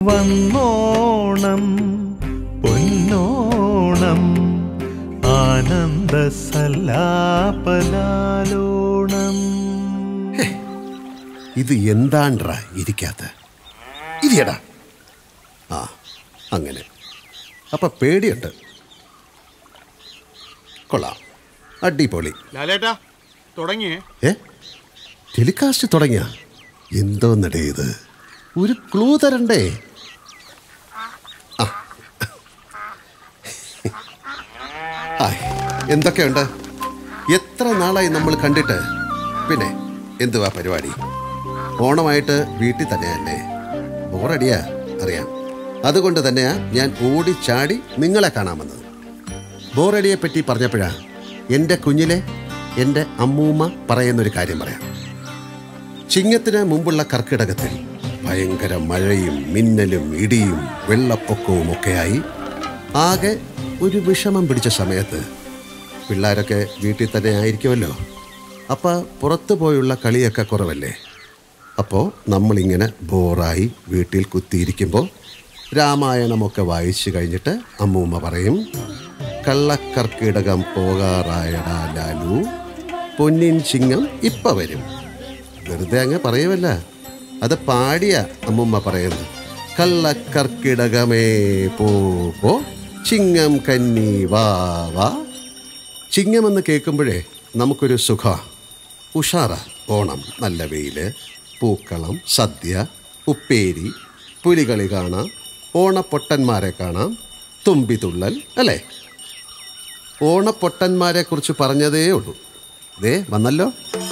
വന്നോണം പൊന്നോണം ആനന്ദ സല്ലാപലാലോണം ഇത് എന്താണ്ട്രാ ഇരിക്കാത്ത ഇരിയടാ ആ അങ്ങനെ അപ്പൊ പേടിയുണ്ട് കൊള്ളാം അടിപൊളി ലാലേട്ടാ തുടങ്ങിയേ ഏ ടെലികാസ്റ്റ് തുടങ്ങിയ എന്തോന്നടേ ഇത് ഒരു ക്ലൂ തരണ്ടേ ആ. ആ എന്തൊക്കെയുണ്ട് എത്ര നാളായി നമ്മൾ കണ്ടിട്ട് പിന്നെ എന്തുവാ പരിപാടി ഓണമായിട്ട് വീട്ടിൽ തന്നെയല്ലേ ബോറടിയാ അറിയാം അതുകൊണ്ട് തന്നെയാ ഞാൻ ഓടിച്ചാടി നിങ്ങളെ കാണാൻ വന്നത് ബോറടിയെ പറ്റി പറഞ്ഞപ്പോഴാ എൻ്റെ കുഞ്ഞിലെ എൻ്റെ അമ്മൂമ്മ പറയുന്നൊരു കാര്യം പറയാം ചിങ്ങത്തിന് മുമ്പുള്ള കർക്കിടകത്തിൽ ഭയങ്കര മഴയും മിന്നലും ഇടിയും വെള്ളപ്പൊക്കവും ഒക്കെയായി ആകെ ഒരു വിഷമം പിടിച്ച സമയത്ത് പിള്ളേരൊക്കെ വീട്ടിൽ തന്നെ ആയിരിക്കുമല്ലോ അപ്പം പുറത്തു പോയുള്ള കളിയൊക്കെ കുറവല്ലേ അപ്പോൾ നമ്മളിങ്ങനെ ബോറായി വീട്ടിൽ കുത്തിയിരിക്കുമ്പോൾ രാമായണമൊക്കെ വായിച്ചു കഴിഞ്ഞിട്ട് അമ്മൂമ്മ പറയും കള്ളക്കർക്കിടകം പോകാറായടാ ലാലു പൊന്നിൻ ചിങ്ങം ഇപ്പ വരും വെറുതെ അങ്ങ് പറയുമല്ല അത് പാടിയ അമ്മുമ്മ പറയുന്നു കള്ളക്കർക്കിടകമേ പോ പോ ചിങ്ങം കന്നി വാ വാ ചിങ്ങമെന്ന് കേൾക്കുമ്പോഴേ നമുക്കൊരു സുഖ ഉഷാറ ഓണം നല്ല വെയില് പൂക്കളം സദ്യ ഉപ്പേരി പുലികളി കാണാം ഓണപ്പൊട്ടന്മാരെ കാണാം തുമ്പിതുള്ളൽ അല്ലേ ഓണപ്പൊട്ടന്മാരെ കുറിച്ച് പറഞ്ഞതേ ഉള്ളൂ ദേ വന്നല്ലോ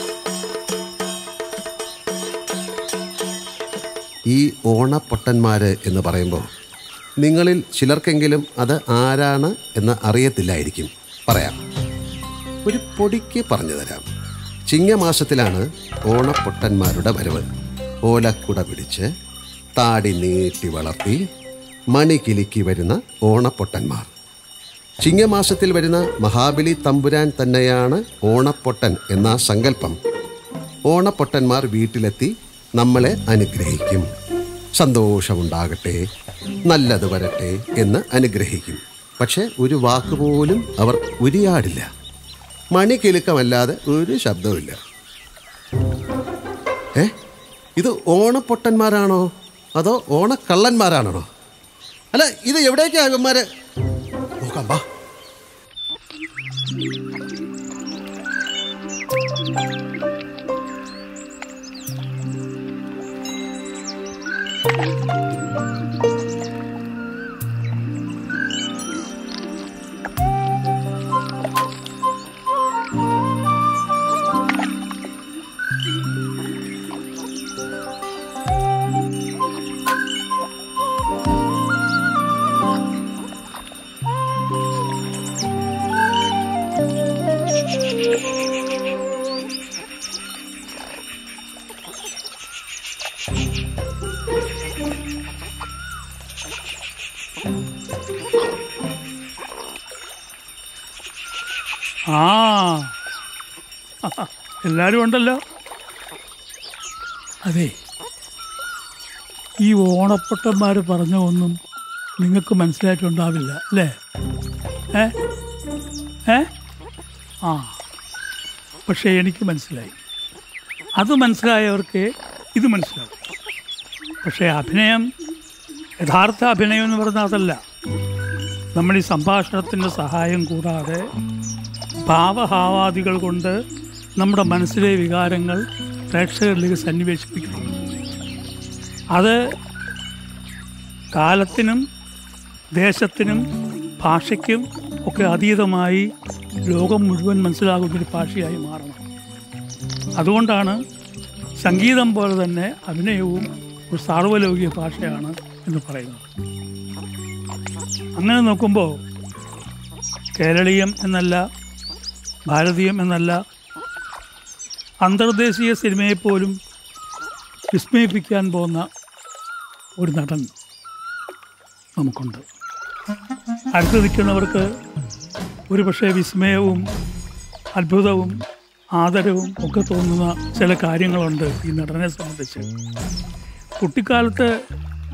ഈ ഓണപ്പൊട്ടന്മാര് എന്ന് പറയുമ്പോൾ നിങ്ങളിൽ ചിലർക്കെങ്കിലും അത് ആരാണ് എന്ന് അറിയത്തില്ലായിരിക്കും പറയാം ഒരു പൊടിക്ക് പറഞ്ഞു തരാം ചിങ്ങമാസത്തിലാണ് ഓണപ്പൊട്ടന്മാരുടെ വരവ് ഓലക്കുട പിടിച്ച് താടി നീട്ടി വളർത്തി മണി കിലുക്കി വരുന്ന ഓണപ്പൊട്ടന്മാർ ചിങ്ങമാസത്തിൽ വരുന്ന മഹാബലി തമ്പുരാൻ തന്നെയാണ് ഓണപ്പൊട്ടൻ എന്ന സങ്കല്പം ഓണപ്പൊട്ടന്മാർ വീട്ടിലെത്തി നമ്മളെ അനുഗ്രഹിക്കും സന്തോഷമുണ്ടാകട്ടെ നല്ലത് വരട്ടെ എന്ന് അനുഗ്രഹിക്കും പക്ഷെ ഒരു വാക്കുപോലും അവർ ഉരിയാടില്ല മണി കിലുക്കമല്ലാതെ ഒരു ശബ്ദവുമില്ല ഏ ഇത് ഓണപ്പൊട്ടന്മാരാണോ അതോ ഓണക്കള്ളന്മാരാണോ അല്ല ഇത് എവിടേക്കാ ഇവന്മാര് നോക്കാം വാ ആ എല്ലാവരും ഉണ്ടല്ലോ അതെ ഈ ഓണപ്പൊട്ടന്മാർ പറഞ്ഞ ഒന്നും നിങ്ങൾക്ക് മനസ്സിലായിട്ടുണ്ടാവില്ല അല്ലേ ഏ ഏ ആ പക്ഷേ എനിക്ക് മനസ്സിലായി അത് മനസ്സിലായവർക്ക് ഇത് മനസ്സിലാവും പക്ഷേ അഭിനയം യഥാർത്ഥ അഭിനയം എന്ന് പറഞ്ഞാൽ അതല്ല നമ്മൾ ഈ സംഭാഷണത്തിൻ്റെ സഹായം കൂടാതെ ഭാവഹാവാദികൾ കൊണ്ട് നമ്മുടെ മനസ്സിലെ വികാരങ്ങൾ പ്രേക്ഷകരിലേക്ക് സന്നിവേശിപ്പിക്കണം അത് കാലത്തിനും ദേശത്തിനും ഭാഷയ്ക്കും ഒക്കെ അതീതമായി ലോകം മുഴുവൻ മനസ്സിലാകുന്നൊരു ഭാഷയായി മാറണം അതുകൊണ്ടാണ് സംഗീതം പോലെ തന്നെ അഭിനയവും ഒരു സാർവലൗകിക ഭാഷയാണ് എന്ന് പറയുന്നത് അങ്ങനെ നോക്കുമ്പോൾ കേരളീയം എന്നല്ല ഭാരതീയം എന്നല്ല അന്തർദേശീയ സിനിമയെപ്പോലും വിസ്മയിപ്പിക്കാൻ പോകുന്ന ഒരു നടൻ നമുക്കുണ്ട് അടുത്ത് നിൽക്കുന്നവർക്ക് ഒരുപക്ഷെ വിസ്മയവും അത്ഭുതവും ആദരവും ഒക്കെ തോന്നുന്ന ചില കാര്യങ്ങളുണ്ട് ഈ നടനെ സംബന്ധിച്ച് കുട്ടിക്കാലത്ത്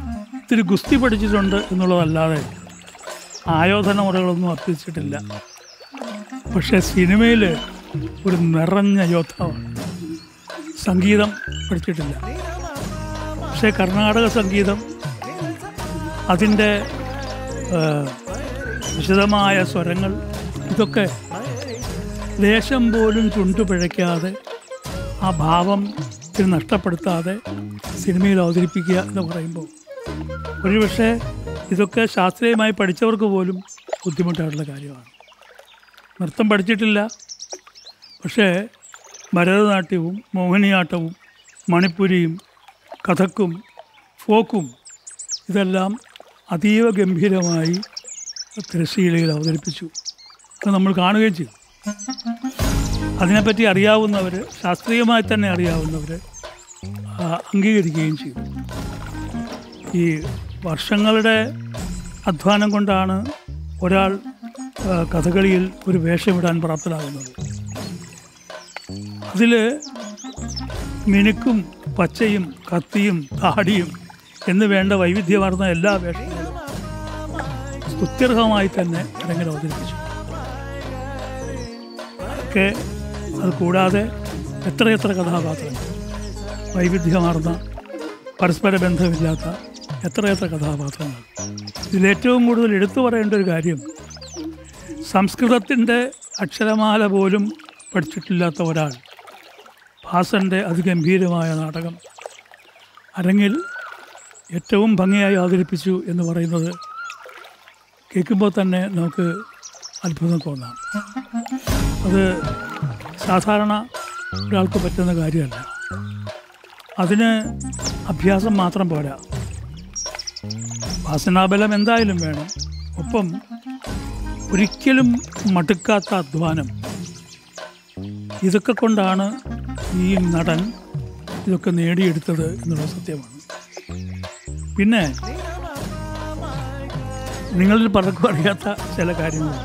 ഇത്തിരി ഗുസ്തി പഠിച്ചിട്ടുണ്ട് എന്നുള്ളതല്ലാതെ ആയോധന മുറകളൊന്നും അഭ്യസിച്ചിട്ടില്ല പക്ഷേ സിനിമയിൽ ഒരു നിറഞ്ഞ യോദ്ധാവാണ് സംഗീതം പഠിച്ചിട്ടില്ല പക്ഷേ കർണാടക സംഗീതം അതിൻ്റെ ആ, വിശദമായ സ്വരങ്ങൾ ഇതൊക്കെ ലേശം പോലും ചുണ്ടു പിഴയ്ക്കാതെ ആ ഭാവം ഇത് നഷ്ടപ്പെടുത്താതെ സിനിമയിൽ അവതരിപ്പിക്കുക എന്ന് പറയുമ്പോൾ ഒരുപക്ഷെ ഇതൊക്കെ ശാസ്ത്രീയമായി പഠിച്ചവർക്ക് പോലും ബുദ്ധിമുട്ടായിട്ടുള്ള കാര്യമാണ് നൃത്തം പഠിച്ചിട്ടില്ല പക്ഷേ ഭരതനാട്യവും മോഹിനിയാട്ടവും മണിപ്പുരിയും കഥക്കും ഫോക്കും ഇതെല്ലാം അതീവ ഗംഭീരമായി തിരശ്ശീലയിൽ അവതരിപ്പിച്ചു അത് നമ്മൾ കാണുകയും ചെയ്തു അതിനെപ്പറ്റി അറിയാവുന്നവർ ശാസ്ത്രീയമായി തന്നെ അറിയാവുന്നവർ അംഗീകരിക്കുകയും ചെയ്തു ഈ വർഷങ്ങളുടെ അധ്വാനം കൊണ്ടാണ് ഒരാൾ ആ, കഥകളിയിൽ ഒരു വേഷമിടാൻ പ്രാപ്തരാകുന്നത് അതിൽ മിനുക്കും പച്ചയും കത്തിയും താടിയും എന്ന് വേണ്ട വൈവിധ്യമാർന്ന എല്ലാ വേഷങ്ങളും സ്തുത്യർഹമായി തന്നെ അരങ്ങിൽ അവതരിപ്പിച്ചു ഒക്കെ അത് കൂടാതെ എത്രയെത്ര കഥാപാത്രങ്ങൾ വൈവിധ്യമാർന്ന പരസ്പര ബന്ധമില്ലാത്ത എത്രയെത്ര കഥാപാത്രങ്ങൾ ഇതിലേറ്റവും കൂടുതൽ എടുത്തു പറയേണ്ട ഒരു കാര്യം സംസ്കൃതത്തിൻ്റെ അക്ഷരമാല പോലും പഠിച്ചിട്ടില്ലാത്ത ഒരാൾ ഭാസൻ്റെ അതിഗംഭീരമായ നാടകം അരങ്ങിൽ ഏറ്റവും ഭംഗിയായി അവതരിപ്പിച്ചു എന്ന് പറയുന്നത് കേൾക്കുമ്പോൾ തന്നെ നമുക്ക് അത്ഭുതം തോന്നാം അത് സാധാരണ ഒരാൾക്ക് പറ്റുന്ന കാര്യമല്ല അതിന് അഭ്യാസം മാത്രം പോരാ വാസനാബലം എന്തായാലും വേണം ഒപ്പം ഒരിക്കലും മടുക്കാത്ത അധ്വാനം ഇതൊക്കെ കൊണ്ടാണ് ഈ നടൻ ഇതൊക്കെ നേടിയെടുത്തത് എന്നുള്ള സത്യമാണ് പിന്നെ നിങ്ങളിൽ പലർക്കും അറിയാത്ത ചില കാര്യങ്ങളുണ്ട്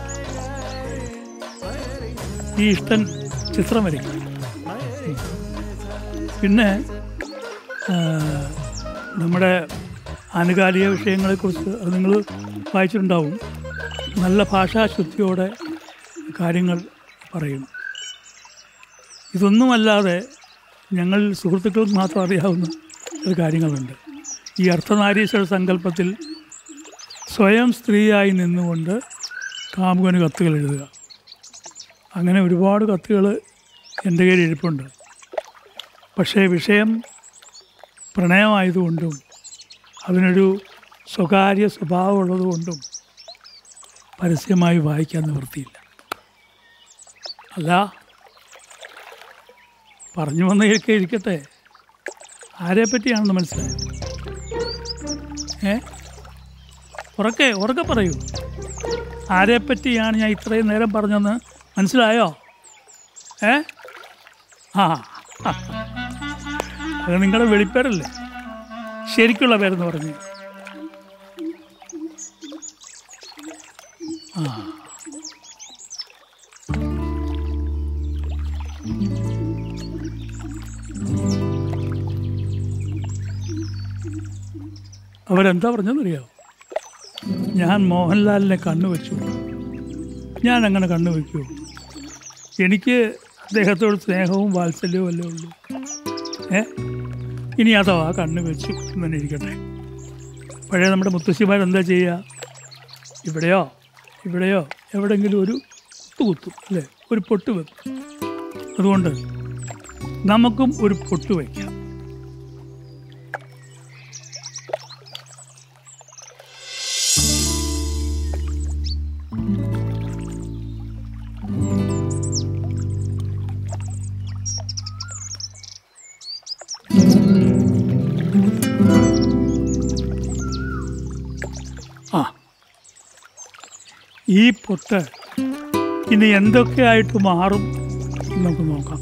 ഈ ഇഷ്ടൻ ചിത്രം വരയ്ക്കും ഉം. പിന്നെ ആ, നമ്മുടെ ആനുകാലിക വിഷയങ്ങളെക്കുറിച്ച് അത് നിങ്ങൾ വായിച്ചിട്ടുണ്ടാവും നല്ല ഭാഷാശുദ്ധിയോടെ കാര്യങ്ങൾ പറയും ഇതൊന്നുമല്ലാതെ ഞങ്ങൾ സുഹൃത്തുക്കൾക്ക് മാത്രം അറിയാവുന്ന ഒരു കാര്യങ്ങളുണ്ട് ഈ അർത്ഥനാരീശ്വര സങ്കല്പത്തിൽ സ്വയം സ്ത്രീയായി നിന്നുകൊണ്ട് കാമുകന് കത്തുകൾ എഴുതുക അങ്ങനെ ഒരുപാട് കത്തുകൾ എൻ്റെ കയ്യിൽ ഇരിപ്പുണ്ട് പക്ഷേ വിഷയം പ്രണയമായതുകൊണ്ടും അതിനൊരു സ്വകാര്യ സ്വഭാവമുള്ളതുകൊണ്ടും പരസ്യമായി വായിക്കാൻ നിവൃത്തിയില്ല അല്ല പറഞ്ഞു വന്നതൊക്കെ ഇരിക്കട്ടെ ആരെ പറ്റിയാണെന്ന് മനസ്സിലായോ ഏ ഉറക്കെ ഉറക്കെ പറയൂ ആരെ പറ്റിയാണ് ഞാൻ ഇത്രയും നേരം പറഞ്ഞതെന്ന് മനസ്സിലായോ ഏ ആ അത് നിങ്ങളുടെ വെളിപ്പേരല്ലേ ശരിക്കുള്ള പേരെന്ന് പറഞ്ഞു ആ അവരെന്താ പറഞ്ഞതെന്നറിയാമോ ഞാൻ മോഹൻലാലിനെ കണ്ണു വെച്ചു ഞാൻ അങ്ങനെ കണ്ണു വയ്ക്കുമോ എനിക്ക് അദ്ദേഹത്തോട് സ്നേഹവും വാത്സല്യവും അല്ലേ ഉള്ളൂ ഏ ഇനി അഥവാ കണ്ണ് വെച്ചു എന്ന് തന്നെ ഇരിക്കട്ടെ പഴയ നമ്മുടെ മുത്തശ്ശിമാരെന്താ ചെയ്യുക ഇവിടെയോ ഇവിടെയോ എവിടെയെങ്കിലും ഒരു കുത്തു കുത്തും അല്ലേ ഒരു പൊട്ട് വെക്കും അതുകൊണ്ട് നമുക്കും ഒരു പൊട്ട് വയ്ക്കാം ആ ഈ പൊട്ട് ഇനി എന്തൊക്കെയായിട്ട് മാറും എന്ന് നമുക്ക് നോക്കാം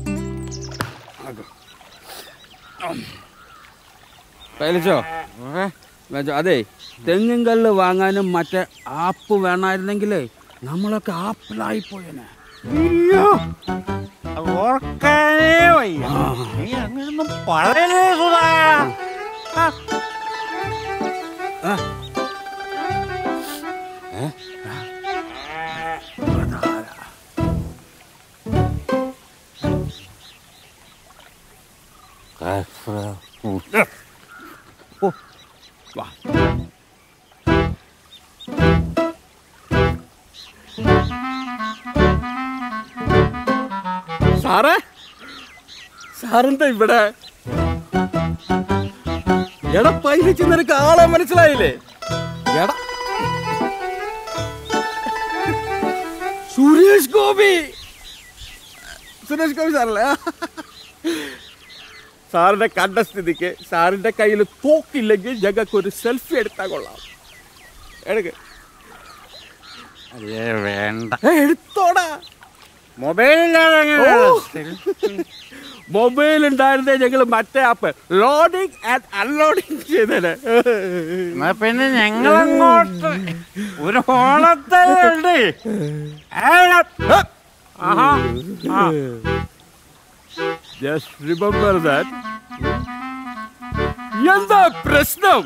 കൈലിച്ചോ വെച്ചോ അതെ തെങ്ങും കല്ല് വാങ്ങാനും മറ്റേ ആപ്പ് വേണമായിരുന്നെങ്കിലേ നമ്മളൊക്കെ ആപ്പിളായി പോയനെ അയ്യോ അത് ഓർക്കാനേ വയ്യ നീ അങ്ങനൊന്നും പറയലേ സുധാ ആ. വാ സാറേ സാറെന്താ ഇവിടെ എടാ പൈലച്ച് നിനക്ക് ആളെ മനസ്സിലായില്ലേ എടാ സുരേഷ് ഗോപി സുരേഷ് ഗോപി സാറല്ലേ സാറിന്റെ കണ്ട സ്ഥിതിക്ക് സാറിന്റെ കയ്യിൽ തോക്കില്ലെങ്കിൽ ഞങ്ങൾക്ക് ഒരു സെൽഫി എടുത്താൽ കൊള്ളാം എടുക്ക് അയ്യേ വേണ്ട ഏ, എടുത്തോടാ മൊബൈലില്ലാതെ ഓ. മൊബൈൽ ഉണ്ടായിരുന്നേ ഞങ്ങൾ മറ്റേ ആപ്പ് ലോഡിങ് ആൻഡ് അൺലോഡിങ് ചെയ്തേനെ എന്നാ പിന്നെ ഞങ്ങളങ്ങോട്ട് ഒരു ഓണത്തലുണ്ട് ആഹാ ആ. ജസ്റ്റ് റിമെമ്പർ ദാറ്റ് എന്താ പ്രശ്നം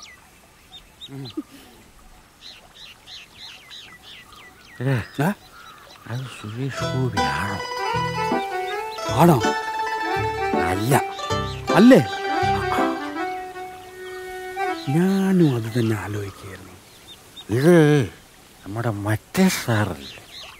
അത് സുരേഷ് ഗോപിയാണോ ആണോ അല്ല അല്ലേ ഞാനും അത് തന്നെ ആലോചിക്കുകയായിരുന്നു ഇത് നമ്മുടെ മറ്റേ സാറല്ലേ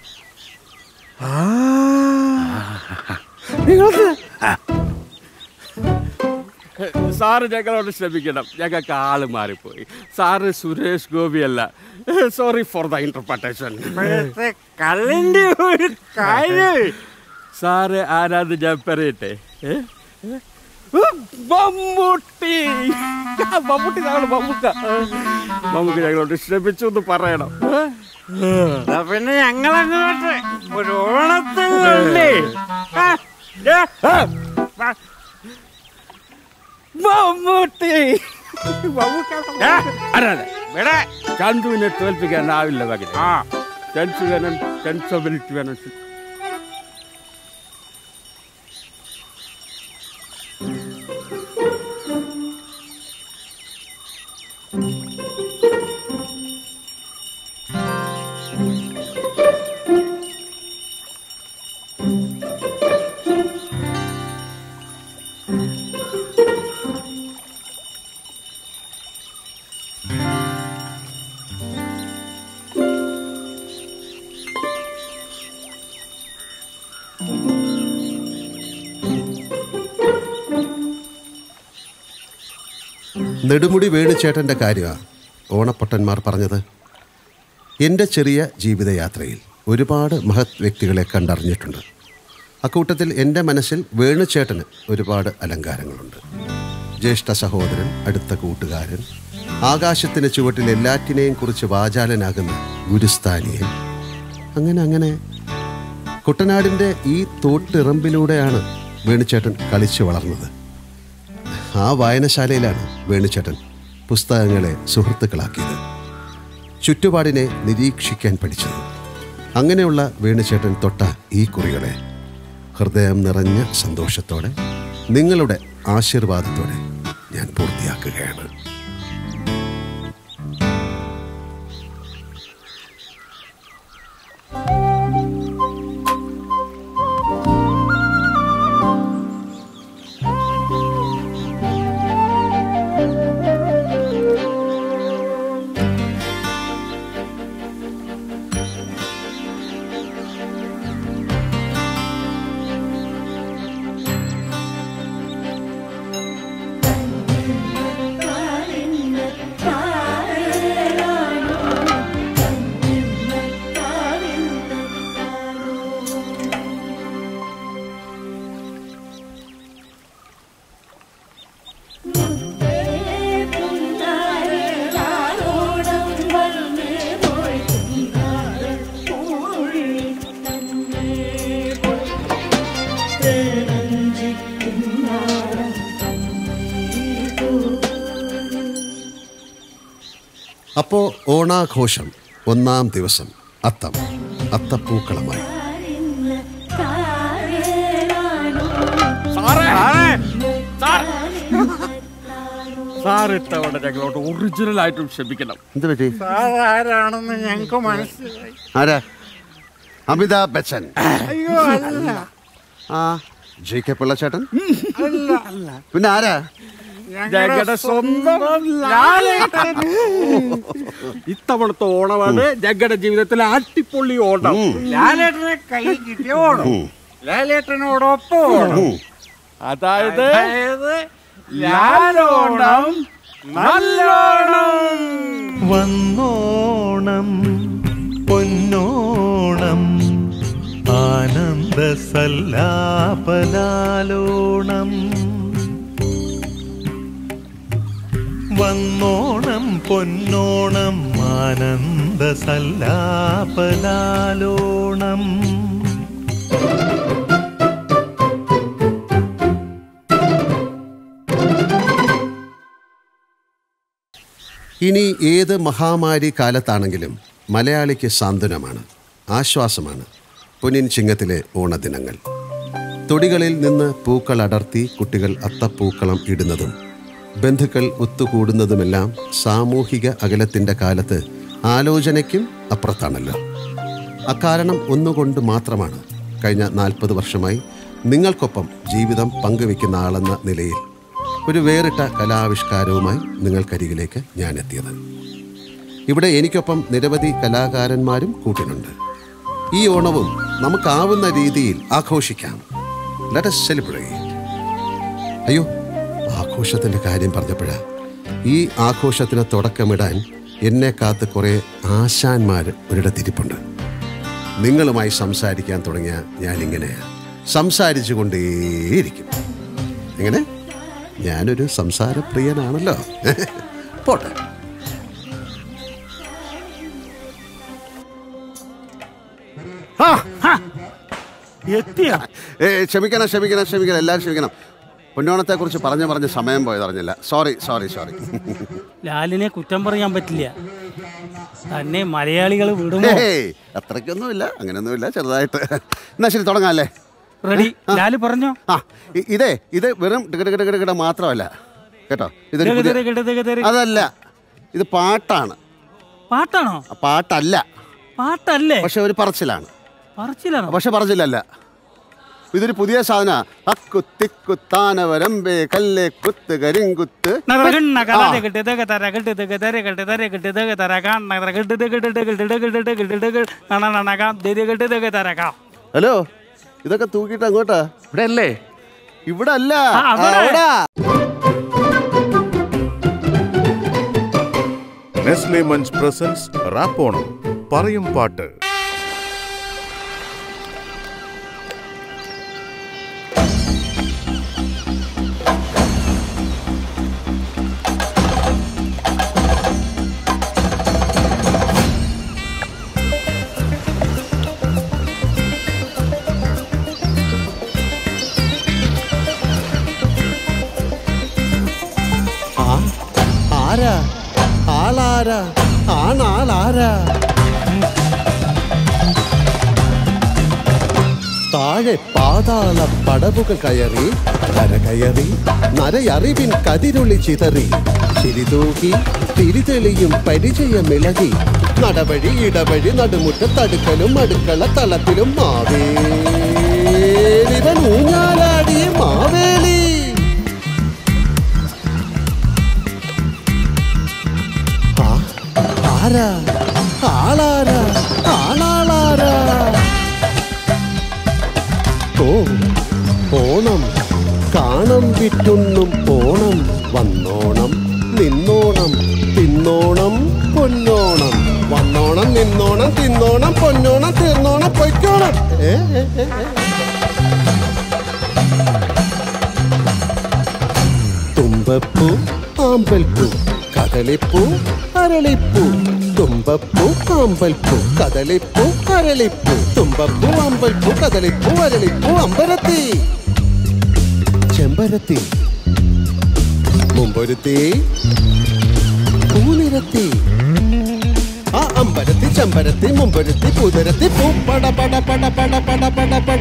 സാറ് ഞങ്ങളോട് ക്ഷമിക്കണം ഞങ്ങൾക്ക് ആള് മാറിപ്പോയി സാറ് സുരേഷ് ഗോപിയല്ല സോറി ഫോർ ദ ഇന്റർപ്രട്ടേഷൻ ഇപ്പോഴത്തെ കള്ളിന്റെ ഒരു കാര്യം സാറ് ആരാന്ന് ഞാൻ പറയട്ടെ ഏ? ഏ? മമ്മൂട്ടി മമ്മൂട്ടി ഞങ്ങൾ മമ്മൂക്ക മമ്മൂക്ക് ഞങ്ങളോട് ക്ഷമിച്ചു എന്ന് പറയണം ഏ? എന്നാ പിന്നെ ഞങ്ങളങ്ങോട്ട് ഒരു ഓണത്തലുണ്ട് ആ, ദേ, ആ, വാ. മമ്മൂട്ടി മമ്മൂക്ക ദേ, അതെ അതെ ഇവിടെ ചന്തുവിനെ തോൽപ്പിക്കാനാവില്ല മകനെ ആ സെൻസ് വേണം സെൻസബിലിറ്റി വേണം നെടുമുടി വേണുചേട്ടൻ്റെ കാര്യമാണ് ഓണപ്പൊട്ടന്മാർ പറഞ്ഞത് എൻ്റെ ചെറിയ ജീവിതയാത്രയിൽ ഒരുപാട് മഹത് വ്യക്തികളെ കണ്ടറിഞ്ഞിട്ടുണ്ട് അക്കൂട്ടത്തിൽ എൻ്റെ മനസ്സിൽ വേണുചേട്ടന് ഒരുപാട് അലങ്കാരങ്ങളുണ്ട് ജ്യേഷ്ഠ സഹോദരൻ അടുത്ത കൂട്ടുകാരൻ ആകാശത്തിന് ചുവട്ടിൽ എല്ലാറ്റിനെയും കുറിച്ച് വാചാലനാകുന്ന ഗുരുസ്ഥാനിയൻ അങ്ങനെ അങ്ങനെ കുട്ടനാടിൻ്റെ ഈ തോട്ടിറമ്പിലൂടെയാണ് വേണുചേട്ടൻ കളിച്ചു വളർന്നത് ആ വായനശാലയിലാണ് വേണുചേട്ടൻ പുസ്തകങ്ങളെ സുഹൃത്തുക്കളാക്കിയത് ചുറ്റുപാടിനെ നിരീക്ഷിക്കാൻ പഠിച്ചത് അങ്ങനെയുള്ള വേണുചേട്ടൻ തൊട്ട ഈ കുറികളെ ഹൃദയം നിറഞ്ഞ സന്തോഷത്തോടെ നിങ്ങളുടെ ആശീർവാദത്തോടെ ഞാൻ പൂർത്തിയാക്കുകയാണ് അപ്പോൾ ഓണാഘോഷം ഒന്നാം ദിവസം അത്തം അത്തപ്പൂക്കളമായി സാറേ സാർ സാർ ഇത്തവണ ഞങ്ങളോട് ഒറിജിനൽ ആയിട്ടും ക്ഷമിക്കണം എന്ത് പറ്റി സാർ ആരാണെന്ന് ഞങ്ങൾക്ക് മനസ്സിലായി ആരാ അമിതാഭ് ബച്ചൻ അയ്യോ അല്ല ആ ജി കെ പിള്ളച്ചേട്ടൻ അല്ല പിന്നെ ആരാ ഞങ്ങളുടെ സ്വന്തം ലാലേട്ടൻ. ഇത്തവണത്തെ ഓണമാണ് ഞങ്ങളുടെ ജീവിതത്തിലെ അട്ടിപ്പൊള്ളി ഓണം ലാലേട്ടനെ കൈ കിട്ടിയ ഓണം ലാലേട്ടനോടൊപ്പം ഓണം അതായത് അതായത് ലാലോണം നല്ലോണം വന്നോണം പൊന്നോണം ആനന്ദ സല്ലാപലാലോണം വന്നോണം പൊന്നോണം ആനന്ദ സല്ലാപലാലോണം ഇനി ഏത് മഹാമാരി കാലത്താണെങ്കിലും മലയാളിക്ക് സാന്ത്വനമാണ് ആശ്വാസമാണ് പൊന്നിൻ ചിങ്ങത്തിലെ ഓണദിനങ്ങൾ തൊടികളിൽ നിന്ന് പൂക്കൾ അടർത്തി കുട്ടികൾ അത്തപ്പൂക്കളം ഇടുന്നതും ബന്ധുക്കൾ ഒത്തുകൂടുന്നതുമെല്ലാം സാമൂഹിക അകലത്തിൻ്റെ കാലത്ത് ആലോചനയ്ക്കും അപ്പുറത്താണല്ലോ അക്കാരണം ഒന്നുകൊണ്ട് മാത്രമാണ് കഴിഞ്ഞ നാൽപ്പത് വർഷമായി നിങ്ങൾക്കൊപ്പം ജീവിതം പങ്കുവെക്കുന്ന ആളെന്ന നിലയിൽ ഒരു വേറിട്ട കലാവിഷ്കാരവുമായി നിങ്ങൾക്കരികിലേക്ക് ഞാൻ എത്തിയത് ഇവിടെ എനിക്കൊപ്പം നിരവധി കലാകാരന്മാരും കൂട്ടിനുണ്ട് ഈ ഓണവും നമുക്കാവുന്ന രീതിയിൽ ആഘോഷിക്കാം ലെറ്റ് us സെലിബ്രേറ്റ് അയ്യോ ആഘോഷത്തിൻ്റെ കാര്യം പറഞ്ഞപ്പോഴാ ഈ ആഘോഷത്തിന് തുടക്കമിടാൻ എന്നെ കാത്ത് കുറേ ആശാന്മാർ ഒരിടത്തിരിപ്പുണ്ട് നിങ്ങളുമായി സംസാരിക്കാൻ തുടങ്ങിയ ഞാനിങ്ങനെ സംസാരിച്ചു കൊണ്ടേയിരിക്കും എങ്ങനെ ഞാനൊരു സംസാരപ്രിയനാണല്ലോ പോട്ടെ എത്തിയ ഏ ക്ഷമിക്കണം ക്ഷമിക്കണം ക്ഷമിക്കണം എല്ലാവരും ക്ഷമിക്കണം പൊന്നോണത്തെക്കുറിച്ച് പറഞ്ഞു പറഞ്ഞ് സമയം പോയത് അറിഞ്ഞില്ല സോറി സോറി സോറി ലാലിനെ കുറ്റം പറയാൻ പറ്റില്ല തന്നെ മലയാളികൾ വിടുമോ ഏയ് അത്രയ്ക്കൊന്നുമില്ല അങ്ങനെയൊന്നുമില്ല ചെറുതായിട്ട് എന്നാ ശരി തുടങ്ങാം അല്ലേ റെഡി ലാല് പറഞ്ഞോ ആ ഇ- ഇതേ ഇത് വെറും ടിക്കറ്റ് ടിക്കറ്റ് ടിക്കറ്റ് മാത്രമല്ല കേട്ടോ ഇതൊരു ദഗ പുതിയ ദഗ ദഗ ദഗ ദഗ. അതല്ല ഇത് പാട്ടാണ് പാട്ടാണോ ആ, പാട്ടല്ല പാട്ടല്ലേ പക്ഷെ ഒരു പറച്ചിലാണ് പറച്ചിലാണോ പക്ഷെ പറച്ചിലല്ല ഇതൊരു പുതിയ സാധന അക്കുത്തിക്കുത്താന വരമ്പേ കല്ലേ കുത്ത് കരിങ്കുത്ത് നഗരഗണ്ണ ആ, കലാതകട്ട് ദഗ തരകട്ട് ദഗ തരകട്ട് തരകട്ട് ദഗ തരകാം നഗരകട്ട് ദഗട്ട് ദഗട്ട് ദഗട്ട് ദഗട്ട് ദഗ നണനണകാം ദരികട്ട് ദഗ തരകാം ഹലോ ഇതൊക്കെ തൂക്കിയിട്ട് അങ്ങോട്ടാ ഇവിടെ അല്ലേ ഇവിടെ അല്ല ആ, അവിടെ. അവിടെ. നെസ്ലെ മഞ്ച് പ്രസൻസ് റാപ്പോണം പറയും പാട്ട് ആ, ആരാ ആളാരാ ആണാളാരാ താഴെ പാതാള പടവുകൾ കയറി കര കയറി നരയറിവിൻ കതിരുളി ചിതറി ചിരിതൂകി തിരിതെളിയും പരിചയമിളകി നടവഴി ഇടവഴി നടുമുറ്റത്തടുക്കലും അടുക്കള തളത്തിലും മാവേലിവൻ ഊഞ്ഞാലാടിയ മാവേലി ആ, ആരാ ആളാരാ ആളാളാരാ ഓ ഓണം കാണം വിറ്റുണ്ണും ഓണം വന്നോണം നിന്നോണം തിന്നോണം പൊന്നോണം വന്നോണം നിന്നോണം തിന്നോണം പൊന്നോണം തീർന്നോണം പൊയ്ക്കോണം ഏ, ഏ, ഏ, ഏ. തുമ്പപ്പൂ ആമ്പൽപ്പൂ കദളിപ്പൂ അരളിപ്പൂ തുമ്പപ്പൂ ആമ്പൽപ്പൂ കദളിപ്പൂ അരളിപ്പൂ തുമ്പപ്പൂ ആമ്പൽപ്പൂ കദളിപ്പൂ അരളിപ്പൂ അമ്പരത്തി ചെമ്പരത്തി മുമ്പൊരുത്തി പൂനിരത്തി ആ അമ്പരത്തി ചെമ്പരത്തി മുമ്പൊരുത്തി പൂതരത്തി പൂ പട പട പട പട പട പട പട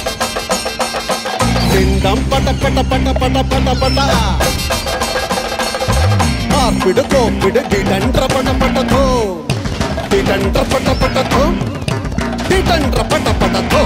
സിന്തം പട പട പട പട പട പട ടാർപ്പിട് കോപ്പിട് ഡിഡൻഡ്ര പട പട ധോ ഡിഡൻഡ്ര പട പട ധോ ഡിഡൻഡ്ര പട പട ധോ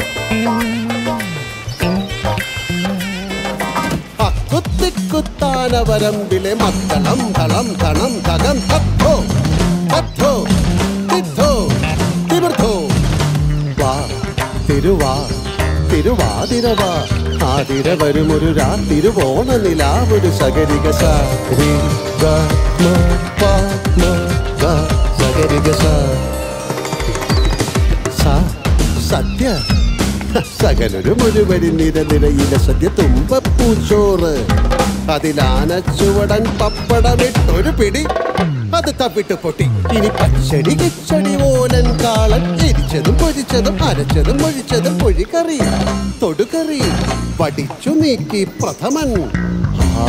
കുത്തിക്കുത്താനവരമ്പിലെ മത്തളം തളം തണം തകം തത്തോ തത്തോ തിത്തോ തിമിർത്തോ വാ തിരുവാ തിരുവാതിരവാ ആതിര വരുമൊരു രാത്തിരുവോണ നിലാവൊരു സകരിക സ രി ഗ മ പ മ ഗ സകരിക സ സ സദ്യ സകലൊരു മുഴുവരി നിരനിരയിലെ സദ്യ തുമ്പപ്പൂച്ചോറ് അതിലാനച്ചുവടൻ പപ്പടമിട്ടൊരു പിടി അത് തപ്പിട്ട് പൊട്ടി ഇനി പച്ചടി കിച്ചടി ഓലൻ കാളൻ എരിച്ചതും പൊരിച്ചതും അരച്ചതും ഒഴിച്ചതും പൊഴിക്കറി തൊടുകറി വടിച്ചു നീക്കി പ്രഥമൻ ആ,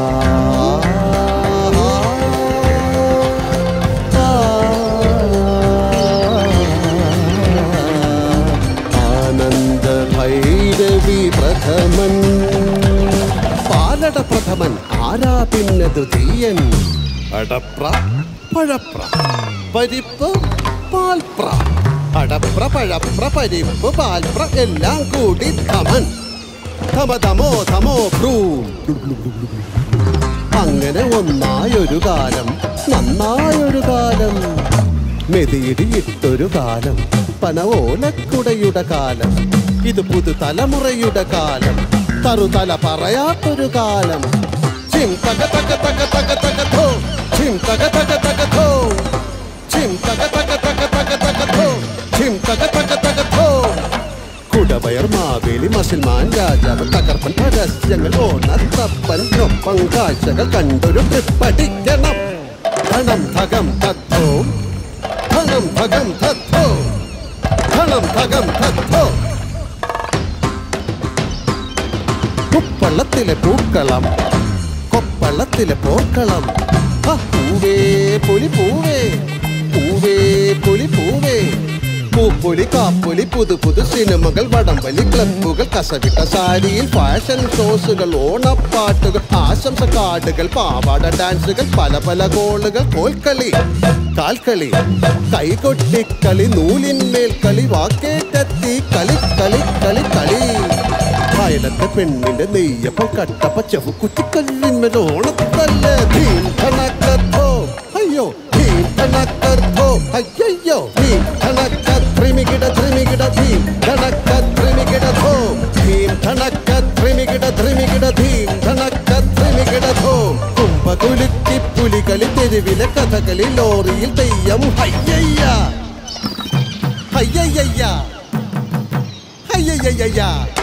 ആനന്ദ ഭൈരവി പ്രഥമൻ പാലട പ്രഥമൻ ആരാ പിന്നെ ദ്വിതീയൻ അടപ്ര പഴപ്ര പരിപ്പ് പാൽപ്ര അടപ്ര പഴപ്ര പരിപ്പ് പാൽപ്ര എല്ലാം കൂടി ധമൻ ധമ ധമോ ധമോ ഭ്രൂ അങ്ങനെ ഒന്നായൊരു കാലം നന്നായൊരു കാലം മെതിയിടിയിട്ടൊരു കാലം പനവോലക്കുടയുടെ കാലം ഇത് പുതുതലമുറയുടെ കാലം തറുതല പറയാത്തൊരു കാലം ചിം തക തക തക തക തക ധോ ചിം തക തക തക ധോ ചിം തക തക തക തക തക ധോ ചിം തക തക തക ധോ കുടവയർ മാവേലി മസിൽമാൻ രാജാവ് തകർപ്പൻ പരസ്യങ്ങൾ ഓണത്തപ്പൻ ഒപ്പം കാഴ്ചകൾ കണ്ടൊരു ട്രിപ്പടിക്കണം ധനം ഭഗം തത്തോ ധനം ഭഗം തത്തോ ധനം ഭഗം തത്തോ കുപ്പള്ളത്തിലെ പൂക്കളം കൊപ്പള്ളത്തിലെ പോർക്കളം ആ, പൂവേ പൊലി പൂവേ പൂവേ പൊലി പൂവേ പൂപ്പൊലി കാപ്പൊലി പുതു പുതു സിനിമകൾ വടംവലി ക്ലബുകൾ കസവിട്ട സാരിയിൽ ഫാഷൻ ഷോസുകൾ ഓണപ്പാട്ടുകൾ ആശംസ കാർഡുകൾ പാവാട ഡാൻസുകൾ പല പല ഗോളുകൾ കോൽക്കളി കാൽക്കളി കൈകൊട്ടിക്കളി നൂലിന്മേൽ കളി വാക്കേറ്റെത്തി കളി കളി കളി കളി വയലത്തെ പെണ്ണിന്റെ നെയ്യപ്പം കട്ടപ്പ ചെവു കുറ്റിക്കല്ലിന്മേൽ ഓണത്തല്ല ധീം ധനക്കോ അയ്യോ ധീം ധനക്കോ അയ്യോ ധീം ധനക്ക ത്രിമികിട ത്രിമികിട ധീം ധനക്ക ത്രിമികിട ധോ ധീം ധനക്ക ത്രിമികിട ത്രിമികിട ധീം ധനക്ക ത്രിമികിട ധോ കുംഭ കുലുക്കി പുലികളി തെരുവിലെ കഥകളി ലോറിയിൽ തെയ്യം ഹയ്യയ്യ ഹയ്യയ്യ ഹയ്യയ്യ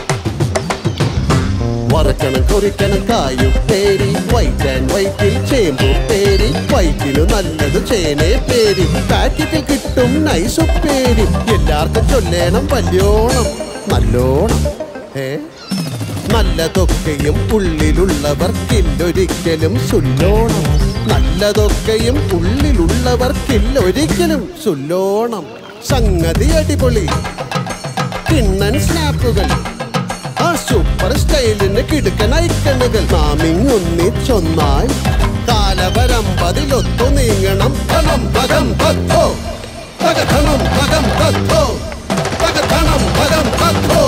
വറക്കണം കുറിക്കണം കായും പേരി വൈറ്റ് ആൻഡ് വൈറ്റിൽ ചേമ്പു പേരി വൈറ്റിനു നല്ലത് ചേനെ പേരി പാക്കറ്റിൽ കിട്ടും നൈസ് ഉപ്പേരി എല്ലാവർക്കും ചൊല്ലേണം വല്യോണം നല്ലോണം ഏ നല്ലതൊക്കെയും ഉള്ളിലുള്ളവർക്കില്ലൊരിക്കലും സുല്ലോണം നല്ലതൊക്കെയും ഉള്ളിലുള്ളവർക്കില്ലൊരിക്കലും സുല്ലോണം സംഗതി അടിപൊളി കിണ്ണൻ സ്നാപ്പുകൾ ആ സൂപ്പർ സ്റ്റൈലിന് കിടുക്കൻ ഐക്കണുകൾ നാമിങ്ങൊന്നിച്ചൊന്നായി കാലവരമ്പതിലൊത്തു നീങ്ങണം ധനം ഭഗം തത്തോ തകധനം ഭഗം തത്തോ തകധനം ഭഗം തത്തോ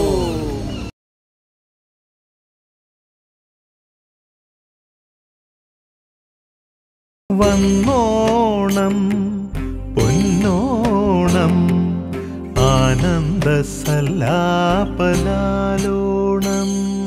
വന്നോണം പൊന്നോണം ആനന്ദ സല്ലാപലാലോണം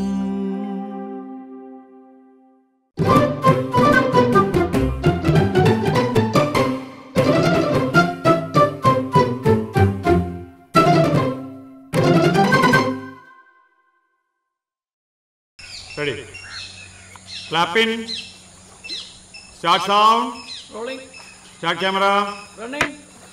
Ready. Clap in. Start sound. Rolling. Start camera. Running.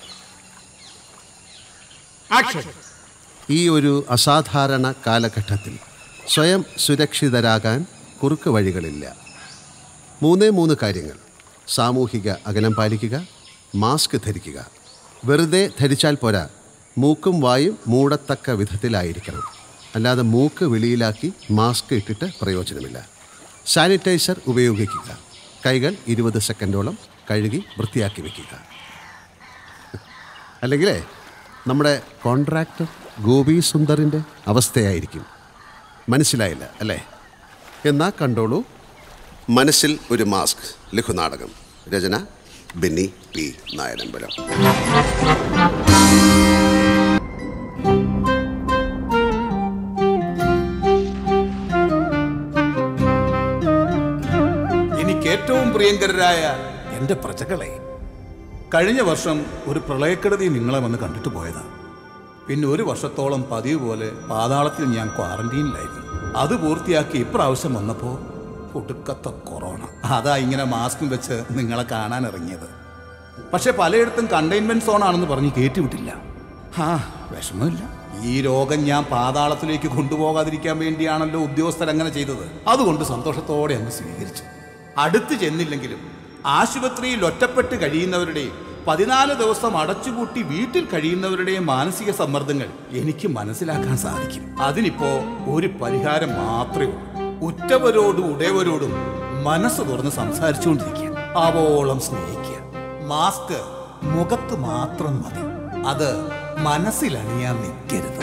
Action. ഈ ഒരു അസാധാരണ കാലഘട്ടത്തിൽ സ്വയം സുരക്ഷിതരാകാൻ കുറുക്ക് വഴികളില്ല മൂന്നേ മൂന്ന് കാര്യങ്ങൾ സാമൂഹിക അകലം പാലിക്കുക മാസ്ക് ധരിക്കുക വെറുതെ ധരിച്ചാൽ പോരാ മൂക്കും വായും മൂടത്തക്ക വിധത്തിലായിരിക്കണം അല്ലാതെ മൂക്ക് വെളിയിലാക്കി മാസ്ക് ഇട്ടിട്ട് പ്രയോജനമില്ല സാനിറ്റൈസർ ഉപയോഗിക്കുക കൈകൾ ഇരുപത് സെക്കൻഡോളം കഴുകി വൃത്തിയാക്കി വെക്കുക അല്ലെങ്കിലേ നമ്മുടെ കോൺട്രാക്ടർ ഗോപി സുന്ദറിൻ്റെ അവസ്ഥയായിരിക്കും മനസ്സിലായില്ല അല്ലേ എന്നാ കണ്ടോളൂ മനസ്സിൽ ഒരു മാസ്ക് ലഘുനാടകം രചന ബെന്നി പി നായരമ്പലം എനിക്ക് ഏറ്റവും പ്രിയങ്കരരായ എൻ്റെ പ്രജകളെ കഴിഞ്ഞ വർഷം ഒരു പ്രളയക്കെടുതി നിങ്ങളെ വന്ന് കണ്ടിട്ട് പോയതാ പിന്നെ ഒരു വർഷത്തോളം പതിവ് പോലെ പാതാളത്തിൽ ഞാൻ ക്വാറന്റീനിലായിരുന്നു അത് പൂർത്തിയാക്കി ഇപ്രാവശ്യം വന്നപ്പോൾ ഒടുക്കത്തെ കൊറോണ അതാ ഇങ്ങനെ മാസ്കും വെച്ച് നിങ്ങളെ കാണാൻ ഇറങ്ങിയത് പക്ഷെ പലയിടത്തും കണ്ടെയ്ൻമെന്റ് സോൺ ആണെന്ന് പറഞ്ഞ് കയറ്റിവിട്ടില്ല ആ വിഷമമില്ല ഈ രോഗം ഞാൻ പാതാളത്തിലേക്ക് കൊണ്ടുപോകാതിരിക്കാൻ വേണ്ടിയാണല്ലോ ഉദ്യോഗസ്ഥർ അങ്ങനെ ചെയ്തത് അതുകൊണ്ട് സന്തോഷത്തോടെ അങ്ങ് സ്വീകരിച്ചു അടുത്ത് ചെന്നില്ലെങ്കിലും ആശുപത്രിയിൽ ഒറ്റപ്പെട്ട് കഴിയുന്നവരുടെയും പതിനാല് ദിവസം അടച്ചുപൂട്ടി വീട്ടിൽ കഴിയുന്നവരുടെയും മാനസിക സമ്മർദ്ദങ്ങൾ എനിക്ക് മനസ്സിലാക്കാൻ സാധിക്കും അതിനിപ്പോ ഒരു പരിഹാരം മാത്രമേ ഉള്ളൂ ഉറ്റവരോടും ഉടയവരോടും മനസ്സ് തുറന്ന് സംസാരിച്ചുകൊണ്ടിരിക്കുക ആവോളം സ്നേഹിക്കുക മാസ്ക് മുഖത്ത് മാത്രം മതി അത് മനസ്സിലണിയാൻ നിൽക്കരുത്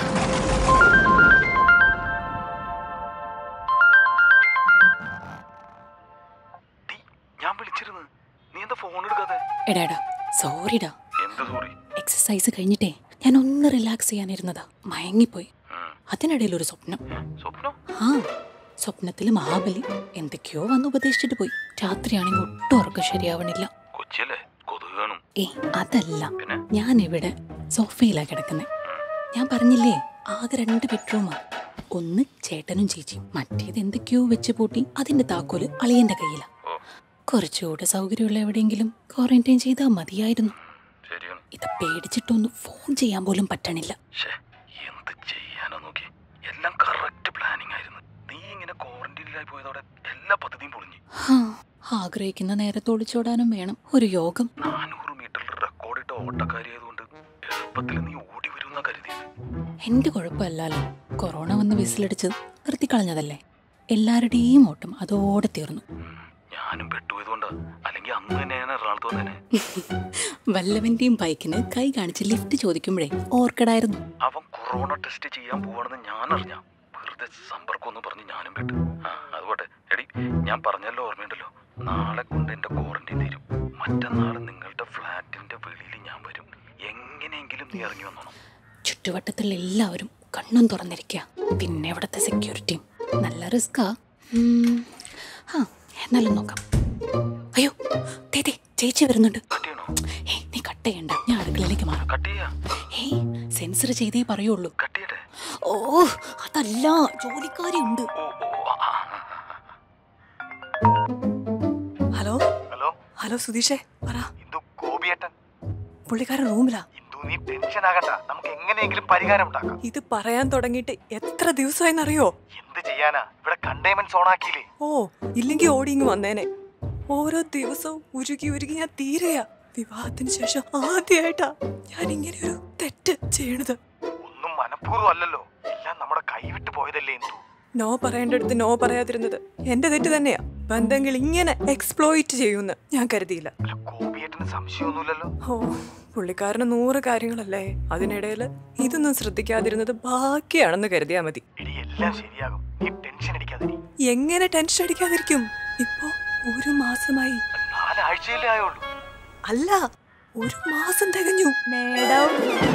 ഞാൻ വിളിച്ചിരുന്നു നീ എന്താ ഫോൺ എടുക്കാതെ എടാടാ സോറിടാ എന്താ സോറി എക്സസൈസ് കഴിഞ്ഞിട്ടേ ഞാൻ ഒന്ന് റിലാക്സ് ചെയ്യാനിരുന്നതാ മയങ്ങിപ്പോയി അതിനിടയിൽ ഒരു സ്വപ്നം സ്വപ്നം ആ സ്വപ്നത്തിൽ മഹാബലി എന്തൊക്കെയോ വന്ന് ഉപദേശിച്ചിട്ട് പോയി രാത്രിയാണെങ്കിൽ ഒട്ടും ഉറക്കം ശരിയാവണില്ല കൊച്ചിയല്ലേ കൊതുക് കാണും ഏ അതല്ല ഞാൻ ഇവിടെ സോഫയിലാ കിടക്കുന്നത് ഞാൻ പറഞ്ഞില്ലേ ആകെ രണ്ട് ബെഡ്റൂമാ ഒന്ന് ചേട്ടനും ചേച്ചിയും മറ്റേത് എന്തൊക്കെയോ വെച്ച് പൂട്ടി അതിന്റെ താക്കോല് അളിയന്റെ കയ്യിലാ കുറച്ചുകൂടെ സൗകര്യമുള്ള എവിടെയെങ്കിലും ക്വാറന്റൈൻ ചെയ്താൽ മതിയായിരുന്നു ശരിയാണ് ഇത് പേടിച്ചിട്ടൊന്നും ഫോൺ ചെയ്യാൻ പോലും പറ്റണില്ല ഷേ എന്ത് ചെയ്യാനാ നോക്കി എല്ലാം കറക്റ്റ് പ്ലാനിങ് ആയിരുന്നു നീ ഇങ്ങനെ ക്വാറന്റൈനിലായി പോയതോടെ എല്ലാ പദ്ധതിയും പൊളിഞ്ഞു ഹാ, ആഗ്രഹിക്കുന്ന നേരത്ത് ഒളിച്ചോടാനും വേണം ഒരു യോഗം നാനൂറ് മീറ്ററിൽ റെക്കോർഡിട്ട ഓട്ടക്കാരി ആയതുകൊണ്ട് എളുപ്പത്തിൽ നീ ഓടി വരുമെന്നാ കരുതിയത് എന്റെ കുഴപ്പമല്ലല്ലോ കൊറോണ വന്ന് വിസിലടിച്ച് നിർത്തിക്കളഞ്ഞതല്ലേ എല്ലാവരുടെയും ഓട്ടം അതോടെ തീർന്നു ഞാനും പെട്ടുപോയതുകൊണ്ടാ അല്ലെങ്കിൽ അന്ന് തന്നെ ഞാൻ എറണാകുളത്ത് വന്നേനെ വല്ലവന്റെയും ബൈക്കിന് കൈ കാണിച്ച് ലിഫ്റ്റ് ചോദിക്കുമ്പോഴേ ഓർക്കടായിരുന്നു അവൻ കൊറോണ ടെസ്റ്റ് ചെയ്യാൻ പോവാണെന്ന് ഞാൻ അറിഞ്ഞ വെറുതെ സമ്പർക്കം എന്ന് പറഞ്ഞ് ഞാനും പെട്ടു ആ അതുപോട്ടെ എടി ഞാൻ പറഞ്ഞല്ലോ ഓർമ്മയുണ്ടല്ലോ നാളെ കൊണ്ട് എന്റെ ക്വാറന്റൈൻ തീരും മറ്റന്നാൾ നിങ്ങളുടെ ഫ്ലാറ്റിന്റെ വെളിയിൽ ഞാൻ വരും എങ്ങനെയെങ്കിലും നീ ഇറങ്ങി വന്നോണം ചുറ്റുവട്ടത്തുള്ള എല്ലാവരും കണ്ണും തുറന്നിരിക്കുക പിന്നെ ഇവിടുത്തെ സെക്യൂരിറ്റിയും നല്ല റിസ്കാ ഉം, ആ എന്നാലും നോക്കാം അയ്യോ ദേ ദേ ചേച്ചി വരുന്നുണ്ട് ഏയ് നീ കട്ട് ചെയ്യണ്ട ഞാൻ അടുക്കളയിലേക്ക് മാറാം കട്ട് ചെയ്യാ ഏയ് സെൻസർ ചെയ്തേ പറയുള്ളൂ കട്ട് ചെയ്യട്ടെ ഓ അതല്ല ജോലിക്കാരി ഉണ്ട് ഹലോ ഹലോ ഹലോ സുധീഷേ പറ ഇന്ദു ഗോപിയേട്ടൻ പുള്ളിക്കാരൻ റൂമിലാ ഇന്ദു നീ ടെൻഷൻ ആകണ്ട നമുക്ക് എങ്ങനെയെങ്കിലും പരിഹാരം ഉണ്ടാക്കാം ഇത് പറയാൻ തുടങ്ങിയിട്ട് എത്ര ദിവസമായെന്നറിയോ എന്ത് ചെയ്യാനാ ഇവിടെ കണ്ടെയ്ൻമെന്റ് സോൺ ആക്കിയില്ലേ ഓ ഇല്ലെങ്കിൽ ഓടി ഇങ്ങ് വന്നേനെ ഓരോ ദിവസവും ഉരുകി ഉരുകി ഞാൻ തീരെയാ വിവാഹത്തിന് ശേഷം ആദ്യമായിട്ടാ ഞാൻ ഇങ്ങനെ ഒരു തെറ്റ് ചെയ്യണത് ഒന്നും മനഃപൂർവ്വം അല്ലല്ലോ എല്ലാം നമ്മുടെ കൈവിട്ട് പോയതല്ലേ ഇന്ദു നോ പറയേണ്ടടുത്ത് നോ പറയാതിരുന്നത് എന്റെ തെറ്റ് തന്നെയാ ബന്ധങ്ങൾ ഇങ്ങനെ എക്സ്പ്ലോയിറ്റ് ചെയ്യുമെന്ന് ഞാൻ കരുതിയില്ല ഗോപിയേട്ടന് സംശയമൊന്നുമില്ലല്ലോ ഓ പുള്ളിക്കാരന് നൂറ് കാര്യങ്ങളല്ലേ അതിനിടയിൽ ഇതൊന്നും ശ്രദ്ധിക്കാതിരുന്നത് ബാക്കിയാണെന്ന് കരുതിയാ മതി എടി എല്ലാം ശരിയാകും നീ ടെൻഷൻ അടിക്കാതിരി എങ്ങനെ ടെൻഷൻ അടിക്കാതിരിക്കും ഇപ്പോ ഒരു മാസമായി നാലാഴ്ചയിലേ ആയുള്ളൂ അല്ല ഒരു മാസം തികഞ്ഞു മേഡം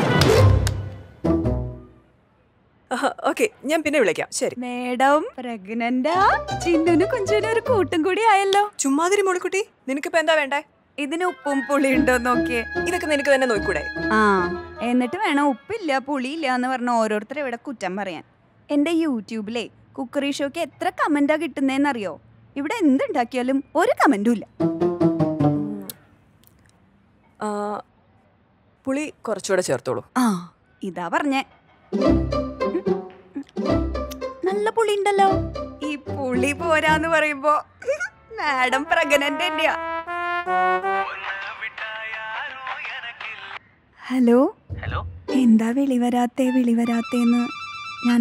ഓക്കെ ഞാൻ പിന്നെ വിളിക്കാം ശരി മേഡം പ്രഗ്നന്റാ ചിന്നുനും കുഞ്ചുനും ഒരു കൂട്ടും കൂടി ആയല്ലോ ചുമ്മാതിരി മോളിക്കുട്ടി നിനക്കിപ്പോ എന്താ വേണ്ടേ ഇതിന് ഉപ്പും പുളി ഉണ്ടോ നോക്കിയേ ഇതൊക്കെ നിനക്ക് തന്നെ നോക്കൂടെ ആ എന്നിട്ട് വേണം ഉപ്പില്ല പുളിയില്ല എന്ന് പറഞ്ഞ ഓരോരുത്തരെ ഇവിടെ കുറ്റം പറയാൻ എന്റെ യൂട്യൂബിലെ കുക്കറി ഷോക്ക് എത്ര കമന്റാ കിട്ടുന്നതെന്നറിയോ ഇവിടെ എന്തുണ്ടാക്കിയാലും ഒരു കമന്റും ഇല്ല ആ, പുളി കുറച്ചുകൂടെ ചേർത്തോളൂ ആ ഇതാ പറഞ്ഞേ നല്ല പുളി ഉണ്ടല്ലോ ഈ പുളി പോരാന്ന് പറയുമ്പോ മാഡം പ്രഗ്നന്റ് തന്നെയാ ഹലോ ഹലോ എന്താ വിളി വരാത്തേ വിളി വരാത്തേന്ന് ഞാൻ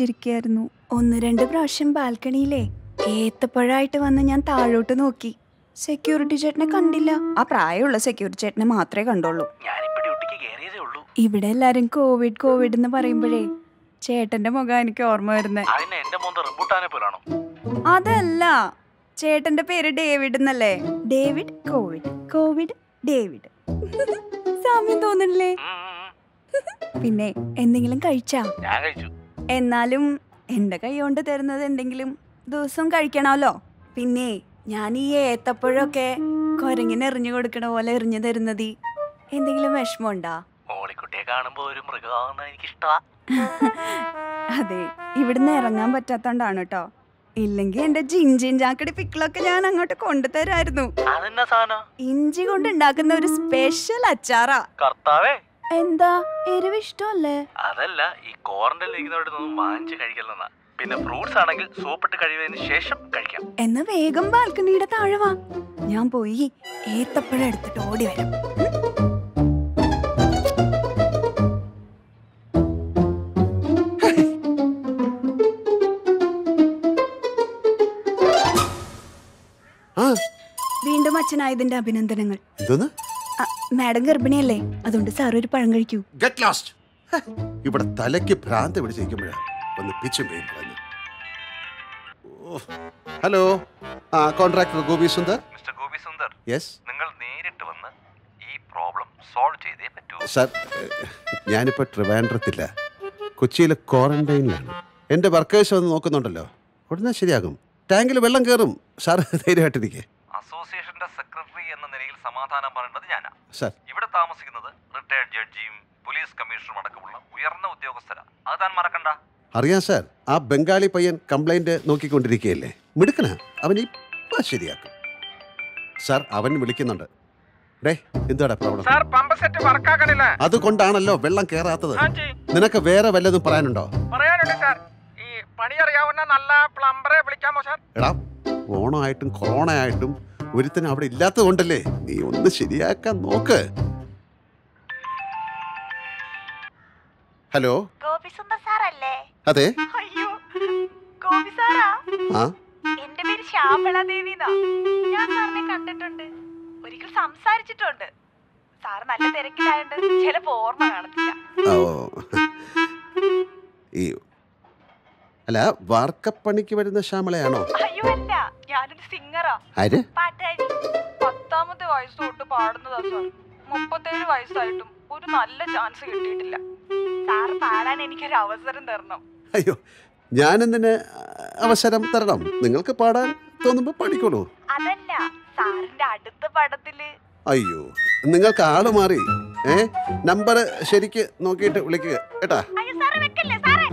ആലോചിച്ചിരിക്കുകയായിരുന്നു ഒന്ന് രണ്ട് പ്രാവശ്യം ബാൽക്കണിയിലേ ഏത്തപ്പഴമായിട്ട് വന്ന് ഞാൻ താഴോട്ട് നോക്കി സെക്യൂരിറ്റി ചേട്ടനെ കണ്ടില്ല ആ പ്രായമുള്ള സെക്യൂരിറ്റി ചേട്ടനെ മാത്രമേ കണ്ടുള്ളൂ ഞാനിപ്പോ ഡ്യൂട്ടിക്ക് കയറിയതേ ഉള്ളൂ ഇവിടെ എല്ലാരും കോവിഡ് കോവിഡ് എന്ന് പറയുമ്പോഴേ ചേട്ടന്റെ മുഖം എനിക്ക് ഓർമ്മ വരുന്നേ അതിന് എന്റെ മോന്ത റംബൂട്ടാനെ പോലാണോ അതല്ല ചേട്ടന്റെ പേര് ഡേവിഡ് എന്നല്ലേ ഡേവിഡ് കോവിഡ് കോവിഡ് ഡേവിഡ് സാമ്യം തോന്നണില്ലേ പിന്നെ എന്തെങ്കിലും കഴിച്ചാ ഞാൻ കഴിച്ചു എന്നാലും എന്റെ കൈ കൊണ്ട് തരുന്നത് എന്തെങ്കിലും ദിവസം കഴിക്കണമല്ലോ പിന്നെ ഞാൻ ഈ ഏത്തപ്പഴമൊക്കെ കുരങ്ങിന് എറിഞ്ഞു കൊടുക്കണ പോലെ എറിഞ്ഞു തരുന്നത് എന്തെങ്കിലും വിഷമമുണ്ടാ ഓളിക്കുട്ടിയെ കാണുമ്പോ ഒരു മൃഗമാകുന്ന എനിക്ക് ഇഷ്ടമാ അതെ ഇവിടുന്ന് ഇറങ്ങാൻ പറ്റാത്തോണ്ടാണ് കേട്ടോ ഇല്ലെങ്കിൽ എന്റെ ജിഞ്ചിൻ ചാക്കടി പിക്കിളൊക്കെ ഞാൻ അങ്ങോട്ട് കൊണ്ടുതരായിരുന്നു അതെന്നാ സാധനം ഇഞ്ചി കൊണ്ട് ഉണ്ടാക്കുന്ന ഒരു സ്പെഷ്യൽ അച്ചാറാ കർത്താവേ എന്താ എരിവ് ഇഷ്ടമല്ലേ അതല്ല ഈ ക്വാറന്റൈനിൽ ഇരിക്കുന്നവരുടെ ഒന്നും വാങ്ങിച്ച് കഴിക്കലെന്നാ പിന്നെ ഫ്രൂട്ട്സ് ആണെങ്കിൽ സോപ്പിട്ട് കഴിവതിന് ശേഷം കഴിക്കാം എന്നാ വേഗം ബാൽക്കണിയുടെ താഴെ വാ ഞാൻ പോയി ഏത്തപ്പഴം എടുത്തിട്ട് ഓടി വരാം ആ വീണ്ടും അച്ഛനായതിന്റെ അഭിനന്ദനങ്ങൾ എന്തോന്ന് ആ, മാഡം ഗർഭിണിയല്ലേ അതുകൊണ്ട് സാർ ഒരു പഴം കഴിക്കൂ ഗെറ്റ് ലാസ്റ്റ് ഇവിടെ തലയ്ക്ക് ഭ്രാന്ത് പിടിച്ചിരിക്കുമ്പോഴാ ഒന്ന് പിച്ചും പെയ്യും കളഞ്ഞു ഹലോ ആ contractor Gopi Sundar mister Gopi Sundar yes നിങ്ങൾ നേരിട്ട് വന്ന് ഈ പ്രോബ്ലം സോൾവ് ചെയ്തേ പറ്റൂ സാർ ഞാനിപ്പോൾ ട്രിവാൻഡ്രത്തില്ല കൊച്ചിയിലെ ക്വാറന്റൈനിലാണ് എൻ്റെ വർക്കേഴ്സ് വന്ന് നോക്കുന്നുണ്ടല്ലോ ഉടനെ ശരിയാകും ടാങ്കിൽ വെള്ളം കയറും സാർ ധൈര്യമായിട്ടിരിക്കെ അസോസിയേഷന്റെ സെക്രട്ടറി എന്ന നിലയിൽ സമാധാനം പറയേണ്ടത് ഞാനാ സാർ ഇവിടെ താമസിക്കുന്നത് റിട്ടയർഡ് ജഡ്ജിയും പോലീസ് കമ്മീഷണറും അടക്കമുള്ള ഉയർന്ന ഉദ്യോഗസ്ഥരാ അത് താൻ മറക്കണ്ട അറിയാം സാർ ആ ബംഗാളി പയ്യൻ കംപ്ലൈന്റ് നോക്കിക്കൊണ്ടിരിക്കുകയല്ലേ മിടുക്കനാ അവൻ ഇപ്പം ശരിയാക്കും സാർ അവൻ വിളിക്കുന്നുണ്ട് ഡേ എന്താടാ പ്രോബ്ലം സാർ പമ്പ് സെറ്റ് വർക്കാക്കണില്ല അതുകൊണ്ടാണല്ലോ വെള്ളം കയറാത്തത് ആഞ്ചി നിനക്ക് വേറെ വല്ലതും പറയാനുണ്ടോ പറയാനുണ്ട് സാർ ഈ പണി അറിയാവുന്ന നല്ല പ്ലംബറെ വിളിക്കാമോ സാർ എടാ ഓണമായിട്ടും കൊറോണ ആയിട്ടും ഒരുത്തനും അവിടെ ഇല്ലാത്തത് കൊണ്ടല്ലേ നീ ഒന്ന് ശരിയാക്കാൻ നോക്ക് ഹലോ ഗോപിസുന്ദർ സാറല്ലേ അതെ അയ്യോ ഗോപി സാറാ ആ എന്റെ പേര് ശ്യാമള ദേവിന്നാ ഞാൻ സാറിനെ കണ്ടിട്ടുണ്ട് ഒരിക്കൽ സംസാരിച്ചിട്ടുണ്ട് സാർ നല്ല തിരക്കിലായോണ്ട് ചിലപ്പോ ഓർമ്മ കാണത്തില്ല ഓ ഈ അല്ല വാർക്കപ്പണിക്ക് വരുന്ന ശ്യാമളയാണോ അയ്യോ അല്ല ഞാനൊരു സിംഗറാ ആര് പാട്ടാരി പത്താമത്തെ വയസ്സ് തൊട്ട് പാടുന്നതാ സാർ മുപ്പത്തേഴ് വയസ്സായിട്ടും ഒരു നല്ല ചാൻസ് കിട്ടിയിട്ടില്ല സാർ പാടാൻ എനിക്കൊരു അവസരം തരണം അയ്യോ ഞാനെന്തിന് അവസരം തരണം നിങ്ങൾക്ക് പാടാൻ തോന്നുമ്പോൾ പാടിക്കോളൂ അതല്ല സാറിന്റെ അടുത്ത പടത്തില് അയ്യോ നിങ്ങൾക്ക് ആള് മാറി ഏ നമ്പർ ശരിക്ക് നോക്കിയിട്ട് വിളിക്കുക കേട്ടാ അയ്യോ സാറ് വെക്കല്ലേ സാറേ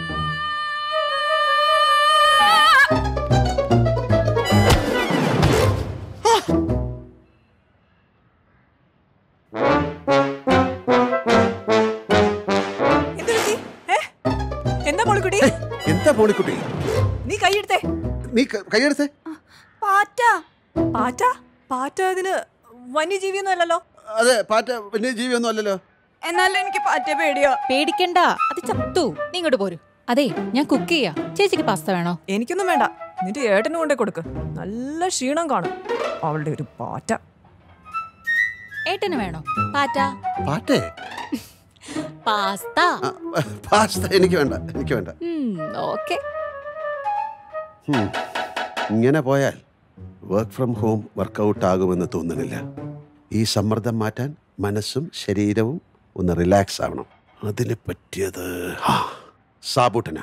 എന്ത് പറ്റി? ഏ? എന്താ മോളിക്കുട്ടി എന്താ പോണിക്കുട്ടി നീ കൈയെടുത്തേ നീ ക- കൈയെടുത്തേ പാറ്റ പാറ്റ പാറ്റ ഇതിന് വന്യജീവിയൊന്നും അല്ലല്ലോ അതെ പാറ്റ വന്യജീവിയൊന്നും അല്ലല്ലോ എന്നാലും എനിക്ക് പാറ്റ പേടിയോ പേടിക്കണ്ട അത് ചത്തു നീ ഇങ്ങോട്ട് പോരൂ അതെ ഞാൻ കുക്ക് ചെയ്യാ ചേച്ചിക്ക് പാസ്ത വേണോ എനിക്കൊന്നും വേണ്ട നിന്റെ ഏട്ടന് കൊണ്ടേ കൊടുക്ക് നല്ല ക്ഷീണം കാണും അവളുടെ ഒരു പാറ്റ ഏട്ടന് വേണോ പാറ്റ പാറ്റേ പാസ്ത പാസ്ത എനിക്ക് വേണ്ട എനിക്ക് വേണ്ട ഓക്കെ ഹും. ഇങ്ങനെ പോയാൽ വർക്ക് ഫ്രം ഹോം വർക്കൗട്ട് ആകുമെന്ന് തോന്നുന്നില്ല ഈ സമ്മർദ്ദം മാറ്റാൻ മനസ്സും ശരീരവും ഒന്ന് റിലാക്സ് ആവണം അതിന് പറ്റിയത് ആ, സാബൂട്ടന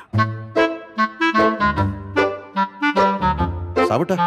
സാബൂട്ട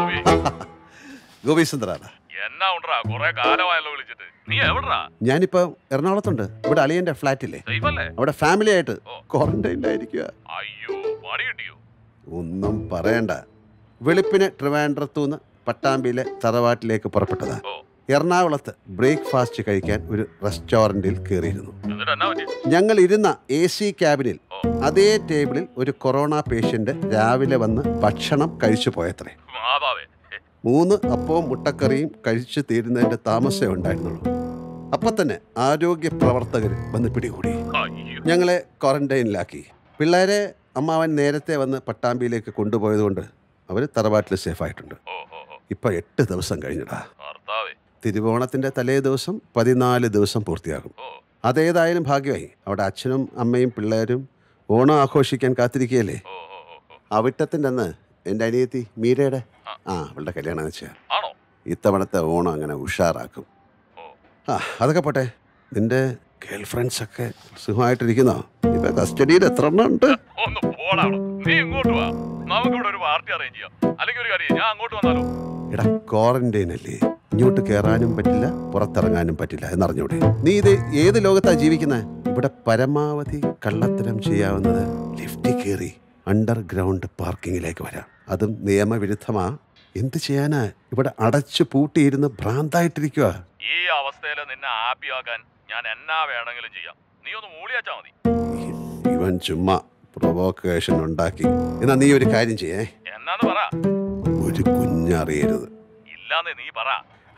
ഗോപി സുന്ദറാണ് എന്നാ ഉണ്ടാ കൊറേ കാലമായല്ലോ വിളിച്ചിട്ട് നീ എവിടാ ഞാനിപ്പോ എറണാകുളത്തുണ്ട് ഇവിടെ അളിയന്റെ ഫ്ലാറ്റില്ലേ സേഫ് അല്ലേ അവിടെ ഫാമിലി ആയിട്ട് ക്വാറന്റൈനിലായിരിക്കുക അയ്യോ പണി കിട്ടിയോ ഒന്നും പറയണ്ട വെളുപ്പിന് ട്രിവാൻഡ്രത്തുനിന്ന് പട്ടാമ്പിയിലെ തറവാട്ടിലേക്ക് പുറപ്പെട്ടതാ എറണാകുളത്ത് ബ്രേക്ക്ഫാസ്റ്റ് കഴിക്കാൻ ഒരു റെസ്റ്റോറൻറ്റിൽ കയറിയിരുന്നു എന്നിട്ട് എന്നാ പറ്റി ഞങ്ങൾ ഇരുന്ന എ സി ക്യാബിനിൽ അതേ ടേബിളിൽ ഒരു കൊറോണ പേഷ്യന്റ് രാവിലെ വന്ന് ഭക്ഷണം കഴിച്ചു പോയത്രേ മാതാവേ മൂന്ന് അപ്പവും മുട്ടക്കറിയും കഴിച്ചു തീരുന്നതിന്റെ താമസമേ ഉണ്ടായിരുന്നുള്ളൂ അപ്പൊ തന്നെ ആരോഗ്യ പ്രവർത്തകർ വന്ന് പിടികൂടി അയ്യോ ഞങ്ങളെ ക്വാറന്റൈനിലാക്കി പിള്ളേരെ അമ്മാവൻ നേരത്തെ വന്ന് പട്ടാമ്പിയിലേക്ക് കൊണ്ടുപോയതുകൊണ്ട് അവർ തറവാട്ടിൽ സേഫായിട്ടുണ്ട് ഇപ്പൊ എട്ട് ദിവസം കഴിഞ്ഞടാ ഭർത്താവേ തിരുവോണത്തിന്റെ തലേ ദിവസം പതിനാല് ദിവസം പൂർത്തിയാകും അതേതായാലും ഭാഗ്യമായി അവിടെ അച്ഛനും അമ്മയും പിള്ളേരും ഓണം ആഘോഷിക്കാൻ കാത്തിരിക്കുകയല്ലേ അവിട്ടത്തിൻ്റെ അന്ന് എൻ്റെ അനിയത്തി മീരയുടെ ആ അവളുടെ കല്യാണം വെച്ചാൽ ആണോ ഇത്തവണത്തെ ഓണം അങ്ങനെ ഉഷാറാക്കും ആ അതൊക്കെ പോട്ടെ നിന്റെ ഗേൾ ഫ്രണ്ട്സ് ഒക്കെ സുഖമായിട്ടിരിക്കുന്നോ ഇപ്പൊ കസ്റ്റഡിയിൽ എത്ര എണ്ണം ഉണ്ട് ഒന്ന് പോടാ നീ ഇങ്ങോട്ട് വാ നമുക്കിവിടെ ഒരു പാർട്ടി അറേഞ്ച് ചെയ്യാം അല്ലെങ്കിൽ ഒരു കാര്യം ഞാൻ അങ്ങോട്ട് വന്നാലോ എടാ ക്വാറന്റൈൻ അല്ലേ ഇങ്ങോട്ട് കയറാനും പറ്റില്ല പുറത്തിറങ്ങാനും പറ്റില്ല എന്നറിഞ്ഞൂടെ നീ ഇത് ഏത് ലോകത്താ ജീവിക്കുന്നത് ഇവിടെ പരമാവധി കള്ളത്തരം ചെയ്യാവുന്നത് ലിഫ്റ്റിൽ കയറി അണ്ടർഗ്രൗണ്ട് പാർക്കിങ്ങിലേക്ക് വരാം അതും നിയമവിരുദ്ധമാ എന്ത് ചെയ്യാനാ ഇവിടെ അടച്ചു പൂട്ടിയിരുന്ന് ഭ്രാന്തായിട്ടിരിക്കുക ഈ അവസ്ഥയിൽ നിന്നെ ഹാപ്പി ആക്കാൻ ഞാൻ എന്നാ വേണമെങ്കിലും ചെയ്യാം നീ ഒന്ന് മൂളിയാച്ചാ മതി ഇവൻ ചുമ്മാ പ്രൊവോക്കേഷൻ ഉണ്ടാക്കി എന്നാ നീ ഒരു കാര്യം ചെയ്യേ എന്നാന്ന് പറ ഒരു കുഞ്ഞറിയരുത് ഇല്ലാന്ന് നീ പറ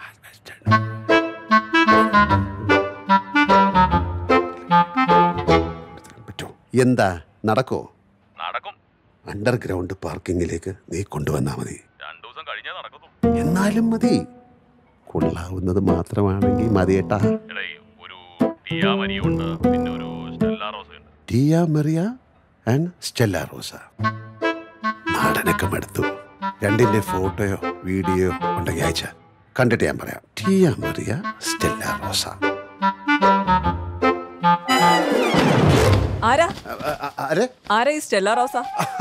എന്താ നടക്കോ നടക്കും അണ്ടർഗ്രൗണ്ട് പാർക്കിങ്ങിലേക്ക് നീ കൊണ്ടുവന്നാ മതി രണ്ടു ദിവസം കഴിഞ്ഞേ നടക്കത്തു എന്നാലും മതി കൊള്ളാവുന്നത് മാത്രമാണെങ്കിൽ മതിയേട്ടാ എടേ ഒരു ടിയാ മരിയുണ്ട് പിന്നെ ഒരു സ്റ്റെല്ല റോസ് ഉണ്ട് ടിയ മെറിയ ആൻഡ് സ്റ്റെല്ല റോസ നാടനൊക്കെ മടുത്തു രണ്ടിന്റെ ഫോട്ടോയോ വീഡിയോയോ ഉണ്ടെങ്കിൽ അയച്ച കണ്ടിട്ട് ഞാൻ പറയാം ടിയ മെറിയ സ്റ്റെല്ല റോസ ആരാ ആരെ ആരാ ഈ സ്റ്റെല്ല റോസ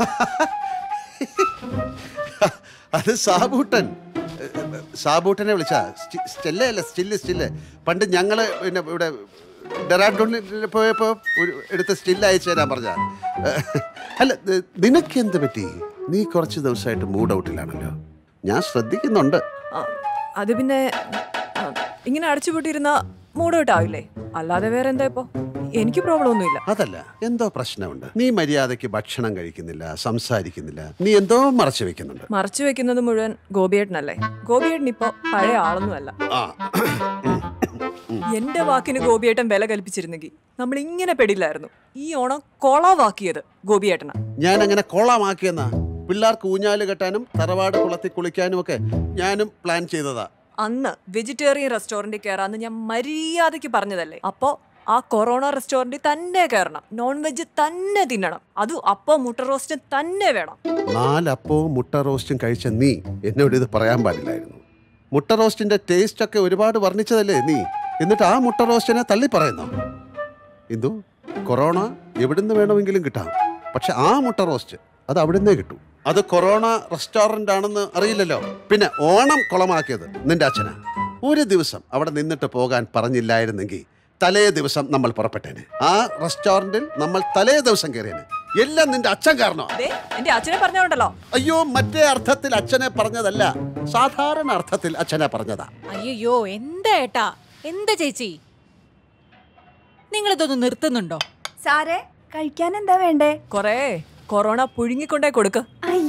അത് സാബൂട്ടൻ സാബൂട്ടനെ വിളിച്ച സ്റ്റെല്ല അല്ല സ്റ്റില്ല് സ്റ്റില്ല് പണ്ട് ഞങ്ങള് പിന്നെ ഇവിടെ ഡെറാഡൂണിൽ പോയപ്പോ ഒരു എടുത്ത സ്റ്റില്ല് അയച്ചു തരാൻ പറഞ്ഞ അല്ല നി- നിനക്ക് എന്ത് പറ്റി നീ കുറച്ച് ദിവസമായിട്ട് മൂഡ് ഔട്ടിലാണല്ലോ ഞാൻ ശ്രദ്ധിക്കുന്നുണ്ട് ആ, അത് പിന്നെ ആ, ഇങ്ങനെ അടച്ചുപൂട്ടിയിരുന്ന മൂഡ് ഔട്ട് ആവില്ലേ അല്ലാതെ വേറെ എന്താ ഇപ്പോ എനിക്ക് പ്രോബ്ലം ഒന്നുമില്ല അതല്ല എന്തോ പ്രശ്നമുണ്ട് നീ മര്യാദയ്ക്ക് ഭക്ഷണം കഴിക്കുന്നില്ല സംസാരിക്കുന്നില്ല നീ എന്തോ മറച്ചു വെക്കുന്നുണ്ട് മറച്ചു വെക്കുന്നത് മുഴുവൻ ഗോപിയേട്ടനല്ലേ ഗോപിയേട്ടൻ ഇപ്പൊ പഴയ ആളൊന്നുമല്ല ആ എന്റെ വാക്കിന് ഗോപിയേട്ടൻ വില കൽപ്പിച്ചിരുന്നെങ്കിൽ നമ്മൾ ഇങ്ങനെ പെടില്ലായിരുന്നു ഈ ഓണം കൊളവാക്കിയത് ഗോപിയേട്ടനാ ഞാൻ അങ്ങനെ കോളമാക്കിയെന്നാ പിള്ളേർക്ക് ഊഞ്ഞാല് കെട്ടാനും തറവാട് കുളത്തിൽ കുളിക്കാനും ഒക്കെ ഞാനും പ്ലാൻ ചെയ്തതാ അന്ന് വെജിറ്റേറിയൻ റെസ്റ്റോറന്റിൽ കയറാന്ന് ഞാൻ മര്യാദയ്ക്ക് പറഞ്ഞതല്ലേ അപ്പോ ആ കൊറോണ റെസ്റ്റോറന്റിൽ തന്നെ കയറണം നോൺ വെജ് തന്നെ തിന്നണം അത് അപ്പോ മുട്ട റോസ്റ്റ് തന്നെ വേണം നാലപ്പവും മുട്ട റോസ്റ്റും കഴിച്ച നീ എന്നോട് ഇത് പറയാൻ പാടില്ലായിരുന്നു മുട്ട റോസ്റ്റിന്റെ ടേസ്റ്റ് ഒക്കെ ഒരുപാട് വർണ്ണിച്ചതല്ലേ നീ എന്നിട്ട് ആ മുട്ട റോസ്റ്റിനെ തള്ളി പറയുന്നു ഇന്ദു കൊറോണ എവിടുന്ന് വേണമെങ്കിലും കിട്ടാം പക്ഷെ ആ മുട്ട റോസ്റ്റ് അത് അവിടുന്നേ കിട്ടൂ അത് കൊറോണ റെസ്റ്റോറന്റ് ആണെന്ന് അറിയില്ലല്ലോ പിന്നെ ഓണം കുളമാക്കിയത് നിന്റെ അച്ഛനാ ഒരു ദിവസം അവിടെ നിന്നിട്ട് പോകാൻ പറഞ്ഞില്ലായിരുന്നെങ്കിൽ തലേ ദിവസം നമ്മൾ പുറപ്പെട്ടേനെ ആ റെസ്റ്റോറന്റിൽ നമ്മൾ തലേ ദിവസം കയറിയേനെ എല്ലാം നിന്റെ അച്ഛൻ കാരണോ അതെ എന്റെ അച്ഛനെ പറഞ്ഞോണ്ടല്ലോ അയ്യോ മറ്റേ അർത്ഥത്തിൽ അച്ഛനെ പറഞ്ഞതല്ല സാധാരണ അർത്ഥത്തിൽ അച്ഛനെ പറഞ്ഞതാ അയ്യോ എന്താ ഏട്ടാ എന്താ ചേച്ചി നിങ്ങൾ ഇതൊന്ന് നിർത്തുന്നുണ്ടോ സാറേ കഴിക്കാൻ എന്താ വേണ്ടേ കൊറേ കൊറോണ പുഴുങ്ങിക്കൊണ്ടേ കൊടുക്ക്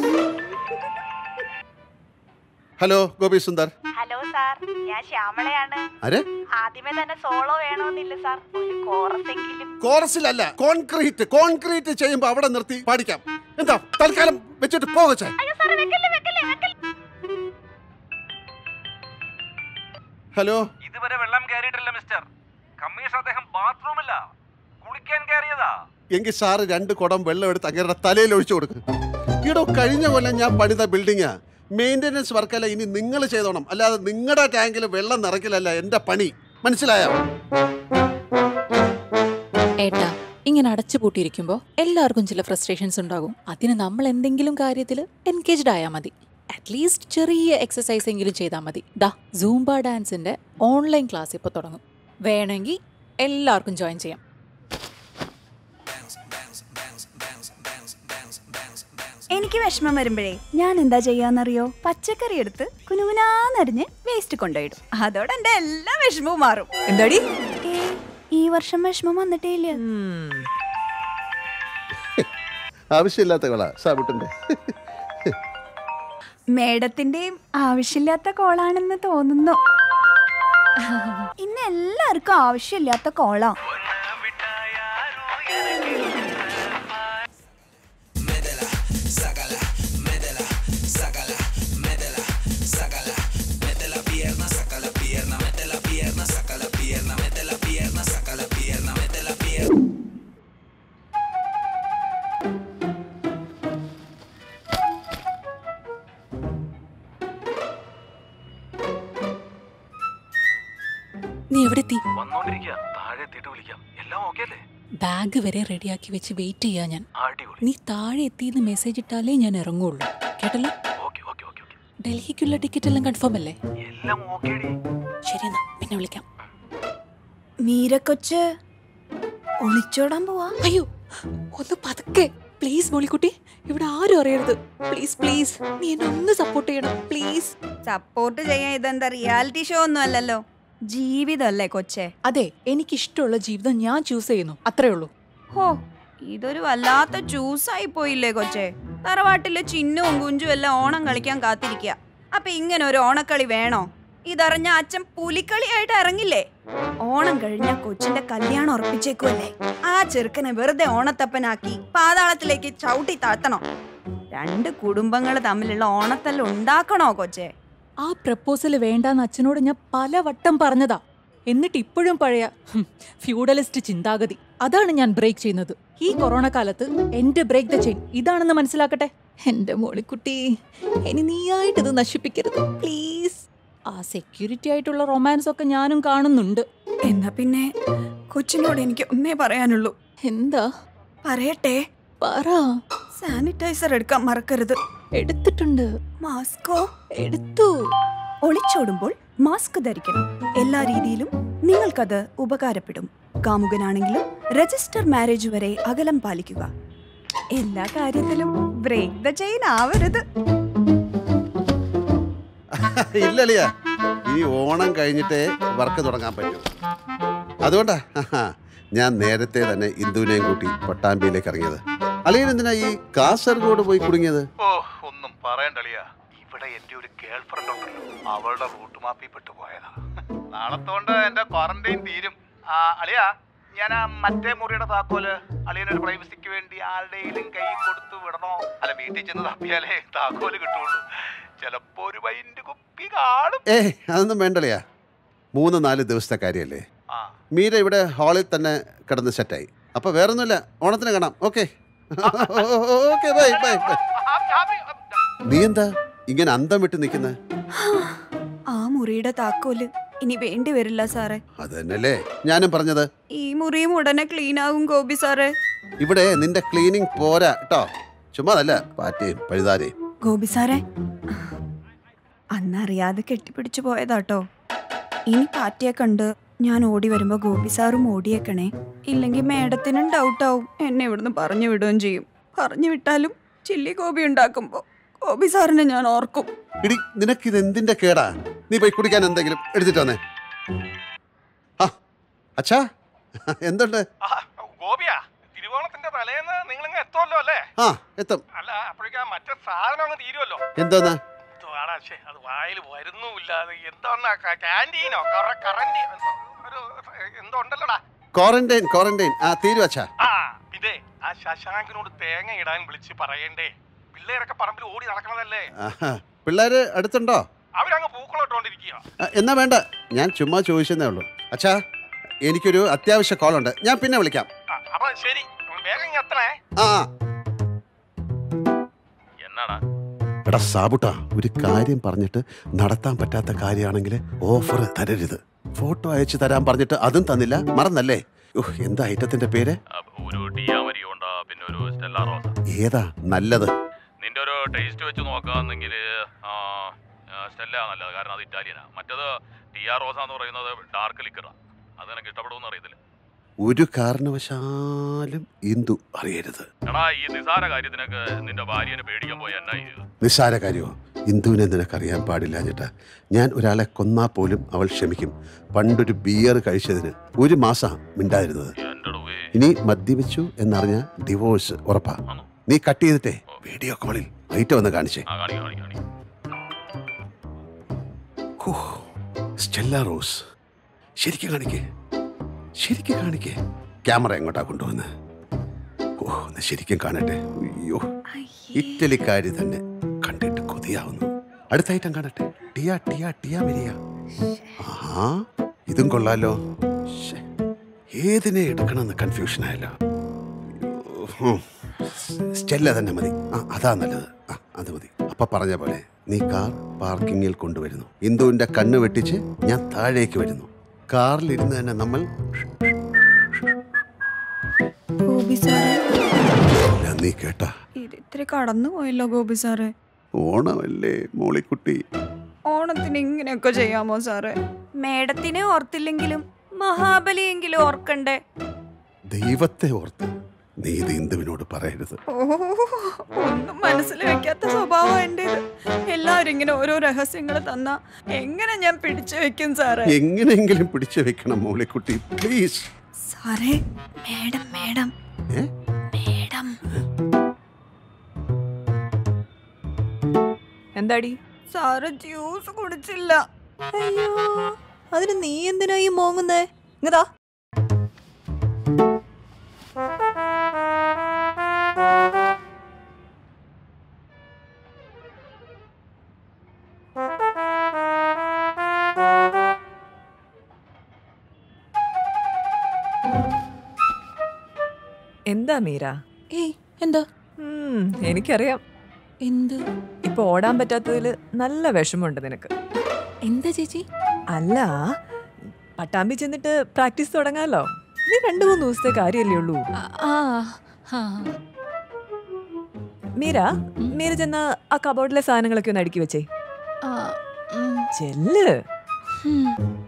hello Gopi Sundar hello sir ഞാൻ ശ്യാമളയാണ് ആരെ ആദ്യമേ തന്നെ സോളോ വേണമെന്നില്ല സാർ ഒരു കോറസ് എങ്കിലും കോറസിലല്ല കോൺക്രീറ്റ് കോൺക്രീറ്റ് ചെയ്യുമ്പോ അവിടെ നിർത്തി പാടിക്കാം എന്താ തൽക്കാലം വെച്ചിട്ട് പോകച്ചേ ഹലോ ഇതുവരെ വെള്ളം കയറിയിട്ടില്ല മിസ്റ്റർ കമ്മീഷൻ അദ്ദേഹം ബാത്റൂമില്ല കുളിക്കാൻ കയറിയതാ എങ്കിൽ സാറ് രണ്ട് കുടം വെള്ളം എടുത്ത് അങ്ങയുടെ തലയിൽ ഒഴിച്ചു കൊടുക്കും ഈടോ കഴിഞ്ഞ കൊല്ലം ഞാൻ പണിത ബിൽഡിങ്ങാ മെയിൻ്റെനൻസ് വർക്കല്ല ഇനി നിങ്ങൾ ചെയ്തോണം അല്ലാതെ നിങ്ങളുടെ ടാങ്കിൽ വെള്ളം നിറയ്ക്കലല്ല എൻ്റെ പണി മനസ്സിലായോ ഏട്ടാ ഇങ്ങനെ അടച്ചുപൂട്ടിയിരിക്കുമ്പോൾ എല്ലാവർക്കും ചില ഫ്രസ്ട്രേഷൻസ് ഉണ്ടാകും അതിന് നമ്മൾ എന്തെങ്കിലും കാര്യത്തിൽ എൻഗേജ്ഡ് ആയാൽ മതി അറ്റ്ലീസ്റ്റ് ചെറിയ എക്സസൈസ് എങ്കിലും ചെയ്താൽ മതി ദാ സൂംബ ഡാൻസിന്റെ ഓൺലൈൻ ക്ലാസ് ഇപ്പോൾ തുടങ്ങും വേണമെങ്കിൽ എല്ലാവർക്കും ജോയിൻ ചെയ്യാം എനിക്ക് വിഷമം വരുമ്പോഴേ ഞാൻ എന്താ ചെയ്യാന്നറിയോ പച്ചക്കറി എടുത്ത് കുനുകുനാന്നരിഞ്ഞ് വേസ്റ്റ് കൊണ്ടുപോയിടും അതോടെ എന്റെ എല്ലാ വിഷമവും മാറും എന്താടി ഈ വർഷം വിഷമം വന്നിട്ടേ ഇല്ല ആവശ്യമില്ലാത്ത കൊള സാബുട്ടൻ്റെ മേഡത്തിന്റെയും ആവശ്യമില്ലാത്ത കോളാണെന്ന് തോന്നുന്നു ഇന്ന് എല്ലാവർക്കും ആവശ്യമില്ലാത്ത കോളാ Médela, sácala, médela, sácala, médela, sácala, നീ എവിടെ എത്തി വന്നോണ്ടിരിക്കുക താഴെ എത്തിയിട്ട് വിളിക്കാം എല്ലാം ഓക്കെ അല്ലേ ബാഗ് വരെ റെഡിയാക്കി വെച്ച് വെയിറ്റ് ചെയ്യാ ഞാൻ അടിപൊളി നീ താഴെ എത്തിയെന്ന് മെസ്സേജ് ഇട്ടാലേ ഞാൻ ഇറങ്ങുള്ളൂ കേട്ടല്ലോ ഓക്കെ ഓക്കെ ഓക്കെ ഓക്കെ ഡൽഹിക്കുള്ള ടിക്കറ്റ് എല്ലാം കൺഫേം അല്ലേ എല്ലാം ഓക്കെ ശരി എന്നാ പിന്നെ വിളിക്കാം മീരക്കൊച്ച് ഒളിച്ചോടാൻ പോവാ അയ്യോ ഒന്ന് പതുക്കെ പ്ലീസ് മോളിക്കുട്ടി ഇവിടെ ആരും അറിയരുത് പ്ലീസ് പ്ലീസ് നീ എന്നെ ഒന്ന് സപ്പോർട്ട് ചെയ്യണം പ്ലീസ് സപ്പോർട്ട് ചെയ്യാൻ ഇതെന്താ റിയാലിറ്റി ഷോ ഒന്നും അല്ലല്ലോ ജീവിതമല്ലേ കൊച്ചെ അതെ എനിക്കിഷ്ടമുള്ള ജീവിതം ഞാൻ ചൂസ് ചെയ്യുന്നു അത്രേ ഉള്ളൂ ഹോ ഇതൊരു വല്ലാത്ത ജ്യൂസായി പോയില്ലേ കൊച്ചെ തറവാട്ടിലെ ചിന്നുവും കുഞ്ചും എല്ലാം ഓണം കളിക്കാൻ കാത്തിരിക്കുക അപ്പൊ ഇങ്ങനെ ഒരു ഓണക്കളി വേണോ ഇതറിഞ്ഞ അച്ഛൻ പുലിക്കളിയായിട്ട് ഇറങ്ങില്ലേ ഓണം കഴിഞ്ഞ കൊച്ചിന്റെ കല്യാണം ഉറപ്പിച്ചേക്കുമല്ലേ ആ ചെറുക്കനെ വെറുതെ ഓണത്തപ്പനാക്കി പാതാളത്തിലേക്ക് ചവിട്ടി താഴ്ത്തണോ രണ്ട് കുടുംബങ്ങൾ തമ്മിലുള്ള ഓണത്തല്ല ഉണ്ടാക്കണോ കൊച്ചെ ആ പ്രപ്പോസൽ വേണ്ടാന്ന് അച്ഛനോട് ഞാൻ പലവട്ടം പറഞ്ഞതാ എന്നിട്ട് ഇപ്പോഴും പഴയ ഹും, ഫ്യൂഡലിസ്റ്റ് ചിന്താഗതി അതാണ് ഞാൻ ബ്രേക്ക് ചെയ്യുന്നത് ഈ കൊറോണ കാലത്ത് എന്റെ ബ്രേക്ക് ദ ചെയിൻ ഇതാണെന്ന് മനസ്സിലാക്കട്ടെ എന്റെ മോളിക്കുട്ടി ഇനി നീയായിട്ട് ഇത് നശിപ്പിക്കരുത് പ്ലീസ് ആ സെക്യൂരിറ്റി ആയിട്ടുള്ള റൊമാൻസ് ഒക്കെ ഞാനും കാണുന്നുണ്ട് എന്നാ പിന്നെ കൊച്ചിനോട് എനിക്ക് ഒന്നേ പറയാനുള്ളൂ എന്താ പറയട്ടെ പറ സാനിറ്റൈസർ എടുക്കാൻ മറക്കരുത് എടുത്തിട്ടുണ്ട് മാസ്കോ എടുത്തു ഒളിച്ചോടുമ്പോൾ മാസ്ക് ധരിക്കണം എല്ലാ രീതിയിലും നിങ്ങൾക്കത് ഉപകാരപ്പെടും കാമുകനാണെങ്കിലും രജിസ്റ്റർ മാരേജ് വരെ അകലം പാലിക്കുക എല്ലാ കാര്യത്തിലും ബ്രേക്ക് ദ ചെയിൻ ആവരുത് ഇല്ലളിയ ഇനി ഓണം കഴിഞ്ഞിട്ടേ വർക്ക് തുടങ്ങാൻ പറ്റൂ അതുകൊണ്ടാ ആഹാ, ഞാൻ നേരത്തെ തന്നെ ഇന്ദുവിനെയും കൂട്ടി പട്ടാമ്പിയിലേക്ക് ഇറങ്ങിയത് അളിയൻ എന്തിനാ ഈ കാസർഗോഡ് പോയി കുടുങ്ങിയത് ഓ ഒന്നും പറയണ്ടളിയ ഇവിടെ എന്റെ ഒരു ഗേൾ ഫ്രണ്ട് ഉണ്ടല്ലോ അവളുടെ റൂട്ട് മാപ്പിൽ പെട്ടു പോയതാ നാളത്തോണ്ട് എന്റെ ക്വാറന്റൈൻ തീരും ആ, അളിയാ ഞാൻ ആ മറ്റേ മുറിയുടെ താക്കോല് അളിയനൊരു പ്രൈവസിക്ക് വേണ്ടി ആരുടെയും കൈ കൊടുത്തു വിടണോ അല്ല വീട്ടിൽ ചെന്ന് തപ്പിയാലേ താക്കോല് കിട്ടുള്ളൂ ചിലപ്പോ ഒരു വൈൻഡ് കുപ്പി കാണും ഏ അതൊന്നും വേണ്ടളിയാ മൂന്ന് നാല് ദിവസത്തെ കാര്യമല്ലേ മീര ഇവിടെ ഹാളിൽ തന്നെ കിടന്ന് സെറ്റായി അപ്പൊ വേറൊന്നുമില്ല ഓണത്തിന് കാണാം okay okay bye bye bye നീ എന്താ ഇങ്ങനെ അന്തം വിട്ട് നിൽക്കുന്നത് ആ മുറിയുടെ താക്കോല് ഇനി വേണ്ടി വരില്ല സാറേ അത് തന്നെയല്ലേ ഞാനും പറഞ്ഞത് ഈ മുറിയും ഉടനെ ക്ലീൻ ആകും ഗോപി സാറേ ഇവിടെ നിന്റെ ക്ലീനിങ് പോരാ കേട്ടോ ചുമ്മാതല്ല പാറ്റയും പഴുതാരയും ഗോപി സാറേ അന്നറിയാതെ കെട്ടിപ്പിടിച്ചു പോയതാട്ടോ ഇനി പാറ്റിയെ കണ്ട് ഞാൻ ഓടി വരുമ്പോ ഗോപി സാറും ഓടിയേക്കണേ ഇല്ലെങ്കിൽ മേഡത്തിനും ഡൗട്ടാവും എന്നെ ഇവിടുന്ന് പറഞ്ഞു വിടുകയും ചെയ്യും പറഞ്ഞു വിട്ടാലും ചില്ലി ഗോപി ഉണ്ടാക്കുമ്പോ ഗോപി സാറിനെ ഞാൻ ഓർക്കും ഇടി നിനക്കിത് എന്തിന്റെ കേടാ നീ പോയി കുടിക്കാൻ എന്തെങ്കിലും എടുത്തിട്ട് വന്നേ ആ അച്ഛാ എന്തുണ്ട് ഗോപിയാ തിരുവോണത്തിന്റെ തലേന്ന് നിങ്ങൾ ഇങ്ങ് എത്തുമല്ലോ അല്ലേ ആ എത്തും അല്ല അപ്പോഴേക്കും മറ്റേ സാധനം അങ്ങ് തീരുമല്ലോ എന്തോന്ന് ആടാ ശ്ശേ, അത് വായിൽ വരുന്നുമില്ല അത് എന്തോന്നാ ക്യാൻറ്റീനോ കറണ്ടി ഒരു എന്തോ ഉണ്ടല്ലോടാ ക്വാറന്റൈൻ ക്വാറന്റൈൻ ആ തീരു അച്ഛാ ആ ഇതേ ആ ശശാങ്കിനോട് തേങ്ങ ഇടാൻ വിളിച്ച് പറയണ്ടേ പിള്ളേരൊക്കെ പറമ്പിൽ ഓടി നടക്കണതല്ലേ ആഹാ. പിള്ളേര് അടുത്തുണ്ടോ അവരങ്ങ് പൂക്കളോട്ടോണ്ടിരിക്കുക ആ, എന്നാ വേണ്ട ഞാൻ ചുമ്മാ ചോദിച്ചെന്നേ ഉള്ളൂ അച്ഛാ എനിക്കൊരു അത്യാവശ്യ കോളുണ്ട് ഞാൻ പിന്നെ വിളിക്കാം അപ്പൊ ശരി വേഗം ഇങ്ങ് എത്തണേ ആ എന്നാടാ എടാ സാബുട്ടാ ഒരു കാര്യം പറഞ്ഞിട്ട് നടത്താൻ പറ്റാത്ത കാര്യമാണെങ്കിൽ ഓഫർ തരരുത് ഫോട്ടോ അയച്ചു തരാൻ പറഞ്ഞിട്ട് അതും തന്നില്ല മറന്നല്ലേ ഉഹ്, എന്താ ഐറ്റത്തിന്റെ പേര് ഒരു ടിയാമരി ഉണ്ടാ പിന്നെ ഒരു സ്റ്റെല്ല റോസ ഏതാ നല്ലത് നിന്റെ ഒരു ടേസ്റ്റ് വെച്ച് നോക്കാന്നെങ്കിൽ സ്റ്റെല്ല നല്ലത് കാരണം അത് ഇറ്റാലിയനാ മറ്റേത് ടിയാ റോസ എന്ന് പറയുന്നത് ഡാർക്ക് ലിക്കറാ അത് നിനക്ക് ഇഷ്ടപ്പെടുമെന്ന് അറിയത്തില്ല ഒരു കാരണവശാലും ഇന്ദു അറിയരുത് എടാ ഈ നിസാര കാര്യത്തിനൊക്കെ നിന്റെ ഭാര്യനെ പേടിക്കാൻ പോയ എന്നാ ചെയ്തു നിസ്സാര കാര്യമോ ഇന്ദുവിനെ നിനക്കറിയാൻ പാടില്ല എന്നിട്ട് ഞാൻ ഒരാളെ കൊന്നാ പോലും അവൾ ക്ഷമിക്കും പണ്ടൊരു ബിയർ കഴിച്ചതിന് ഒരു മാസം മിണ്ടായിരുന്നത് ഇനി മദ്യപിച്ചു എന്നറിഞ്ഞ ഡിവോഴ്സ് ഉറപ്പാ നീ കട്ട് ചെയ്തിട്ടേ വീഡിയോ കോളിൽ ഐറ്റം ഒന്ന് കാണിച്ചേ ആ കാണിക്കാം കാണിക്കാം കാണിക്കാം ഹോ, സ്റ്റെല്ല റോസ് ശരിക്കും കാണിക്കേ ശരിക്കും കാണിക്കേ ക്യാമറ എങ്ങോട്ടാ കൊണ്ടുവന്ന് ഓ ഒന്ന് ശരിക്കും കാണട്ടെ അയ്യോ ഇറ്റലിക്കാരി തന്നെ കണ്ടിട്ട് കൊതിയാവുന്നു അടുത്ത ഐറ്റം കാണട്ടെ ടിയ ടിയ ടിയ മെരിയ ആഹാ ഇതും കൊള്ളാലോ ശ്ശെ, ഏതിനെ എടുക്കണമെന്ന് കൺഫ്യൂഷൻ ആയല്ലോ അയ്യോ, ഹും. സ്റ്റെല്ല തന്നെ മതി ആ അതാ നല്ലത് ആ അത് മതി അപ്പൊ പറഞ്ഞ പോലെ നീ കാർ പാർക്കിങ്ങിൽ കൊണ്ടുവരുന്നു ഇന്ദുവിന്റെ കണ്ണ് വെട്ടിച്ച് ഞാൻ താഴേക്ക് വരുന്നു കാറിലിരുന്ന് തന്നെ നമ്മൾ ഗോപി സാറേ ഇല്ല, നീ കേട്ടാ ഇത് ഇത്തിരി കടന്നു പോയല്ലോ ഗോപി സാറേ ഓണമല്ലേ മോളിക്കുട്ടി ഓണത്തിന് ഇങ്ങനെയൊക്കെ ചെയ്യാമോ സാറേ മേഡത്തിനെ ഓർത്തില്ലെങ്കിലും മഹാബലിയെങ്കിലും ഓർക്കണ്ടേ ദൈവത്തെ ഓർത്ത് നീ ഇത് ഇന്ദുവിനോട് പറയരുത് ഓ ഒന്നും മനസ്സിൽ വെക്കാത്ത സ്വഭാവം എൻ്റെത് എല്ലാവരും ഇങ്ങനെ ഓരോ രഹസ്യങ്ങൾ തന്ന എങ്ങനെ ഞാൻ പിടിച്ചു വെക്കും സാറേ എങ്ങനെയെങ്കിലും പിടിച്ചു വെക്കണം മോളിക്കുട്ടി പ്ലീസ് സാറേ മേഡം മേഡം ഏ? മേഡം എന്താടി സാറ് ജ്യൂസ് കുടിച്ചില്ല അയ്യോ അതിന് നീ എന്തിനാ ഈ മോങ്ങുന്നേ ഇങ്ങതാ എന്താ മീര ഏയ് എന്താ ഉം, എനിക്കറിയാം എന്ത് ഇപ്പൊ ഓടാൻ പറ്റാത്തതിൽ നല്ല വിഷമമുണ്ട് നിനക്ക് എന്താ ചേച്ചി അല്ല പട്ടാമ്പി ചെന്നിട്ട് പ്രാക്ടീസ് തുടങ്ങാലോ നീ രണ്ടു മൂന്ന് ദിവസത്തെ കാര്യമല്ലേ ഉള്ളൂ ആ ആ മീര മീര ചെന്ന ആ കബോർഡിലെ സാധനങ്ങളൊക്കെ ഒന്ന് അടുക്കി വെച്ചേ ആ, ഉം, ചെല്ല് ഉം.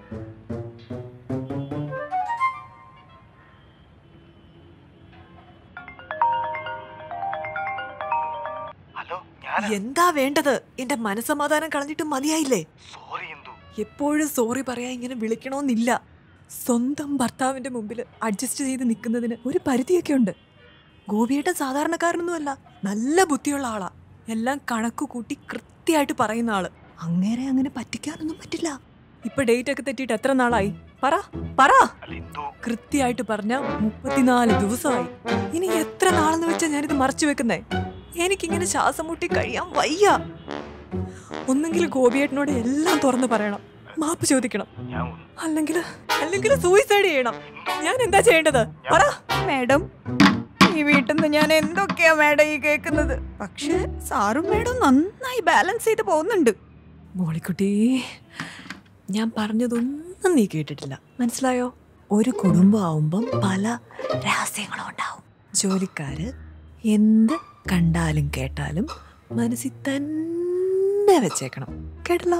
എന്താ വേണ്ടത് എന്റെ മനസമാധാനം കളഞ്ഞിട്ട് മതിയായില്ലേ എപ്പോഴും സോറി പറയാൻ ഇങ്ങനെ വിളിക്കണമെന്നില്ല സ്വന്തം ഭർത്താവിന്റെ മുമ്പിൽ അഡ്ജസ്റ്റ് ചെയ്ത് നിൽക്കുന്നതിന് ഒരു പരിധിയൊക്കെ ഉണ്ട് ഗോപിയേട്ടൻ സാധാരണക്കാരനൊന്നുമല്ല നല്ല ബുദ്ധിയുള്ള ആളാ എല്ലാം കണക്ക് കൂട്ടി കൃത്യമായിട്ട് പറയുന്ന ആള് അങ്ങേരെ അങ്ങനെ പറ്റിക്കാനൊന്നും പറ്റില്ല ഇപ്പൊ ഡേറ്റ് ഒക്കെ തെറ്റിയിട്ട് എത്ര നാളായി പറ പറ കൃത്യമായിട്ട് പറഞ്ഞ മുപ്പത്തിനാല് ദിവസമായി ഇനി എത്ര നാളെന്ന് വെച്ചാ ഞാനിത് മറച്ചു വെക്കുന്നേ എനിക്കിങ്ങനെ ശ്വാസം മുട്ടി കഴിയാൻ വയ്യ ഒന്നെങ്കിൽ ഗോപിയേട്ടനോട് എല്ലാം തുറന്നു പറയണം മാപ്പ് ചോദിക്കണം അല്ലെങ്കിൽ അല്ലെങ്കിൽ സൂയിസൈഡ് ചെയ്യണം ഞാൻ എന്താ ചെയ്യേണ്ടത് പറ മേഡം ഈ വീട്ടിൽ നിന്ന് ഞാൻ എന്തൊക്കെയാ മേഡം ഈ കേൾക്കുന്നത് പക്ഷേ സാറും മേഡം നന്നായി ബാലൻസ് ചെയ്ത് പോകുന്നുണ്ട് മോളിക്കുട്ടി ഞാൻ പറഞ്ഞതൊന്നും നീ കേട്ടിട്ടില്ല മനസ്സിലായോ ഒരു കുടുംബം ആവുമ്പം പല രഹസ്യങ്ങളും ഉണ്ടാവും ജോലിക്കാര് എന്ത് കണ്ടാലും കേട്ടാലും മനസ്സിൽ തന്നെ വെച്ചേക്കണം കേട്ടല്ലോ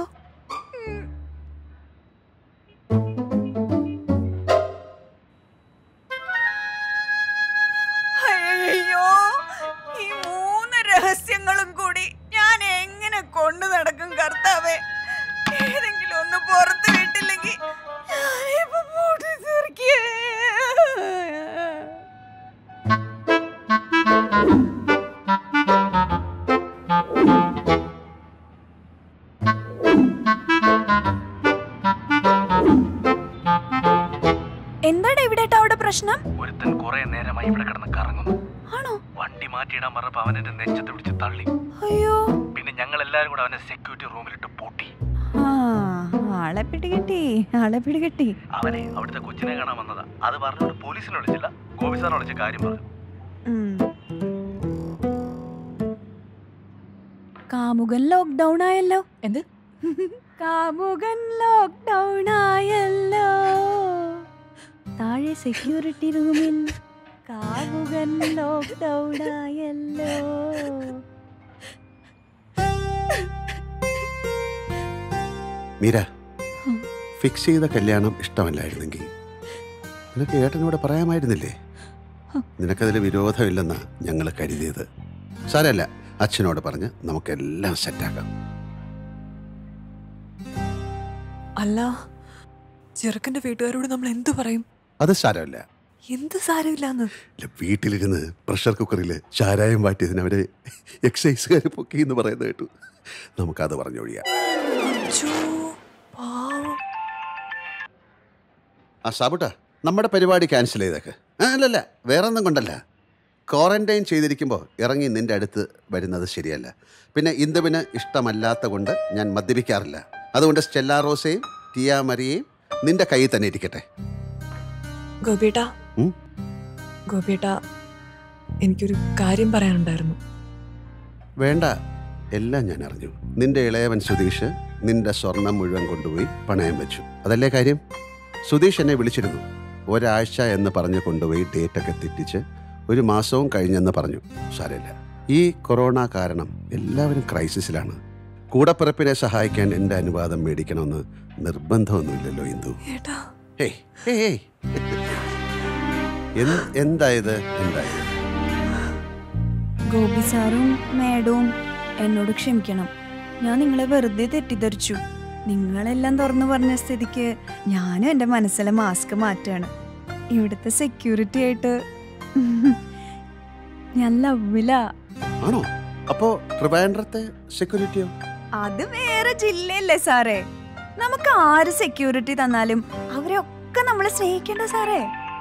അയ്യോ ഈ മൂന്ന് രഹസ്യങ്ങളും കൂടി ഞാൻ എങ്ങനെ കൊണ്ടു നടക്കും കർത്താവേ ഏതെങ്കിലും ഒന്ന് പുറത്ത് വിട്ടില്ലെങ്കിൽ ഞാനിപ്പോ പൊട്ടി തീർക്കേ എന്താണ് ഇവിടെ അവിടെ പ്രശ്നം ഒരുത്തൻ കുറെ നേരമായി ഇവിടെ കിടന്ന് കറങ്ങുന്നു ആണോ വണ്ടി മാറ്റിയിടാൻ പറഞ്ഞപ്പോ അവൻ എന്റെ നെഞ്ചത്ത് പിടിച്ച് തള്ളി അയ്യോ പിന്നെ ഞങ്ങൾ എല്ലാരും കൂടെ അവനെ സെക്യൂരിറ്റി റൂമിലിട്ട് പൂട്ടി ആ ആളെ പിടികിട്ടി ആളെ പിടികിട്ടി അവനെ അവിടുത്തെ കൊച്ചിനെ കാണാൻ വന്നതാ അത് പറഞ്ഞോണ്ട് പോലീസിനെ വിളിച്ചില്ല ഗോപി സാറിനെ വിളിച്ച കാര്യം പറഞ്ഞു ഉം. കാമുകൻ ലോക്ക്ഡൗൺ ആയല്ലോ എന്ത് കാമുകൻ ലോക്ക്ഡൗൺ ആയല്ലോ താഴെ സെക്യൂരിറ്റി റൂമിൽ കാമുകൻ ലോക്ക്ഡൗൺ ആയല്ലോ മീര ഫിക്സ് ചെയ്ത കല്യാണം ഇഷ്ടമല്ലായിരുന്നെങ്കിൽ നിനക്ക് ഏട്ടനോട് പറയാമായിരുന്നില്ലേ നിനക്കതിൽ വിരോധമില്ലെന്നാ ഞങ്ങൾ കരുതിയത് സാരല്ല അച്ഛനോട് പറഞ്ഞ് നമുക്കെല്ലാം സെറ്റാക്കാം അല്ല ചെറുക്കന്റെ വീട്ടുകാരോട് നമ്മൾ എന്തു പറയും അത് സാരമില്ല എന്ത് സാരമില്ലാന്ന് ഇല്ല, വീട്ടിലിരുന്ന് പ്രഷർ കുക്കറിൽ ചാരായം വാറ്റിയതിന് അവരെ എക്സൈസുകാർ പൊക്കി എന്ന് പറയുന്നത് കേട്ടു നമുക്കത് പറഞ്ഞൊഴിയാം അച്ചോ, പാവം. ആ സാബുട്ടാ നമ്മുടെ പരിപാടി ക്യാൻസൽ ചെയ്തേക്ക് ആ അല്ലല്ല വേറെ ഒന്നും കൊണ്ടല്ല ക്വാറന്റൈൻ ചെയ്തിരിക്കുമ്പോൾ ഇറങ്ങി നിന്റെ അടുത്ത് വരുന്നത് ശരിയല്ല പിന്നെ ഇന്ദുവിന് ഇഷ്ടമല്ലാത്ത കൊണ്ട് ഞാൻ മദ്യപിക്കാറില്ല അതുകൊണ്ട് സ്റ്റെല്ലാ റോസയും ടിയ മരിയയും നിന്റെ കയ്യിൽ തന്നെ ഇരിക്കട്ടെ ഗോപിയേട്ടാ ഉം? ഗോപിയേട്ടാ എനിക്കൊരു കാര്യം പറയാനുണ്ടായിരുന്നു വേണ്ട എല്ലാം ഞാൻ അറിഞ്ഞു നിന്റെ ഇളയവൻ സുധീഷ് നിന്റെ സ്വർണം മുഴുവൻ കൊണ്ടുപോയി പണയം വെച്ചു അതല്ലേ കാര്യം സുധീഷ് എന്നെ വിളിച്ചിരുന്നു ഒരാഴ്ച എന്ന് പറഞ്ഞ് കൊണ്ടുപോയി ഡേറ്റൊക്കെ തെറ്റിച്ച് ഒരു മാസവും കഴിഞ്ഞെന്ന് പറഞ്ഞു സാരമില്ല ഈ കൊറോണ കാരണം എല്ലാവരും ക്രൈസിസിലാണ് കൂടപ്പിറപ്പിനെ സഹായിക്കാൻ എൻ്റെ അനുവാദം മേടിക്കണമെന്ന് നിർബന്ധമൊന്നുമില്ലല്ലോ ഇന്ദു ഏട്ടാ ഏയ് ഏയ് ഏയ്. എന്ത്- എന്തായത് എന്തായത് ഗോപി സാറും മേഡവും എന്നോട് ക്ഷമിക്കണം ഞാൻ നിങ്ങളെ വെറുതെ തെറ്റിദ്ധരിച്ചു നിങ്ങളെല്ലാം തുറന്നു പറഞ്ഞ സ്ഥിതിക്ക് ഞാനും എൻ്റെ മനസ്സിലെ മാസ്ക് മാറ്റുകയാണ് ഇവിടുത്തെ സെക്യൂരിറ്റി ആയിട്ട് ഞാൻ ലവിലാ ആണോ അപ്പോ ട്രിവാൻഡ്രത്തെ സെക്യൂരിറ്റിയോ അത് വേറെ ജില്ലയല്ലേ സാറേ നമുക്ക് ആര് സെക്യൂരിറ്റി തന്നാലും അവരൊക്കെ നമ്മളെ സ്നേഹിക്കണ്ട സാറേ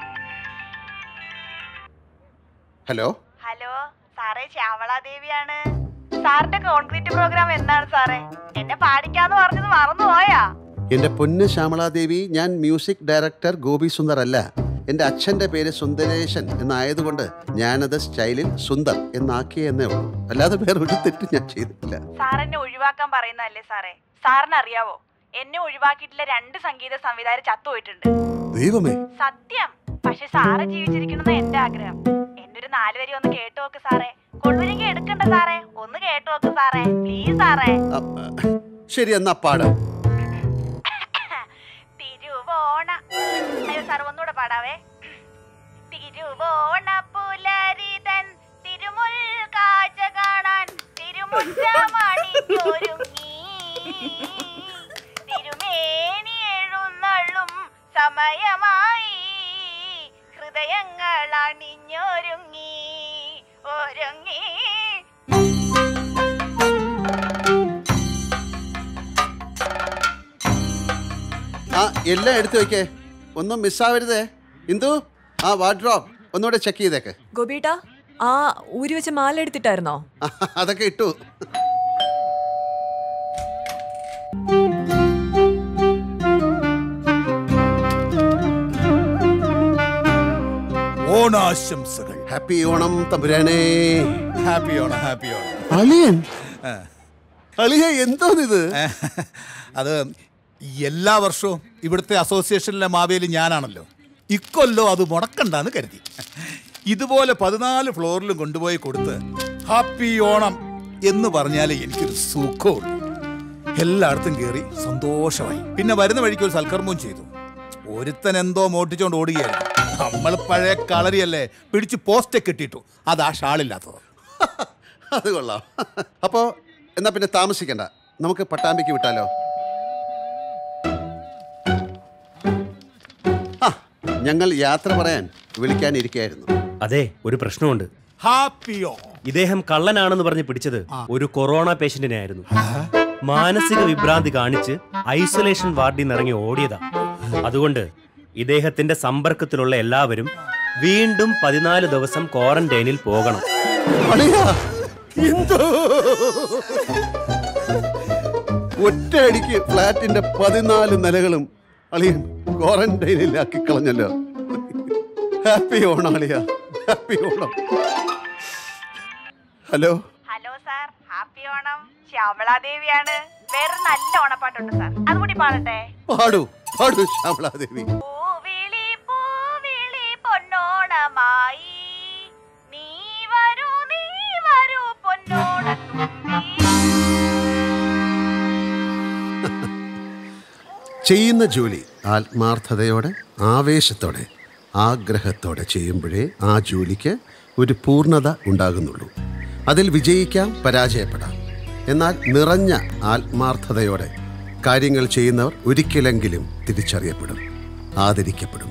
ഹലോ ഹലോ സാറേ ശ്യാമളാദേവിയാണ് സാറിന്റെ കോൺക്രീറ്റ് പ്രോഗ്രാം എന്താണ് സാറേ എന്നെ പാടിക്കാന്ന് പറഞ്ഞത് മറന്നുപോയാ എന്റെ പൊന്ന് ശ്യാമളാദേവി ഞാൻ മ്യൂസിക് ഡയറക്ടർ ഗോപി സുന്ദർ അല്ല എന്റെ അച്ഛന്റെ പേര് സുന്ദരേശൻ എന്നായതുകൊണ്ട് ഞാനത് സ്റ്റൈലിൽ സുന്ദർ എന്നാക്കിയേ എന്നേ ഉള്ളൂ അല്ലാതെ വേറെ ഒരു തെറ്റും ഞാൻ ചെയ്തിട്ടില്ല സാർ എന്നെ ഒഴിവാക്കാൻ പറയുന്നതല്ലേ സാറേ സാറിന് അറിയാവോ എന്നെ ഒഴിവാക്കിയിട്ടുള്ള രണ്ട് സംഗീത സംവിധായകർ ചത്തുപോയിട്ടുണ്ട് ദൈവമേ സത്യം പക്ഷെ സാറ് ജീവിച്ചിരിക്കണമെന്ന് എന്റെ ആഗ്രഹം എന്റെ ഒരു നാല് വരി ഒന്ന് കേട്ടു നോക്ക് സാറേ കൊണ്ടുവരെങ്കിൽ എടുക്കണ്ട സാറേ ഒന്ന് കേട്ടു നോക്ക് സാറേ പ്ലീസ് സാറേ ശരി എന്നാ പാടാം തിരുവോണ അയ്യോ സാർ ഒന്നുകൂടെ പാടാവേ തിരുവോണ പുലരിതൻ തിരുമുൽ കാഴ്ച കാണാൻ തിരുമുറ്റമണിക്കൊരുങ്ങി തിരുമേനി എഴുന്നള്ളും സമയമായി ഹൃദയങ്ങൾ അണിഞ്ഞൊരുങ്ങി ഒരുങ്ങി ആ എല്ലാം എടുത്തു വെക്കേ ഒന്നും മിസ്സാവരുതേ ഇന്ദു ആ വാർഡ്രോബ് ഒന്നുകൂടെ ചെക്ക് ചെയ്തേക്ക് ഗോപിയേട്ടാ ആ ഊരി വെച്ച മാല എടുത്തിട്ടായിരുന്നോ അതൊക്കെ ഇട്ടു ഓണാശംസകൾ ഹാപ്പി ഓണം തമ്പുരാനേ ഹാപ്പി ഓണം ഹാപ്പി ഓണം അളിയൻ അളിയ എന്തോന്നിത് അത് എല്ലാ വർഷവും ഇവിടുത്തെ അസോസിയേഷനിലെ മാവേലി ഞാനാണല്ലോ ഇക്കൊല്ലോ അത് മുടക്കണ്ടെന്ന് കരുതി ഇതുപോലെ പതിനാല് ഫ്ലോറിലും കൊണ്ടുപോയി കൊടുത്ത് ഹാപ്പി ഓണം എന്ന് പറഞ്ഞാലേ എനിക്കൊരു സുഖമുള്ളൂ എല്ലായിടത്തും കയറി സന്തോഷമായി പിന്നെ വരുന്ന വഴിക്ക് ഒരു സൽക്കർമ്മവും ചെയ്തു ഒരുത്തൻ എന്തോ മോട്ടിച്ചോണ്ട് ഓടുകയായിരുന്നു നമ്മൾ പഴയ കളരിയല്ലേ പിടിച്ച് പോസ്റ്റൊക്കെ ഇട്ടിട്ടു അതാ ഷാളില്ലാത്തത് അത് കൊള്ളാം അപ്പോ എന്നാ പിന്നെ താമസിക്കണ്ട നമുക്ക് പട്ടാമ്പിക്ക് വിട്ടാലോ ആ ഞങ്ങൾ യാത്ര പറയാൻ വിളിക്കാനിരിക്കായിരുന്നു അതെ ഒരു പ്രശ്നമുണ്ട് ഹാപ്പിയോ ഇദ്ദേഹം കള്ളനാണെന്ന് പറഞ്ഞ് പിടിച്ചത് ഒരു കൊറോണ പേഷ്യന്റിനെ ആയിരുന്നു മാനസിക വിഭ്രാന്തി കാണിച്ച് ഐസൊലേഷൻ വാർഡിൽ നിന്ന് ഇറങ്ങി ഓടിയതാ അതുകൊണ്ട് ഇദ്ദേഹത്തിന്റെ സമ്പർക്കത്തിലുള്ള എല്ലാവരും വീണ്ടും പതിനാല് ദിവസം ക്വാറന്റൈനിൽ പോകണം ഒറ്റയടിക്ക് ഫ്ലാറ്റിന്റെ പതിനാല് നിലകളും അളിയൻ ക്വാറന്റൈനിലാക്കി കളഞ്ഞല്ലോ ഹാപ്പി ഓണം അളിയ happy Onam hello hello sir happy Onam ശ്യാമളാദേവിയാണ് വേറെ നല്ല ഓണപ്പാട്ടുണ്ട് സാർ അതുകൂടി പാടട്ടെ പാടൂ പാടൂ ശ്യാമളാദേവി പൂവിളി പൂവിളി പൊന്നോണമായി നീ വരൂ നീ വരൂ പൊന്നോണത്തുമ്പി ചെയ്യുന്ന ജോലി ആത്മാർത്ഥതയോടെ ആവേശത്തോടെ ആഗ്രഹത്തോടെ ചെയ്യുമ്പോഴേ ആ ജോലിക്ക് ഒരു പൂർണ്ണത ഉണ്ടാകുന്നുള്ളൂ അതിൽ വിജയിക്കാം പരാജയപ്പെടാം എന്നാൽ നിറഞ്ഞ ആത്മാർത്ഥതയോടെ കാര്യങ്ങൾ ചെയ്യുന്നവർ ഒരിക്കലെങ്കിലും തിരിച്ചറിയപ്പെടും ആദരിക്കപ്പെടും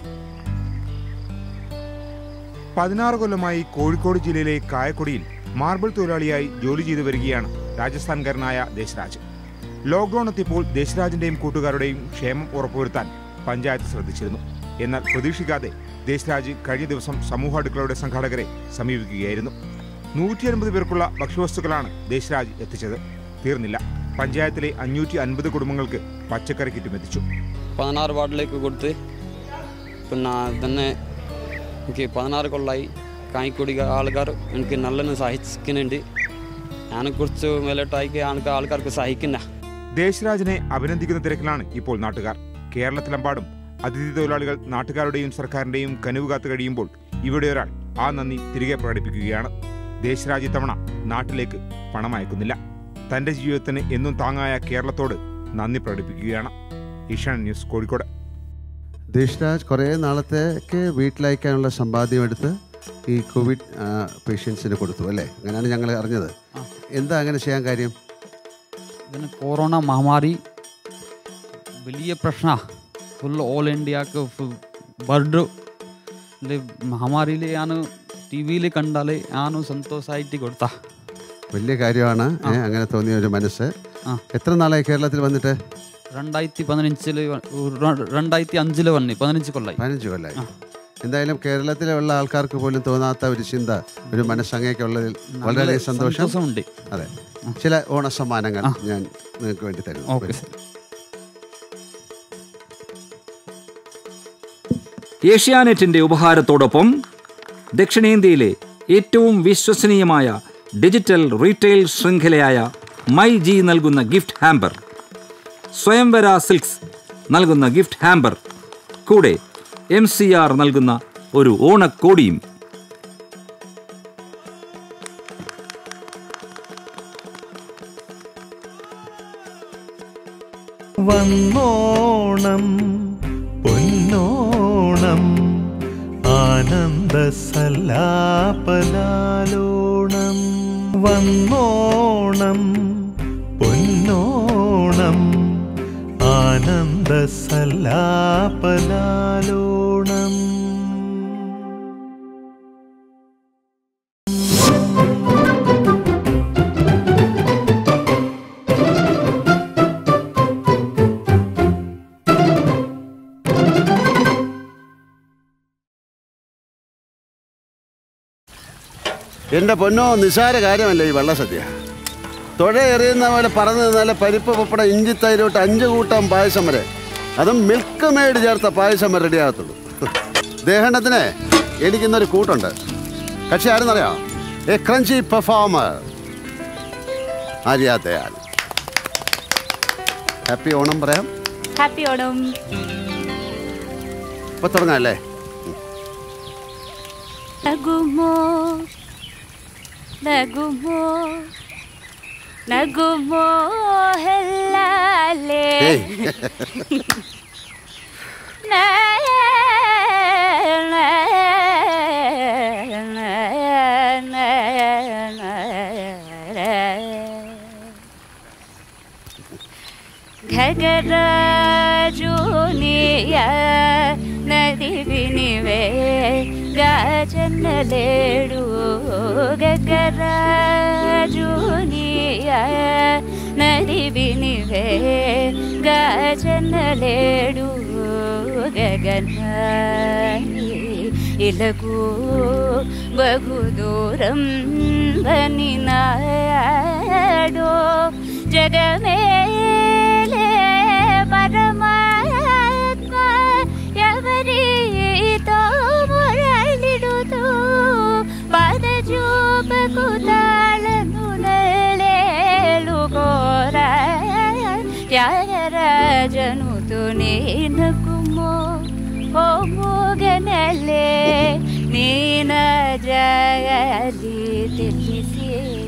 പതിനാറ് കൊല്ലമായി കോഴിക്കോട് ജില്ലയിലെ കായക്കൊടിയിൽ മാർബിൾ തൊഴിലാളിയായി ജോലി ചെയ്തു വരികയാണ് രാജസ്ഥാൻകാരനായ ദേശരാജ് ലോക്ക്ഡൌൺ എത്തിയപ്പോൾ ദേശരാജിന്റെയും കൂട്ടുകാരുടെയും ക്ഷേമം ഉറപ്പുവരുത്താൻ പഞ്ചായത്ത് ശ്രദ്ധിച്ചിരുന്നു എന്നാൽ പ്രതീക്ഷിക്കാതെ ദേശരാജ് കഴിഞ്ഞ ദിവസം സമൂഹ അടുക്കളയുടെ സംഘാടകരെ സമീപിക്കുകയായിരുന്നു നൂറ്റി അൻപത് പേർക്കുള്ള ഭക്ഷ്യവസ്തുക്കളാണ് ദേശരാജ് എത്തിച്ചത് തീർന്നില്ല പഞ്ചായത്തിലെ അഞ്ഞൂറ്റി അൻപത് കുടുംബങ്ങൾക്ക് പച്ചക്കറി കിറ്റും എത്തിച്ചു പതിനാറ് വാർഡിലേക്ക് കൊടുത്ത് പിന്നെ തന്നെ എനിക്ക് പതിനാറ് കൊള്ളായി കായ്ക്കൊടി ആൾക്കാർ എനിക്ക് നല്ലോണം സഹിക്കുന്നുണ്ട് ഞാൻ കുറച്ച് മേലോട്ടായി ആൾക്ക് ആൾക്കാർക്ക് സഹിക്കുന്ന ദേശരാജിനെ അഭിനന്ദിക്കുന്ന തിരക്കിലാണ് ഇപ്പോൾ നാട്ടുകാർ കേരളത്തിലെമ്പാടും അതിഥി തൊഴിലാളികൾ നാട്ടുകാരുടെയും സർക്കാരിന്റെയും കനിവ് കാത്തു കഴിയുമ്പോൾ ഇവിടെ ഒരാൾ ആ നന്ദി തിരികെ പ്രകടിപ്പിക്കുകയാണ് ദേശരാജ് ഇത്തവണ നാട്ടിലേക്ക് പണം അയക്കുന്നില്ല തന്റെ ജീവിതത്തിന് എന്നും താങ്ങായ കേരളത്തോട് നന്ദി പ്രകടിപ്പിക്കുകയാണ് ഈശാൻ ന്യൂസ് കോഴിക്കോട് ദേശരാജ് കുറേ നാളത്തേക്ക് വീട്ടിലയക്കാനുള്ള സമ്പാദ്യം എടുത്ത് ഈ കോവിഡ് പേഷ്യൻസിന് കൊടുത്തു അല്ലേ അങ്ങനെയാണ് ഞങ്ങൾ അറിഞ്ഞത് എന്താ അങ്ങനെ ചെയ്യാൻ കാര്യം ഇതിന് കൊറോണ മഹാമാരി വലിയ പ്രശ്ന ഫുൾ ഓൾ ഇന്ത്യക്ക് ബർഡ് മഹാമാരിയിൽ ഞാൻ ടി വിയിൽ കണ്ടാൽ ഞാൻ സന്തോഷമായിട്ട് കൊടുത്ത വലിയ കാര്യമാണ് ഏ, അങ്ങനെ തോന്നിയ ഒരു മനസ്സ് എത്ര നാളായി കേരളത്തിൽ വന്നിട്ട് രണ്ടായിരത്തി പതിനഞ്ചില് വ- ര- രണ്ടായിരത്തി അഞ്ചില് വന്നി പതിനഞ്ച് കൊല്ലായി പതിനഞ്ച് കൊല്ലായി എന്തായാലും കേരളത്തിലുള്ള ആൾക്കാർക്ക് പോലും തോന്നാത്ത ഒരു ചിന്ത ഒരു മനസ്സങ്ങേക്കുള്ളതിൽ നല്ല വളരെ സന്തോഷം സന്തോഷമുണ്ട്. അതെ ചില ഓണസമ്മാനങ്ങൾ ഞാൻ നിങ്ങൾക്ക് വേണ്ടി തരുന്നു ഓക്കെ ഏഷ്യാനെറ്റിന്റെ ഉപഹാരത്തോടൊപ്പം ദക്ഷിണേന്ത്യയിലെ ഏറ്റവും വിശ്വസനീയമായ ഡിജിറ്റൽ റീറ്റെയിൽ ശൃംഖലയായ മൈ ജി നൽകുന്ന ഗിഫ്റ്റ് ഹാമ്പർ സ്വയംവര സിൽക്സ് നൽകുന്ന ഗിഫ്റ്റ് ഹാമ്പർ കൂടെ എം സി ആർ നൽകുന്ന ഒരു ഓണക്കോടിയും വന്നോണം പൊന്നോണം ആനന്ദ സല്ലാപലാലോണം വന്നോണം പൊന്നോണം ആനന്ദ സല്ലാപലാലോണം എൻ്റെ പൊന്നോ നിസാര കാര്യമല്ല ഈ വെള്ളസദ്യ തുഴ എറിയുന്ന പോലെ പറന്ന് നിന്നാലെ പരിപ്പ് പപ്പട ഇഞ്ചി തൈരോട്ട് അഞ്ച് കൂട്ടം പായസം വരെ അതും മിൽക്ക് മെയ്ഡ് ചേർത്ത പായസം വരെ റെഡിയാകത്തുള്ളൂ ദേഹണ്ണത്തിന് എനിക്കിന്നൊരു കൂട്ടുണ്ട് കക്ഷി ആരെന്നറിയാം a crunchy performer Arya Dayal happy Onam പറയാം ഹാപ്പി ഓണം ഇപ്പൊ തുടങ്ങാം അല്ലേ നഗുമോ നഗുമോ നഗുമോ ഹെല്ലാലേ ഏയ്. ಘಗರಾಜುನಿಯ ನದಿ ಬಿನಿವೆ ಗಾಜನ್ನಲೇಡು ಗಗರಾಜುನಿಯ ನದಿ ಬಿನಿವೆ ಗಾಜನ್ನಲೇಡು గగన ఇలకు బహు దూరం బనినాడో జగమేలే పరమాత్మ ఎవరితో మురళిడుతూ పద చూపకు తాళను నలేలు కోరా ತ್ಯಾಗರಾಜನುತು ನೀನಕುಮೋ ಓ ಮೂಗನಲ್ಲೇ ನೀನ ಜಗಲಿ ತಿಳಿಸಿ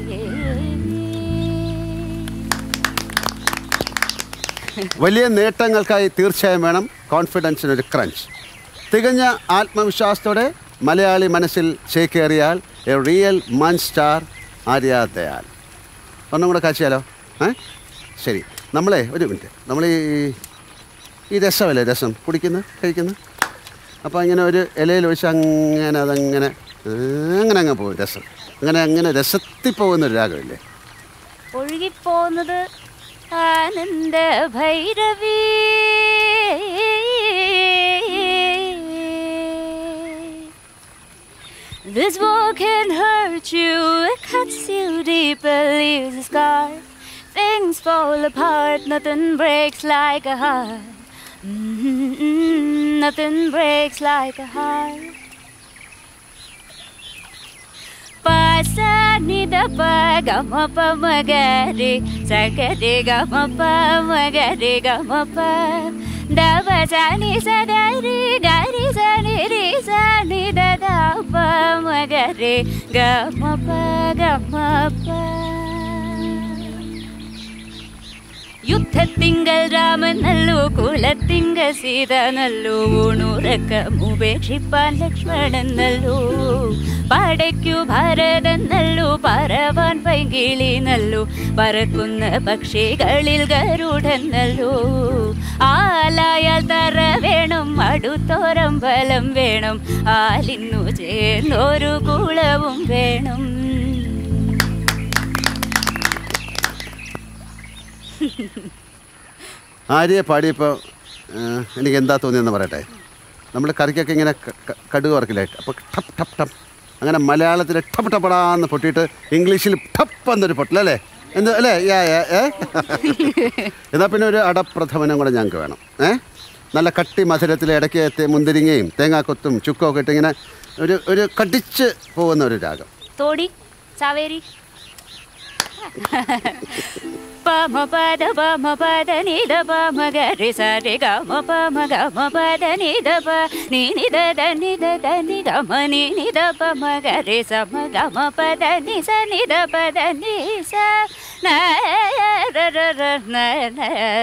വലിയ നേട്ടങ്ങൾക്കായി തീർച്ചയായും വേണം കോൺഫിഡൻസിനൊരു ക്രഞ്ച് തികഞ്ഞ ആത്മവിശ്വാസത്തോടെ മലയാളി മനസ്സിൽ ചേക്കേറിയാൽ a real monster Arya Dayal ഒന്നും കൂടെ കാച്ചിയാലോ ഏ ശരി നമ്മളെ ഒരു മിനിറ്റ് നമ്മൾ ഈ ഈ രസമല്ലേ രസം കുടിക്കുന്നത് കഴിക്കുന്നത് അപ്പോൾ ഇങ്ങനെ ഒരു ഇലയിൽ ഒഴിച്ച് അങ്ങനെ അതങ്ങനെ അങ്ങനെ അങ്ങ് പോകും രസം അങ്ങനെ അങ്ങനെ രസത്തിൽ പോകുന്നൊരു രാഗമില്ലേ ഒഴുകിപ്പോന്നത് ആനന്ദ Bhairavi This war can hurt you, it cuts you deep, it leaves a scar. Things fall apart, nothing breaks like a heart. Mm-mm, nothing breaks like a heart. പാസ Nida പ ഗമ പ മഗരി സഗരി ഗമ പ മഗരി ഗമ പ ദവ സനി സഗരി ഗരി സനി രി സനി ദദ പ മഗരി ഗമ പ ഗമ പ യുദ്ധത്തിങ്കൽ രാമനല്ലു കുലത്തിങ്കൽ സീത നല്ലു ഊണുറക്കമുപേക്ഷിപ്പാൻ ലക്ഷ്മണൻ നല്ലു പടയ്ക്കു ഭരതൻ നല്ലു പറവാൻ പൈകിളി നല്ലു പറക്കുന്ന പക്ഷികളിൽ ഗരുഡൻ നല്ലു ആലായാൽ തറ വേണം അടുത്തോരം ബലം വേണം ആലിന്നു ചേർന്നൊരു കുളവും വേണം ആര്യെ പാടിയപ്പോൾ എനിക്ക് എന്താ തോന്നിയെന്ന് പറയട്ടെ നമ്മൾ കറിക്കൊക്കെ ഇങ്ങനെ ക- ക- കടുക് വറക്കില്ലേ അപ്പോൾ ടപ്പ് ടപ്പ് ടപ്പ് അങ്ങനെ മലയാളത്തിൽ ടപ്പ് ടപ്പടാന്ന് പൊട്ടിയിട്ട് ഇംഗ്ലീഷിൽ ടപ്പ് എന്നൊരു പൊട്ടില്ലല്ലേ എന്ത് അല്ലേ യാ യാ ഏ എന്നാൽ പിന്നെ ഒരു അടപ്രഥമനം കൂടെ ഞങ്ങൾക്ക് വേണം ഏ നല്ല കട്ടി മധുരത്തിൽ ഇടയ്ക്ക് തേ- മുന്തിരിങ്ങയും തേങ്ങാക്കൊത്തും ചുക്കൊക്കെ ഇട്ട് ഇങ്ങനെ ഒരു ഒരു കടിച്ച് പോകുന്ന ഒരു രാഗം തോടി സാവേരി പമ പദ പമ പദ നിദ പമ ഗരി സരി ഗമ പമ ഗമ പദ നിദ പ നി നിദ ദ നിദ ദ നി ഗമ നി നിദ പമ ഗരി സമ ഗമ പദ നി സ നിദ പദ നി സ ന ര ര ര ന ന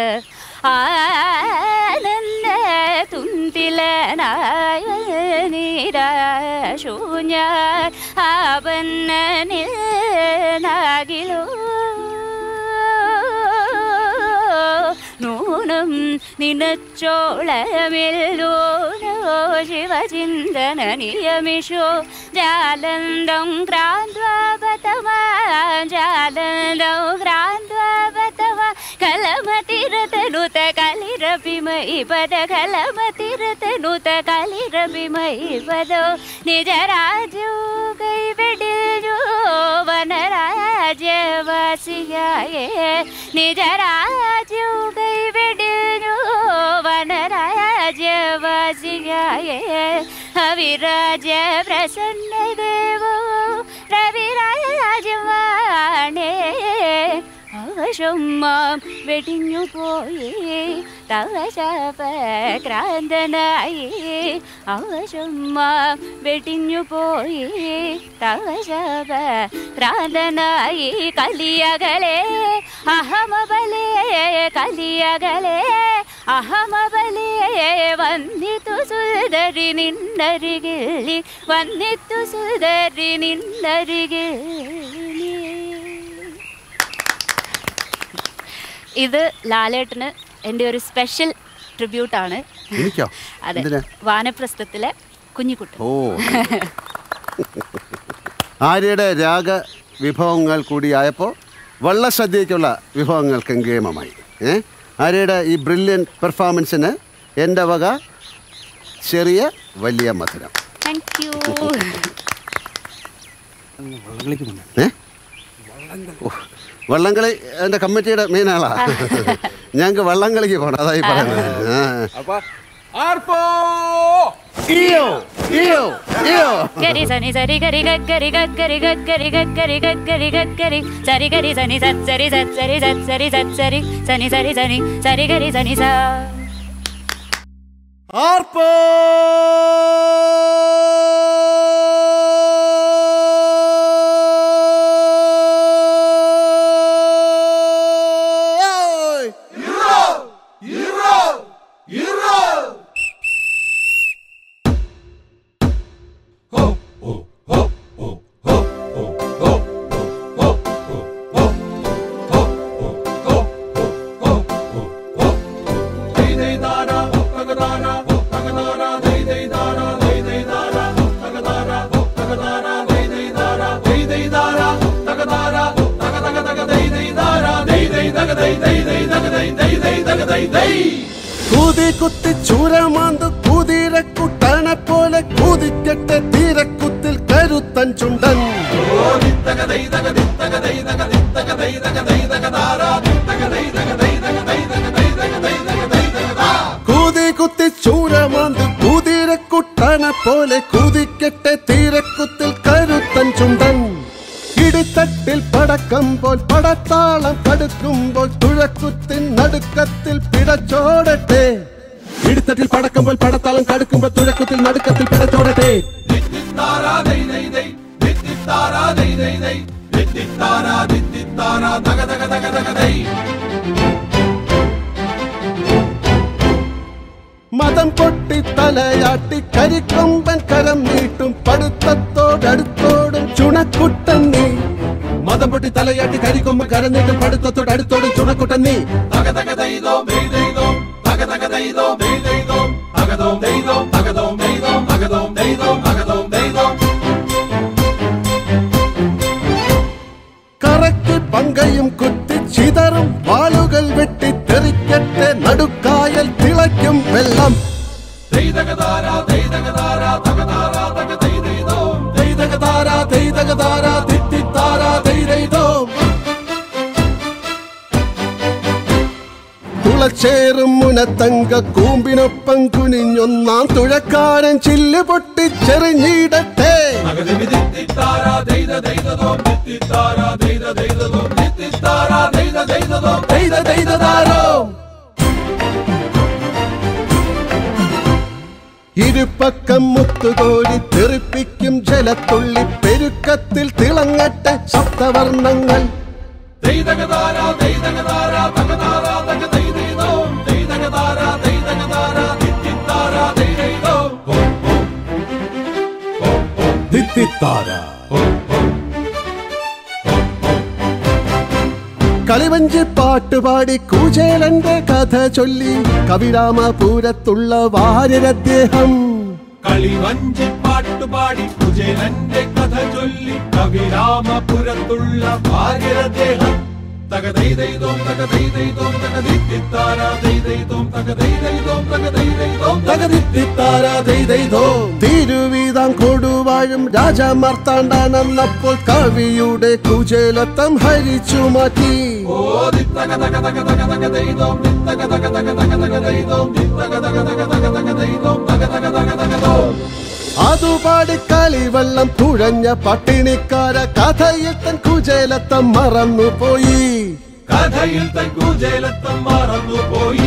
ആനന്ദ തുന്തിലനായ നീരാശൂഞ്ഞ ആപന്നനിൽ നാകിലോ നൂനം നിനച്ചോളമില്ലൂനോ ശിവചിന്തന നിയമിഷോ ജാലന്തം ക്രാന്ത്വാപതമാ ജാലന്തം ക്രാന്ത്വാപതമാ കലമതിരതനുത കലിരഭിമയി പദ കലമതിരതനുത കലിരഭിമയി പദോ നിജരാജു കൈവെടിയോ വനരാജ്യവാസിയായേ നിജരാജു കൈവെടിയോ വനരാജ്യവാസിയായേ അവിരാജ പ്രസന്ന ദേവോ രവിരാജവാണേ ആകാശമാം വെടിഞ്ഞു പോയി തവശാപക്രാന്തനായി ആകാശമാം വെടിഞ്ഞു പോയി തവശാപക്രാന്തനായി കലിയകലേ അഹമബലേ കലിയകലേ അഹമബലേ വന്നിത്തു സുന്ദരി നിന്നരികിൽ വന്നിത്തു സുന്ദരി നിന്നരികിൽ ഇത് ലാലേട്ടന് എൻ്റെ ഒരു സ്പെഷ്യൽ ട്രിബ്യൂട്ടാണ് എനിക്കോ അതെ എന്തിനാ വാനപ്രസ്ഥത്തിലെ കുഞ്ഞിക്കുട്ടൻ ഓ ആര്യയുടെ രാഗ വിഭവങ്ങൾ കൂടിയായപ്പോൾ വള്ളസദ്യയ്ക്കുള്ള വിഭവങ്ങൾ കെങ്കേമമായി ഏ ആര്യയുടെ ഈ ബ്രില്യൻ പെർഫോമൻസിന് എൻ്റെ വക ചെറിയ വലിയ മധുരം താങ്ക് യു ഏ ഓ, വള്ളംകളി എൻ്റെ കമ്മിറ്റിയുടെ മെയിൻ ആളാ ഞങ്ങൾക്ക് വള്ളംകളിക്ക് പോകണം അതായി പറയുന്നത് ആ. ഇയ്യോ, ഇയ്യോ, ഇയ്യോ. ഗരി സനി സരി ഗരി ഗരി ഗരി ഗരി ഗരി ഗരി ഗരി സരി ഗരി സനി സത് സരി സത് സരി സത് സരി സത് സരി സനി സരി സനി സരി ഗരി സനി സ ആർപ്പോ കൂതി കുത്തി ചൂരമാന്ത് കുതിരക്കുട്ടനെ പോലെ കൂതിക്കെട്ട് തീരക്കുത്തിൽ കരുത്തൻ ചുണ്ടൻ കൂതി കുത്തി ചൂരമാന്ത് കുതിരക്കുട്ടനെ പോലെ കൂതിക്കെട്ട് തീരക്കുത്തിൽ കരുത്തൻ ചുണ്ടൻ പടക്കമ്പോൾ പടത്താളം കടുക്കുമ്പോൾ തുഴക്കുത്തിൻ നടുക്കത്തിൽ പിടച്ചോടട്ടെ ഇടുത്തട്ടിൽ പടക്കുമ്പോൾ പടത്താളം കടുക്കുമ്പോൾ തുഴക്കുത്തിൽ നടുക്കത്തിൽ പിടച്ചോടട്ടെ മതം പൊട്ടി തലയാട്ടി കരിക്കൊമ്പൻ കരം നീട്ടും പടുത്തത്തോടടുത്തോടും ചുണക്കുട്ടൻ നീ മതം പൊട്ടി തലയാട്ടി കരിക്കൊമ്പൻ കരം നീട്ടും പടുത്തത്തോടടുത്തോടും ചുണക്കുട്ടൻ നീ കറക്കി പങ്കയും കുത്തി ചിതറും വാളുകൾ വെട്ടി തെറിക്കട്ടെ നടുക്കായൽ തിളയ്ക്കും വെള്ളം തുളച്ചേറും മുനത്തങ്ക കൂമ്പിനൊപ്പം കുനിഞ്ഞൊന്നാം തുഴക്കാരൻ ചില്ല് പൊട്ടിച്ചെറിഞ്ഞിടട്ടെ ഇരുപക്കം മുത്തുകോരി തെറിപ്പിക്കും ജലത്തുള്ളി പെരുക്കത്തിൽ തിളങ്ങട്ടെ സപ്തവർണ്ണങ്ങൾ കളിവഞ്ചി പാട്ടുപാടി കൂചേലന്റെ കഥ ചൊല്ലി കവിരാമപൂരത്തുള്ള വാര്യരദ്ദേഹം കളിവഞ്ചി പാട്ടുപാടി കുചേലന്റെ കഥ ചൊല്ലി കവിരാമപുരത്തുള്ള ഭാര്യരദ്ദേഹം തകതൈതൈതോം തകതൈതൈതോം തകതിത്തിത്താരാ ദൈതൈതോം തകതൈതൈതോം തകതൈതൈതോം തകതിത്തിത്താരാതൈതൈതോ തിരുവിതാം കൊടുവാഴും രാജാമാർത്താണ്ടാണെന്നപ്പോൾ കവിയുടെ കുചേലത്തം ഹരിച്ചു മാറ്റി ഓ ദിത്തക തക തക തക തക ദൈതോം ദിത്തക തക തക തക തക ദൈതോം ദിത്തക തക തക തക തക ദൈതോം തക തക തക തക ദോ അതുപാടി കളിവെള്ളം തുഴഞ്ഞ പട്ടിണിക്കാര കഥയിൽ തൻ കുചേലത്തം മറന്നുപോയി കഥയിൽ തൻ കുചേലത്തം മറന്നുപോയി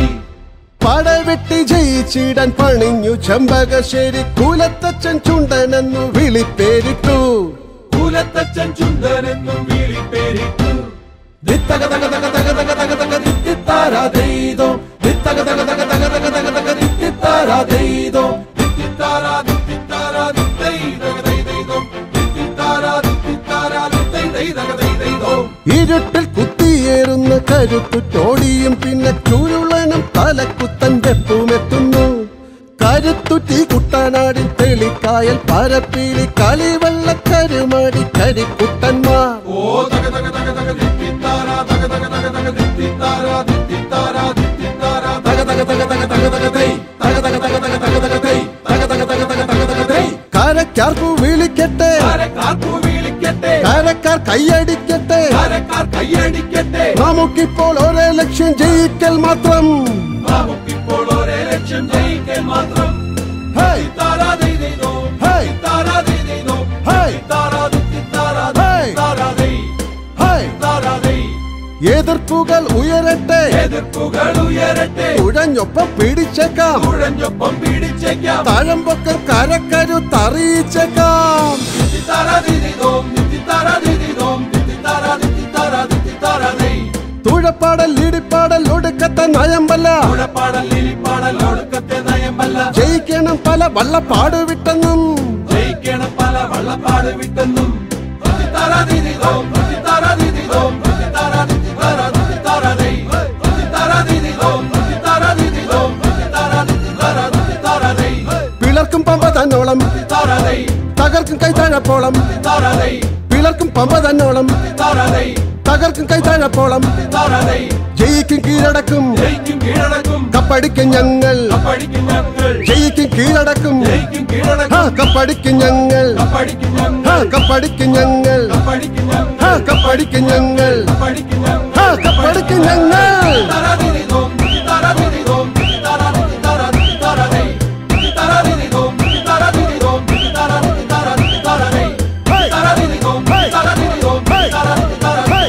പടവെട്ടി ജയിച്ചിടാൻ പണിഞ്ഞു ചെമ്പകശ്ശേരി കുലത്തച്ഛൻ ചുണ്ടനെന്നു വിളിപ്പേരിട്ടു കുലത്തച്ഛൻ ചുണ്ടനെന്നും വിളിപ്പേരിട്ടു ദിത്തക തക തക തക തക തക തക ദിത്തിത്താരാ ദൈതോ ദിത്തക തക തക തക തക തക തക ദിത്തിത്താരാ ദൈതോ ദിത്തിത്താരാ ദിത്തിത്താരാ ദിത്തൈ തക ദൈ ദൈതോ ദിത്തിത്താരാ ദിത്തിത്താരാ ദിത്തൈ ദൈ തക ദൈ ദൈതോ ഇരുട്ടിൽ കുത്തിയേറുന്ന കരുത്തുറ്റോടിയും പിന്നെ ചുരുളനും തലക്കുത്തൻ വെപ്പുമെത്തുന്നു കരുത്തുറ്റി കുട്ടനാടിൻ തെളിക്കായൽ പരപ്പീലി കളിവെള്ളക്കരുമാടി കരിക്കുട്ടന്മാർ ഓ തക തക തക തക ദിത്തിത്താരാ തക തക തക തക ദിത്തിത്താരാ ദിത്തിത്താരാ ദിത്തിത്താരാ തക തക തക തക തക തക ദൈ തക തക തക തക തക തക ദൈ തക തക തക തക തക തക ദൈ കരക്കാർക്കു വിളിക്കട്ടെ കാരക്കാർക്കു വിളിക്കട്ടെ കരക്കാർ കൈയടിക്കട്ടെ കാരക്കാർ കൈയടിക്കട്ടെ നമുക്കിപ്പോൾ ഒരേ ലക്ഷ്യം ജയിക്കൽ മാത്രം നമുക്കിപ്പോൾ ഒരേ ലക്ഷ്യം ജയിക്കൽ മാത്രം ദിത്തിത്താരാ ദൈ ദൈതോ ദിത്തിത്താരാ ദൈ ദൈതോ ദിത്തിത്താരാ ദിത്തിത്താരാ ദിത്തിത്താരാ ദൈ ദിത്തിത്താരാ ദൈ എതിർപ്പുകൾ ഉയരട്ടെ എതിർപ്പുകൾ ഉയരട്ടെ ഉഴഞ്ഞൊപ്പം പിടിച്ചേക്കാം ഉഴഞ്ഞൊപ്പം പിടിച്ചേക്കാം താഴമ്പൊക്കം കരക്കരു തറിയിച്ചേക്കാം ദിത്തിത്താരാ ദൈ ദൈതോം ദിത്തിത്താരാ ദൈ ദൈതോം ദിത്തിത്താരാ ദിത്തിത്താരാ ദിത്തിത്താരാ ദൈ തുഴപ്പാടൽ ഇടിപ്പാടൽ ഒടുക്കത്തെ നയമ്പല്ല ഉഴപ്പാടൽ ഇരിപ്പാടൽ ഒടുക്കത്തെ നയമല്ല ജയിക്കണം പല വള്ളപ്പാട് വിട്ടെന്നും ജയിക്കണം പല വള്ളപ്പാട് വിട്ടെന്നും ദിത്തിത്താരാ ദൈ ദൈതോം ദിത്തിത്താരാ ദൈ ദൈതോം ദിത്തിത്താരാ ദിത്തിത്താരാ ദിത്തിത്താരാ ദൈ ദിത്തിത്താരാ ദൈ ദൈതോം ദിത്തിത്താരാ ദൈ ദൈതോം ദിത്തിത്താരാ ദിത്തിത്താരാ ദിത്തിത്താരാ ദൈ പിളർക്കും പമ്പ തന്നോളം ദിത്തിത്താരാ ദൈ തകർക്കും കൈത്താഴപ്പോളം ദിത്തിത്താരാ ദൈ പിളർക്കും പമ്പ തന്നോളം ദിത്തിത്താരാ ദൈ തകർക്കും കൈത്താഴപ്പോളം ദിത്തിത്താരാ ദൈ ജയിക്കും കീഴടക്കും ജയിക്കും കീഴടക്കും കപ്പടിക്കും ഞങ്ങൾ കപ്പടിക്കും ഞങ്ങൾ ജയിക്കും കീഴടക്കും ജയിക്കും കീഴടക്കും ആ, കപ്പടിക്കും ഞങ്ങൾ കപ്പടിക്കും ഞങ്ങൾ ആ, കപ്പടിക്കും ഞങ്ങൾ കപ്പടിക്കും ഞങ്ങൾ ആ, കപ്പടിക്കും ഞങ്ങൾ കപ്പടിക്കും ഞങ്ങൾ ആ, കപ്പടിക്കും ഞങ്ങൾ ദിത്തിത്താരാ ദൈ ദൈതോം ദിത്തിത്താരാ ദൈ ദൈതോം ദിത്തിത്താരാ ദിത്തിത്താരാ ദിത്തിത്താരാ ദൈ ദിത്തിത്താരാ ദൈ ദൈതോം ദിത്തിത്താരാ ദൈ ദൈതോം ദിത്തിത്താരാ ദിത്തിത്താരാ ദിത്തിത്താരാ ദൈ ദിത്തിത്താരാ ദൈ ദൈതോം ദിത്തിത്താരാ ദൈ ദൈതോം ദിത്തിത്താരാ ദിത്തിത്താരാ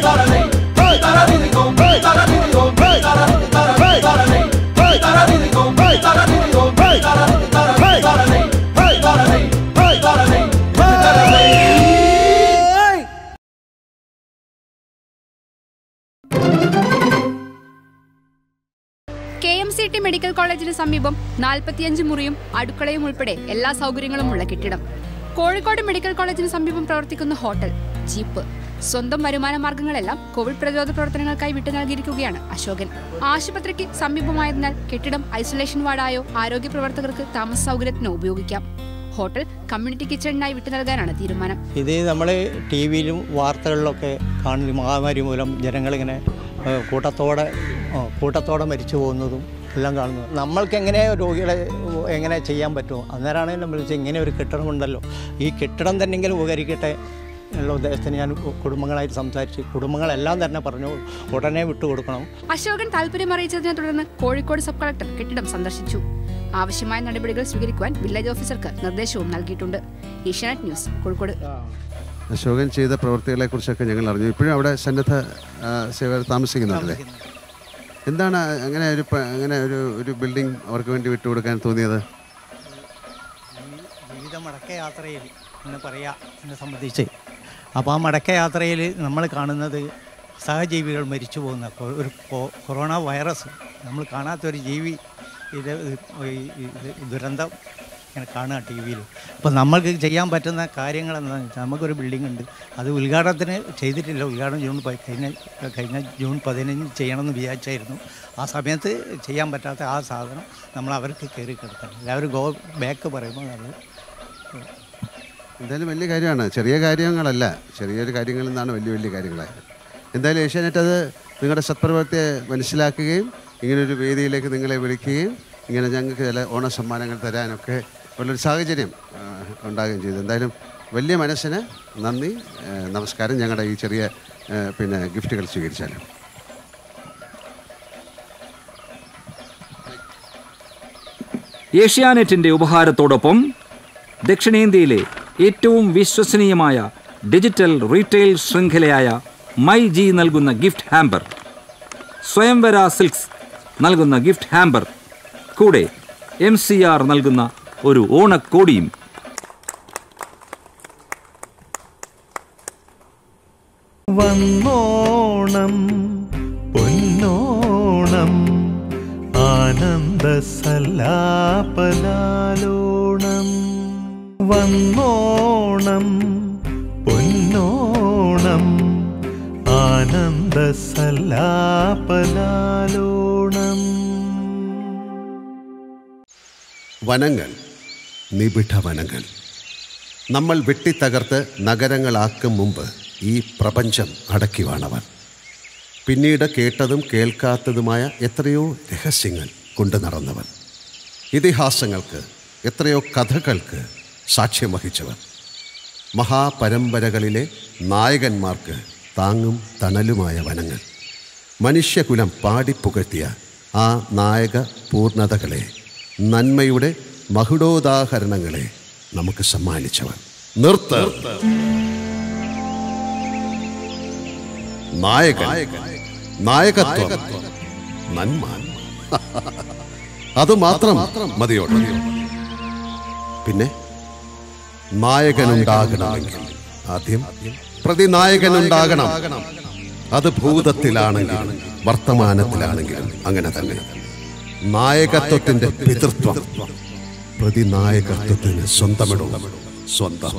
കൊണ്ടോട്ടി മെഡിക്കൽ കോളേജിന് സമീപം നാൽപ്പത്തിയഞ്ച് മുറിയും അടുക്കളയും ഉൾപ്പെടെ എല്ലാ സൗകര്യങ്ങളും ഉള്ള കെട്ടിടം കോഴിക്കോട് മെഡിക്കൽ കോളേജിന് സമീപം പ്രവർത്തിക്കുന്ന ഹോട്ടൽ ജീപ്പ് സ്വന്തം വരുമാന മാർഗങ്ങളെല്ലാം കോവിഡ് പ്രതിരോധ പ്രവർത്തനങ്ങൾക്കായി വിട്ടു നൽകിയിരിക്കുകയാണ് അശോകൻ ആശുപത്രിക്ക് സമീപമായതിനാൽ കെട്ടിടം ഐസൊലേഷൻ വാർഡായോ ആരോഗ്യ പ്രവർത്തകർക്ക് താമസ സൗകര്യത്തിനോ ഉപയോഗിക്കാം ഹോട്ടൽ കമ്മ്യൂണിറ്റി കിച്ചണിനായി വിട്ടു നൽകാനാണ് തീരുമാനം ഇത് നമ്മൾ ടി വിയിലും വാർത്തകളിലൊക്കെ കാണുന്ന മഹാമാരി മൂലം ജനങ്ങളിങ്ങനെ ഏഹ്, കൂട്ടത്തോടെ ആ, കൂട്ടത്തോടെ മരിച്ചു പോകുന്നതും എല്ലാം കാണുന്നു നമ്മൾക്ക് എങ്ങനെ രോഗികളെ എങ്ങനെ ചെയ്യാൻ പറ്റുമോ അന്നേരമാണ് നമ്മൾ വിളിച്ചത് ഇങ്ങനെ ഒരു കെട്ടിടമുണ്ടല്ലോ ഈ കെട്ടിടം തന്നെങ്കിലും ഉപകരിക്കട്ടെ എന്നുള്ള ഉദ്ദേശത്തിന് ഞാൻ കുടുംബങ്ങളായിട്ട് സംസാരിച്ച് കുടുംബങ്ങളെല്ലാം തന്നെ പറഞ്ഞു ഉടനെ വിട്ടുകൊടുക്കണം അശോകൻ താല്പര്യം അറിയിച്ചതിനെ തുടർന്ന് കോഴിക്കോട് സബ് കളക്ടർ കെട്ടിടം സന്ദർശിച്ചു ആവശ്യമായ നടപടികൾ സ്വീകരിക്കുവാൻ വില്ലേജ് ഓഫീസർക്ക് നിർദ്ദേശവും നൽകിയിട്ടുണ്ട് ഏഷ്യാനെറ്റ് ന്യൂസ് കോഴിക്കോട് അശോകൻ ചെയ്ത പ്രവൃത്തികളെക്കുറിച്ചൊക്കെ ഞങ്ങൾ അറിഞ്ഞു ഇപ്പോഴും അവിടെ സന്നദ്ധ ആ, സേവകർ താമസിക്കുന്നുണ്ടല്ലേ എന്താണ് അങ്ങനെ ഒരു പ- അങ്ങനെ ഒരു ഒരു ബിൽഡിംഗ് അവർക്ക് വേണ്ടി വിട്ടുകൊടുക്കാൻ തോന്നിയത് ജീവിത മടക്കയാത്രയിൽ എന്ന് പറയാം എന്നെ സംബന്ധിച്ച് അപ്പോൾ ആ മടക്കയാത്രയിൽ നമ്മൾ കാണുന്നത് സഹജീവികൾ മരിച്ചു പോകുന്ന കൊ- ഒരു കൊ- കൊറോണ വൈറസ് നമ്മൾ കാണാത്തൊരു ജീവി ഇത് ഈ- ഇത് ദുരന്തം ഇങ്ങനെ കാണുക ടി വിയിൽ അപ്പോൾ നമ്മൾക്ക് ചെയ്യാൻ പറ്റുന്ന കാര്യങ്ങൾ എന്താണെന്ന് വെച്ചാൽ നമുക്കൊരു ബിൽഡിംഗ് ഉണ്ട് അത് ഉദ്ഘാടനത്തിന് ചെയ്തിട്ടില്ല ഉദ്ഘാടനം ജൂൺ പ- കഴിഞ്ഞ കഴിഞ്ഞ ജൂൺ പതിനഞ്ച് ചെയ്യണമെന്ന് വിചാരിച്ചായിരുന്നു ആ സമയത്ത് ചെയ്യാൻ പറ്റാത്ത ആ സാധനം നമ്മൾ അവർക്ക് കയറി കിടക്കണം എല്ലാവരും ഗോ ബാക്ക് പറയുമ്പോൾ അത് എന്തായാലും വലിയ കാര്യമാണ് ചെറിയ കാര്യങ്ങളല്ല ചെറിയൊരു കാര്യങ്ങളിൽ നിന്നാണ് വലിയ വലിയ കാര്യങ്ങളായത് എന്തായാലും ഏഷ്യാനെറ്റ് അത് നിങ്ങളുടെ സത്പ്രവർത്തിയെ മനസ്സിലാക്കുകയും ഇങ്ങനൊരു വേദിയിലേക്ക് നിങ്ങളെ വിളിക്കുകയും ഇങ്ങനെ ഞങ്ങൾക്ക് ചില ഓണ സമ്മാനങ്ങൾ തരാനൊക്കെ ഉള്ളൊരു സാഹചര്യം ആ, ഉണ്ടാകുകയും ചെയ്തു എന്തായാലും വലിയ മനസ്സിന് നന്ദി ആ, നമസ്കാരം ഞങ്ങളുടെ ഈ ചെറിയ ആ, പിന്നെ ഗിഫ്റ്റുകൾ സ്വീകരിച്ചാലും ഏഷ്യാനെറ്റിന്റെ ഉപഹാരത്തോടൊപ്പം ദക്ഷിണേന്ത്യയിലെ ഏറ്റവും വിശ്വസനീയമായ ഡിജിറ്റൽ റീറ്റെയിൽ ശൃംഖലയായ മൈ ജി നൽകുന്ന ഗിഫ്റ്റ് ഹാമ്പർ സ്വയംവര സിൽക്സ് നൽകുന്ന ഗിഫ്റ്റ് ഹാമ്പർ കൂടെ എം സി ആർ നൽകുന്ന ഒരു ഓണക്കോടിയും വന്നോണം പൊന്നോണം ആനന്ദ സല്ലാപലാലോണം വന്നോണം പൊന്നോണം ആനന്ദ സല്ലാപലാലോണം വനങ്ങൾ നിബിഡ വനങ്ങൾ നമ്മൾ വെട്ടിത്തകർത്ത് നഗരങ്ങളാക്കും മുമ്പ് ഈ പ്രപഞ്ചം അടക്കിവാണവർ പിന്നീട് കേട്ടതും കേൾക്കാത്തതുമായ എത്രയോ രഹസ്യങ്ങൾ കൊണ്ടു നടന്നവർ ഇതിഹാസങ്ങൾക്ക് എത്രയോ കഥകൾക്ക് സാക്ഷ്യം വഹിച്ചവർ മഹാപരമ്പരകളിലെ നായകന്മാർക്ക് താങ്ങും തണലുമായ വനങ്ങൾ മനുഷ്യകുലം പാടിപ്പുകഴ്ത്തിയ ആ നായക പൂർണ്ണതകളെ നന്മയുടെ മകുടോദാഹരണങ്ങളെ നമുക്ക് സമ്മാനിച്ചവർ നിർത്ത നായകൻ നായകത്വം നന്മ അത് മാത്രം മതിയോട് പിന്നെ നായകനുണ്ടാകണമെങ്കിൽ ആദ്യം പ്രതിനായകനുണ്ടാകണം അത് ഭൂതത്തിലാണെങ്കിലും വർത്തമാനത്തിലാണെങ്കിലും അങ്ങനെ തന്നെ നായകത്വത്തിന്റെ പിതൃത്വം പ്രതിനായകത്വത്തിന് സ്വന്തമിടും സ്വന്തം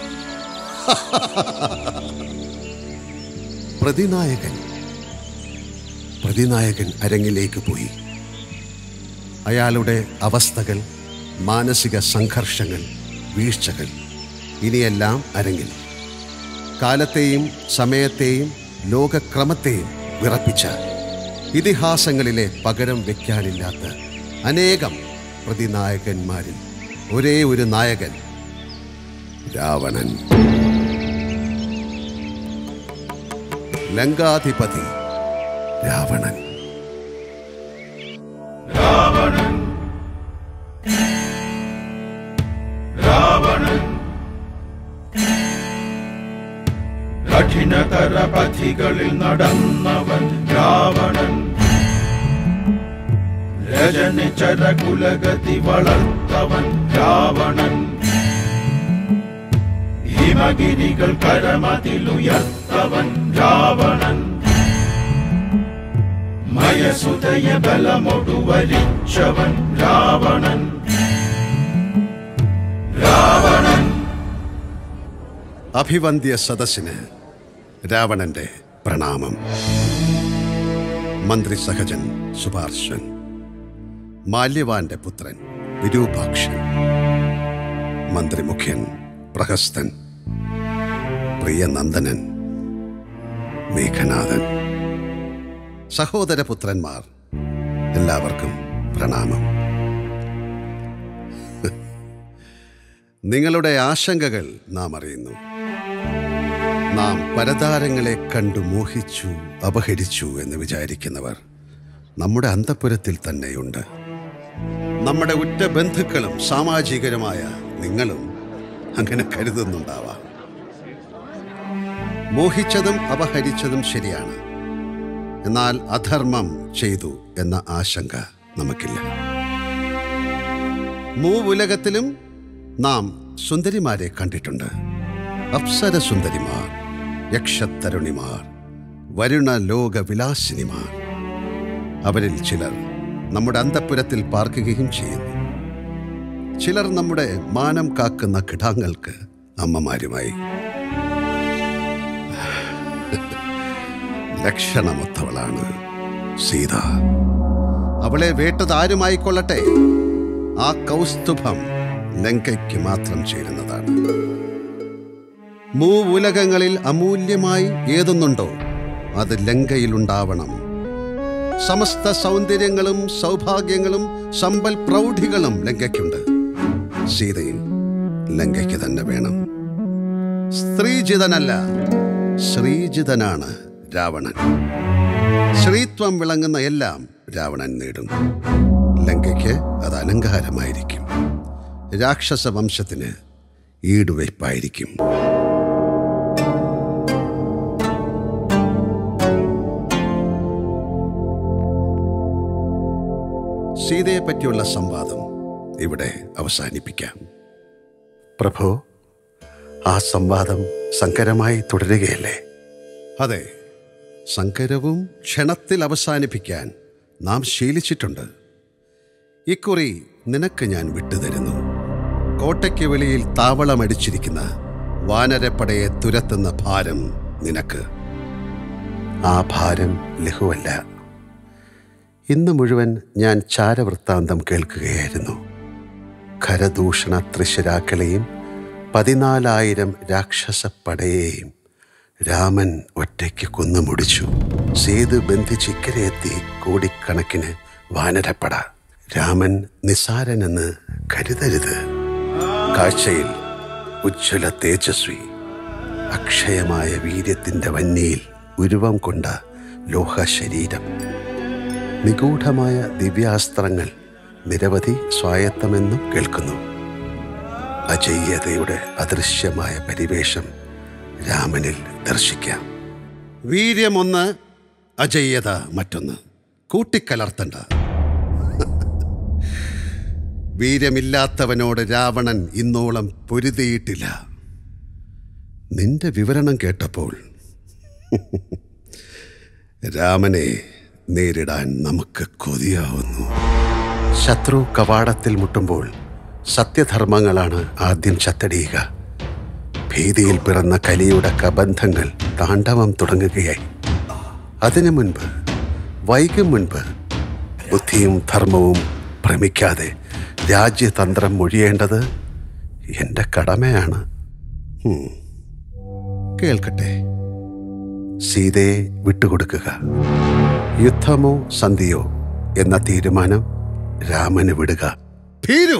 പ്രതിനായകൻ പ്രതിനായകൻ അരങ്ങിലേക്ക് പോയി അയാളുടെ അവസ്ഥകൾ മാനസിക സംഘർഷങ്ങൾ വീഴ്ചകൾ ഇനിയെല്ലാം അരങ്ങിൽ കാലത്തെയും സമയത്തെയും ലോകക്രമത്തെയും വിറപ്പിച്ച ഇതിഹാസങ്ങളിലെ പകരം വയ്ക്കാനില്ലാത്ത അനേകം പ്രതിനായകന്മാരിൽ ഒരേ ഒരു നായകൻ രാവണൻ ലങ്കാധിപതി രാവണൻ രാവണൻ രാവണൻ കഠിനതര പഥികളിൽ നടന്നവൻ രാവണൻ രജനിചര കുലഗതി വളർത്തവൻ രാവണൻ ഹിമഗിരികൾ കരമതിലുയർത്തവൻ രാവണൻ ജയസുതയ ബലമൊടു വലിച്ചവൻ രാവണൻ രാവണൻ അഭിവന്ദ്യ സദസ്സിന് രാവണന്റെ പ്രണാമം മന്ത്രി സഹജൻ സുപാർശ്വൻ മാല്യവാന്റെ പുത്രൻ വിരൂപാക്ഷൻ മന്ത്രിമുഖ്യൻ പ്രഹസ്തൻ പ്രിയനന്ദനൻ മേഘനാഥൻ സഹോദരപുത്രന്മാർ എല്ലാവർക്കും പ്രണാമം നിങ്ങളുടെ ആശങ്കകൾ നാം അറിയുന്നു നാം പരതാരങ്ങളെ കണ്ടു മോഹിച്ചു അപഹരിച്ചു എന്ന് വിചാരിക്കുന്നവർ നമ്മുടെ അന്തപുരത്തിൽ തന്നെയുണ്ട് നമ്മുടെ ഉറ്റ ബന്ധുക്കളും സാമാജികരുമായ നിങ്ങളും അങ്ങനെ കരുതുന്നുണ്ടാവാം മോഹിച്ചതും അപഹരിച്ചതും ശരിയാണ് എന്നാൽ അധർമ്മം ചെയ്തു എന്ന ആശങ്ക നമുക്കില്ല മൂവുലകത്തിലും നാം സുന്ദരിമാരെ കണ്ടിട്ടുണ്ട് അപ്സര സുന്ദരിമാർ യക്ഷത്തരുണിമാർ വരുണ ലോക വിലാസിനിമാർ അവരിൽ ചിലർ നമ്മുടെ അന്തപ്പുരത്തിൽ പാർക്കുകയും ചെയ്യുന്നു ചിലർ നമ്മുടെ മാനം കാക്കുന്ന കിടാങ്ങൾക്ക് അമ്മമാരുമായി ലക്ഷണമൊത്തവളാണ് സീത അവളെ വേട്ടത് ആരുമായിക്കൊള്ളട്ടെ ആ കൗസ്തുഭം ലങ്കയ്ക്ക് മാത്രം ചേരുന്നതാണ് മൂവുലകങ്ങളിൽ അമൂല്യമായി ഏതൊന്നുണ്ടോ അത് ലങ്കയിലുണ്ടാവണം സമസ്ത സൗന്ദര്യങ്ങളും സൗഭാഗ്യങ്ങളും സമ്പൽ പ്രൗഢികളും ലങ്കയ്ക്കുണ്ട് സീതയും ലങ്കയ്ക്ക് തന്നെ വേണം സ്ത്രീജിതനല്ല ശ്രീജിതനാണ് രാവണൻ ശ്രീത്വം വിളങ്ങുന്ന എല്ലാം രാവണൻ നേടും ലങ്കയ്ക്ക് അത് അലങ്കാരമായിരിക്കും രാക്ഷസ വംശത്തിന് ഈടുവയ്പായിരിക്കും സീതയെ പറ്റിയുള്ള സംവാദം ഇവിടെ അവസാനിപ്പിക്കാം പ്രഭു ആ സംവാദം സങ്കരമായി തുടരുകയല്ലേ അതെ സങ്കരവും ക്ഷണത്തിൽ അവസാനിപ്പിക്കാൻ നാം ശീലിച്ചിട്ടുണ്ട് ഇക്കുറി നിനക്ക് ഞാൻ വിട്ടുതരുന്നു കോട്ടയ്ക്ക് വെളിയിൽ താവളമടിച്ചിരിക്കുന്ന വാനരപ്പടയെ തുരത്തുന്ന ഭാരം നിനക്ക് ആ ഭാരം ലഘുവല്ല ഇന്ന് മുഴുവൻ ഞാൻ ചാരവൃത്താന്തം കേൾക്കുകയായിരുന്നു ഖരദൂഷണ തൃശരാക്കളെയും പതിനാലായിരം രാക്ഷസപ്പടയെയും രാമൻ ഒറ്റയ്ക്ക് കുന്നുമുടിച്ചു സേതു ബന്ധിച്ചിക്കരെ എത്തി കോടിക്കണക്കിന് വാനരപ്പട രാമൻ നിസാരനെന്ന് കരുതരുത് കാഴ്ചയിൽ ഉജ്ജ്വല തേജസ്വി അക്ഷയമായ വീര്യത്തിന്റെ വന്യയിൽ ഉരുവം കൊണ്ട ലോഹ ശരീരം നിഗൂഢമായ ദിവ്യാസ്ത്രങ്ങൾ നിരവധി സ്വായത്തമെന്നും കേൾക്കുന്നു അജയ്യതയുടെ അദൃശ്യമായ പരിവേഷം രാമനിൽ ദർശിക്കാം വീര്യമൊന്ന് അജയ്യത മറ്റൊന്ന് കൂട്ടിക്കലർത്തണ്ട വീര്യമില്ലാത്തവനോട് രാവണൻ ഇന്നോളം പൊരുതിയിട്ടില്ല നിന്റെ വിവരണം കേട്ടപ്പോൾ രാമനെ നേരിടാൻ നമുക്ക് കൊതിയാവുന്നു ശത്രു കവാടത്തിൽ മുട്ടുമ്പോൾ സത്യധർമ്മങ്ങളാണ് ആദ്യം ചത്തടിയുക ഭീതിയിൽ പിറന്ന കലിയുടെ കബന്ധങ്ങൾ താണ്ഡവം തുടങ്ങുകയായി അതിനു മുൻപ് വൈകും മുൻപ് ബുദ്ധിയും ധർമ്മവും ഭ്രമിക്കാതെ രാജ്യതന്ത്രം മൊഴിയേണ്ടത് എൻ്റെ കടമയാണ് ഉം. കേൾക്കട്ടെ സീതയെ വിട്ടുകൊടുക്കുക യുദ്ധമോ സന്ധിയോ എന്ന തീരുമാനം രാമന് വിടുക ഭീരു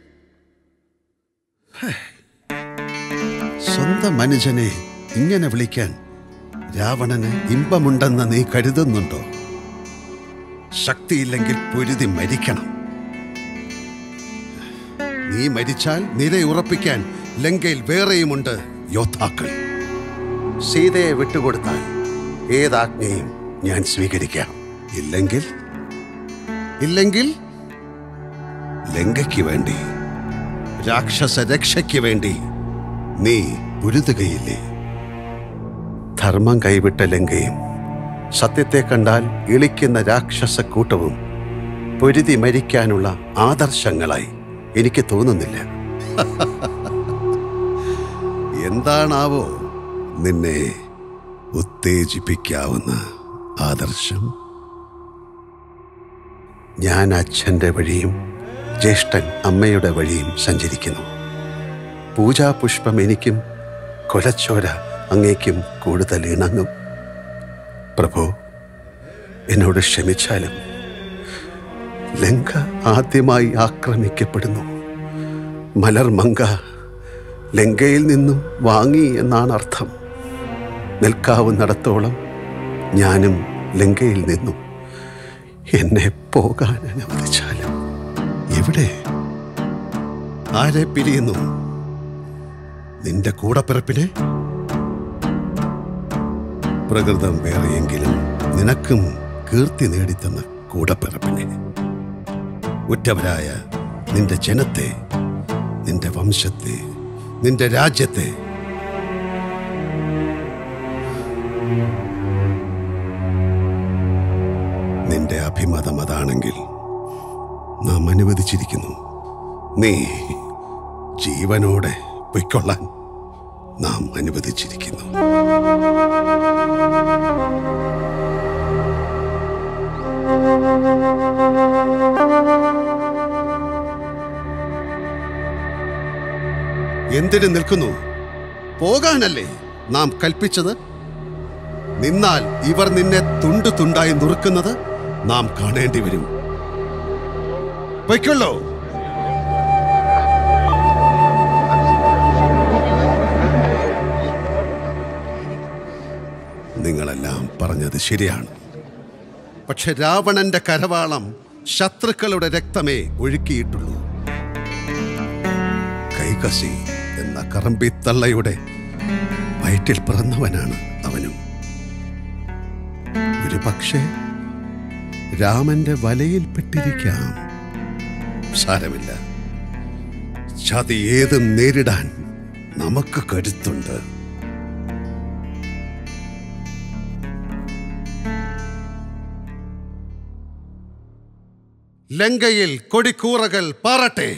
ഹേ. സ്വന്തം മനുജനെ ഇങ്ങനെ വിളിക്കാൻ രാവണന് ഇമ്പമുണ്ടെന്ന് നീ കരുതുന്നുണ്ടോ ശക്തിയില്ലെങ്കിൽ പൊരുതി മരിക്കണം നീ മരിച്ചാൽ നിലയുറപ്പിക്കാൻ ലങ്കയിൽ വേറെയുമുണ്ട് യോദ്ധാക്കൾ സീതയെ വിട്ടുകൊടുത്താൽ ഏതാജ്ഞയും ഞാൻ സ്വീകരിക്കാം ഇല്ലെങ്കിൽ ഇല്ലെങ്കിൽ ലങ്കയ്ക്ക് വേണ്ടി രാക്ഷസ രക്ഷയ്ക്ക് വേണ്ടി നീ ഉരുതുകയില്ലേ ധർമ്മം കൈവിട്ട ലങ്കയും സത്യത്തെ കണ്ടാൽ ഇളിക്കുന്ന രാക്ഷസക്കൂട്ടവും പൊരുതി മരിക്കാനുള്ള ആദർശങ്ങളായി എനിക്ക് തോന്നുന്നില്ല എന്താണാവോ നിന്നെ ഉത്തേജിപ്പിക്കാവുന്ന ആദർശം ഞാൻ അച്ഛൻ്റെ വഴിയും ജ്യേഷ്ഠൻ അമ്മയുടെ വഴിയും സഞ്ചരിക്കുന്നു പൂജാപുഷ്പം എനിക്കും കൊലച്ചോര അങ്ങേക്കും കൂടുതൽ ഇണങ്ങും പ്രഭു എന്നോട് ക്ഷമിച്ചാലും ലങ്ക ആദ്യമായി ആക്രമിക്കപ്പെടുന്നു മലർമങ്ക ലങ്കയിൽ നിന്നും വാങ്ങി എന്നാണ് അർത്ഥം നിൽക്കാവുന്നിടത്തോളം ഞാനും ലങ്കയിൽ നിന്നും എന്നെ പോകാൻ അനുവദിച്ചാലും എവിടെ ആരെ പിരിയുന്നു നിന്റെ കൂടപ്പിറപ്പിനെ പ്രകൃതം വേറെയെങ്കിലും നിനക്കും കീർത്തി നേടിത്തന്ന കൂടപ്പിറപ്പിനെ ഉറ്റവരായ നിന്റെ ജനത്തെ നിന്റെ വംശത്തെ നിന്റെ രാജ്യത്തെ നിന്റെ അഭിമതം അതാണെങ്കിൽ നാം അനുവദിച്ചിരിക്കുന്നു നീ ജീവനോടെ പൊയ്ക്കൊള്ളാൻ നാം അനുവദിച്ചിരിക്കുന്നു എന്തിനു നിൽക്കുന്നു പോകാനല്ലേ നാം കൽപ്പിച്ചത് നിന്നാൽ ഇവർ നിന്നെ തുണ്ടു തുണ്ടായി നുറുക്കുന്നത് നാം കാണേണ്ടി വരും പൊയ്ക്കൊള്ളോ നിങ്ങളെല്ലാം പറഞ്ഞത് ശരിയാണ് പക്ഷെ രാവണന്റെ കരവാളം ശത്രുക്കളുടെ രക്തമേ ഒഴുക്കിയിട്ടുള്ളൂ കൈകസി എന്ന കറമ്പിത്തള്ളയുടെ വയറ്റിൽ പിറന്നവനാണ് അവനും ഒരു പക്ഷേ രാമന്റെ വലയിൽപ്പെട്ടിരിക്കാം സാരമില്ല ചതി ഏതും നേരിടാൻ നമുക്ക് കരുത്തുണ്ട് ലങ്കയിൽ കൊടിക്കൂറകൾ പാറട്ടെ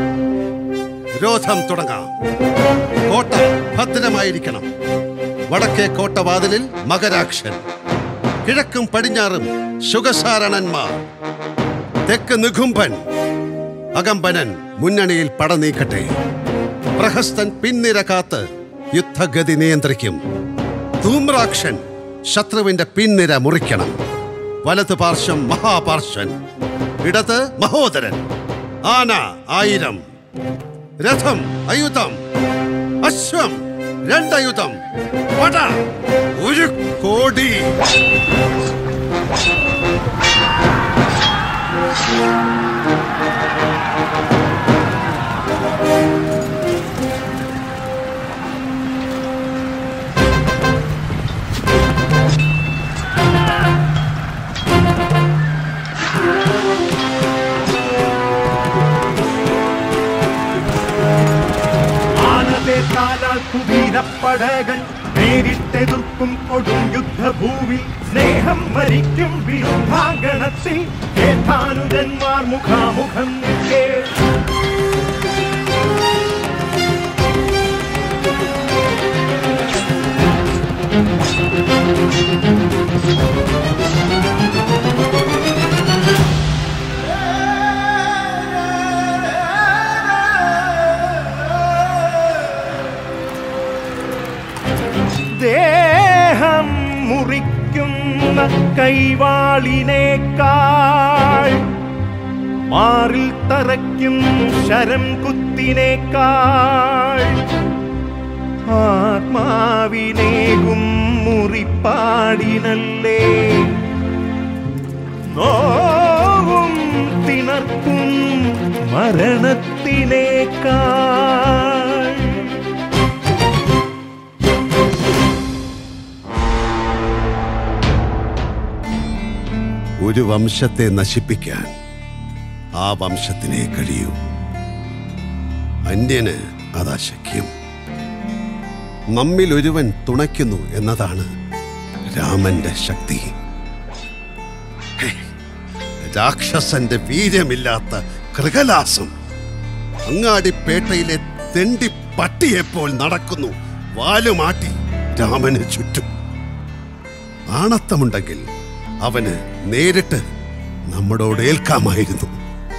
രോധം തുടങ്ങാം കോട്ട ഭദ്രമായിരിക്കണം വടക്കേ കോട്ടവാതിലിൽ മകരാക്ഷൻ കിഴക്കും പടിഞ്ഞാറും ശുഗസാരണന്മാർ തെക്ക് നിഘുംഭൻ അകമ്പനൻ മുന്നണിയിൽ പട നീക്കട്ടെ പ്രഹസ്തൻ പിൻനിര കാത്ത് യുദ്ധഗതി നിയന്ത്രിക്കും ധൂമ്രാക്ഷൻ ശത്രുവിന്റെ പിൻനിര മുറിക്കണം വലത് പാർശ്വം മഹാപാർശ്വൻ ഇടത് മഹോദരൻ ആന ആയിരം രഥം അയുധം അശ്വം രണ്ടയുധം പട ഒരു കോടി ആനതെ കാലാൽ കുവീരപ്പടകൾ നേരിട്ടെതിർക്കും കൊടും യുദ്ധഭൂവിൽ സ്നേഹം മരിക്കും വിരുദ്ധാങ്കണത്തിൽ ഏതാനുജന്മാർ മുഖാമുഖം നിൽക്കേ ദേഹം മുറിക്കുന്ന കൈവാളിനേക്കാൾ മാറിൽ തറയ്ക്കും ശരം കുത്തിനേക്കാൾ ആത്മാവിനേകും മുറിപ്പാടിനല്ലേ നോവും തിണർക്കും മരണത്തിനേക്കാൾ ഒരു വംശത്തെ നശിപ്പിക്കാൻ ആ വംശത്തിനെ കഴിയൂ അന്യന് അതാശക്യം നമ്മിൽ ഒരുവൻ തുണയ്ക്കുന്നു എന്നതാണ് രാമന്റെ ശക്തി രാക്ഷസന്റെ വീര്യമില്ലാത്ത കൃകലാസം അങ്ങാടിപ്പേട്ടയിലെ തെണ്ടി പട്ടിയെപ്പോൾ നടക്കുന്നു വാലുമാട്ടി രാമന് ചുറ്റും ആണത്തമുണ്ടെങ്കിൽ അവന് നേരിട്ട് നമ്മളോട് ഏൽക്കാമായിരുന്നു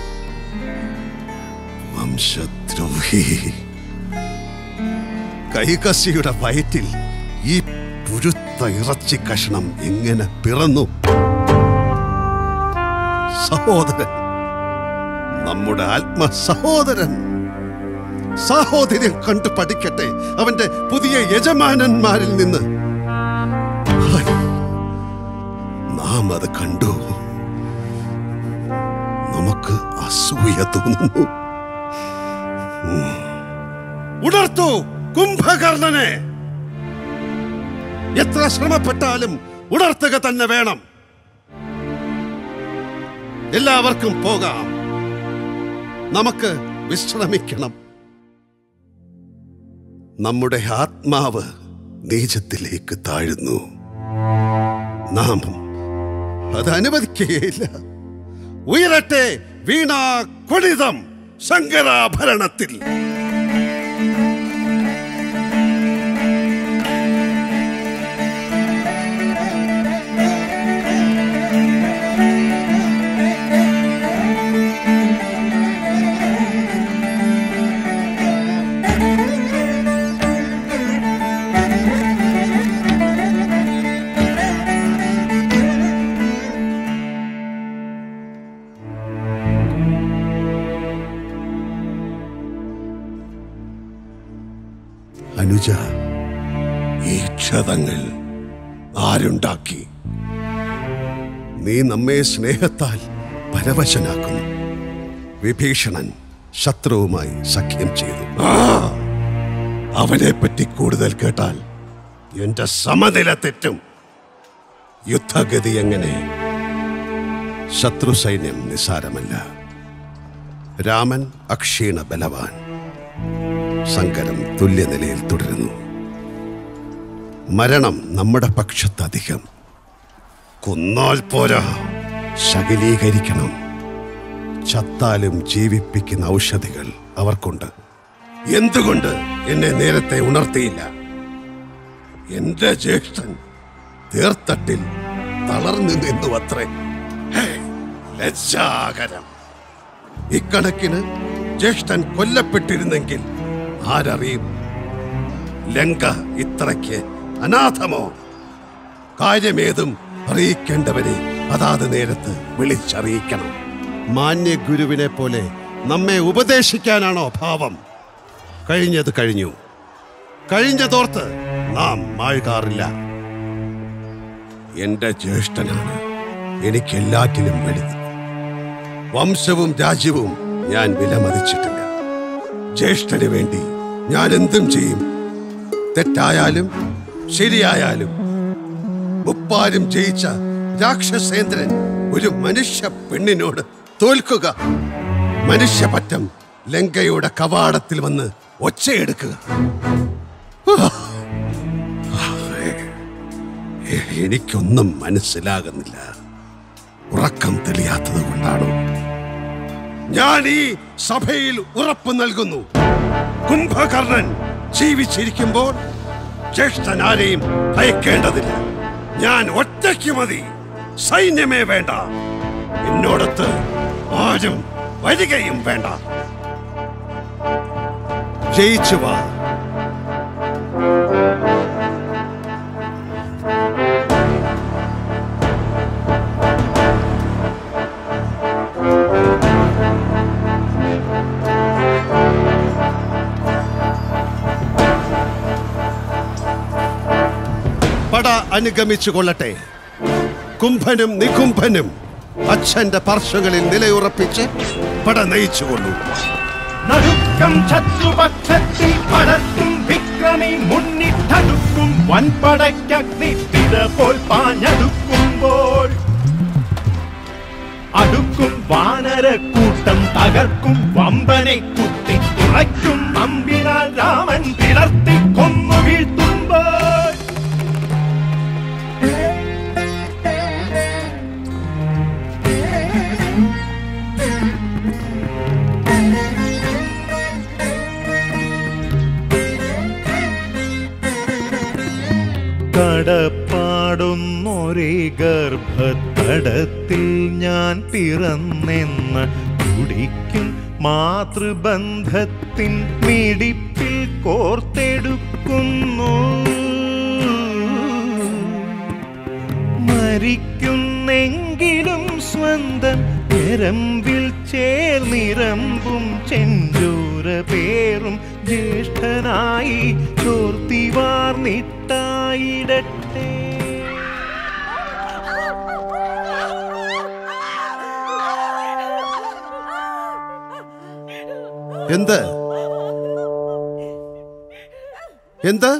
വംശദ്രോഹി കൈകസിയുടെ വയറ്റിൽ ഈ പുഴുത്ത ഇറച്ചി കഷണം എങ്ങനെ പിറന്നു സഹോദരൻ നമ്മുടെ ആത്മ സഹോദരൻ സാഹോദര്യം കണ്ടു പഠിക്കട്ടെ അവന്റെ പുതിയ യജമാനന്മാരിൽ നിന്ന് ഹായ്. നാം അത് കണ്ടു നമുക്ക് അസൂയ തോന്നുന്നു ഉം. ഉണർത്തു കുംഭകർണനെ എത്ര ശ്രമപ്പെട്ടാലും ഉണർത്തുക തന്നെ വേണം എല്ലാവർക്കും പോകാം നമുക്ക് വിശ്രമിക്കണം നമ്മുടെ ആത്മാവ് നീചത്തിലേക്ക് താഴുന്നു നാം അത് അനുവദിക്കുകയില്ല ഉയരട്ടെ വീണ കൊടിതം ശങ്കരാഭരണത്തിൽ അനുജ ഈ ക്ഷതങ്ങൾ ആരുണ്ടാക്കി നീ നമ്മെ സ്നേഹത്താൽ പരവശനാക്കുന്നു വിഭീഷണൻ ശത്രുവുമായി സഖ്യം ചെയ്തു ആ! അവനെ പറ്റി കൂടുതൽ കേട്ടാൽ എന്റെ സമനില തെറ്റും യുദ്ധഗതി എങ്ങനെ ശത്രു സൈന്യം നിസാരമല്ല രാമൻ അക്ഷീണ ബലവാൻ സങ്കരം തുല്യനിലയിൽ തുടരുന്നു മരണം നമ്മുടെ പക്ഷത്തധികം കൊന്നാൽ പോരാ ശകലീകരിക്കണം ചത്താലും ജീവിപ്പിക്കുന്ന ഔഷധികൾ അവർക്കുണ്ട് എന്തുകൊണ്ട് എന്നെ നേരത്തെ ഉണർത്തിയില്ല എന്റെ ജ്യേഷ്ഠൻ തേർത്തട്ടിൽ തളർന്നു നിന്നു അത്രേ ഹേ, ലജ്ജാകരം ഇക്കണക്കിന് ജ്യേഷ്ഠൻ കൊല്ലപ്പെട്ടിരുന്നെങ്കിൽ ആരറിയും ലങ്ക ഇത്രയ്ക്ക് അനാഥമോ കാര്യമേതും അറിയിക്കേണ്ടവരെ അതാത് നേരത്ത് വിളിച്ചറിയിക്കണം മാന്യ ഗുരുവിനെ പോലെ നമ്മെ ഉപദേശിക്കാനാണോ ഭാവം കഴിഞ്ഞത് കഴിഞ്ഞു കഴിഞ്ഞതോർത്ത് നാം മാഴുകാറില്ല എന്റെ ജ്യേഷ്ഠനാണ് എനിക്കെല്ലാറ്റിലും വലുത് വംശവും രാജ്യവും ഞാൻ വിലമതിച്ചിട്ടില്ല ജ്യേഷ്ഠന് വേണ്ടി ഞാൻ എന്തും ചെയ്യും തെറ്റായാലും ശരിയായാലും മുപ്പാരും ജയിച്ച രാക്ഷസേന്ദ്രൻ ഒരു മനുഷ്യ പെണ്ണിനോട് തോൽക്കുക മനുഷ്യപറ്റം ലങ്കയുടെ കവാടത്തിൽ വന്ന് ഒച്ചയെടുക്കുക എനിക്കൊന്നും മനസ്സിലാകുന്നില്ല ഉറക്കം തെളിയാത്തത് കൊണ്ടാണോ ഞാൻ ഈ സഭയിൽ ഉറപ്പ് നൽകുന്നു കുംഭകർണൻ ജീവിച്ചിരിക്കുമ്പോൾ ജ്യേഷ്ഠൻ ആരെയും ഭയക്കേണ്ടതില്ല ഞാൻ ഒറ്റയ്ക്ക് മതി സൈന്യമേ വേണ്ട എന്നോടൊത്ത് ആരും വരികയും വേണ്ട ജയിച്ചു വാ പട അനുഗമിച്ചു കൊള്ളട്ടെ കുംഭനും നികുംഭനും അച്ഛന്റെ പാർശ്വങ്ങളിൽ നിലയുറപ്പിച്ച് പട നയിച്ചുകൊള്ളൂ നടുക്കം ശത്രുപക്ഷത്തിൽ പടർത്തും വിക്രമി മുന്നിട്ടടുക്കും വൻപടയ്ക്കഗ്നി തിര പോൽ പാഞ്ഞടുക്കുമ്പോൾ അടുക്കും വാനരക്കൂട്ടം തകർക്കും വമ്പനെ കുത്തി തുളയ്ക്കും അമ്പിനാൽ രാമൻ പിളർത്തി കൊന്നു വീഴ്ത്തുമ്പോൾ കടപ്പാടൊന്നൊരേ ഗർഭത്തടത്തിൽ ഞാൻ പിറന്നെന്ന് കുടിക്കും മാതൃബന്ധത്തിൻ മിടിപ്പിൽ കോർത്തെടുക്കുന്നു മരിക്കുന്നെങ്കിലും സ്വന്തം ഞരമ്പിൽ ചേർന്നിരമ്പും ചെഞ്ചോര പേറും ജ്യേഷ്ഠനായി ചോർത്തിവാർന്നിട്ടായിടട്ടെ എന്ത് എന്ത്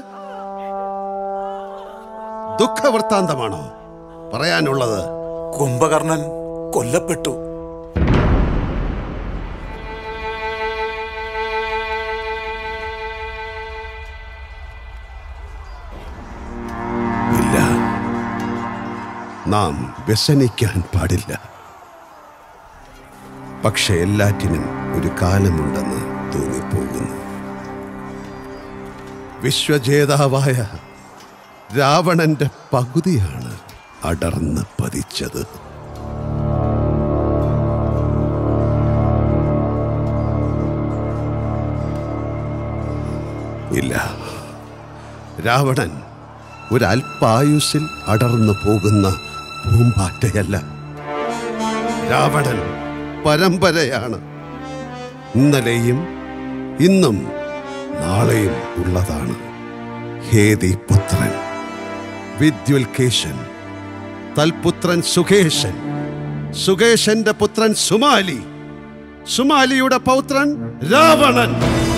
ദുഃഖവൃത്താന്തമാണോ പറയാനുള്ളത് കുംഭകർണൻ കൊല്ലപ്പെട്ടു ഇല്ല നാം വ്യസനിക്കാൻ പാടില്ല പക്ഷെ എല്ലാറ്റിനും ഒരു കാലമുണ്ടെന്ന് തോന്നിപ്പോകുന്നു വിശ്വജേതാവായ രാവണന്റെ പകുതിയാണ് അടർന്ന് പതിച്ചത് ഇല്ല രാവണൻ ഒരൽപായുസിൽ അടർന്നു പോകുന്ന പൂമ്പാറ്റയല്ല രാവണൻ പരമ്പരയാണ് ഇന്നലെയും ഇന്നും നാളെയും ഉള്ളതാണ് ഹേതി പുത്രൻ വിദ്യുൽകേശൻ തൽപുത്രൻ സുഖേശൻ സുഖേശന്റെ പുത്രൻ സുമാലി സുമാലിയുടെ പൗത്രൻ രാവണൻ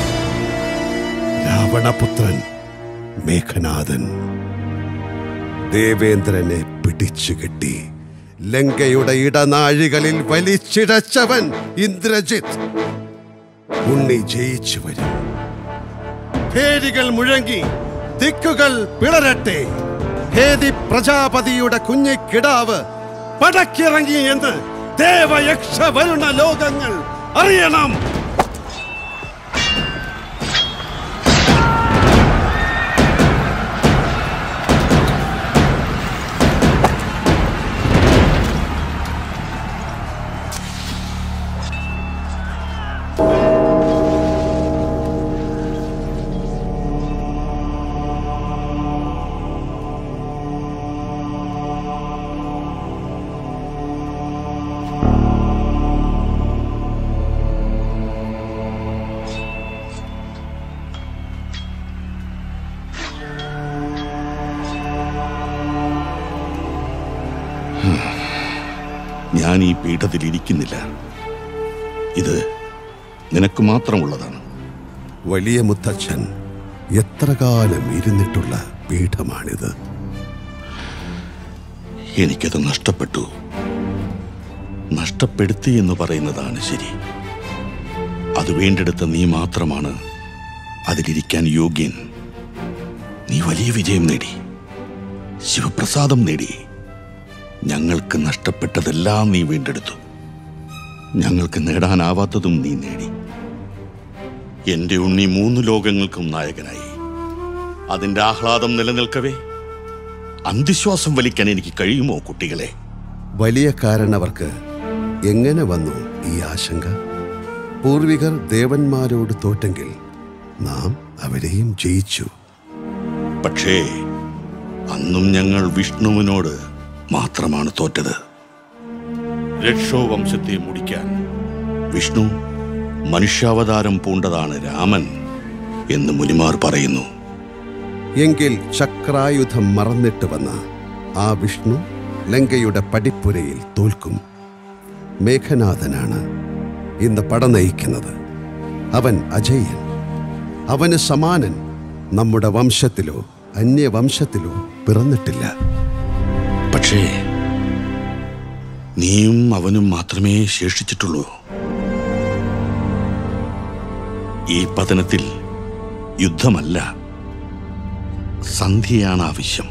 രാവണപുത്രൻ മേഘനാഥൻ ദേവേന്ദ്രനെ പിടിച്ചുകെട്ടി ലങ്കയുടെ ഇടനാഴികളിൽ വലിച്ചിടച്ചവൻ ഇന്ദ്രജിത്ത് ഉണ്ണി ജയിച്ചു വരും ഭേരികൾ മുഴങ്ങി ദിക്കുകൾ പിളരട്ടെ ഹേതി പ്രജാപതിയുടെ കുഞ്ഞിക്കിടാവ് പടക്കിറങ്ങി എന്ന് ദേവയക്ഷ വരുണ ലോകങ്ങൾ അറിയണം ഞാൻ ഈ പീഠത്തിൽ ഇരിക്കുന്നില്ല ഇത് നിനക്ക് മാത്രമുള്ളതാണ് വലിയ മുത്തച്ഛൻ എത്ര കാലം ഇരുന്നിട്ടുള്ള പീഠമാണിത് എനിക്കത് നഷ്ടപ്പെട്ടു നഷ്ടപ്പെടുത്തി എന്ന് പറയുന്നതാണ് ശരി അത് വീണ്ടെടുത്ത നീ മാത്രമാണ് അതിലിരിക്കാൻ യോഗ്യൻ നീ വലിയ വിജയം നേടി ശിവപ്രസാദം നേടി ഞങ്ങൾക്ക് നഷ്ടപ്പെട്ടതെല്ലാം നീ വീണ്ടെടുത്തു ഞങ്ങൾക്ക് നേടാനാവാത്തതും നീ നേടി എന്റെ ഉണ്ണി മൂന്ന് ലോകങ്ങൾക്കും നായകനായി അതിന്റെ ആഹ്ലാദം നിലനിൽക്കവേ അന്ത്യശ്വാസം വലിക്കാൻ എനിക്ക് കഴിയുമോ കുട്ടികളെ വലിയ കാരണവർക്ക് എങ്ങനെ വന്നു ഈ ആശങ്ക പൂർവികർ ദേവന്മാരോട് തോറ്റെങ്കിൽ നാം അവരെയും ജയിച്ചു പക്ഷേ അന്നും ഞങ്ങൾ വിഷ്ണുവിനോട് മാത്രമാണ് തോറ്റത് രക്ഷോ വംശത്തെ മുടിക്കാൻ വിഷ്ണു മനുഷ്യാവതാരം പൂണ്ടതാണ് രാമൻ എന്ന് മുനിമാർ പറയുന്നു എങ്കിൽ ചക്രായുധം മറന്നിട്ട് വന്ന ആ വിഷ്ണു ലങ്കയുടെ പടിപ്പുരയിൽ തോൽക്കും മേഘനാഥനാണ് ഇന്ന് പട നയിക്കുന്നത് അവൻ അജയ്യൻ അവന് സമാനൻ നമ്മുടെ വംശത്തിലോ അന്യവംശത്തിലോ പിറന്നിട്ടില്ല പക്ഷേ നീയും അവനും മാത്രമേ ശേഷിച്ചിട്ടുള്ളൂ ഈ പതനത്തിൽ യുദ്ധമല്ല സന്ധിയാണ് ആവശ്യം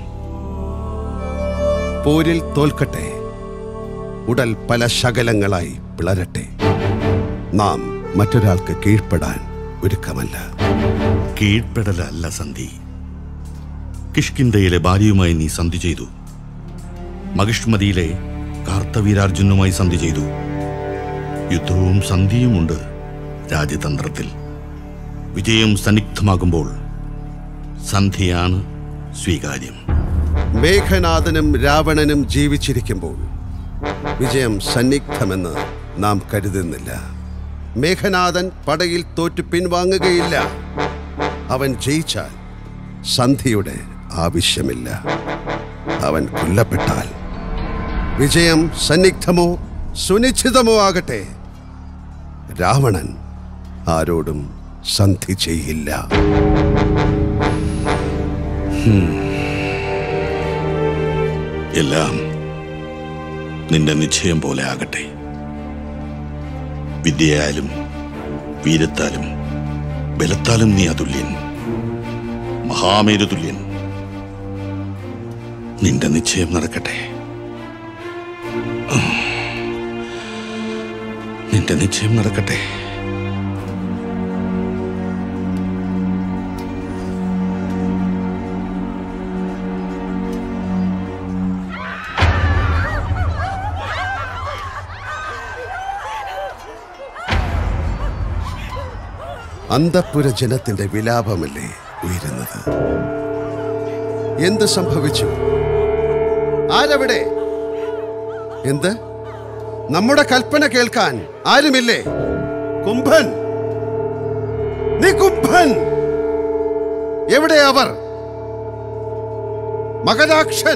പോരിൽ തോൽക്കട്ടെ ഉടൽ പല ശകലങ്ങളായി പിളരട്ടെ നാം മറ്റൊരാൾക്ക് കീഴ്പ്പെടാൻ ഒരുക്കമല്ല കീഴ്പ്പെടലല്ല സന്ധി കിഷ്കിന്ധയിലെ ഭാര്യയുമായി നീ സന്ധി ചെയ്തു മഹിഷ്മതിയിലെ കാർത്തവീരാർജുനുമായി സന്ധി ചെയ്തു യുദ്ധവും സന്ധിയുമുണ്ട് രാജ്യതന്ത്രത്തിൽ വിജയം സന്നിഗ്ധമാകുമ്പോൾ സന്ധിയാണ് സ്വീകാര്യം മേഘനാഥനും രാവണനും ജീവിച്ചിരിക്കുമ്പോൾ വിജയം സന്നിഗ്ധമെന്ന് നാം കരുതുന്നില്ല മേഘനാഥൻ പടയിൽ തോറ്റു പിൻവാങ്ങുകയില്ല അവൻ ജയിച്ചാൽ സന്ധിയുടെ ആവശ്യമില്ല അവൻ കൊല്ലപ്പെട്ടാൽ വിജയം സന്നിഗ്ധമോ സുനിശ്ചിതമോ ആകട്ടെ രാവണൻ ആരോടും സന്ധി ചെയ്യില്ല ഹും. എല്ലാം നിന്റെ നിശ്ചയം പോലെ ആകട്ടെ വിദ്യയാലും വീരത്താലും ബലത്താലും നീ അതുല്യൻ മഹാമേരു തുല്യൻ നിന്റെ നിശ്ചയം നടക്കട്ടെ നിന്റെ നിശ്ചയം നടക്കട്ടെ അന്തപ്പുര ജനത്തിന്റെ വിലാപമല്ലേ ഉയരുന്നത് എന്ത് സംഭവിച്ചു ആരവിടെ എന്ത് നമ്മുടെ കൽപ്പന കേൾക്കാൻ ആരുമില്ലേ കുംഭൻ നീ കുംഭൻ എവിടെ അവർ മകരാക്ഷൻ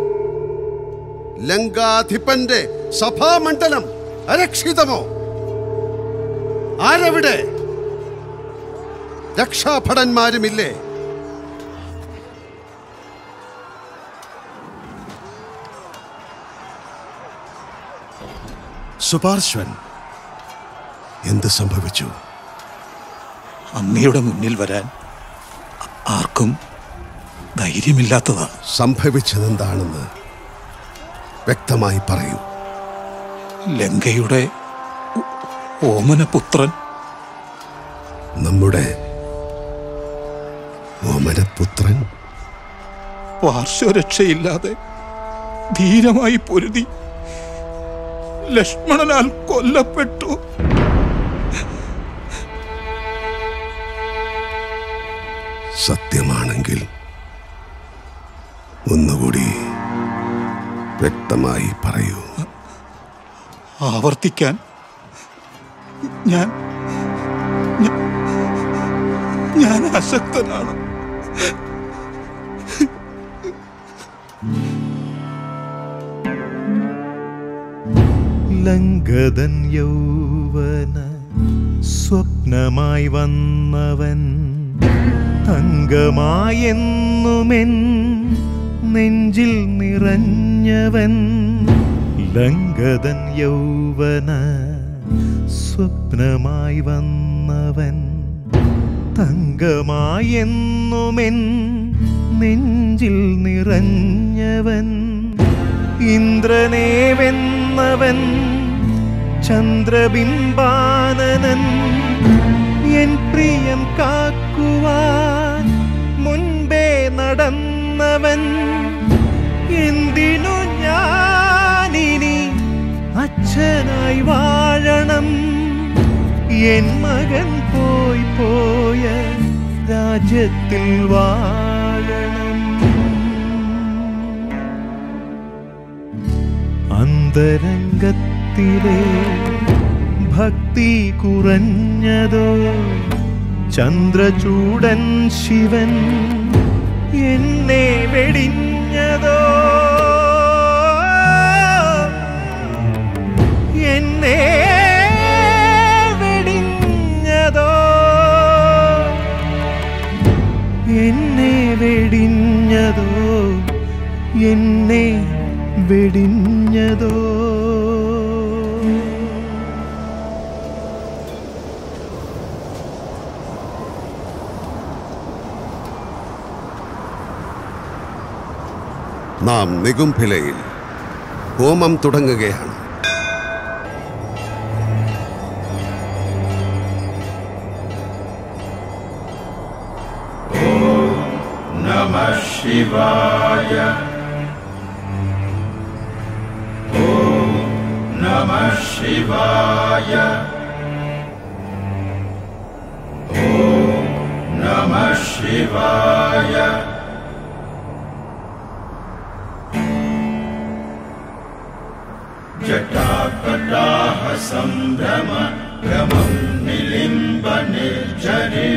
ലങ്കാധിപന്റെ സഭാമണ്ഡലം അരക്ഷിതമോ ആരവിടെ രക്ഷാഭടന്മാരുമില്ലേ സുപാർശ്വൻ എന്ത് സംഭവിച്ചു അങ്ങയുടെ മുന്നിൽ വരാൻ ആർക്കും ധൈര്യമില്ലാത്തതാണ് സംഭവിച്ചതെന്താണെന്ന് വ്യക്തമായി പറയൂ ലങ്കയുടെ ഓ- ഓമനപുത്രൻ നമ്മുടെ ഓമനപുത്രൻ പാർശ്വരക്ഷയില്ലാതെ ധീരമായി പൊരുതി ലക്ഷ്മണനാൽ കൊല്ലപ്പെട്ടു സത്യമാണെങ്കിൽ ഒന്നുകൂടി വ്യക്തമായി പറയൂ ആവർത്തിക്കാൻ ഞാൻ ഞാൻ- ഞാൻ അശക്തനാണ് ലങ്കതൻ യൗവന സ്വപ്നമായി വന്നവൻ തങ്കമായെന്നുമെൻ നെഞ്ചിൽ നിറഞ്ഞവൻ ലങ്കതൻ യൗവന സ്വപ്നമായി വന്നവൻ തങ്കമായെന്നുമെൻ നെഞ്ചിൽ നിറഞ്ഞവൻ ഇന്ദ്രനെ വെന്നവൻ ചന്ദ്രബിംബാനനൻ എൻ പ്രിയം കാക്കുവാൻ മുൻപേ നടന്നവൻ എന്തിനു ഞാനിനി അച്ഛനായി വാഴണം എൻ മകൻ പോയി പോയ രാജ്യത്തിൽ വാഴണം അന്തരംഗത്തിലെ ഭക്തി കുറഞ്ഞതോ ചന്ദ്രചൂടൻ ശിവൻ എന്നെ വെടിഞ്ഞതോ എന്നെ വെടിഞ്ഞതോ എന്നെ വെടിഞ്ഞതോ എന്നെ വെടിഞ്ഞതോ നാം നികുംഭിലയിൽ ഹോമം തുടങ്ങുകയാണ് നമോ नमः शिवाय ॐ नमः शिवाय ॐ नमः शिवाय जटाकटाह सम्भ्रम भ्रमं निलिम्ब निर्जरे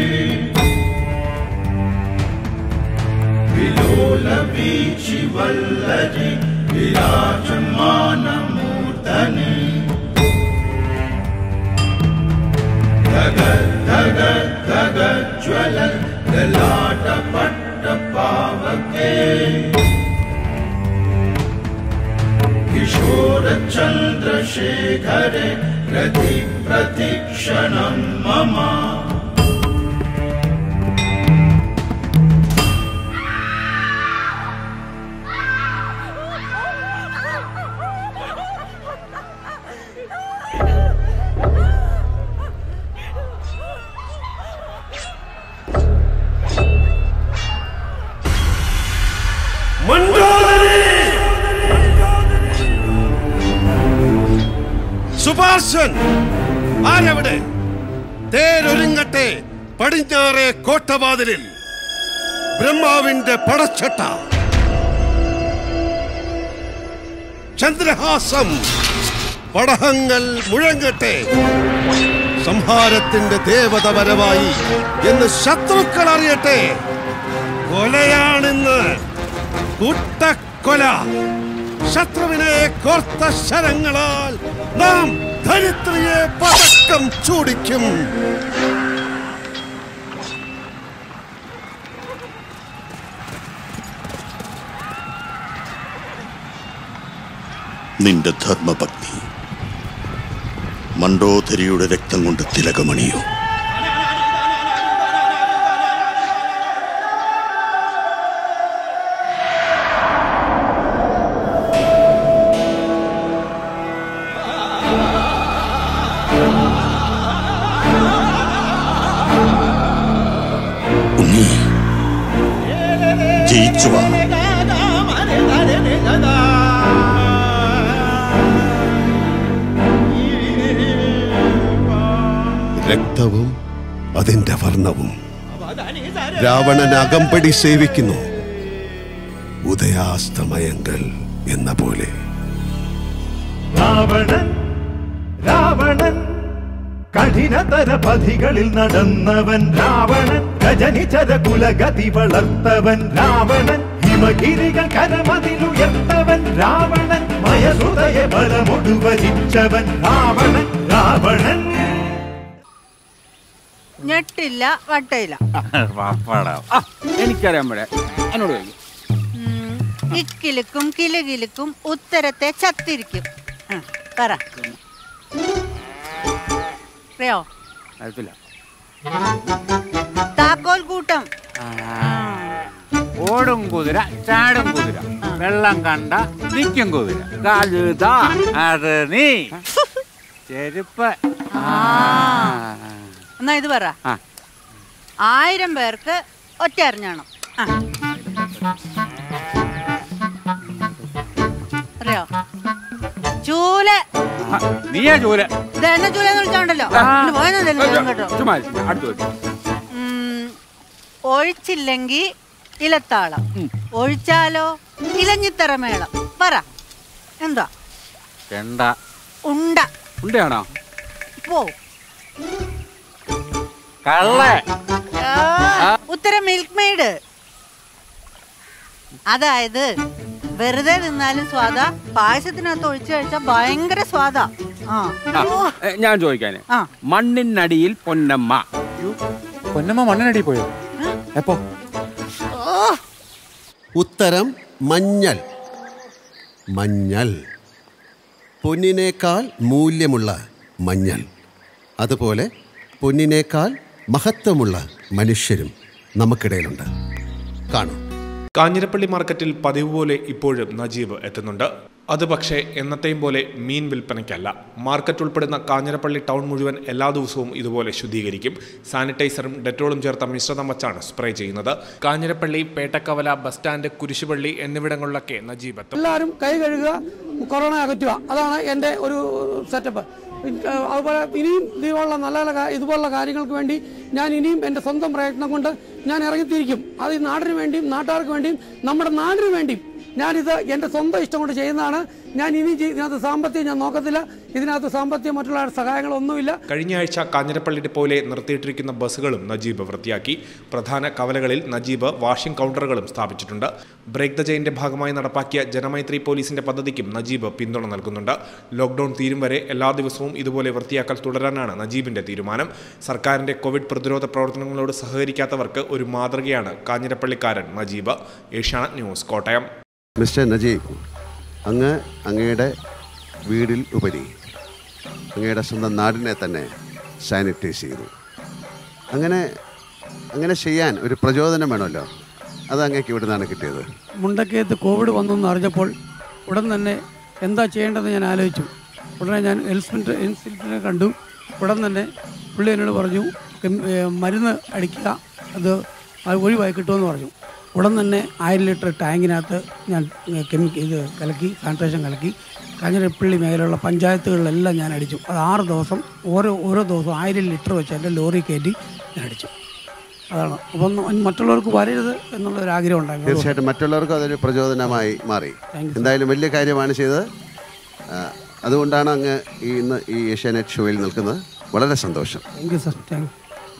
विलोलवीचिवल्लरि विराजमानमूर्धनि धग धग धग ज्वल ललाटपट्टपावके किशोरचन्द्रशेखरे प्रति प्रतिक्षणं मम സുഭാഷൻ ആരവിടെ തേരൊരുങ്ങട്ടെ പടിഞ്ഞാറേ കോട്ടവാതിലിൽ ബ്രഹ്മാവിന്റെ പടച്ചട്ട ചന്ദ്രഹാസം പടഹങ്ങൾ മുഴങ്ങട്ടെ സംഹാരത്തിന്റെ ദേവത വരവായി എന്ന് ശത്രുക്കൾ അറിയട്ടെ കൊലയാണിന്ന് കൂട്ടക്കൊല ശത്രുവിനെ കോർത്ത ശരങ്ങളാൽ നാം ധരിത്രിയെ പതക്കം ചൂടിക്കും നിന്റെ ധർമ്മപത്നി മണ്ടോദരിയുടെ രക്തം കൊണ്ട് തിലകമണിയോ ഉണ്ണി ജയിച്ചു വാ രക്തവും അതിന്റെ വർണ്ണവും രാവണൻ അകമ്പടി സേവിക്കുന്നു ഉദയാസ്തമയങ്ങൾ എന്ന പോലെ രാവണൻ രാവണൻ കഠിനതര പഥികളിൽ നടന്നവൻ രാവണൻ രജനിചര കുലഗതി വളർത്തവൻ രാവണൻ ഹിമഗിരികൾ കരമതിലുയർത്തവൻ രാവണൻ മയഹൃദയ ബലമൊടുവരിച്ചവൻ രാവണൻ രാവണൻ ഞെട്ടില്ല വട്ടയില്ല എനിക്കറിയാൻ പറ്റേ എന്നോട് ചോദിക്കും ഇക്കിലുക്കും കിലുകിലുക്കും ഉത്തരത്തെ ചത്തിരിക്കും ഉം, പറ അറിയോ അറിയത്തില്ല താക്കോൽ കൂട്ടം ഓടും കുതിര ചാടും കുതിര വെള്ളം കണ്ട നിൽക്കും കുതിര കഴുത അത് നീ ചെരുപ്പ് എന്നാ ഇത് പറ ആ. ആയിരം പേർക്ക് ഒറ്റ അറിഞ്ഞാണം ആ. അറിയോ ചൂല് നീയാ ചൂല് ഇതെന്നെ ചൂലെന്ന് വിളിച്ചോണ്ടല്ലോ ആ. ഇങ്ങട് പോയെന്നല്ലേ ഞാൻ കേട്ടോ ചുമ്മാ ഇരിക്ക്. അടുത്ത് വെക്ക്. ഉം, ഒഴിച്ചില്ലെങ്കി ഇലത്താളം ഒഴിച്ചാലോ ഇലഞ്ഞിത്തറമേളം പറ എന്താ ചെണ്ട ഉണ്ട ഉണ്ടയാണോ പോ കള്ളേ ആ, ഉത്തരം മിൽക്ക് മെയ്ഡ് അതായത് വെറുതെ നിന്നാലും സ്വാദ പായസത്തിനകത്ത് ഒഴിച്ചു കഴിച്ചാൽ ഭയങ്കര സ്വാദാ ആ ആ, ഏ, ഞാൻ ചോദിക്കാന് ആ. മണ്ണിനടിയിൽ പൊന്നമ്മ പൊന്നമ്മ മണ്ണിനടിയിൽ പോയോ എപ്പോ ഉത്തരം മഞ്ഞൾ മഞ്ഞൾ പൊന്നിനേക്കാൾ മൂല്യമുള്ള മഞ്ഞൾ അതുപോലെ പൊന്നിനേക്കാൾ മഹത്വമുള്ള മനുഷ്യരും നമുക്കിടയിലുണ്ട് കാണും കാഞ്ഞിരപ്പള്ളി മാർക്കറ്റിൽ പതിവ് പോലെ ഇപ്പോഴും നജീബ് എത്തുന്നുണ്ട് അത് പക്ഷേ എന്നത്തെയും പോലെ മീൻ വിൽപ്പനയ്ക്കല്ല മാർക്കറ്റ് ഉൾപ്പെടുന്ന കാഞ്ഞിരപ്പള്ളി ടൗൺ മുഴുവൻ എല്ലാ ദിവസവും ഇതുപോലെ ശുദ്ധീകരിക്കും സാനിറ്റൈസറും ഡെറ്റോളും ചേർത്ത മിശ്രിതം വച്ചാണ് സ്പ്രേ ചെയ്യുന്നത് കാഞ്ഞിരപ്പള്ളി പേട്ടക്കവല ബസ് സ്റ്റാൻഡ് കുരിശുപള്ളി എന്നിവിടങ്ങളിലൊക്കെ നജീബ് എത്തും എല്ലാവരും കൈ കഴുകുക കൊറോണ അകറ്റുക അതാണ് എൻ്റെ ഒരു സെറ്റപ്പ് അതുപോലെ ഇനിയും ഇതുപോലുള്ള നല്ല നല്ല കാ- ഇതുപോലുള്ള കാര്യങ്ങൾക്ക് വേണ്ടി ഞാൻ ഇനിയും എൻ്റെ സ്വന്തം പ്രയത്നം കൊണ്ട് ഞാൻ ഇറങ്ങിത്തിരിക്കും അത് ഈ നാടിന് വേണ്ടിയും നാട്ടുകാർക്ക് വേണ്ടിയും നമ്മുടെ നാടിന് വേണ്ടിയും ഞാനിത് എൻ്റെ സ്വന്തം ഇഷ്ടം കൊണ്ട് ചെയ്യുന്നതാണ് ഞാൻ ഇനി ചെയ്- ഇതിനകത്ത് സാമ്പത്തികം ഞാൻ നോക്കത്തില്ല ഇതിനകത്ത് സാമ്പത്തികം മറ്റുള്ള സഹായങ്ങളൊന്നുമില്ല കഴിഞ്ഞ ആഴ്ച കാഞ്ഞിരപ്പള്ളി ഡിപ്പോയിലെ നിർത്തിയിട്ടിരിക്കുന്ന ബസ്സുകളും നജീബ് വൃത്തിയാക്കി പ്രധാന കവലകളിൽ നജീബ് വാഷിംഗ് കൗണ്ടറുകളും സ്ഥാപിച്ചിട്ടുണ്ട് ബ്രേക്ക് ദ ചെയിന്റെ ഭാഗമായി നടപ്പാക്കിയ ജനമൈത്രി പോലീസിന്റെ പദ്ധതിക്കും നജീബ് പിന്തുണ നൽകുന്നുണ്ട് ലോക്ഡൌൺ തീരും വരെ എല്ലാ ദിവസവും ഇതുപോലെ വൃത്തിയാക്കൽ തുടരാനാണ് നജീബിന്റെ തീരുമാനം സർക്കാരിന്റെ കോവിഡ് പ്രതിരോധ പ്രവർത്തനങ്ങളോട് സഹകരിക്കാത്തവർക്ക് ഒരു മാതൃകയാണ് കാഞ്ഞിരപ്പള്ളിക്കാരൻ നജീബ് ഏഷ്യാനെറ്റ് ന്യൂസ് കോട്ടയം മിസ്റ്റർ നജീബ് അങ്ങ് അങ്ങയുടെ വീടിൽ ഉപരി അങ്ങയുടെ സ്വന്തം നാടിനെ തന്നെ സാനിറ്റൈസ് ചെയ്തു അങ്ങനെ അങ്ങനെ ചെയ്യാൻ ഒരു പ്രചോദനം വേണമല്ലോ അത് അങ്ങേക്ക് ഇവിടെ നിന്നാണ് കിട്ടിയത് മുണ്ടക്കയത്ത് കോവിഡ് വന്നെന്ന് അറിഞ്ഞപ്പോൾ ഉടൻ തന്നെ എന്താ ചെയ്യേണ്ടതെന്ന് ഞാൻ ആലോചിച്ചു ഉടനെ ഞാൻ ഹെൽത്ത് ഇൻസ്റ്റിറ്റ്യൂട്ടിനെ കണ്ടു ഉടൻ തന്നെ പുള്ളി എന്നോട് പറഞ്ഞു കെം- ഏ, മരുന്ന് അടിക്കുക അത് അത് ഒഴിവായി കിട്ടുമെന്ന് പറഞ്ഞു ഉടൻ തന്നെ ആയിരം ലിറ്റർ ടാങ്കിനകത്ത് ഞാൻ കെമിക്കൽ ഇത് കലക്കി സാനിറ്റൈസേഷൻ കലക്കി കാഞ്ഞിരപ്പള്ളി മേഖലയുള്ള പഞ്ചായത്തുകളിലെല്ലാം ഞാൻ അടിച്ചു അത് ആറ് ദിവസം ഓരോ ഓരോ ദിവസവും ആയിരം ലിറ്റർ വെച്ച് എൻ്റെ ലോറി കയറ്റി ഞാൻ അടിച്ചു അതാണ് അപ്പം മറ്റുള്ളവർക്ക് വരരുത് എന്നുള്ള ഒരു ആഗ്രഹം ഉണ്ടായിരുന്നു തീർച്ചയായിട്ടും മറ്റുള്ളവർക്കും അതൊരു പ്രചോദനമായി മാറി എന്തായാലും വലിയ കാര്യമാണ് ചെയ്തത് ആ, അതുകൊണ്ടാണ് അങ്ങ് ഈ ഇന്ന് ഈ ഏഷ്യാനെറ്റ് ഷോയിൽ നിൽക്കുന്നത് വളരെ സന്തോഷം താങ്ക് യു സർ താങ്ക്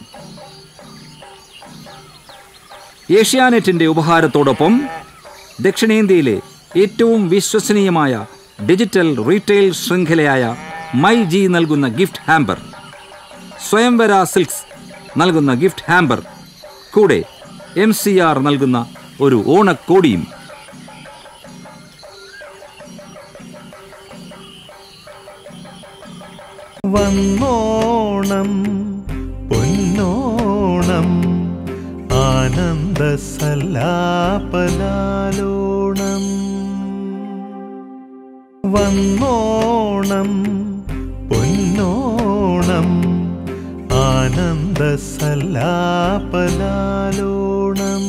ഏഷ്യാനെറ്റിന്റെ ഉപഹാരത്തോടൊപ്പം ദക്ഷിണേന്ത്യയിലെ ഏറ്റവും വിശ്വസനീയമായ ഡിജിറ്റൽ റീറ്റെയിൽ ശൃംഖലയായ മൈ ജി നൽകുന്ന ഗിഫ്റ്റ് ഹാമ്പർ സ്വയംവര സിൽക്സ് നൽകുന്ന ഗിഫ്റ്റ് ഹാമ്പർ കൂടെ എം സി ആർ നൽകുന്ന ഒരു ഓണക്കോടിയും വന്നോണം പൊന്നോണം ആനന്ദ സല്ലാപലാലോണം വന്നോണം പൊന്നോണം ആനന്ദ സല്ലാപലാലോണം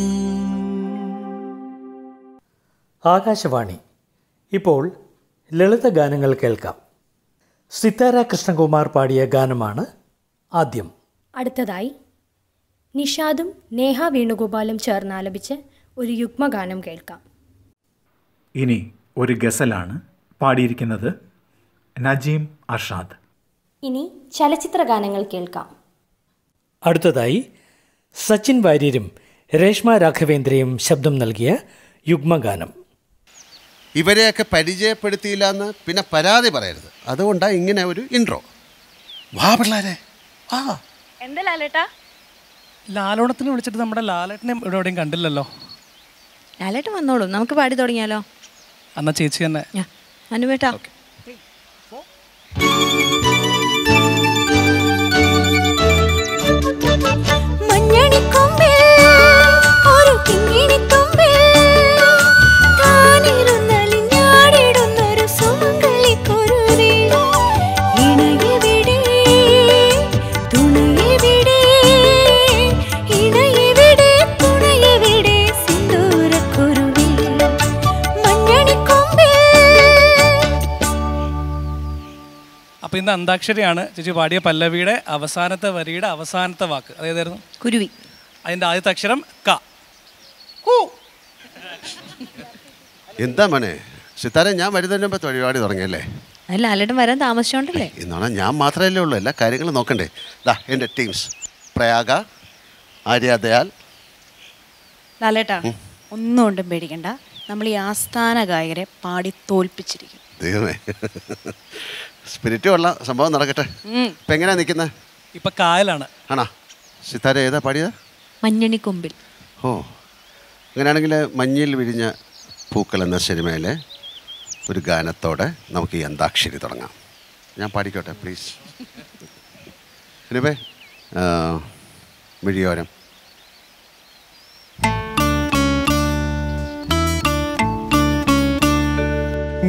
ആകാശവാണി ഇപ്പോൾ ലളിതഗാനങ്ങൾ കേൾക്കാം സിത്താര കൃഷ്ണകുമാർ പാടിയ ഗാനമാണ് ആദ്യം അടുത്തതായി നിഷാദും നേഹ വേണുഗോപാലും ചേർന്നാലപിച്ച് ഒരു യുഗ്മഗാനം കേൾക്കാം ഇനി ഒരു ഗസലാണ് പാടിയിരിക്കുന്നത് നജീം അർഷാദ് ഇനി ചലച്ചിത്ര ഗാനങ്ങൾ കേൾക്കാം അടുത്തതായി സച്ചിൻ വാര്യരും രേഷ്മ രാഘവേന്ദ്രയും ശബ്ദം നൽകിയ യുഗ്മഗാനം ഇവരെയൊക്കെ പരിചയപ്പെടുത്തിയില്ല എന്ന് പിന്നെ പരാതി പറയരുത് അതുകൊണ്ടാണ് ഇങ്ങനെ ഒരു ഇൻട്രോ വാ പിള്ളേരെ ആ എന്താ ലാലേട്ടാ ലാലോണത്തിന് വിളിച്ചിട്ട് നമ്മുടെ ലാലേട്ടനെ ഇവിടെ എവിടെയും കണ്ടില്ലല്ലോ ലാലേട്ടൻ വന്നോളൂ നമുക്ക് പാടി തുടങ്ങിയാലോ എന്നാ ചേച്ചി തന്നെ അനുവേട്ടാ മഞ്ഞണിക്കൊമ്പിൽ ഒരു കിങ്ങിണിത്തുമ്പിൽ താനിരുന്നലിഞ്ഞാടിടുന്നൊരു സുമംഗലിക്കുരുവി ഇണയെവിടെ തുണയെവിടെ ഇണയെവിടെ തുണയെവിടെ സിന്ദൂരക്കുരുവി മഞ്ഞണിക്കൊമ്പിൽ അപ്പൊ ഇന്ന് അന്താക്ഷരിയാണ് ചേച്ചി പാടിയ പല്ലവിയുടെ അവസാനത്തെ വരിയുടെ അവസാനത്തെ വാക്ക് അതേതായിരുന്നു കുരുവി അതിന്റെ ആദ്യത്തെ അക്ഷരം ക എന്താ മോനെ സിത്താര ഞാൻ വരുന്നതിന് മുമ്പ് പരിപാടി തുടങ്ങിയല്ലേ അത് ലാലേട്ടൻ വരാൻ താമസിച്ചോണ്ടല്ലേ എന്നാണ് ഞാൻ മാത്രമല്ലേ ഉള്ളൂ എല്ലാ കാര്യങ്ങളും നോക്കണ്ടേ ദാ എൻ്റെ ടീംസ് പ്രയാഗ ആര്യ ദയാൽ ലാലേട്ടാ ഒന്നും കൊണ്ടും പേടിക്കണ്ട നമ്മൾ ഈ ആസ്ഥാന ഗായകരെ പാടി തോൽപ്പിച്ചിരിക്കും ദൈവമേ സ്പിരിറ്റ് കൊള്ളാം സംഭവം നടക്കട്ടെ ഉം. ഇപ്പം എങ്ങനെയാ നിൽക്കുന്നത് ഇപ്പൊ കായലാണ് ആണോ സിത്താര ഏതാ പാടിയത് മഞ്ഞണിക്കൊമ്പിൽ ഓ അങ്ങനെയാണെങ്കിൽ മഞ്ഞിൽ വിരിഞ്ഞ പൂക്കൾ എന്ന സിനിമയിലെ ഒരു ഗാനത്തോടെ നമുക്ക് ഈ അന്താക്ഷരി തുടങ്ങാം ഞാൻ പാടിക്കോട്ടെ പ്ലീസ് രൂപേ മിഴിയോരം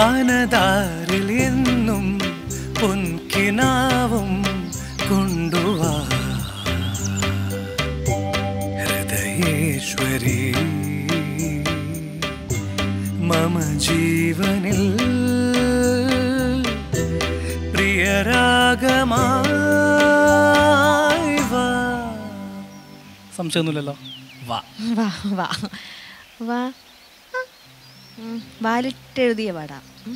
മനതാരിൽ എന്നും പൊൻകിനാവും കൊണ്ടുവാ ഹൃദയേശ്വരി മമ ജീവനിൽ പ്രിയരാഗമായി വാ സംശയമൊന്നുമില്ലല്ലോ വാ വാ വാ വാ ഉം, വാലിട്ടെഴുതിയ പാടാം ഉം.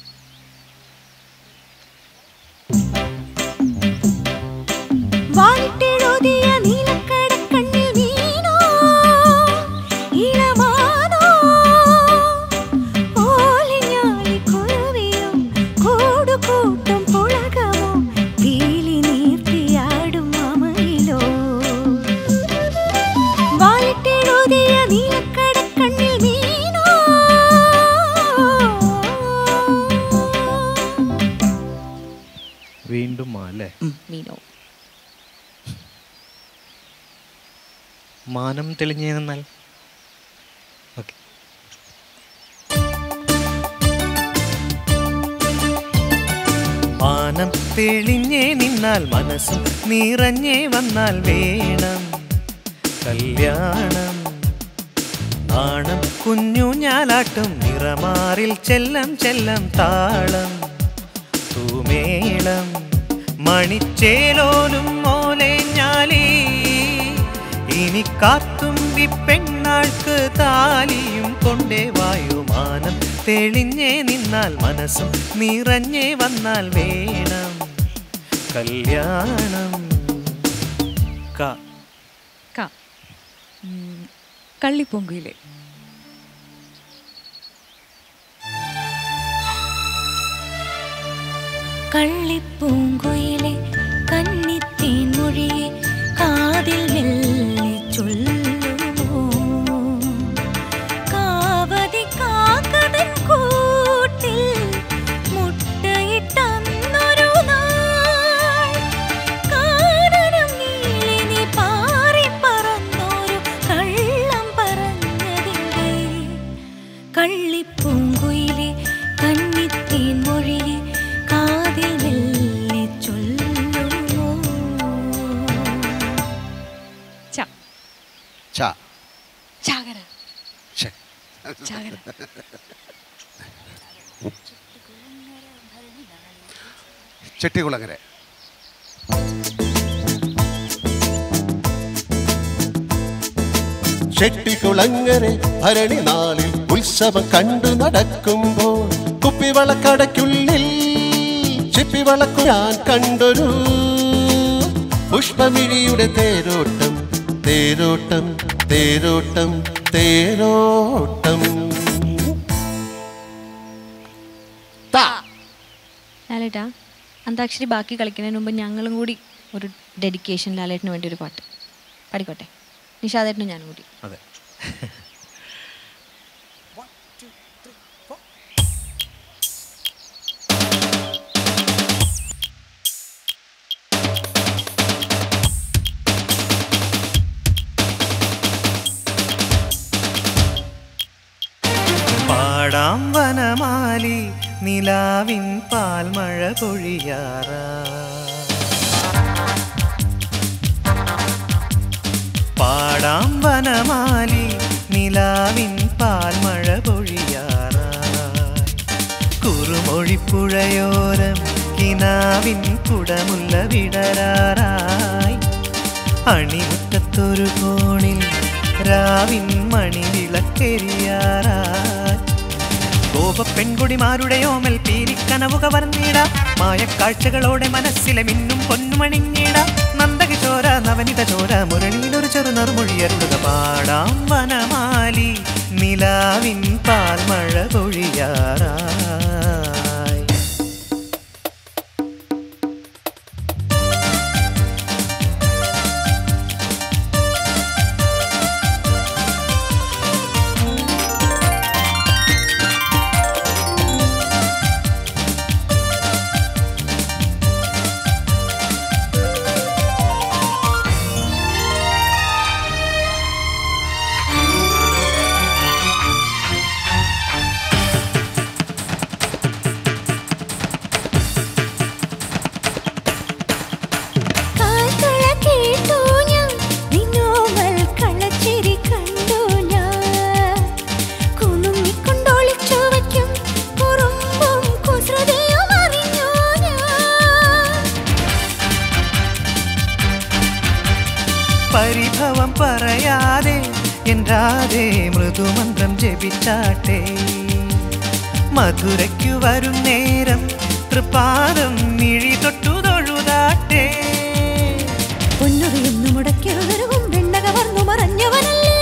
വാലിട്ടെഴുതിയ നീലക്കടക്കണ്ണിൽ വീണോ ഇളമാനോ ഓലിഞ്ഞാലി കുരുവിയോ കൂടുകൂട്ടും പുളകമോ പീലി നീർത്തിയാടും അമയിലോ വാലിട്ടെഴുതിയ നീലക്കടക്കണ്ണിൽ വീണോ വീണ്ടും മാ അല്ലേ വീണോ മാനം തെളിഞ്ഞേ നിന്നാൽ ഓക്കെ മാനം തെളിഞ്ഞേ നിന്നാൽ മനസ്സും നിറഞ്ഞേ വന്നാൽ വേണം കല്യാണം നാണം കുഞ്ഞു ഞാലാട്ടും നിറമാറിൽ ചെല്ലം ചെല്ലം താളം തൂമേളം മണിച്ചേലോലും മോലേഞ്ഞാലേ ഇനി കാത്തും പെണ്ണാൾക്ക് താലിയും കൊണ്ടേ വായുമാനം തെളിഞ്ഞേ നിന്നാൽ മനസ്സും നിറഞ്ഞേ വന്നാൽ വേണം കല്യാണം ക ക ഉം, കള്ളിപ്പൊങ്കുയിലെ കള്ളിപ്പൂങ്കുയിലെ കന്നിത്തേൻ മൊഴിയെ കാതിൽ മെല്ലെ ചൊല്ലുമോ കാവതി കാക്കതൻ കൂട്ടിൽ മുട്ടയിട്ടന്നൊരു നാൾ കാനനം നീളെ നീ പാറി പറന്നൊരു കള്ളം പറഞ്ഞതിൻ്റെ കള്ളിപ്പൂങ്കുയിലെ കന്നിത്തേൻ മൊഴിയെ കാതിൽ മെല്ലെ ചൊല്ലുമോ ച ച ചാകര ഛെ. ചാകര ചെട്ടികുളങ്ങര ചെട്ടികുളങ്ങരെ ഭരണി നാളിൽ ഉത്സവം കണ്ടു നടക്കുമ്പോൾ കുപ്പിവളക്കടയ്ക്കുള്ളിൽ ചിപ്പിവളക്കു ഞാൻ കണ്ടൊരു പുഷ്പമിഴിയുടെ തേരോട്ടം തേരോട്ടം തേരോട്ടം തേരോട്ടം ലാലേട്ടാ അന്താക്ഷരി ബാക്കി കളിക്കുന്നതിന് മുമ്പ് ഞങ്ങളും കൂടി ഒരു ഡെഡിക്കേഷൻ ലാലേട്ടിന് വേണ്ടി ഒരു പാട്ട് പാടിക്കോട്ടെ നിഷാദേട്ടനും ഞാനും കൂടി അതെ പാടാം വനമാലി നിലാവിൻ പാൽമഴ പൊഴിയാറാ പാടാം വനമാലി നിലാവിൻ പാൽമഴ പൊഴിയാറായി കുറുമൊഴിപ്പുഴയോരം കിനാവിൻ കുടമുല്ല വിടരാറായി അണിമുറ്റത്തൊരു കോണിൽ രാവിൻ മണി വിളക്കെരിയാറായി ഗോപ പെൺകുടിമാരുടെ ഓമൽ പീരിക്കനവുക വർണ്ണീട മായക്കാഴ്ചകളോടെ മനസ്സിലെ മിന്നും പൊന്നുമണിഞ്ഞിട നന്ദകിശോര നവനിത ചോര മുരളിയിലൊരു ചെറു നറുമൊഴിയരുളുക പാടാം വനമാലി നിലാവിൻ പാൽമഴ പൊഴിയാറായി രാധേ മൃദുമന്ത്രം ജപിച്ചാട്ടെ മധുരയ്ക്കു വരും നേരം തൃപ്പാദം മിഴി തൊട്ടു തൊഴുതാട്ടെ പൊന്നുറിയുന്നു മുടക്കിറുകരുവും വെണ്ണ കവർന്നു മറഞ്ഞവനല്ലേ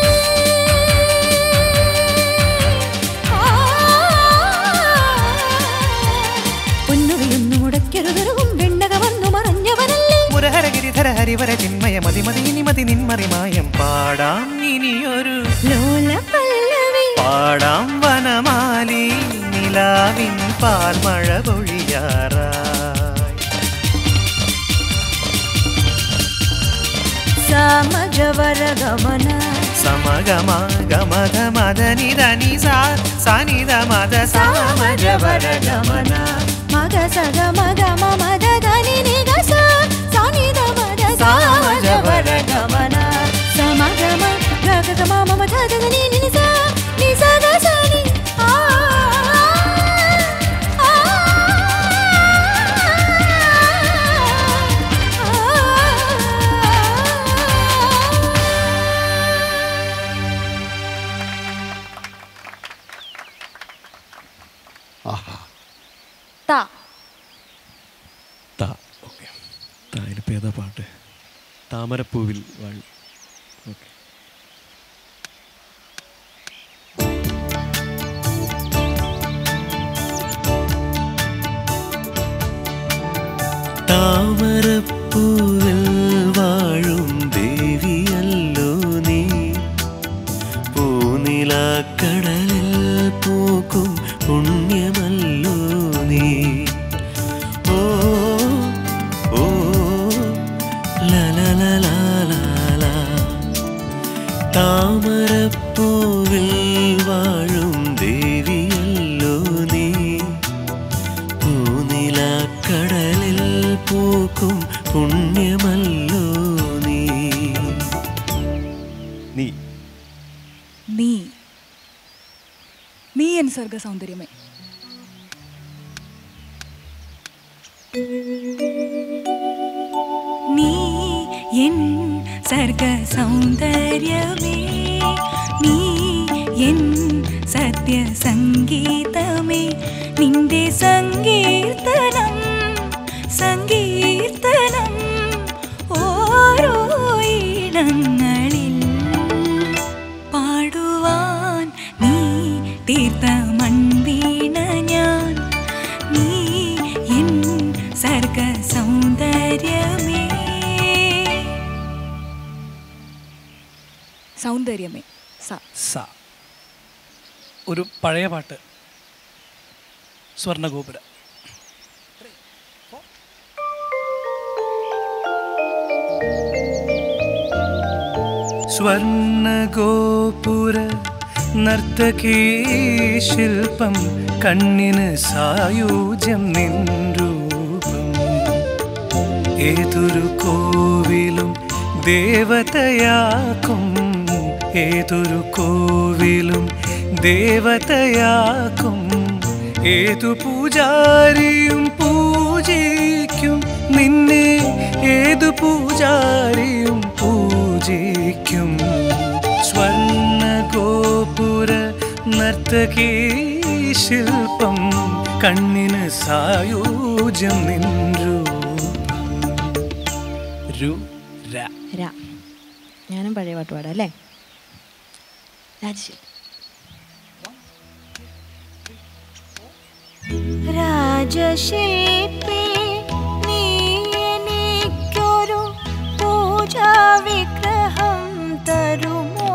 പൊന്നുറിയുന്നു മുടക്കിറുകരുവും വെണ്ണ കവർന്നു മറഞ്ഞവനല്ലേ മുരഹരഗിരിധര ഹരിവര ചിന്മയ മതി മതി ഇനി മതി നിന്മറിമായം പാടാം ഇനിയൊരു ലോല പല്ലവി പാടാം വനമാലി നിലാവിൻ പാൽമഴ പൊഴിയാറായി സമജവര ഗമന സമഗമ ഗമധ മദ നിധ നി സാ സനിധ മദ സാമജവര ഗമന മഗ സഗ മഗ മമ ധനി നിഗ സ സനിധ മദ സമജവര ഗമന സമഗമ ഗഗ ഗ മമ ധ ധ നി നി സ നി സ ഗ സ നി ആ ത ത ഓക്കെ തായിനിപ്പോൾ ഏതാ പാട്ട് താമരപ്പൂവിൽ വാഴി ഓക്കെ താമരപ്പൂവിൽ വാഴും ദേവിയല്ലോ നീ പൂനിലാക്കടലിൽ പൂക്കും പുണ്യമല്ലോ നീ ഓ ഓ ലലലലാലാല താമരപ്പൂവിൽ വാഴും ദേവിയല്ലോ നീ പൂനിലാക്കടലിൽ പൂക്കും പുണ്യമല്ലോ നീ നീ നീ നീ എൻ സർഗ സൗന്ദര്യമേ നീ എൻ സർഗ സൗന്ദര്യമേ നീ എൻ സത്യ സംഗീതമേ നിന്റെ സങ്കീർത്തനം സങ്കീർത്തനം ഓരോ ഇടങ്ങളിൽ പാടുവാൻ നീ തീർത്ത മൺവീണ ഞാൻ നീ എൻ സർഗ സൗന്ദര്യമേ സൗന്ദര്യമേ സ സ ഒരു പഴയ പാട്ട് സ്വർണ്ണഗോപുര സ്വർണഗോപുര നർത്തകീ ശില്പം കണ്ണിന് സായുജ്യം നിൻ രൂപം ഏതൊരു കോവിലും ദേവതയാക്കും ഏതൊരു കോവിലും ദേവതയാക്കും ഏതു പൂജാരിയും പൂജിക്കും നിന്നെ ഏതു പൂജാരിയും പൂജിക്കും സ്വർണഗോപുര നർത്തകീ ശില്പം കണ്ണിന് സായുജ്യം നിൻ രൂപം രു ര ര ഞാനും പഴയ പാട്ട് പാടാം അല്ലേ രാജശ്രീ രാജശില്പി നീ എനിക്കൊരു പൂജാ വിഗ്രഹം തരുമോ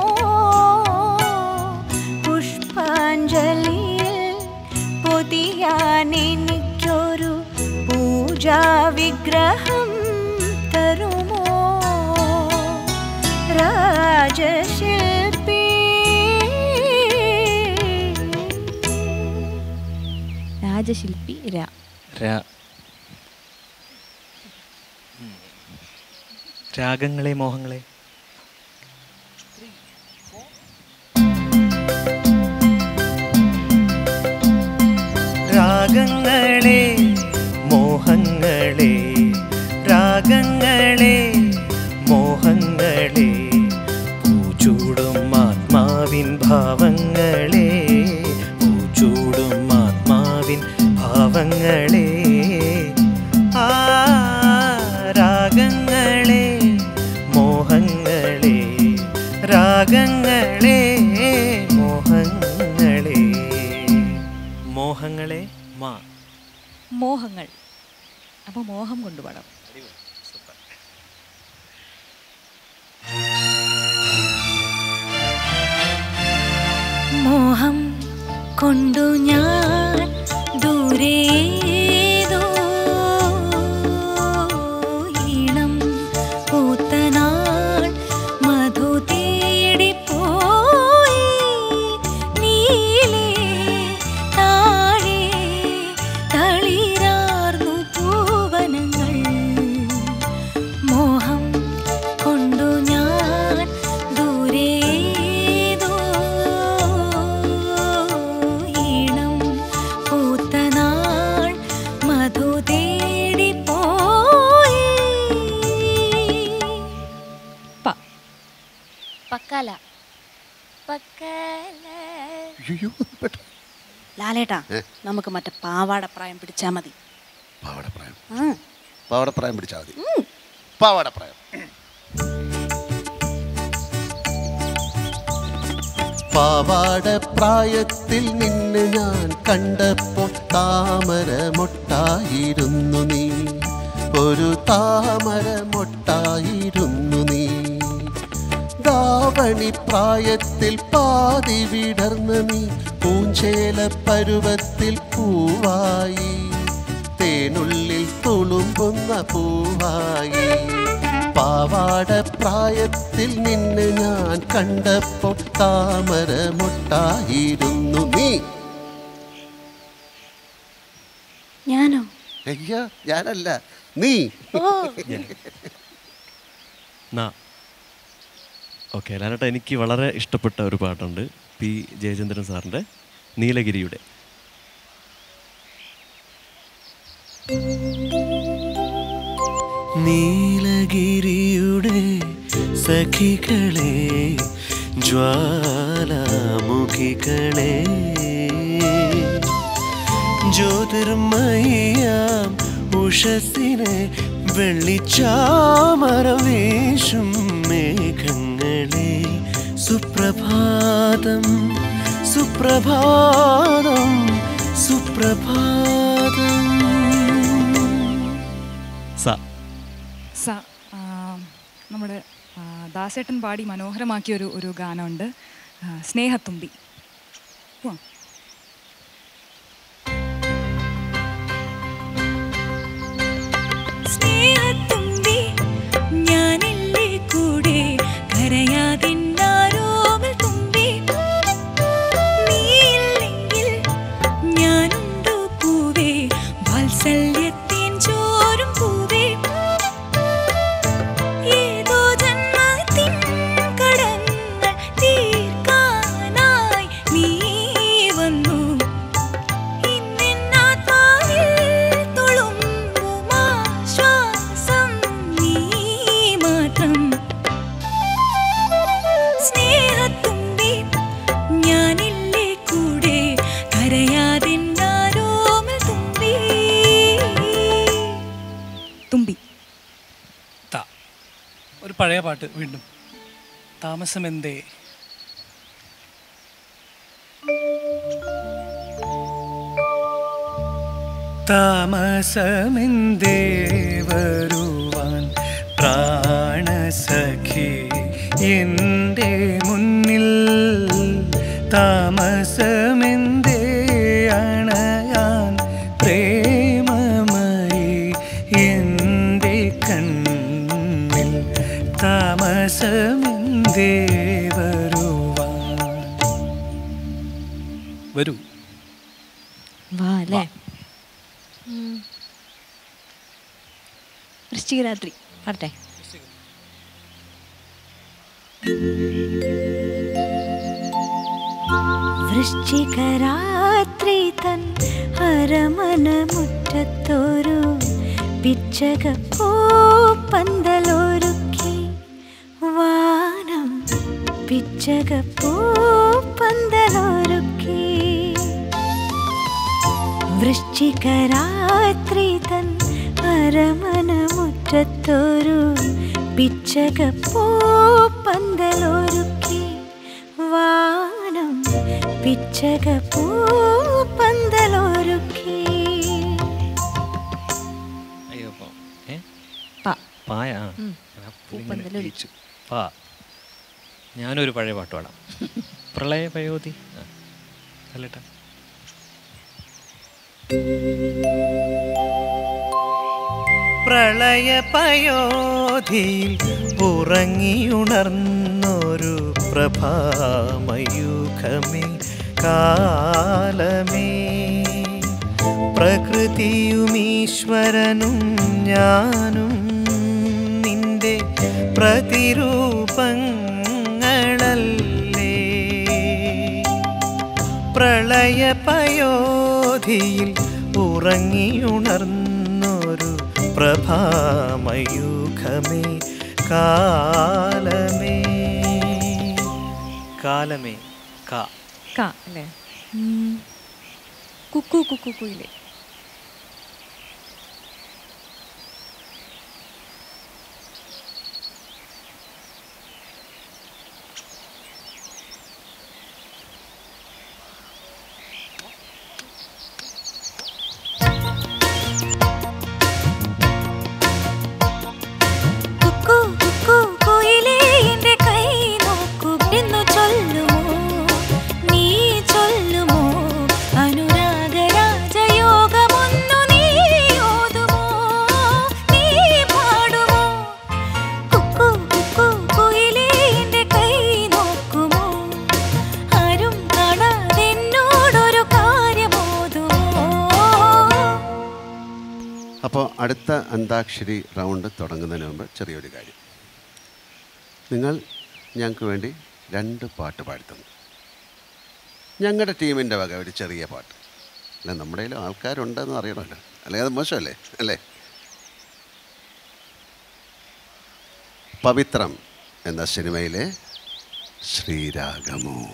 പുഷ്പാഞ്ജലിയിൽ പൊതിയാൻ എനിക്കൊരു പൂജാ വിഗ്രഹം തരുമോ രാജശില്പി രാജശില്പി ര രാ രാഗങ്ങളെ മോഹങ്ങളെ രാഗങ്ങളെ മോഹങ്ങളെ രാഗങ്ങളെ മോഹങ്ങളെ പൂച്ചൂടും ആത്മ രാഗങ്ങളെ പൂച്ചൂടും ആത്മാവിൻ ഭാവങ്ങളെ ആ രാഗങ്ങളെ മോഹങ്ങളെ രാഗങ്ങളെ മോഹങ്ങളെ മോഹങ്ങളെ മാ മോഹങ്ങൾ അപ്പോൾ മോഹം കൊണ്ടുപാടാം മോഹം കൊണ്ടു ഞാൻ ദൂരേതോ ഈണം പൂത്തനാൾ മധു തേടിപ്പോയി നീലേ താഴെ തളിരാർന്നു പൂവനങ്ങൾ മോഹം കൊണ്ടു ഞാൻ ദൂരേതോ ഈണം പൂത്തനാൾ മധു തേടിപ്പോയി പക്കാല പക്കാല ലാലേട്ടാ ഏ? നമുക്ക് മറ്റേ പാവാടപ്രായം പിടിച്ചാ മതി പാവാടപ്രായം ആ. പാവാടപ്രായം പിടിച്ചാൽ മതി പാവാടപ്രായം പാവാടപ്രായത്തിൽ നിന്നെ ഞാൻ കണ്ടപ്പോൾ താമര മൊട്ടായിരുന്നു നീ ഒരു താമര മൊട്ടായിരുന്നു നീ ദാവണി പ്രായത്തിൽ പാതി വിടർന്ന നീ പൂഞ്ചേല പരുവത്തിൽ പൂവായി തേനുള്ളിൽ തുളുമ്പുന്ന പൂവായി പാവാട പ്രായത്തിൽ നിന്നെ ഞാൻ കണ്ടപ്പോൾ താമര മുട്ടായിരുന്നു നീ ഞാനോ അയ്യോ ഞാനല്ല നീ നാ ഓക്കെ ലാലേട്ട എനിക്ക് വളരെ ഇഷ്ടപ്പെട്ട ഒരു പാട്ടുണ്ട് പി ജയചന്ദ്രൻ സാറിൻ്റെ നീലഗിരിയുടെ നീലഗിരിയുടെ സഖികളെ ജ്വാലാമുഖികളെ ജ്യോതിർമയ്യാം ഉഷസിനെ വെള്ളിച്ചാമരം വീശും മേഘങ്ങളെ സുപ്രഭാതം സുപ്രഭാതം സുപ്രഭാതം സ സ ആ, നമ്മുടെ ആ, ദാസേട്ടൻ പാടി മനോഹരമാക്കിയ ഒരു ഒരു ഗാനമുണ്ട് ആ, സ്നേഹത്തുമ്പി പോവാം സ്നേഹത്തുമ്പി ഞാനില്ലേ കൂടെ കരയാതിന്നാരോമൽ തുമ്പി നീയില്ലെങ്കിൽ ഞാനുണ്ടോ പൂവേ വാത്സല്യത്തിൻ ചോരും പൂവേ ഏതോ ജന്മത്തിൻ കടങ്ങൾ തീർക്കാനായി നീ വന്നു ഇന്നെന്നാത്മാവിൽ തുളുമ്പുമാശ്വാസം നീ മാത്രം സ്നേഹത്തുമ്പി ഞാനില്ലേ കൂടെ കരയാതിന്നാരോമൽ തുമ്പി തുമ്പി ത ഒരു പഴയ പാട്ട് വീണ്ടും താമസമെന്തേ താമസമെന്തേ വരുവാൻ പ്രാണസഖി എൻ്റെ മുന്നിൽ താമസമെന്തേ അണയാൻ പ്രേമമായി എൻ്റെ കണ്ണിൽ താമസമെന്തേ വരുവാൻ വരൂ വാ അല്ലേ ഉം. വൃശ്ചികരാത്രി പാടട്ടെ വൃശ്ചികരാത്രി തൻ അരമന മുറ്റത്തൊരു പിച്ചക പന്തലൊരുക്കി വാനം പിച്ചക പന്തലൊരുക്കി പന്തലൊരുക്കി വൃശ്ചികരാത്രി തൻ അരമനമുറ്റത്തൊരു പിച്ചകപ്പൂ പന്തലൊരുക്കി വാനം പിച്ചകപ്പൂ പന്തലൊരുക്കി അയ്യോ പോ ഏ പ. പായ ആ. ഉം. ഞാൻ പുള്ളി ഇങ്ങനെ പൂപ്പന്തലൊരു- വിളിച്ചു. പാ ഞാനൊരു പഴയ പാട്ട് പാടാം പ്രളയ പയോധി ആ അല്ലേട്ടാ പ്രളയപയോധിയിൽ ഉറങ്ങിയുണർന്നൊരു പ്രഭാമയൂഖമേ കാലമേ പ്രകൃതിയുമീശ്വരനും ഞാനും നിന്റെ പ്രതിരൂപങ്ങളല്ലേ പ്രളയപയോധിയിൽ ഉറങ്ങിയുണർന്നൊരു പ്രഭാമയൂഖമേ കാലമേ കാലമേ കാ ക അല്ലേ ഉം. കുക്കു കുക്കു കുയിലേ കുക്കു കുക്കു കുയിലേ എന്റെ കൈ നോക്കൂ എന്നു ചൊല്ലുമോ നീ ചൊല്ലുമോ അനുരാഗ രാജയോഗമൊന്നു നീ ഓതുമോ നീ പാടുമോ കുക്കു കുക്കു കുയിലേ എന്റെ കൈ നോക്കുമോ ആരും കാണാതെ എന്നോടൊരു കാര്യമോതുമോ അപ്പോൾ അടുത്ത അന്താക്ഷരി റൗണ്ട് തുടങ്ങുന്നതിന് മുമ്പ് ചെറിയൊരു കാര്യം നിങ്ങൾ ഞങ്ങൾക്ക് വേണ്ടി രണ്ട് പാട്ട് പാടുത്തുന്നു ഞങ്ങളുടെ ടീമിൻ്റെ വക ഒരു ചെറിയ പാട്ട് അല്ല നമ്മുടെ കയ്യിൽ ആൾക്കാരുണ്ടെന്ന് അറിയണമല്ലോ അല്ലെങ്കിൽ അത് മോശമല്ലേ അല്ലേ പവിത്രം എന്ന സിനിമയിലെ ശ്രീരാഗമോ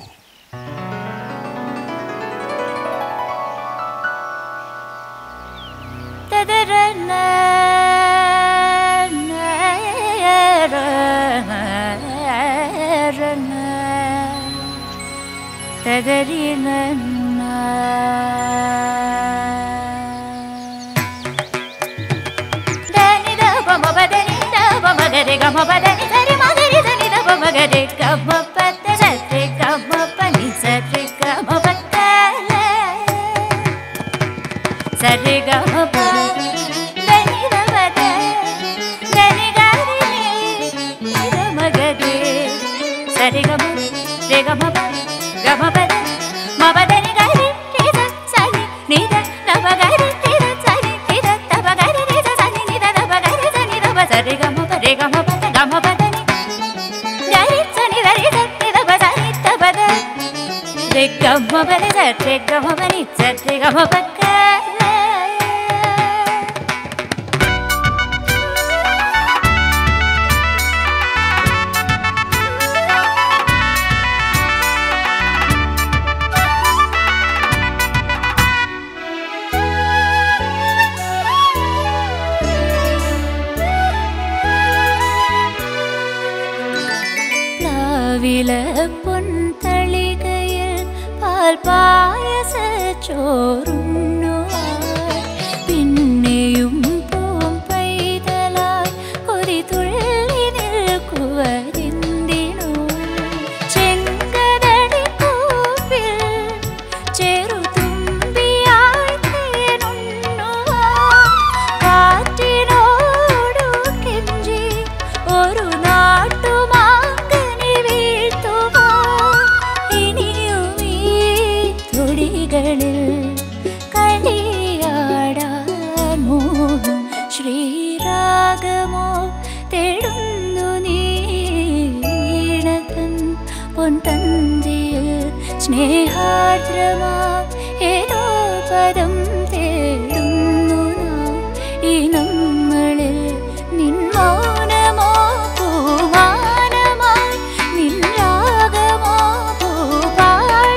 സരി ഗമ പദ ധനി പദ ധനി ഗരി ഗമ ഗരി സരി ഗമ രെ ഗമ പദ ഗമ പദ മ പദ നി ഗരി രി ധ സനി നി ധ ന പ ഗരി രി ധ സനി നി ധ ത പ ഗരി രി ധ സനി നി ധ ന പ ഗരി സനി ധ പ സരി ഗമ പ രെ ഗമ പദ ഗമ പദ നി ഗരി സനി ധ രി ധ നി ധ പ സനി ത പദ രെ ഗമ പദ സ രെ ഗമ പ നി സ രെ ഗമ പ ഗ പ്ലാവില പൊൻതളികയിൽ പാൽ പായസ ചോറുണ്ണുവാൻ പിന്നെയും പൂം പൈതലായി കൊതി തുള്ളി നിൽക്കുവതെന്തിനോ ചെങ്കതടി കൂപ്പിൽ ചെറുതുമ്പിയായി തേനുണ്ണുവാൻ കാറ്റിനോടു കെഞ്ചി ഒരു നാട്ടുമാങ്കനി വീഴ്ത്തുവാൻ ഇനിയും ഈ തുടികളിൽ കളിയാടാൻ മോഹം ശ്രീരാഗമോ തേടുന്നു നീണതൻ പൊൻതന്തിയിൽ സ്നേഹാർദ്രമാ ഏതോ പദം തേടുന്നു നാം ഈ നമ്മളിൽ നിൻ മൗനമോ പൂമാനമായി നിൻ രാഗമോ പൂപാടമായി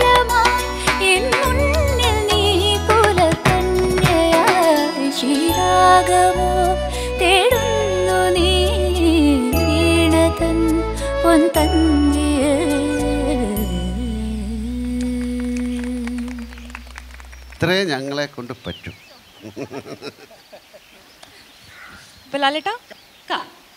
അത്രേ ഞങ്ങളെ കൊണ്ട് പറ്റും ഇപ്പൊ ലാലേട്ടാ കാ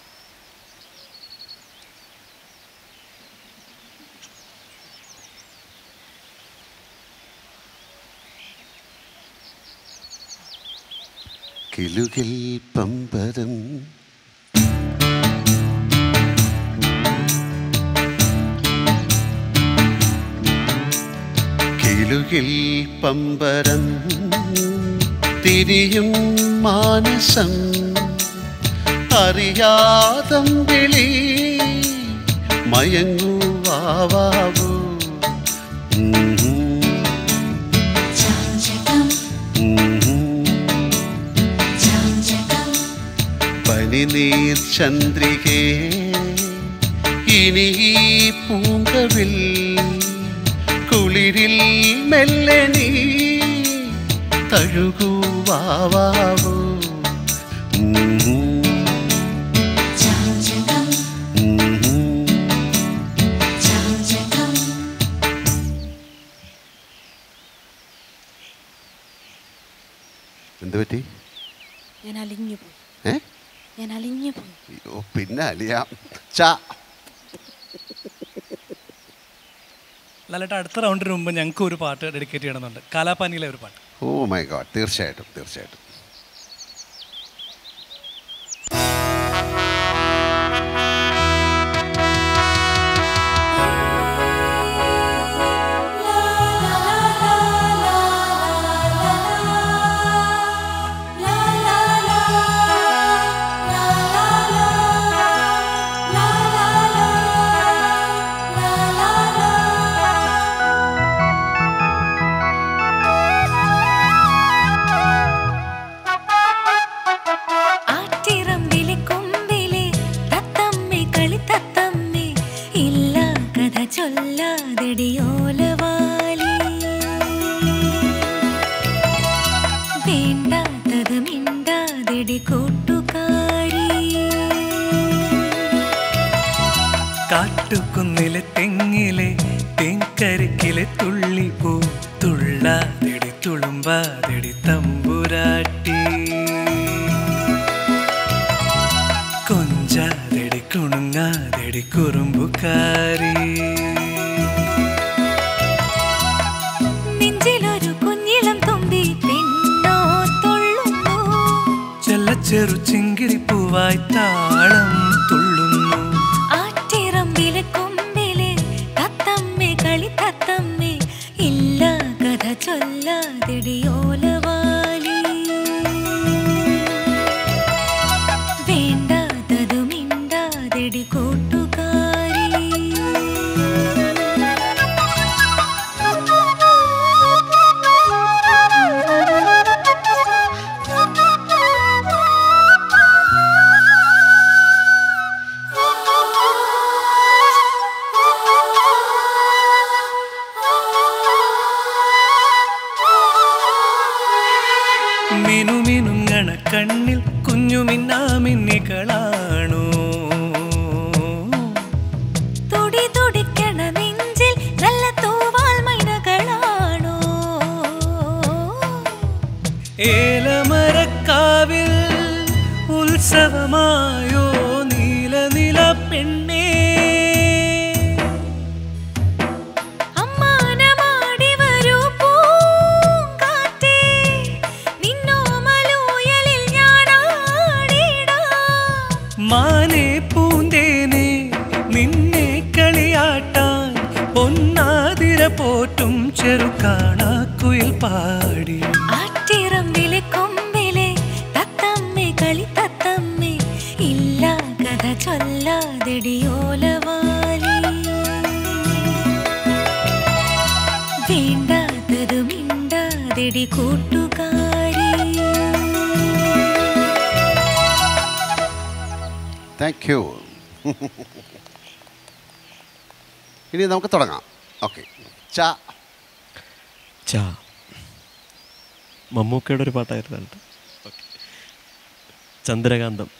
കിലുകിൽ പമ്പരം കിലുകിൽ പമ്പരം തിരിയും മാനസം അറിയാതം വിളി മയങ്ങുവാവൂ പനിനീർ ചന്ദ്രികേ ഇനി ഈ പൂങ്കവിൽ കുളിരിൽ മെല്ലെ നീ തഴുകുവാവൂ എന്ത് പറ്റി ഞാൻ അലിഞ്ഞു പോയി ഏ ഞാൻ അലിഞ്ഞു പോയി അയ്യോ പിന്നെ അലിയാം ചാ ലാലേട്ട അടുത്ത റൗണ്ടിന് മുമ്പ് ഞങ്ങൾക്ക് ഒരു പാട്ട് ഡെഡിക്കേറ്റ് ചെയ്യണമെന്നുണ്ട് കാലാപാനിയിലെ ഒരു പാട്ട് ഓ മൈ ഗോഡ് തീർച്ചയായിട്ടും തീർച്ചയായിട്ടും ആറ്റിറമ്പിലെ കൊമ്പിലെ തത്തമ്മേ കളി തത്തമ്മേ ഇല്ല കഥ ചൊല്ലാതെടിയോലവാലി വേണ്ടാത്തത് മിണ്ടാതെടി കൂട്ടുകാരി കാട്ടുകുന്നിലെ തെങ്ങിലെ തേൻകരിക്കിലെ തുള്ളിപ്പൂ തുള്ളാതെടി തുളുമ്പാതെടി തമ്പുരാട്ടി കൊഞ്ചാതെടി കുണുങ്ങാതെടി കുറുമ്പുകാരി നെഞ്ചിലൊരു കുഞ്ഞിളം തുമ്പി പെണ്ണോ തുള്ളുന്നു ചെല്ലച്ചെറു ചിങ്കിരിപ്പൂവായി താളം തുള്ളുന്നു ആറ്റിറമ്പിലെ കൊമ്പിലെ തത്തമ്മേ കളി തത്തമ്മേ ഇല്ല കഥ ചൊല്ലാതെടിയോലവാലി വേണ്ടാത്തതു മിണ്ടാതെടി കൂട്ടുകാരി മിനുമിനുങ്ങണ കണ്ണിൽ കുഞ്ഞു മിന്നാമിന്നികളാണോ തുടി തുടിക്കണ നെഞ്ചിൽ നല്ല തൂവാൽ മൈനകളാണോ ഏലമരക്കാവിൽ ഉത്സവമായോ നീല നില പെണ്ണേ അമ്മാനമാടി വരൂ പൂങ്കാറ്റേ, നിന്നോമലൂയലിൽ ഞാനാടിടാം. മാനേ പൂന്തേനെ നിന്നെ കളിയാട്ടാൻ പൊന്നാതിര പോറ്റും ചെറുകാണാക്കുയിൽ പാടി ആറ്റിറമ്പിലെ കൊമ്പിലെ തത്തമ്മേ കളി തത്തമ്മേ ഇല്ല കഥ ചൊല്ലാതെടിയോലവാലി വേണ്ടാത്തതു മിണ്ടാതെടി കൂട്ടുകാരി താങ്ക് യു ഇനി നമുക്ക് തുടങ്ങാം ഓക്കെ ചാ ചാ മമ്മൂക്കയുടെ ഒരു പാട്ടായിരുന്നു കേട്ടോ ഓക്കെ ചന്ദ്രകാന്തം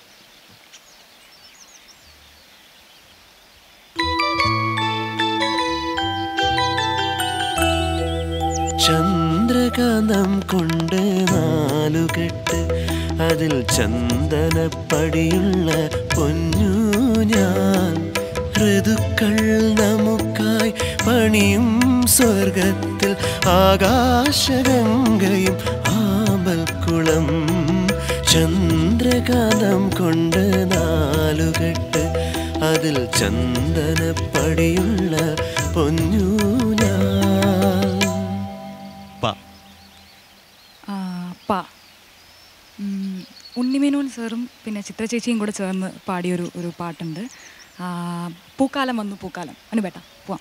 ചന്ദ്ര ചന്ദ്രകാന്തം കൊണ്ട് നാലുകെട്ട് അതിൽ ചന്ദനപ്പടിയുള്ള പൊന്നു ഞാൻ ഋതുക്കൾ നമുക്കായി പണിയും സ്വർഗത്തിൽ ആകാശഗംഗയും ആമ്പൽക്കുളം ചന്ദ്രകാന്തം കൊണ്ട് നാലുകെട്ട് അതിൽ ചന്ദനപ്പടിയുള്ള പൊന്നു ഞാൻ ആ, പ ഉം, ഉണ്ണിമേനോൻ സാറും പിന്നെ ചിത്ര ചേച്ചിയും കൂടെ ചേർന്ന് പാടിയൊരു ഒരു പാട്ടുണ്ട് ആ, പൂക്കാലം വന്നു പൂക്കാലം അനുപേട്ട പോവാം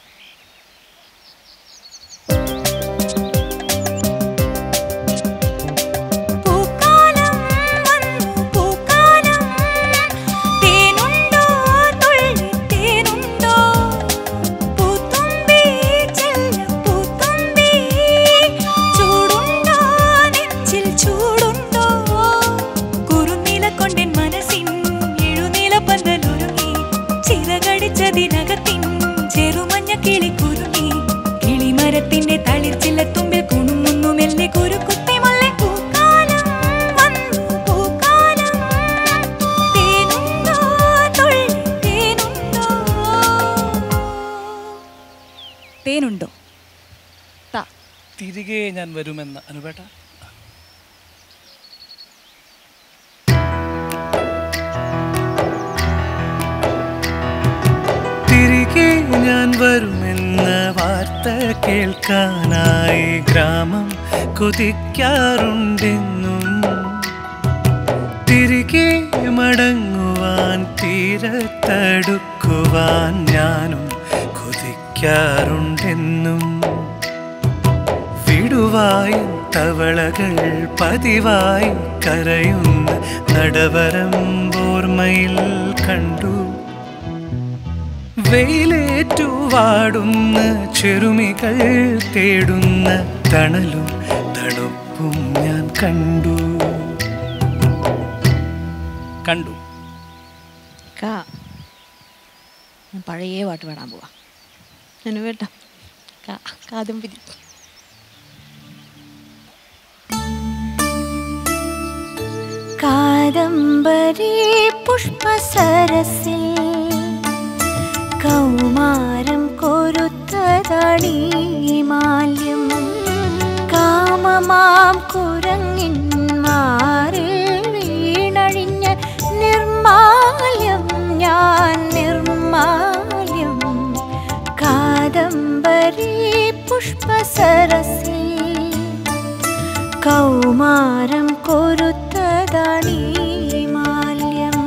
പൂക്കാലം വന്നു പൂക്കാലം തേനുണ്ടോ തുള്ളി തേനുണ്ടോ പൂത്തുമ്പി ചെല്ല പൂത്തുമ്പി ചൂടുണ്ടോ നെഞ്ചിൽ ചൂടുണ്ടോ കുറുനില കൊണ്ടെൻ മനസ്സിൻ എഴുനില പന്തലൊരുങ്ങി ചിറകടിച്ചതിനകത്തിൻ ചെറുമഞ്ഞ കിളി കുരുങ്ങി കിളിമരത്തിന്റെ തളിർച്ചില്ലത്തുമ്പിൽ കുണുങ്ങുന്നു മെല്ലെ കുരുക്കുത്തി മുല്ലേ പൂക്കാലം വന്നു പൂക്കാലം തേനുണ്ടോ തുള്ളി തേനുണ്ടോ തേനുണ്ടോ ത തിരികെ ഞാൻ വരുമെന്ന് അനുപേട്ട തിരികെ ഞാൻ വരുമെന്ന വാർത്ത കേൾക്കാനായി ഗ്രാമം കൊതിക്കാറുണ്ടെന്നും തിരികെ മടങ്ങുവാൻ തീരത്തടുക്കുവാൻ ഞാനും കൊതിക്കാറുണ്ടെന്നും വിടുവായി തവളകൾ പതിവായി കരയുന്ന നടവരം ഓർമ്മയിൽ കണ്ടു വെയിലേറ്റു വാടുന്ന ചെറുമികൾ തേടുന്ന തണലും തണുപ്പും ഞാൻ കണ്ടു കണ്ടു കാ ഞാൻ പഴയ പാട്ട് പാടാൻ പോവാ അനുപേട്ട കാ കാദംബരി കാദംബരി പുഷ്പസരസിൽ കൗമാരം കൊരുത്തതണീ മാല്യം കാമമാം കുരങ്ങിൻ മാറിൽ വീണഴിഞ്ഞ നിർമാല്യം ഞാൻ നിർമാല്യം കാദംബരി പുഷ്പസരസിൽ കൗമാരം കൊരുത്തതണീ മാല്യം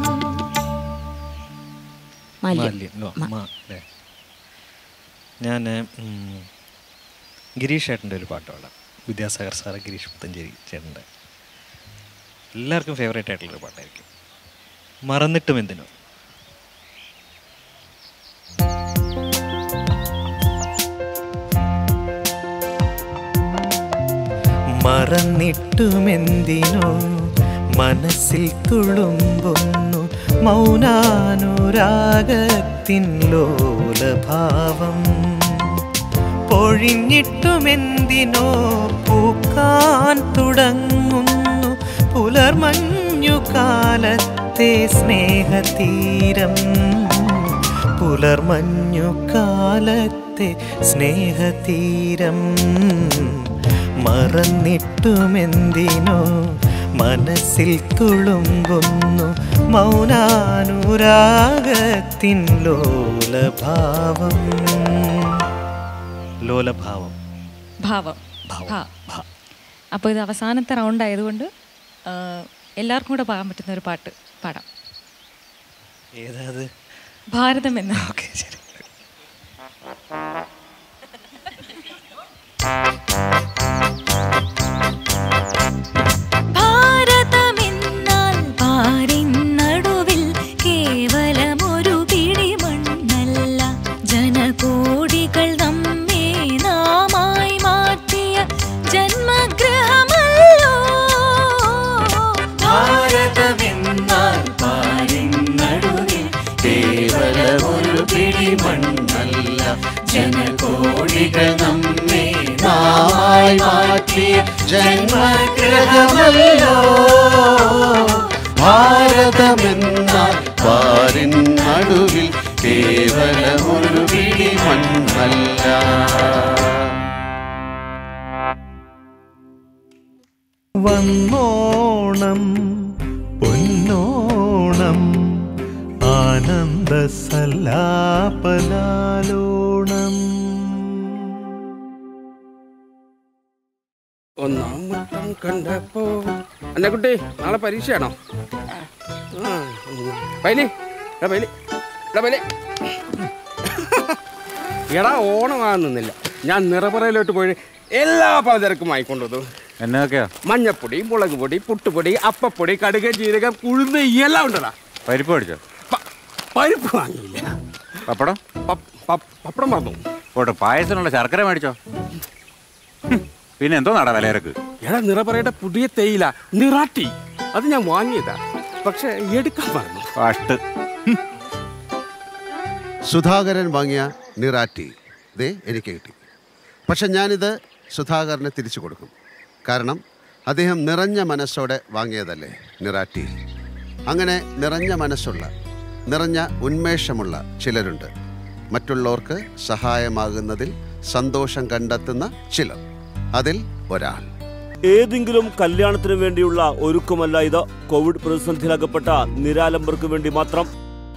മാല്യം. നോ, മാ, അല്ലേ? ഞാൻ ഉം, ഗിരീഷ് ചേട്ടൻ്റെ ഒരു പാട്ട് പാടാം വിദ്യാസാഗർ സാറ് ഗിരീഷ് പുത്തഞ്ചേരി ചേട്ടൻ്റെ എല്ലാവർക്കും ഫേവറേറ്റ് ആയിട്ടുള്ളൊരു പാട്ടായിരിക്കും മറന്നിട്ടും എന്തിനോ മറന്നിട്ടുമെന്തിനോ മനസ്സിൽ തുളുമ്പുന്നു മൗനാനുരാഗത്തിൻ ലോലഭാവം പൊഴിഞ്ഞിട്ടുമെന്തിനോ പൂക്കാൻ തുടങ്ങുന്നു പുലർമഞ്ഞു കാലത്തെ സ്നേഹതീരം പുലർമഞ്ഞു കാലത്തെ സ്നേഹതീരം മറന്നിട്ടുമെന്തിനോ മനസ്സിൽ തുളുമ്പുന്നു മൗനാനുരാഗത്തിൻ ലോലഭാവം ലോലഭാവം ഭാവം ഭാ അപ്പോൾ ഇത് അവസാനത്തെ റൗണ്ട് ആയതുകൊണ്ട് ആ, എല്ലാവർക്കും കൂടെ പാടാൻ പറ്റുന്ന ഒരു പാട്ട് പാടാം ഏതാ അത് ഭാരതം എന്ന ഓക്കെ ശരി ഭാരതമെന്നാൽ പാരിൻ നടുവിൽ കേവലമൊരു പിടി മണ്ണല്ല ജനകോടികൾ നമ്മെ നാമായി മാറ്റിയ ജന്മഗ്രഹമല്ലോ ഭാരതമെന്നാൽ പാരിൻ നടുവിൽ കേവലമൊരു പിടി മണ്ണല്ല ജനകോടികൾ നമ്മെ നാമായി മാറ്റി വീശിയ ജന്മഗൃഹമല്ലോ ഭാരതമെന്നാൽ പാരിൻ നടുവിൽ കേവലമൊരു പിടി മണ്ണല്ല വന്നോണം പൊന്നോണം ആനന്ദ സല്ലാപലാലോണം ഒന്നാം വട്ടം കണ്ടപ്പോ അന്നക്കുട്ടി നാളെ പരീക്ഷയാണോ ആ, ഉം. പൈലി എടാ പൈലി എടാ പൈലി എടാ ഓണമാകുന്നില്ല ഞാൻ നിറപറയിലോട്ട് പോയി എല്ലാ പലചരക്കും വാങ്ങിക്കൊണ്ടു എന്നൊക്കെയാ മഞ്ഞപ്പൊടി മുളക് പൊടി പുട്ടുപൊടി അപ്പപ്പൊടി കടുക് ജീരകം ഉഴുന്ന് എല്ലാം ഉണ്ടടാ പരിപ്പ് മേടിച്ചോ പരിപ്പ് വാങ്ങിയില്ല പപ്പടം പപ്പടം മറന്നു പോട്ടെ പായസത്തിനുള്ള ശർക്കര മേടിച്ചോ ഹും, പിന്നെ എന്തോ നടാ വിലയിറക്ക് എടാ നിറപറയുടെ പുതിയ തേയില നിറാട്ടി അത് ഞാൻ വാങ്ങിയതാ പക്ഷെ എടുക്കാൻ പറഞ്ഞു കഷ്ട് സുധാകരൻ വാങ്ങിയ നിറാറ്റി ദേ എനിക്ക് കിട്ടി പക്ഷെ ഞാനിത് സുധാകരന് തിരിച്ചു കൊടുക്കും കാരണം അദ്ദേഹം നിറഞ്ഞ മനസ്സോടെ വാങ്ങിയതല്ലേ നിറാറ്റി അങ്ങനെ നിറഞ്ഞ മനസ്സുള്ള നിറഞ്ഞ ഉന്മേഷമുള്ള ചിലരുണ്ട് മറ്റുള്ളവർക്ക് സഹായമാകുന്നതിൽ സന്തോഷം കണ്ടെത്തുന്ന ചിലർ അതിൽ ഒരാൾ ഏതെങ്കിലും കല്യാണത്തിന് വേണ്ടിയുള്ള ഒരുക്കമല്ല ഇത് കോവിഡ് പ്രതിസന്ധിയിലകപ്പെട്ട നിരാലംബർക്ക് വേണ്ടി മാത്രം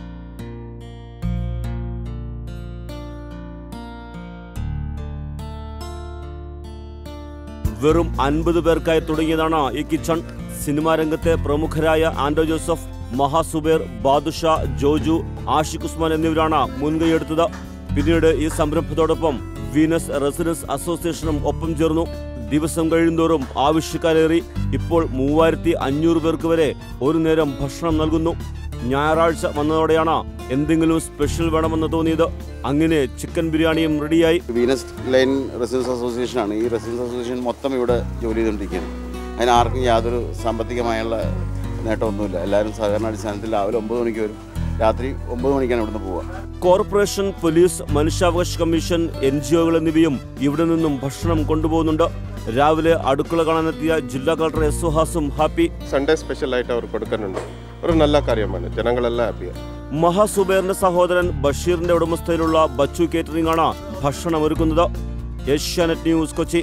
വെറും അൻപത് പേർക്കായി തുടങ്ങിയതാണ് ഈ കിച്ചൺ സിനിമാ രംഗത്തെ പ്രമുഖരായ ആൻഡോ ജോസഫ് മഹാസുബേർ ബാദുഷ ജോജു ആഷിഖ് ഉസ്മാൻ എന്നിവരാണ് മുൻകൈയെടുത്തത് പിന്നീട് ഈ സംരംഭത്തോടൊപ്പം വീനസ് റെസിഡൻസ് അസോസിയേഷനും ഒപ്പം ചേർന്നു ദിവസം കഴിയുന്തോറും ആവശ്യക്കാരേറി ഇപ്പോൾ മൂവായിരത്തി അഞ്ഞൂറ് പേർക്ക് വരെ ഒരു നേരം ഭക്ഷണം നൽകുന്നു ഞായറാഴ്ച വന്നതോടെയാണ് എന്തെങ്കിലും സ്പെഷ്യൽ വേണമെന്ന് തോന്നിയത് അങ്ങനെ ചിക്കൻ ബിരിയാണിയും റെഡിയായി വീനസ് ലൈൻ റെസിഡൻസ് അസോസിയേഷനാണ് ഈ റെസിഡൻസ് അസോസിയേഷൻ മൊത്തം ഇവിടെ ജോലി ചെയ്തുകൊണ്ടിരിക്കുകയാണ് അതിന് ആർക്കും യാതൊരു സാമ്പത്തികമായുള്ള നേട്ടമൊന്നുമില്ല എല്ലാവരും സഹകരണ അടിസ്ഥാനത്തിൽ രാവിലെ ഒമ്പത് മണിക്ക് വരും രാത്രി ഒമ്പത് മണിക്കാണ് ഇവിടുന്ന് പോവുക കോർപ്പറേഷൻ പോലീസ് മനുഷ്യാവകാശ കമ്മീഷൻ എൻ ജി ഒകൾ എന്നിവയും ഇവിടെ നിന്നും ഭക്ഷണം കൊണ്ടുപോകുന്നുണ്ട് രാവിലെ അടുക്കള കാണാനെത്തിയ ജില്ലാ കളക്ടർ എസ് സുഹാസും ഹാപ്പി സൺഡേ സ്പെഷ്യൽ ആയിട്ട് അവർ കൊടുക്കുന്നുണ്ട് ഒരു നല്ല കാര്യമാണ് ജനങ്ങളെല്ലാം ഹാപ്പിയാണ് മഹാസുബേറിന്റെ സഹോദരൻ ബഷീറിന്റെ ഉടമസ്ഥയിലുള്ള ബച്ചു കേറ്ററിംഗ് ആണ് ഭക്ഷണം ഒരുക്കുന്നത് ഏഷ്യാനെറ്റ് ന്യൂസ് കൊച്ചി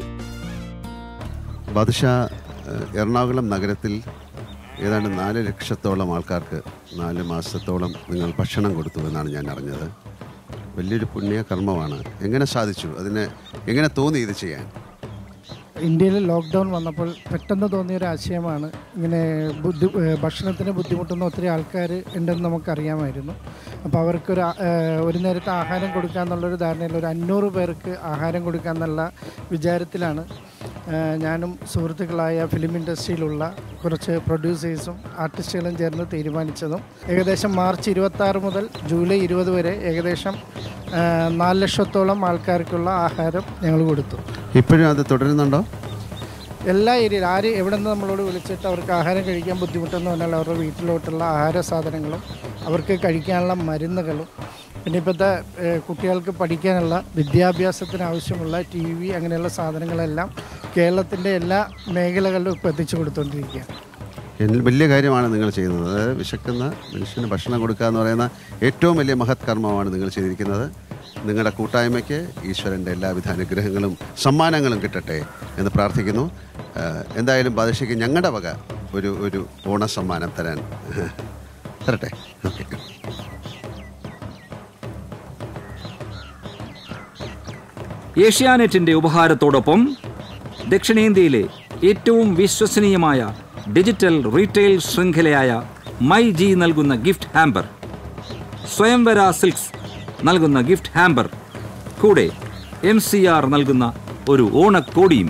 ബാദുഷ ഏഹ്, എറണാകുളം നഗരത്തിൽ ഏതാണ്ട് നാല് ലക്ഷത്തോളം ആൾക്കാർക്ക് നാല് മാസത്തോളം നിങ്ങൾ ഭക്ഷണം കൊടുത്തു എന്നാണ് ഞാൻ അറിഞ്ഞത് വലിയൊരു പുണ്യ കർമ്മമാണ് എങ്ങനെ സാധിച്ചു അതിന് എങ്ങനെ തോന്നി ഇത് ചെയ്യാൻ ഇന്ത്യയിൽ ലോക്ക്ഡൗൺ വന്നപ്പോൾ പെട്ടെന്ന് തോന്നിയ ഒരു ആശയമാണ് ഇങ്ങനെ ബുദ്ധി ഏഹ് ഭക്ഷണത്തിന് ബുദ്ധിമുട്ടുന്ന ഒത്തിരി ആൾക്കാർ ഉണ്ടെന്ന് നമുക്കറിയാമായിരുന്നു അപ്പോൾ അവർക്കൊരു ആ- ഏഹ് ഒരു നേരത്തെ ആഹാരം കൊടുക്കുക എന്നുള്ളൊരു ധാരണയിൽ ഒരു അഞ്ഞൂറ് പേർക്ക് ആഹാരം കൊടുക്കുക എന്നുള്ള വിചാരത്തിലാണ് ഏഹ് ഞാനും സുഹൃത്തുക്കളായ ഫിലിം ഇൻഡസ്ട്രിയിലുള്ള കുറച്ച് പ്രൊഡ്യൂസേഴ്സും ആർട്ടിസ്റ്റുകളും ചേർന്ന് തീരുമാനിച്ചതും ഏകദേശം മാർച്ച് ഇരുപത്തി മുതൽ ജൂലൈ ഇരുപത് വരെ ഏകദേശം ഏഹ് നാല് ലക്ഷത്തോളം ആൾക്കാർക്കുള്ള ആഹാരം ഞങ്ങൾ കൊടുത്തു ഇപ്പോഴും അത് തുടരുന്നുണ്ടോ എല്ലാ ഏരിയയിലും ആര് എവിടെ നിന്ന് നമ്മളോട് വിളിച്ചിട്ട് അവർക്ക് ആഹാരം കഴിക്കാൻ ബുദ്ധിമുട്ടെന്ന് പറഞ്ഞാൽ അവരുടെ വീട്ടിലോട്ടുള്ള ആഹാര സാധനങ്ങളും അവർക്ക് കഴിക്കാനുള്ള മരുന്നുകളും പിന്നെ ഇപ്പോഴത്തെ ഏഹ്, കുട്ടികൾക്ക് പഠിക്കാനുള്ള വിദ്യാഭ്യാസത്തിന് ആവശ്യമുള്ള ടി വി അങ്ങനെയുള്ള സാധനങ്ങളെല്ലാം കേരളത്തിൻ്റെ എല്ലാ മേഖലകളിലും ഇപ്പോൾ എത്തിച്ചു കൊടുത്തുകൊണ്ടിരിക്കുകയാണ് എൻ- വലിയ കാര്യമാണ് നിങ്ങൾ ചെയ്യുന്നത് അതായത് വിശക്കുന്ന മനുഷ്യന് ഭക്ഷണം കൊടുക്കുക എന്ന് പറയുന്ന ഏറ്റവും വലിയ മഹത് കർമ്മമാണ് നിങ്ങൾ ചെയ്തിരിക്കുന്നത് നിങ്ങളുടെ കൂട്ടായ്മയ്ക്ക് ഈശ്വരൻ്റെ എല്ലാവിധ അനുഗ്രഹങ്ങളും സമ്മാനങ്ങളും കിട്ടട്ടെ എന്ന് പ്രാർത്ഥിക്കുന്നു ഏഹ്, എന്തായാലും ബാദശയ്ക്ക് ഞങ്ങളുടെ വക ഒരു ഒരു ഓണസമ്മാനം തരാൻ തരട്ടെ ഓക്കെ ഏഷ്യാനെറ്റിന്റെ ഉപഹാരത്തോടൊപ്പം ദക്ഷിണേന്ത്യയിലെ ഏറ്റവും വിശ്വസനീയമായ ഡിജിറ്റൽ റീറ്റെയിൽ ശൃംഖലയായ മൈ ജി നൽകുന്ന ഗിഫ്റ്റ് ഹാമ്പർ സ്വയംവര സിൽക്സ് നൽകുന്ന ഗിഫ്റ്റ് ഹാമ്പർ കൂടെ എം സി ആർ നൽകുന്ന ഒരു ഓണക്കോടിയും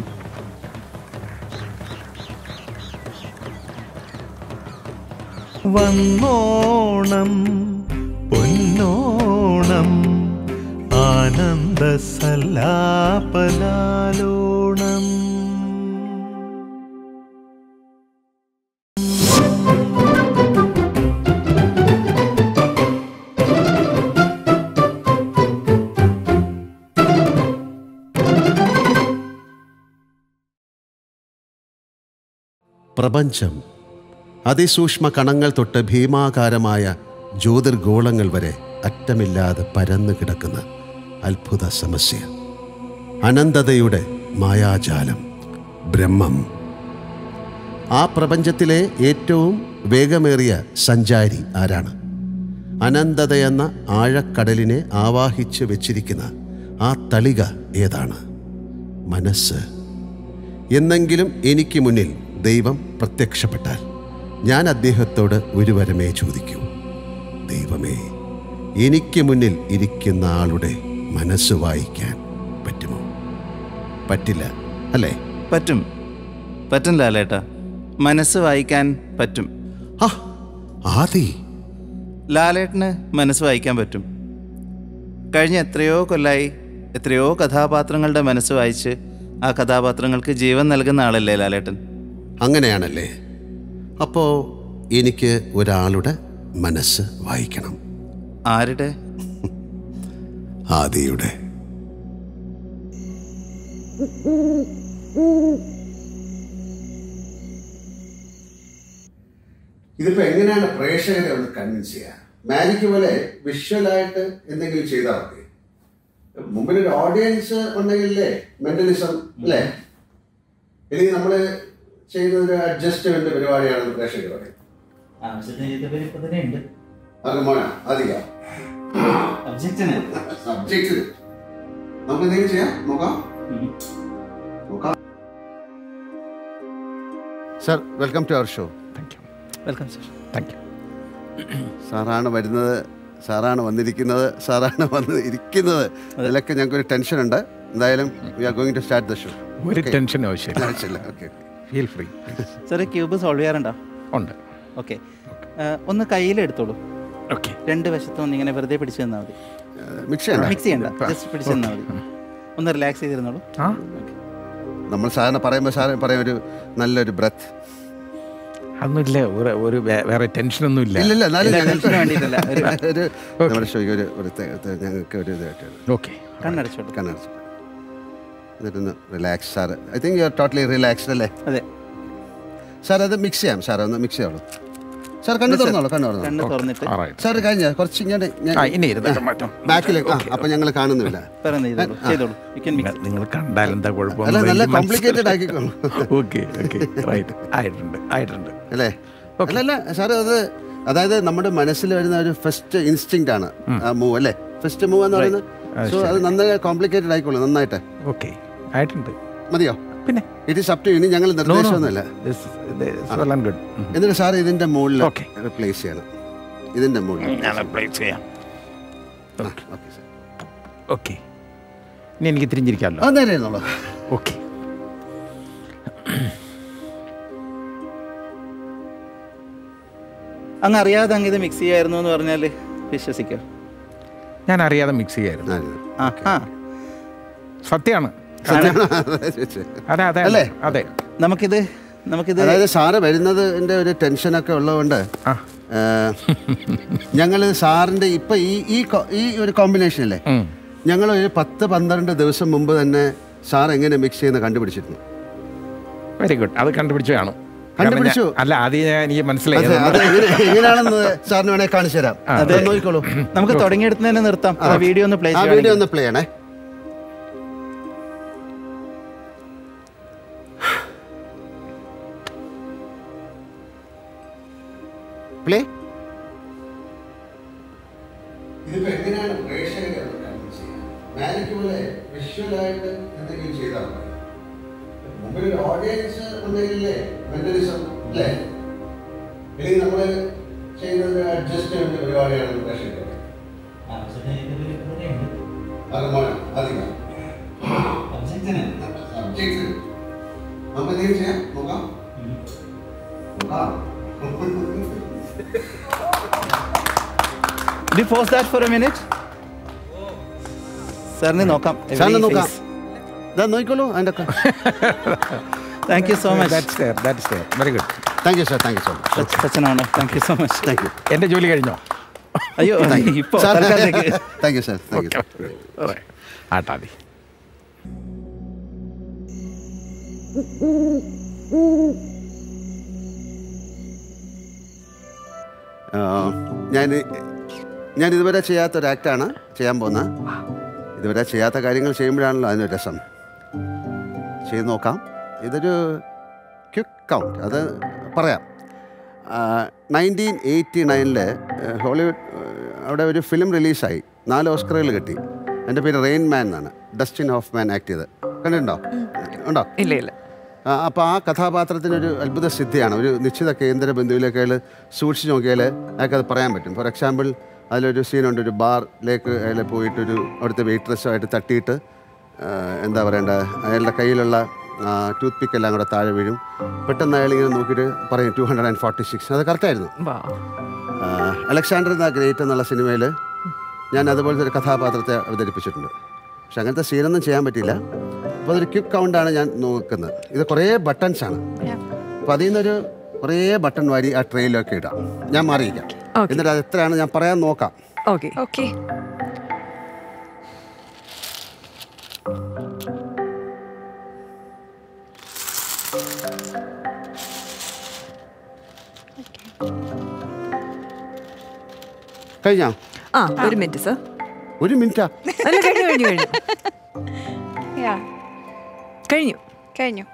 വന്നോണം പൊന്നോണം ആനന്ദ സല്ലാപലാലോണം പ്രപഞ്ചം അതിസൂക്ഷ്മ കണങ്ങൾ തൊട്ട് ഭീമാകാരമായ ജ്യോതിർഗോളങ്ങൾ വരെ അറ്റമില്ലാതെ പരന്നു കിടക്കുന്ന അത്ഭുത സമസ്യ അനന്തതയുടെ മായാജാലം ബ്രഹ്മം ആ പ്രപഞ്ചത്തിലെ ഏറ്റവും വേഗമേറിയ സഞ്ചാരി ആരാണ് അനന്തതയെന്ന ആഴക്കടലിനെ ആവാഹിച്ച് വെച്ചിരിക്കുന്ന ആ തളിക ഏതാണ് മനസ്സ് എന്നെങ്കിലും എനിക്ക് മുന്നിൽ ദൈവം പ്രത്യക്ഷപ്പെട്ടാൽ ഞാൻ അദ്ദേഹത്തോട് ഒരു വരമേ ചോദിക്കൂ ദൈവമേ എനിക്ക് മുന്നിൽ ഇരിക്കുന്ന ആളുടെ മനസ്സ് വായിക്കാൻ പറ്റുമോ പറ്റില്ല അല്ലേ പറ്റും പറ്റും ലാലേട്ടാ മനസ്സ് വായിക്കാൻ പറ്റും ആദി ലാലേട്ടന് മനസ്സ് വായിക്കാൻ പറ്റും കഴിഞ്ഞ എത്രയോ കൊല്ലായി എത്രയോ കഥാപാത്രങ്ങളുടെ മനസ്സ് വായിച്ച് ആ കഥാപാത്രങ്ങൾക്ക് ജീവൻ നൽകുന്ന ആളല്ലേ ലാലേട്ടൻ അങ്ങനെയാണല്ലേ അപ്പോൾ എനിക്ക് ഒരാളുടെ മനസ്സ് വായിക്കണം ആരുടെ ആദിയുടെ ഇതിപ്പോ എങ്ങനെയാണ് പ്രേക്ഷകരെ ഒന്ന് കൺവിൻസ് ചെയ്യുക മാജിക് പോലെ വിഷ്വലായിട്ട് എന്തെങ്കിലും ചെയ്താൽ മതി മുമ്പിൽ ഒരു ഓഡിയൻസ് ഉണ്ടെങ്കിലേ മെന്റലിസം അല്ലേ ഇല്ലെങ്കിൽ നമ്മള് ചെയ്യുന്ന ഒരു അഡ്ജസ്റ്റ്മെന്റ് പരിപാടിയാണെന്ന് പ്രേക്ഷകർ പറയും അത് മോന അധികം സബ്ജക്റ്റിന് നമുക്ക് എന്തെങ്കിലും ചെയ്യാം നോക്കാം നോക്കാം sir welcome to our show welcome sir thank you സാറാണ് വരുന്നത് സാറാണ് വന്നിരിക്കുന്നത് സാറാണ് വന്ന് ഇരിക്കുന്നത് ഇതിലൊക്കെ ഞങ്ങൾക്ക് ഒരു ടെൻഷൻ ഉണ്ട് എന്തായാലും we are going to start the show ഒരു ടെൻഷനും ആവശ്യമില്ല. ആവശ്യമില്ല okay feel free sir cube solve ചെയ്യാറുണ്ടോ ഉണ്ട് ഓക്കെ ഒന്ന് കയ്യിലെടുത്തോളൂ ഓക്കെ രണ്ട് വശത്തും ഒന്ന് ഇങ്ങനെ വെറുതെ പിടിച്ചു തന്നാൽ മതി മിക്സ് ചെയ്യണ്ട മിക്സ് ചെയ്യണ്ട ജസ്റ്റ് പിടിച്ചു തന്നാൽ മതി ഒന്ന് റിലാക്സ് ചെയ്തിരുന്നോളൂ നമ്മൾ സാറിന് പറയുമ്പോൾ സാറ് പറയും ഒരു നല്ലൊരു ബ്രത്ത് അതൊന്നുമില്ല ഒരു ഒരു വേ- വേറെ ടെൻഷനൊന്നും ഇല്ല ഇല്ല ഇല്ല എന്നാലും ഇല്ല, ഞങ്ങൾക്ക് ടെൻഷന് വേണ്ടിയിട്ടല്ല. ഒരു- ഒരു നമ്മുടെ ഷോയ്ക്ക് ഒരു ഒരു തെ- തെ- ഞങ്ങൾക്ക് ഒരു ഇതായിട്ട് ഓക്കെ കണ്ണടച്ചോളൂ കണ്ണടച്ചു എന്നിട്ടൊന്ന് relax sir I think you are totally relaxed അല്ലേ അതെ സാർ അത് മിക്സ് ചെയ്യാം സാർ ഒന്ന് മിക്സ് ചെയ്യാവുള്ളൂ സാർ കണ്ണു Yes, sir. തുറന്നോളൂ കണ്ണു കണ്ണ് തുറന്നിട്ട്. സാർ കഴിഞ്ഞ കുറച്ച് ഇങ്ങോട്ട് ആ, ഇനി ഇരുന്നിട്ട് മാറ്റാം. ബാക്കിലേക്ക് ആ അപ്പൊ ഞങ്ങൾ കാണുന്നില്ല പറഞ്ഞ് ചെയ്തോളൂ ആ. ചെയ്തോളൂ യു ക്യാൻ മിക്സ് നിങ്ങൾ കണ്ടാൽ എന്താ കുഴപ്പം അല്ല, നല്ല complicated ആക്കിക്കോളൂ. ഓക്കെ ഓക്കെ റൈറ്റ് ആയിട്ടുണ്ട് ആയിട്ടുണ്ട് അല്ലേ അല്ല അല്ല സാർ അത് അതായത് നമ്മുടെ മനസ്സിൽ വരുന്ന ഒരു ഫസ്റ്റ് ഇൻസ്റ്റിങ് ആണ് ആ മൂവ് അല്ലേ ഫസ്റ്റ് മൂവ് എന്ന് പറയുന്നത് ആ, സോ ശരി. അത് നന്നായി കോംപ്ലിക്കേറ്റഡ് ആയിക്കോളൂ നന്നായിട്ട് ഓക്കെ ആയിട്ടുണ്ട് മതിയോ പിന്നെ ഇറ്റ് ഈസ് അപ് ടു ഇനി ഞങ്ങൾ നിർദ്ദേശമൊന്നുമില്ല well and good. എന്നിട്ട് സാർ ഇതിന്റെ മുകളിൽ റിപ്ലേസ് ചെയ്യണം ഇതിന്റെ മുകളിൽ ഞാൻ റിപ്ലേസ് ചെയ്യാം ഓക്കെ സാർ ഓക്കെ ഇനി എനിക്ക് തിരിഞ്ഞിരിക്കാമല്ലോ ആ നേരെ ഇരുന്നോളൂ ഓക്കെ അങ്ങ് അറിയാതെ അങ്ങ് ഇത് മിക്സ് ചെയ്യായിരുന്നു എന്ന് പറഞ്ഞാൽ വിശ്വസിക്കോ ഞാൻ അറിയാതെ മിക്സ് ചെയ്യായിരുന്നു ആഹാ സത്യമാണ് അതെ അതെ അല്ലേ? അതെ നമുക്കിത് നമുക്കിത് അതായത് സാറ് വരുന്നതിന്റെ ഒരു ടെൻഷനൊക്കെ ഉള്ളതുകൊണ്ട് ഞങ്ങൾ സാറിന്റെ ഇപ്പൊ ഈ ഈ കോ- ഈ ഒരു കോമ്പിനേഷൻ അല്ലേ ഞങ്ങൾ ഒരു പത്ത് പന്ത്രണ്ട് ദിവസം മുമ്പ് തന്നെ സാർ എങ്ങനെ മിക്സ് ചെയ്യുന്ന കണ്ടുപിടിച്ചിരുന്നു വെരി ഗുഡ് അത് കണ്ടുപിടിച്ചു കാണും കണ്ടുപിടിച്ചു? കാരണം ഞാൻ- അല്ല അത് ഞാൻ എനിക്ക് മനസ്സിലായി അതെ, അത് എങ്ങനെ- എങ്ങനെയാണെന്ന് സാറിന് വേണേ കാണിച്ചു തരാം അതെ. അത് നോക്കിക്കോളൂ നമുക്ക് തുടങ്ങിയെടുത്ത് തന്നെ നിർത്താം ആ വീഡിയോ ഒന്ന് പ്ലേ ആ വീഡിയോ ഒന്ന് പ്ലേ ചെയ്യണേ പ്ലേ ഇതിപ്പോ എങ്ങനെയാണ് പ്രേക്ഷകരെ ഒന്ന് convince ചെയ്യുക? Magic പോലെ വിഷ്വലായിട്ട് എന്തെങ്കിലും ചെയ്താൽ മതി. മുമ്പിൽ ഒരു ഓഡിയൻസ് ഉണ്ടെങ്കിലേ മെന്റലിസം അല്ലേ ഇല്ലെങ്കിൽ നമ്മള് ചെയ്യുന്നത് അഡ്ജസ്റ്റ്മെന്റ് പരിപാടിയാണ് പ്രേക്ഷകർ അത് മോനെ അധികം സബ്ജക്റ്റ് നമുക്ക് എന്തെങ്കിലും ചെയ്യാം നോക്കാം നോക്കാം the pose that for a minute സാറിന് നോക്കാം സാറിന് നോക്കാം ഇതാ നോക്കിക്കോളൂ അതിൻ്റെ thank you so much that's there, that's there. Very good. Thank you sir thank you so much such an honour thank you so much thank you എൻ്റെ ജോലി കഴിഞ്ഞോ അയ്യോ ഇപ്പോ തൽക്കാലത്തേക്ക് thank you sir thank you ആട്ടാതി ആ, ഞാൻ ഞാൻ ഇതുവരെ ചെയ്യാത്ത ഒരു ആക്റ്റാണ് ചെയ്യാൻ പോകുന്നത് ഇതുവരെ ചെയ്യാത്ത കാര്യങ്ങൾ ചെയ്യുമ്പോഴാണല്ലോ അതിനൊരു രസം ചെയ്ത് നോക്കാം ഇതൊരു ക്വിക്ക് കൗണ്ട് അത് പറയാം നയൻറ്റീൻ എയ്റ്റി നയനിൽ ഹോളിവുഡ് അവിടെ ഒരു ഫിലിം റിലീസായി നാല് ഓസ്കറുകൾ കിട്ടി എൻ്റെ പേര് റെയിൻ മാൻ എന്നാണ് ഡസ്റ്റിൻ ഓഫ് മാൻ ആക്ട് ചെയ്ത് കണ്ടിട്ടുണ്ടോ ഉണ്ടോ ഇല്ല ഇല്ല അപ്പോൾ ആ കഥാപാത്രത്തിനൊരു അത്ഭുത സിദ്ധിയാണ് ഒരു നിശ്ചിത കേന്ദ്ര ബിന്ദുവിലേക്ക് അയാൾ സൂക്ഷിച്ച് നോക്കിയാൽ അയാൾക്ക് അത് പറയാൻ പറ്റും ഫോർ എക്സാമ്പിൾ അതിലൊരു സീനുണ്ട് ഒരു ബാറിലേക്ക് അയാൾ പോയിട്ടൊരു അവിടുത്തെ വെയിട്രസ്സുമായിട്ട് തട്ടിയിട്ട് ആ, എന്താ പറയണ്ട അയാളുടെ കയ്യിലുള്ള ടൂത്ത് പിക്ക് എല്ലാം കൂടെ താഴെ വീഴും പെട്ടെന്ന് അയാൾ ഇങ്ങനെ നോക്കിയിട്ട് പറയും two hundred and forty six അത് കറക്റ്റായിരുന്നു അലക്സാണ്ടർ ദ ഗ്രേറ്റ് എന്നുള്ള സിനിമയിൽ ഞാൻ അതുപോലത്തെ ഒരു കഥാപാത്രത്തെ അവതരിപ്പിച്ചിട്ടുണ്ട് പക്ഷെ അങ്ങനത്തെ സീനൊന്നും ചെയ്യാൻ പറ്റിയില്ല അപ്പോൾ അതൊരു ക്വിക്ക് കൗണ്ടാണ് ഞാൻ നോക്കുന്നത് ഇത് കുറേ ബട്ടൺസ് ആണ് അപ്പോൾ അതിൽ നിന്നൊരു കുറേ ബട്ടൺ വാരി ആ ട്രെയിലൊക്കെ ഇടാം ഞാൻ മാറിയിരിക്കാം എന്നിട്ട് അത് എത്രയാണ് ഞാൻ പറയാൻ നോക്കാം ഓക്കെ ഓക്കെ കഴിഞ്ഞോ ആ ഒരു മിനിറ്റ് സർ ഒരു മിനിറ്റാ അല്ല കഴിഞ്ഞു കഴിഞ്ഞു കഴിഞ്ഞു കഴിഞ്ഞു കഴിഞ്ഞു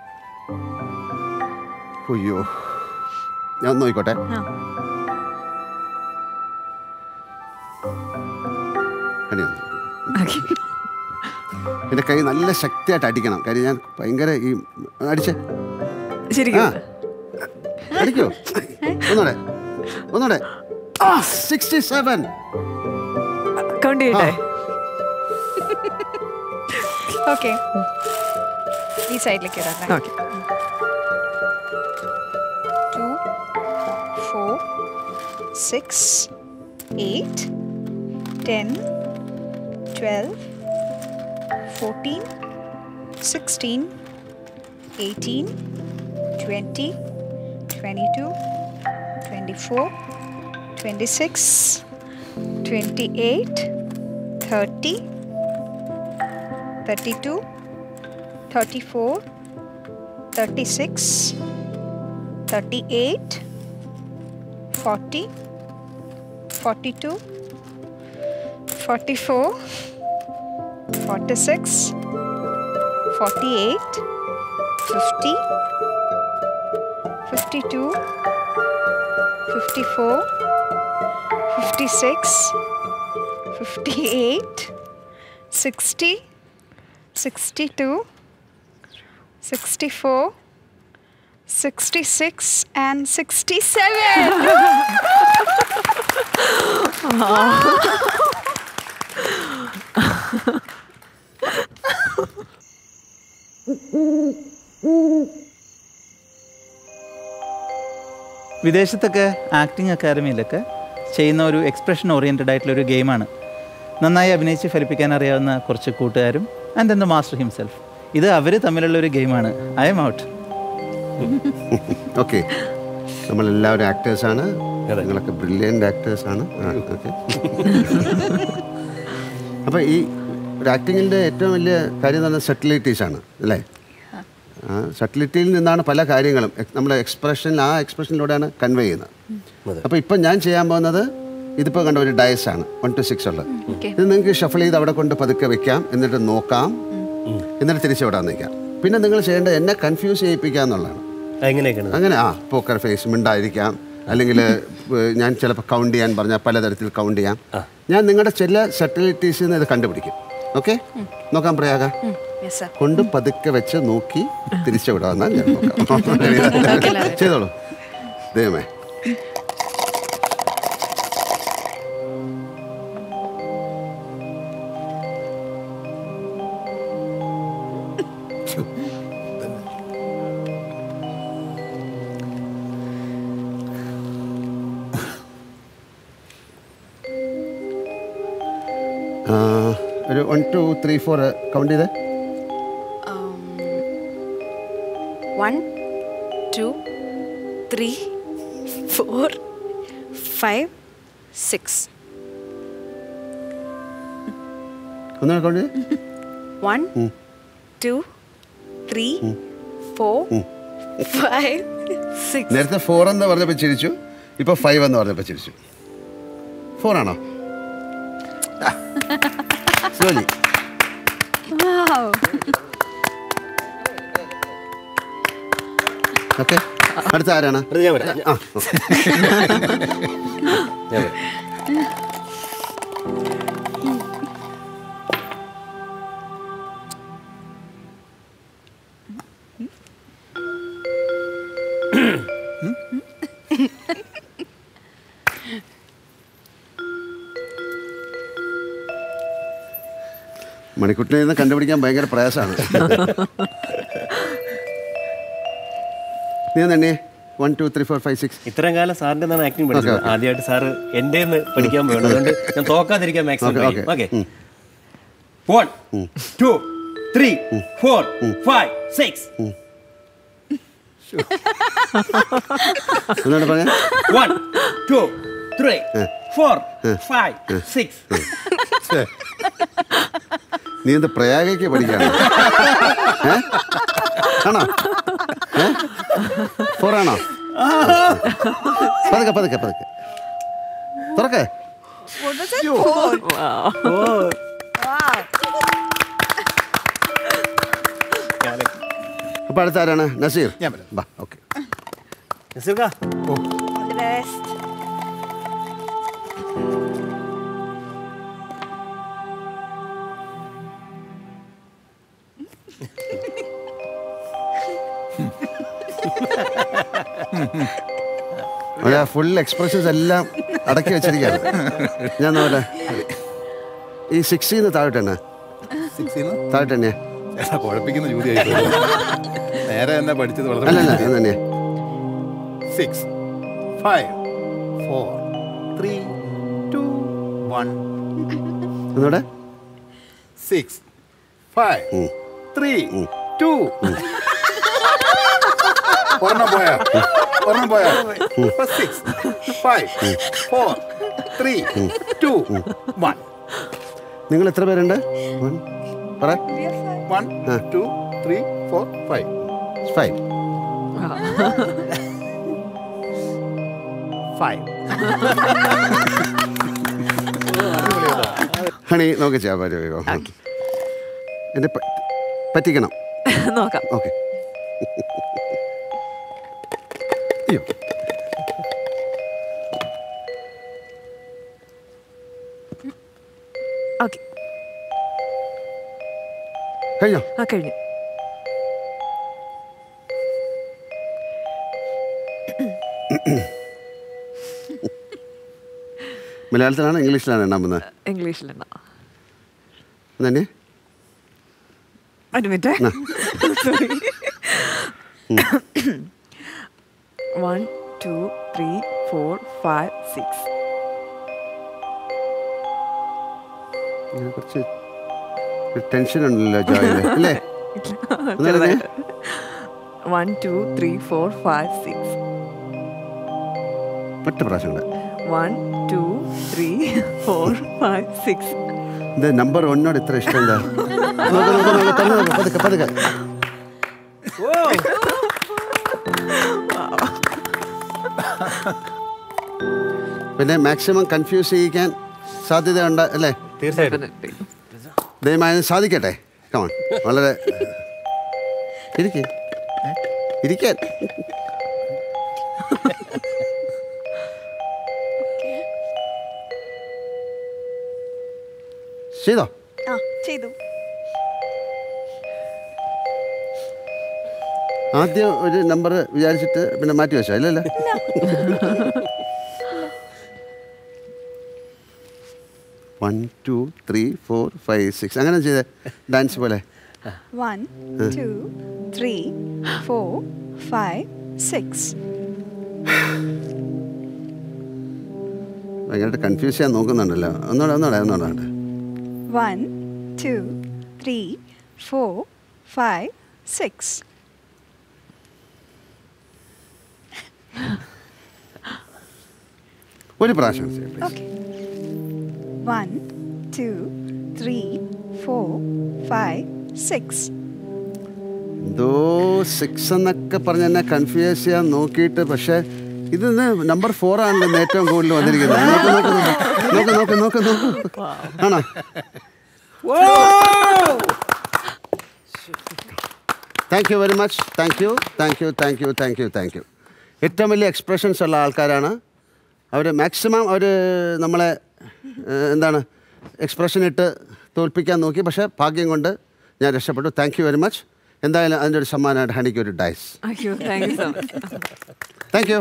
അയ്യോ ഞാൻ ഒന്ന് നോക്കിക്കോട്ടെ അടി ഒന്ന്. എൻ്റെ കൈ നല്ല ശക്തിയായിട്ട് അടിക്കണം കാര്യം ഞാൻ ഭയങ്കര ഈ അടിച്ചേ ശരിക്കും ആ. അടിക്കോ ഒന്നൂടെ ഒന്നൂടെ സിക്സ്റ്റി സെവൻ കൗണ്ട് ചെയ്യട്ടെ ഓക്കെ ഈ സൈഡിലേക്ക് ഇടാം okay two four six eight ten twelve fourteen sixteen eighteen twenty twenty two twenty four twenty six twenty eight thirty thirty two thirty four thirty six thirty eight forty forty two forty four forty six forty eight fifty fifty two fifty four fifty six fifty eight sixty sixty two sixty four sixty six and sixty seven വിദേശത്തൊക്കെ acting അക്കാദമിയിലൊക്കെ ചെയ്യുന്ന ഒരു expression oriented ആയിട്ടുള്ള ഒരു ഗെയിമാണ് നന്നായി അഭിനയിച്ച് ഫലിപ്പിക്കാൻ അറിയാവുന്ന കുറച്ച് കൂട്ടുകാരും and then the master himself ഇത് അവർ തമ്മിലുള്ള ഒരു ഗെയിമാണ് ഐ എം ഔട്ട് ഓക്കെ നമ്മളെല്ലാവരും ആക്ടേഴ്സാണ് നിങ്ങളൊക്കെ ബ്രില്യൻ്റ് ആക്ടേഴ്സാണ് ഓക്കെ അപ്പോൾ ഈ ഒരു ആക്ടിങ്ങിൻ്റെ ഏറ്റവും വലിയ കാര്യം എന്ന് പറഞ്ഞാൽ സെറ്റിലിറ്റീസ് ആണ് അല്ലേ ആ സട്ടിലിറ്റിയിൽ നിന്നാണ് പല കാര്യങ്ങളും എക്- നമ്മുടെ എക്സ്പ്രഷൻ ആ എക്സ്പ്രഷനിലൂടെയാണ് കൺവേ ചെയ്യുന്നത് അപ്പോൾ ഇപ്പം ഞാൻ ചെയ്യാൻ പോകുന്നത് ഇതിപ്പോൾ കണ്ട ഒരു ഡയസ് ആണ് വൺ ടു സിക്സ് ഉള്ളത് ഇത് നിങ്ങൾക്ക് ഷഫിൾ ചെയ്ത് അവിടെ കൊണ്ട് പതുക്കെ വെക്കാം എന്നിട്ട് നോക്കാം എന്നിട്ട് തിരിച്ചു വിടാൻ നിൽക്കാം പിന്നെ നിങ്ങൾ ചെയ്യേണ്ടത് എന്നെ കൺഫ്യൂസ് ചെയ്യിപ്പിക്കുക എന്നുള്ളതാണ് എങ്ങനെയൊക്കെയാണ് അങ്ങനെ ആ പോക്കർ ഫേസ് മിണ്ടായിരിക്കാം അല്ലെങ്കിൽ ഞാൻ ചിലപ്പോൾ കൗണ്ട് ചെയ്യാൻ പറഞ്ഞാൽ പലതരത്തിൽ കൗണ്ട് ചെയ്യാം ഞാൻ നിങ്ങളുടെ ചില സെറ്റിലിറ്റീസിൽ നിന്ന് ഇത് കണ്ടുപിടിക്കും ഓക്കെ നോക്കാൻ പ്രയാഗ യെസ് സർ കൊണ്ട് പതുക്കെ വെച്ച് നോക്കി തിരിച്ചു വിടാമെന്നാൽ ഞാൻ നോക്കാം ചെയ്തോളൂ ദൈവമേ ആ, ഒരു one two three four count ചെയ്തേ one two three four five six ഒന്നുകൂടെ കൗണ്ട് ചെയ്തേ വൺ ഉം. Two three four five six നേരത്തെ ഫോർ എന്ന് പറഞ്ഞപ്പോൾ ചിരിച്ചു ഇപ്പോൾ ഫൈവ് എന്ന് പറഞ്ഞപ്പോൾ ചിരിച്ചു ഫോർ ആണോ സ്ലോലി ഓക്കെ അടുത്ത ആരാണ് ഞാൻ വരാം. ആ ഞാൻ വരാം. മണിക്കുട്ടിനെ ഇന്ന് കണ്ടുപിടിക്കാൻ ഭയങ്കര പ്രയാസമാണ് നീ തന്നെ one two three four five six ഇത്രയും കാലം സാറിന്റെ നിന്നാണ് ആക്ടിങ് പഠിച്ചത് ഓക്കേ, ഓക്കേ. ആദ്യമായിട്ട് സാറ് എൻ്റെ പഠിക്കാൻ പോകണം അതുകൊണ്ട് ഞാൻ തോക്കാതിരിക്കാൻ ഓക്കേ, മാക്സിമം ഓക്കേ. ഓക്കെ ഉം. One two three four five six എന്താണ് പറഞ്ഞ വൺ ടു ത്രീ ഏ. ഫോർ ഏ. ഫൈവ് ഏ. സിക്സ് നീ എന്ത് പ്രയാഗയ്ക്ക് പഠിക്കാണ് ഏ? ആണോ ഏ? ഫോർ ആണോ പതുക്കെ പതുക്കെ പതുക്കെ തുറക്കേ അപ്പൊ അടുത്ത ആരാണ് നസീർ ഞാൻ ബാ ഓക്കെ ഫുൾ എക്സ്പ്രഷൻസ് എല്ലാം അടക്കി വെച്ചിരിക്കുകയാണ് ഞാൻ നോട്ടെ ഈ സിക്സിന്ന് താഴോട്ട് തന്നെ താഴോട്ട് തന്നെയാ എടാ, കുഴപ്പിക്കുന്ന ജോലിയായി നേരെ തന്നെ പഠിച്ചത് അല്ല അല്ല അത് തന്നെയാ six five four three two one ഒന്നുകൂടെ സിക്സ് ഫൈവ് ത്രീ ടു ഒരെണ്ണം പോയാ ഒരെണ്ണം പോയാ six five four three two one നിങ്ങൾ എത്ര പേരുണ്ട് One. പറ one two three four five five five Honey നോക്കി ചെയ്യാൻ പറ്റുമോ എന്നെ പ- പറ്റിക്കണം നോക്കാം ഓക്കെ അയ്യോ ഓക്കെ കഴിഞ്ഞോ ആ കഴിഞ്ഞു മലയാളത്തിലാണ് ഇംഗ്ലീഷിലാണ് എണ്ണാൻ പോകുന്നത് ഇംഗ്ലീഷിലെണ്ണ തന്നെ ഒരു മിനിറ്റ് ആ. One two three four five six ഇങ്ങനെ കുറച്ച് ടെൻഷൻ ഉണ്ടല്ലോ ജോയില് അല്ലേ ഒന്നുകൂടെ പറഞ്ഞേ. One two three four five six ഒറ്റ പ്രാവശ്യം കൂടെ one two three four five six ഇത് നമ്പർ ഒന്നോട് ഇത്ര ഇഷ്ടം എന്താ നോക്ക് നോക്ക് നോക്ക് തന്നെ നോക്ക് പതുക്കെ പതുക്കെ പിന്നെ മാക്സിമം കൺഫ്യൂസ് ചെയ്യിക്കാൻ സാധ്യതയുണ്ട് അല്ലേ തീർച്ചയായിട്ടും ദയമായി സാധിക്കട്ടെ കമൺ വളരെ ഇരിക്കേ ഇരിക്കാൻ ചെയ്തോ ആ ചെയ്തു ആദ്യം ഒരു നമ്പർ വിചാരിച്ചിട്ട് പിന്നെ മാറ്റി വെച്ചോ ഇല്ലല്ലോ one two three four five six അങ്ങനെ ചെയ്തേ ഡാൻസ് പോലെ one two three four five six ഭയങ്കരമായിട്ട് കൺഫ്യൂസ് ചെയ്യാൻ നോക്കുന്നുണ്ടല്ലോ ഒന്നുകൂടെ ഒന്നുകൂടെ ഒന്നുകൂടെ ഉണ്ട് one two three four five six ഒരു പ്രാവശ്യം ചെയ്യ്, please. Okay one two three four five six എന്തോ സിക്സ് എന്നൊക്കെ പറഞ്ഞ് എന്നെ കൺഫ്യൂസ് ചെയ്യാൻ നോക്കിയിട്ട് പക്ഷേ ഇത് ഇന്ന് നമ്പർ ഫോർ ആണല്ലോ ഇന്ന് ഏറ്റവും കൂടുതൽ വന്നിരിക്കുന്നത് നോക്ക് നോക്ക് നോക്ക് നോക്ക് നോക്ക് നോക്ക് ആണോ thank you very much thank you thank you thank you thank you thank you ഏറ്റവും വലിയ എക്സ്പ്രഷൻസ് ഉള്ള ആൾക്കാരാണ് അവർ മാക്സിമം അവർ നമ്മളെ ഏഹ്, എന്താണ് എക്സ്പ്രഷൻ ഇട്ട് തോൽപ്പിക്കാൻ നോക്കി പക്ഷേ ഭാഗ്യം കൊണ്ട് ഞാൻ രക്ഷപ്പെട്ടു താങ്ക് യു വെരി മച്ച് എന്തായാലും അതിൻ്റെ ഒരു സമ്മാനമായിട്ട് ഹണിക്ക് ഒരു ഡൈസ് അയ്യോ thank you so much thank you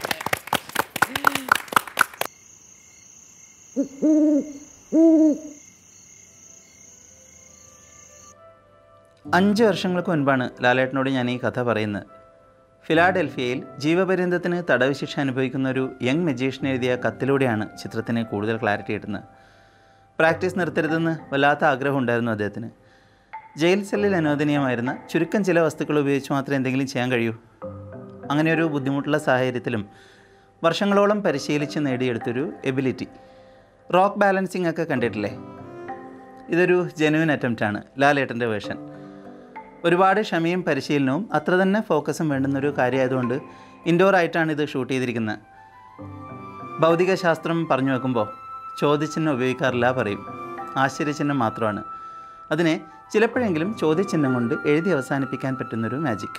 അഞ്ച് വർഷങ്ങൾക്ക് മുൻപാണ് ലാലേട്ടനോട് ഞാൻ ഈ കഥ പറയുന്നത് ഫിലാഡൽഫിയയിൽ ജീവപര്യന്തത്തിന് തടവ് ശിക്ഷ അനുഭവിക്കുന്ന ഒരു യങ് മജീഷ്യൻ എഴുതിയ കത്തിലൂടെയാണ് ചിത്രത്തിന് കൂടുതൽ ക്ലാരിറ്റി കിട്ടുന്നത് പ്രാക്ടീസ് നിർത്തരുതെന്ന് വല്ലാത്ത ആഗ്രഹം ഉണ്ടായിരുന്നു അദ്ദേഹത്തിന് ജയിൽ സെല്ലിൽ അനുവദനീയമായിരുന്ന ചുരുക്കം ചില വസ്തുക്കൾ ഉപയോഗിച്ച് മാത്രമേ എന്തെങ്കിലും ചെയ്യാൻ കഴിയൂ അങ്ങനെ ഒരു ബുദ്ധിമുട്ടുള്ള സാഹചര്യത്തിലും വർഷങ്ങളോളം പരിശീലിച്ച് നേടിയെടുത്തൊരു എബിലിറ്റി റോക്ക് ബാലൻസിങ് ഒക്കെ കണ്ടിട്ടില്ലേ ഇതൊരു ജെനുവിൻ അറ്റംപ്റ്റാണ് ലാലേട്ടൻ്റെ വേർഷൻ ഒരുപാട് ക്ഷമയും പരിശീലനവും അത്ര തന്നെ ഫോക്കസും വേണ്ടുന്നൊരു കാര്യമായതുകൊണ്ട് ഇൻഡോർ ആയിട്ടാണ് ഇത് ഷൂട്ട് ചെയ്തിരിക്കുന്നത് ഭൗതിക ശാസ്ത്രം പറഞ്ഞു വെക്കുമ്പോൾ ചോദ്യചിഹ്നം ഉപയോഗിക്കാറില്ല പറയും ആശ്ചര്യചിഹ്നം മാത്രമാണ് അതിനെ ചിലപ്പോഴെങ്കിലും ചോദ്യചിഹ്നം കൊണ്ട് എഴുതി അവസാനിപ്പിക്കാൻ പറ്റുന്നൊരു മാജിക്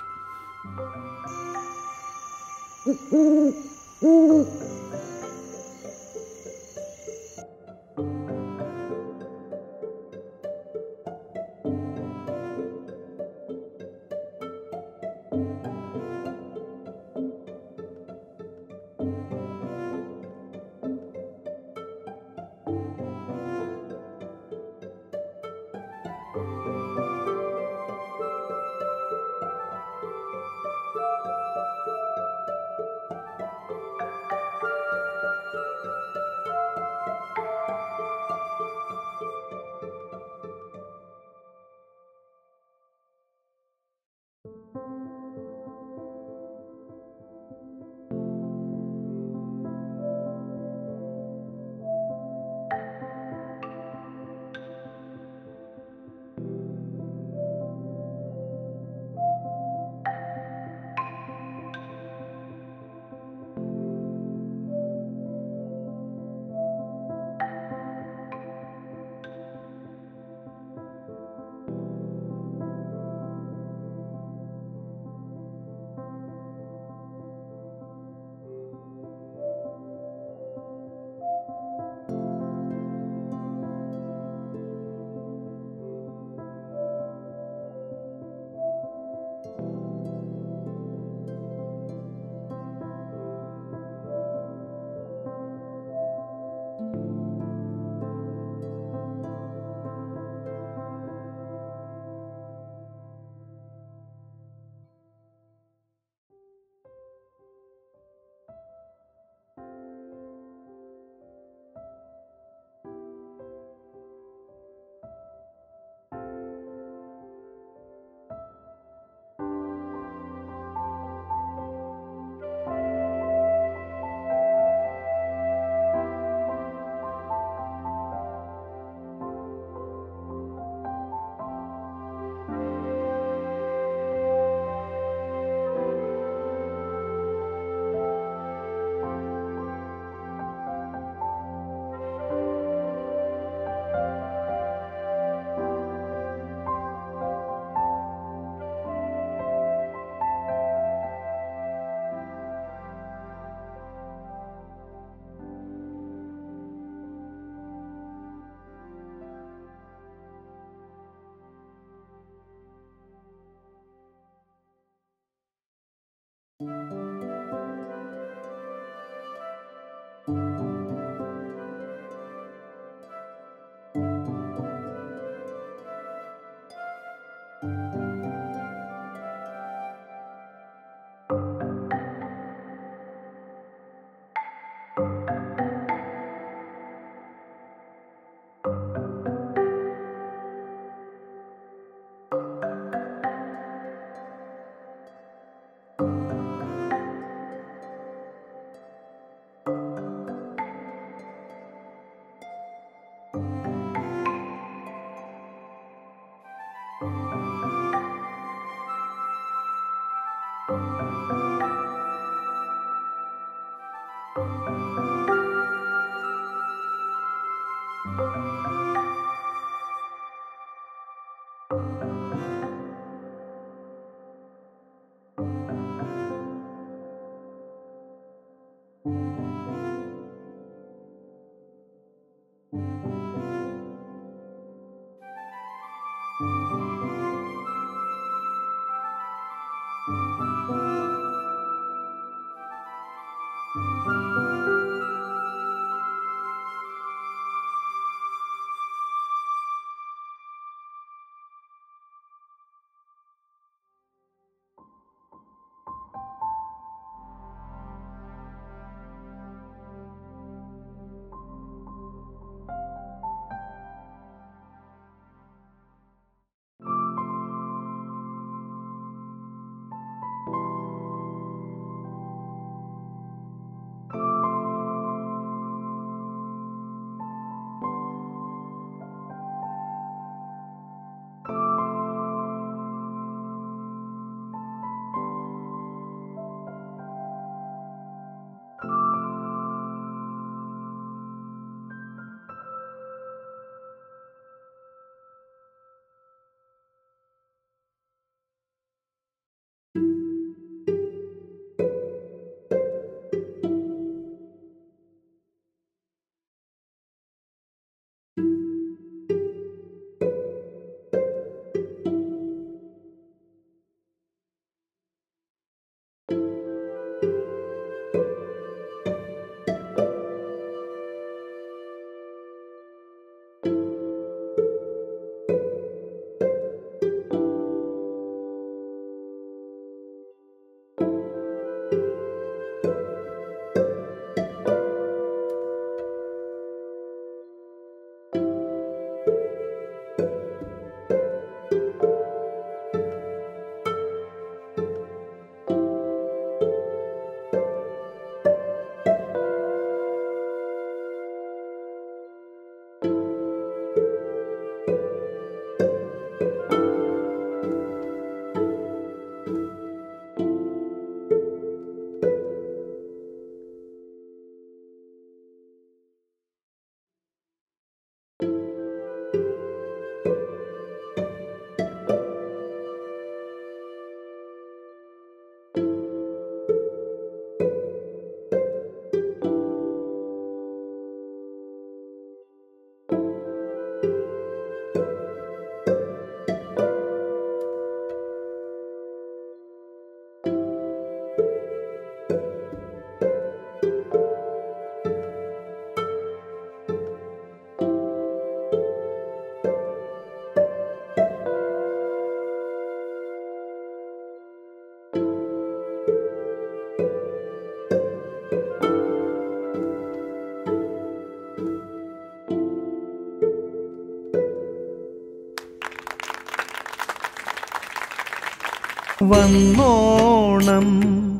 വന്നോണം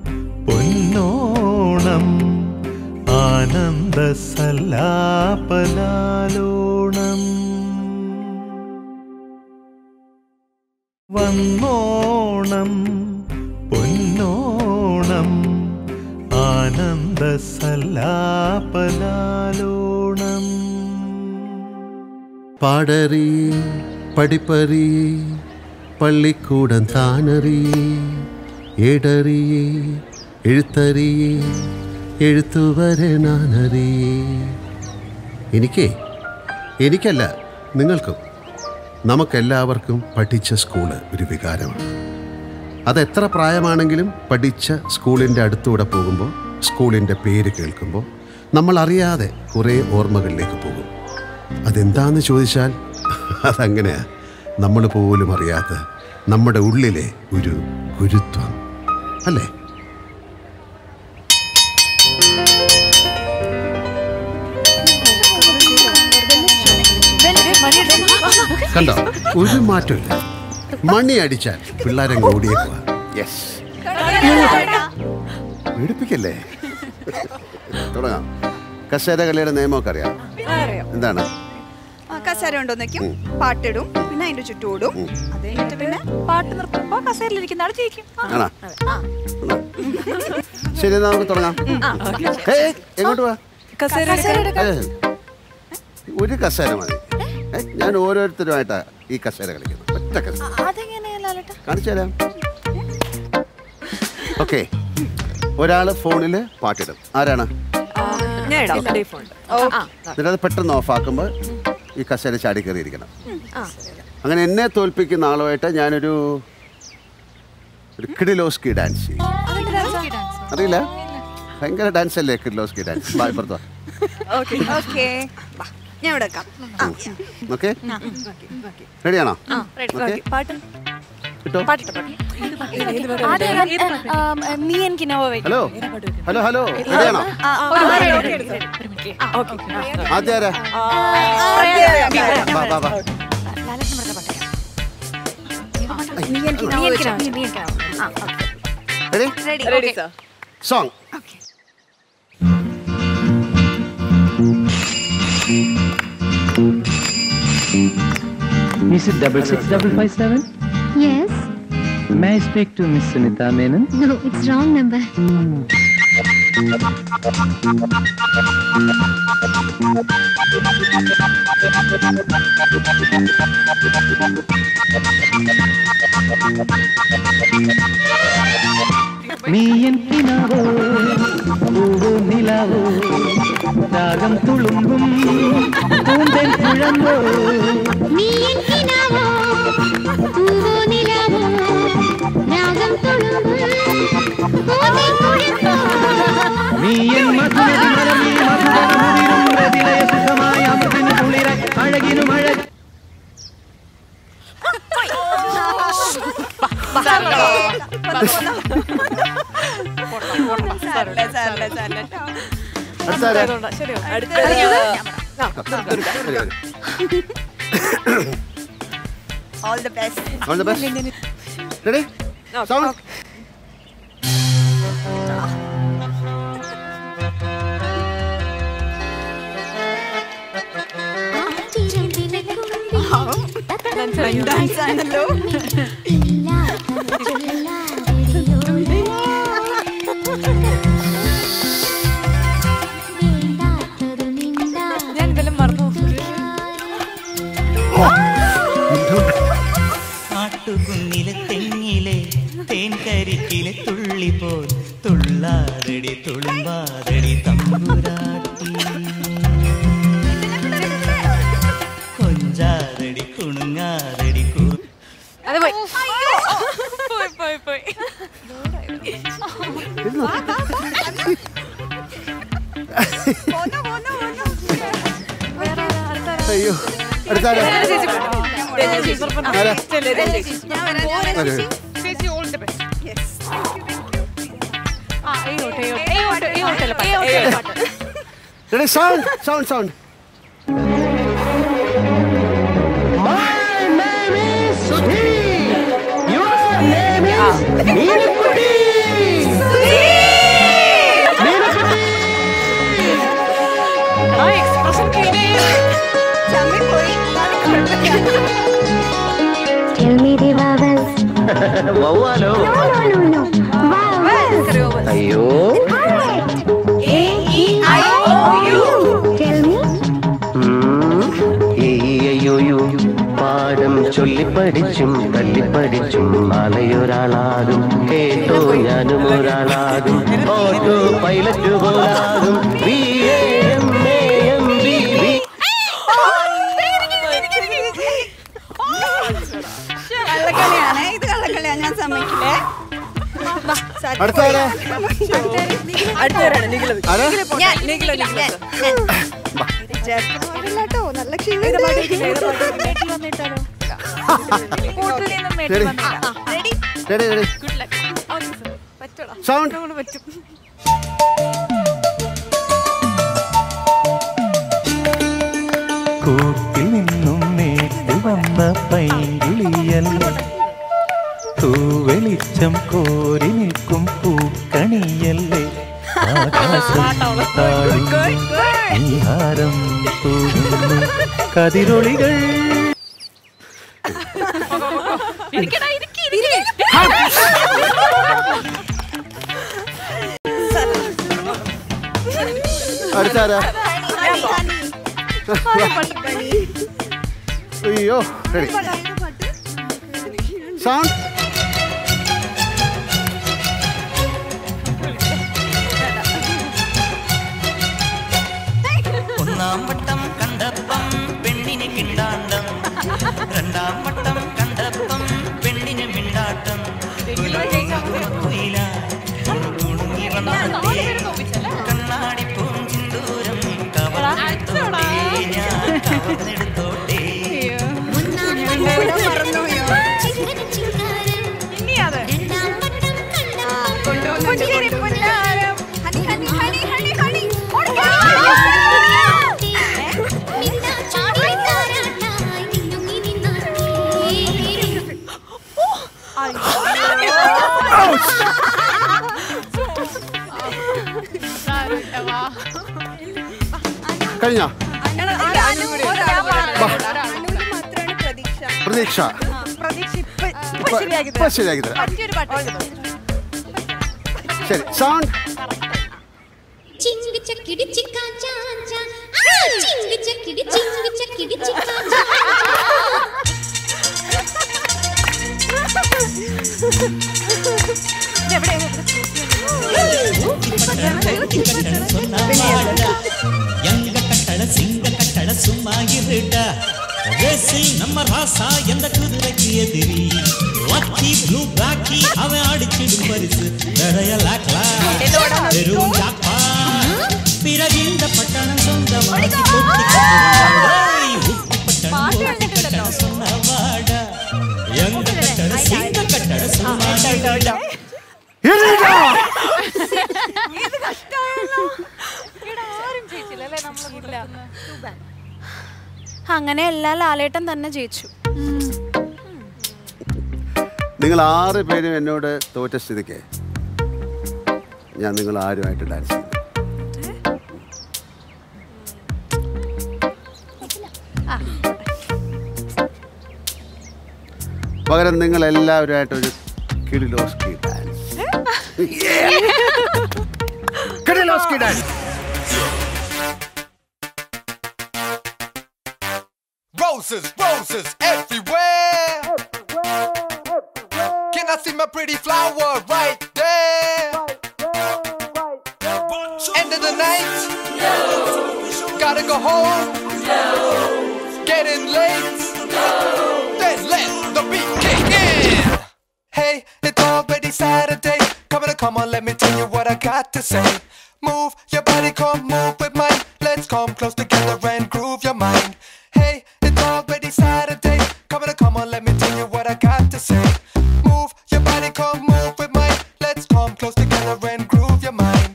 പൊന്നോണം ആനന്ദ സല്ലാപലാലോണം വന്നോണം പൊന്നോണം ആനന്ദ സല്ലാപലാലോണം പാടറി പഠിപ്പറി പള്ളിക്കൂടം താനറിയേ ഏടറിയേ എഴുത്തറിയേ എഴുത്തുവരെ നാനറിയേ എനിക്കേ എനിക്കല്ല നിങ്ങൾക്കും നമുക്കെല്ലാവർക്കും പഠിച്ച സ്കൂള് ഒരു വികാരമാണ് അതെത്ര പ്രായമാണെങ്കിലും പഠിച്ച സ്കൂളിൻ്റെ അടുത്തൂടെ പോകുമ്പോൾ സ്കൂളിൻ്റെ പേര് കേൾക്കുമ്പോൾ നമ്മൾ അറിയാതെ കുറേ ഓർമ്മകളിലേക്ക് പോകും അതെന്താന്ന് ചോദിച്ചാൽ അതങ്ങനെയാ നമ്മൾ പോലും അറിയാത്ത നമ്മുടെ ഉള്ളിലെ ഒരു ഗുരുത്വം അല്ലേ കണ്ടോ ഒരു മാറ്റമില്ല മണി അടിച്ചാൽ പിള്ളേരങ്ങ് ഓടിയേക്കുക യെസ് പേടിപ്പിക്കല്ലേ തുടങ്ങാം കസേര കളിയുടെ നിയമമൊക്കെ അറിയാം എന്താണ് കസേര കൊണ്ടുവന്നേക്കും പാട്ടിടും പിന്നെ അതിന്റെ ചുറ്റോടും അത് കഴിഞ്ഞിട്ട് പിന്നെ പാട്ട് നിർത്തുമ്പോ കസേരയിലിരിക്കുന്ന ആൾ ജയിക്കും ആണോ? ശരി എന്നാ നമുക്ക് തുടങ്ങാം ഏയ്, എങ്ങോട്ട് പോവാ കസേര ഏയ്, ഒരു കസേര മതി ഏ, ഞാൻ ഓരോരുത്തരുമായിട്ടാ ഈ കസേര കളിക്കുന്നത് ഒറ്റ കസേര കാണിച്ചു തരാം ഓക്കെ ഒരാള് ഫോണില് പാട്ടിടും ആരാണ് ഞാൻ ഇടാം ടെലിഫോൺ എന്നിട്ട് അത് പെട്ടെന്ന് ഓഫാക്കുമ്പോൾ ഈ കസേര ചാടി കയറി ഇരിക്കണം അങ്ങനെ എന്നെ തോൽപ്പിക്കുന്ന ആളുമായിട്ട് ഞാനൊരു ഒരു കിഡിലോസ്കി ഡാൻസ് ചെയ്യും അറിയില്ല ഭയങ്കര ഡാൻസ് അല്ലേ കിഡിലോസ്കി ഡാൻസ് ബാ ഇപ്പുറത്തോ ഓക്കെ ഞാൻ ഇവിടെ വെക്കാം ഓക്കെ റെഡിയാണോ ആ, ready. ഓക്കെ Okay, പാട്ട് കിട്ടോ നീ എനിക്ക് നോവ ഹലോ ഹലോ ഹലോ റെഡിയാണോ ആദ്യം ആരാ വാ വാ വാ നീ എനിക്ക് നീ എനിക്ക് നീ എനിക്ക് ready ready ready sir song Is it double six double five seven? Yes. May I speak to Miss Sunita Menon? No, it's wrong number. നീ എൻ കിനാവോ പൂവോ നിലാവോ രാഗം തുളുമ്പും പൂന്തൻ കുഴമ്പോ നീ എൻ കിനാവോ പൂവോ നിലാവോ രാഗം തുളുമ്പും പൂന്തേൻ കുഴമ്പോ നീ എൻ മധുരതി മലമീ മധുരമുതിരും പ്രതിലയ സുഖമായ അമൃതിന് കുളിര അഴകിനും അഴകി all the best All the best. Ready sound dance ആണല്ലോ ഞാൻ ഇതെല്ലാം മറന്നു കാട്ടുകുന്നിലെ തെങ്ങിലെ തേൻ കരിക്കിലെ തുള്ളി പോൽ തുള്ളാതടി തുളുമ്പാതടി തമ്പുരാട്ടി കൊഞ്ചാതടി കുണുങ്ങാതടി കു അത് പോയി പോയി പോയി പോയി അയ്യോ അടുത്താരാ ആരാ? വരൂ, വരൂ. ചേച്ചി ഓൾ ദി ബെസ്റ്റ് ആ ഇങ്ങോട്ട് ഇങ്ങോട്ട് ഇങ്ങോട്ട് ഇങ്ങോട്ടല്ല പാട്ട് ഇങ്ങോട്ടല്ല പാട്ട് റെഡി സൗണ്ട് സൗണ്ട് സൗണ്ട് ആ expression Tell me the vowels. വവ്വാലോ No, no, no. Vowels. അയ്യോ A, E, I, O, U. Tell me. അയ്യോ പാടും ചൊല്ലിപ്പടിച്ചും തല്ലിപ്പടിച്ചും മലയൊരാളാകും കേട്ടോ ഞാനും ഒരാളാകും ഓട്ടോ പൈലറ്റ് പോലാകും B A M A M B B കള്ളക്കളിയാണ് ഇത് കള്ളക്കളിയാണ് ഞാൻ സമ്മതിക്കില്ലേ വാ, സാരി. അടുത്താരാ? അടുത്തവരാണ് നിഖില. ആരാ? നിഖില പോട്ടെ. ഞാൻ, നിഖില, നിഖില. ഞാൻ. വിചാരിക്കുന്ന പാടില്ല കേട്ടോ നല്ല ക്ഷീണം Ready? Ready ready ready sound പറ്റും കൂട്ടിൽ നിന്നും നേട്ടി വന്ന പൈങ്കിളിയല്ലേ തൂവെളിച്ചം കോരി നിൽക്കും പൂക്കണിയല്ലേ ആകാശം താഴുന്നു നീഹാരം തൂകുന്നു കതിരൊളികൾ അടുത്താരാ അയ്യോ റെഡി സൗണ്ട് ഒന്നാം വട്ടം കണ്ടപ്പം പെണ്ണിന് കിണ്ടാണ്ടം രണ്ടാം വട്ടം കണ്ടപ്പം പെണ്ണിന് മിണ്ടാട്ടം പുഞ്ചിരി പുന്നാരം. Honey, Honey, Honey, Honey, Honey. കഴിഞ്ഞോ പ്രതീക്ഷ പ്രതീക്ഷ പ്രതീക്ഷ ഇപ്പൊ ഇപ്പൊ ഇപ്പൊ- ശരിയാക്കി ഇപ്പൊ ശരിയാക്കി തരാം. പറ്റിയൊരു പാട്ട് ശരി സൗണ്ട് ചിങ്ക് ചക്കിടി ചിക്കാ ചാൻ ചാൻ ആ ചിങ്ക് ചക്കിടി ചിങ്ക് ചക്കിടി ചിക്കാ ചാൻ எங்க கட்டள சிங்க கட்டள சும்மா இருடா ரேசிங் நம்ம ராசா எந்த குதிரைக்கு எதிரி லக்கி ப்ளூ பிளாக்கி அவன் அடிச்சிடும் பரிசு நிறைய லாக்லா வெறும் ஜாப்பா பிறகு இந்த பட்டணம் சொந்தமாக்கி கொட்டி பட்டணம் ஒட்டி கட்டணம் சொன்ன வாடா எங்க கட்டள சிங்க கட்டள சும்மா இருடா അങ്ങനെ എല്ലാ ലാലേട്ടൻ തന്നെ ജയിച്ചു നിങ്ങൾ ആറ് പേരും എന്നോട് തോറ്റ സ്ഥിതിക്ക് ഞാൻ നിങ്ങൾ ആരുമായിട്ട് ഡാൻസ് ചെയ്യും പകരം നിങ്ങൾ എല്ലാവരുമായിട്ടൊരു കിടിലോസ്കി ഡാൻസ് കിടിലോസ്കി dance Roses, roses everywhere. Can I see my pretty flower right there? End of the night. Gotta go home. Getting late. Then let the beat kick in. Hey, it's already Saturday. Come on, come on, let me tell you what I got to say. Move your body, come move with mine. Let's come close together and groove your mind. Hey, it's already Saturday. Come on, come on, let me tell you what I got to say. Move your body, come move with mine. Let's come close together and groove your mind.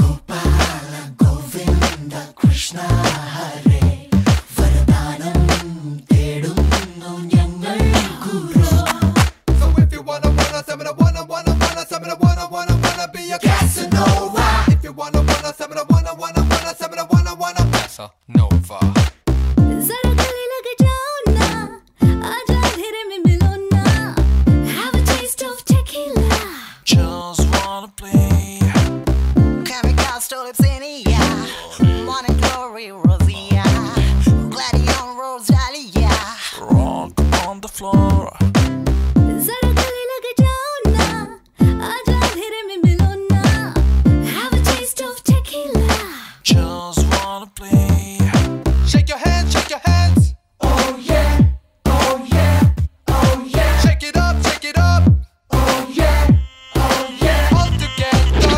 Krishna Hare വരദാനം തേടുന്നു ഞങ്ങൾ ഗുരു So if you wanna, wanna, seminar, wanna, wanna, wanna, seminar, wanna, wanna, wanna be a Casanova. If you wanna, wanna, seminar, wanna, wanna, wanna, seminar, wanna, wanna, Casanova. जरा गले लग जाओ ना आजा अंधेरे में मिलो ना Have a taste of tequila Just wanna play Chemical tulips in the air. Morning glory, Rosia. Gladion, Rosalia. Rock on the floor जरा गले लग जाओ ना आजा अंधेरे में मिलो ना Have a taste of tequila Just wanna play Shake your hands, shake your hands. Oh yeah, oh yeah, oh yeah. Shake it up, shake it up. Oh yeah, oh yeah. All together.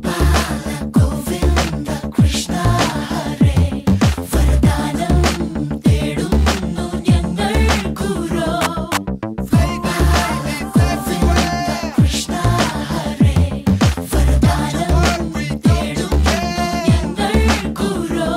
Krishna Hare വരദാനം തേടുന്നു ഞങ്ങൾ ഗുരു കൃഷ്ണ ഹരേ വരദാനം തേടുന്നു ഞങ്ങൾ ഗുരു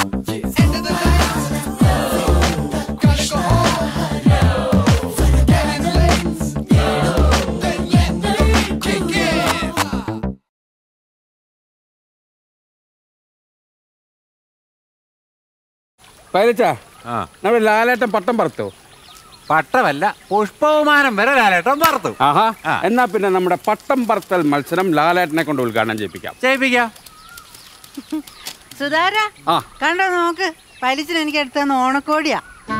പൈലച്ചാ നമ്മുടെ ലാലേട്ടൻ പട്ടം പറത്തോ പട്ടമല്ല പുഷ്പവിമാനം വരെ ലാലേട്ടൻ പറത്തു ആഹാ എന്നാ പിന്നെ നമ്മുടെ പട്ടം പറത്തൽ മത്സരം ലാലേട്ടനെ കൊണ്ട് ഉദ്ഘാടനം ചെയ്യിപ്പിക്കാം ചെയ്യിപ്പിക്കാം സുധാര ആ കണ്ടോ നോക്ക് പലിച്ചിന് എനിക്ക് എടുത്തന്ന് ഓണക്കോടിയാ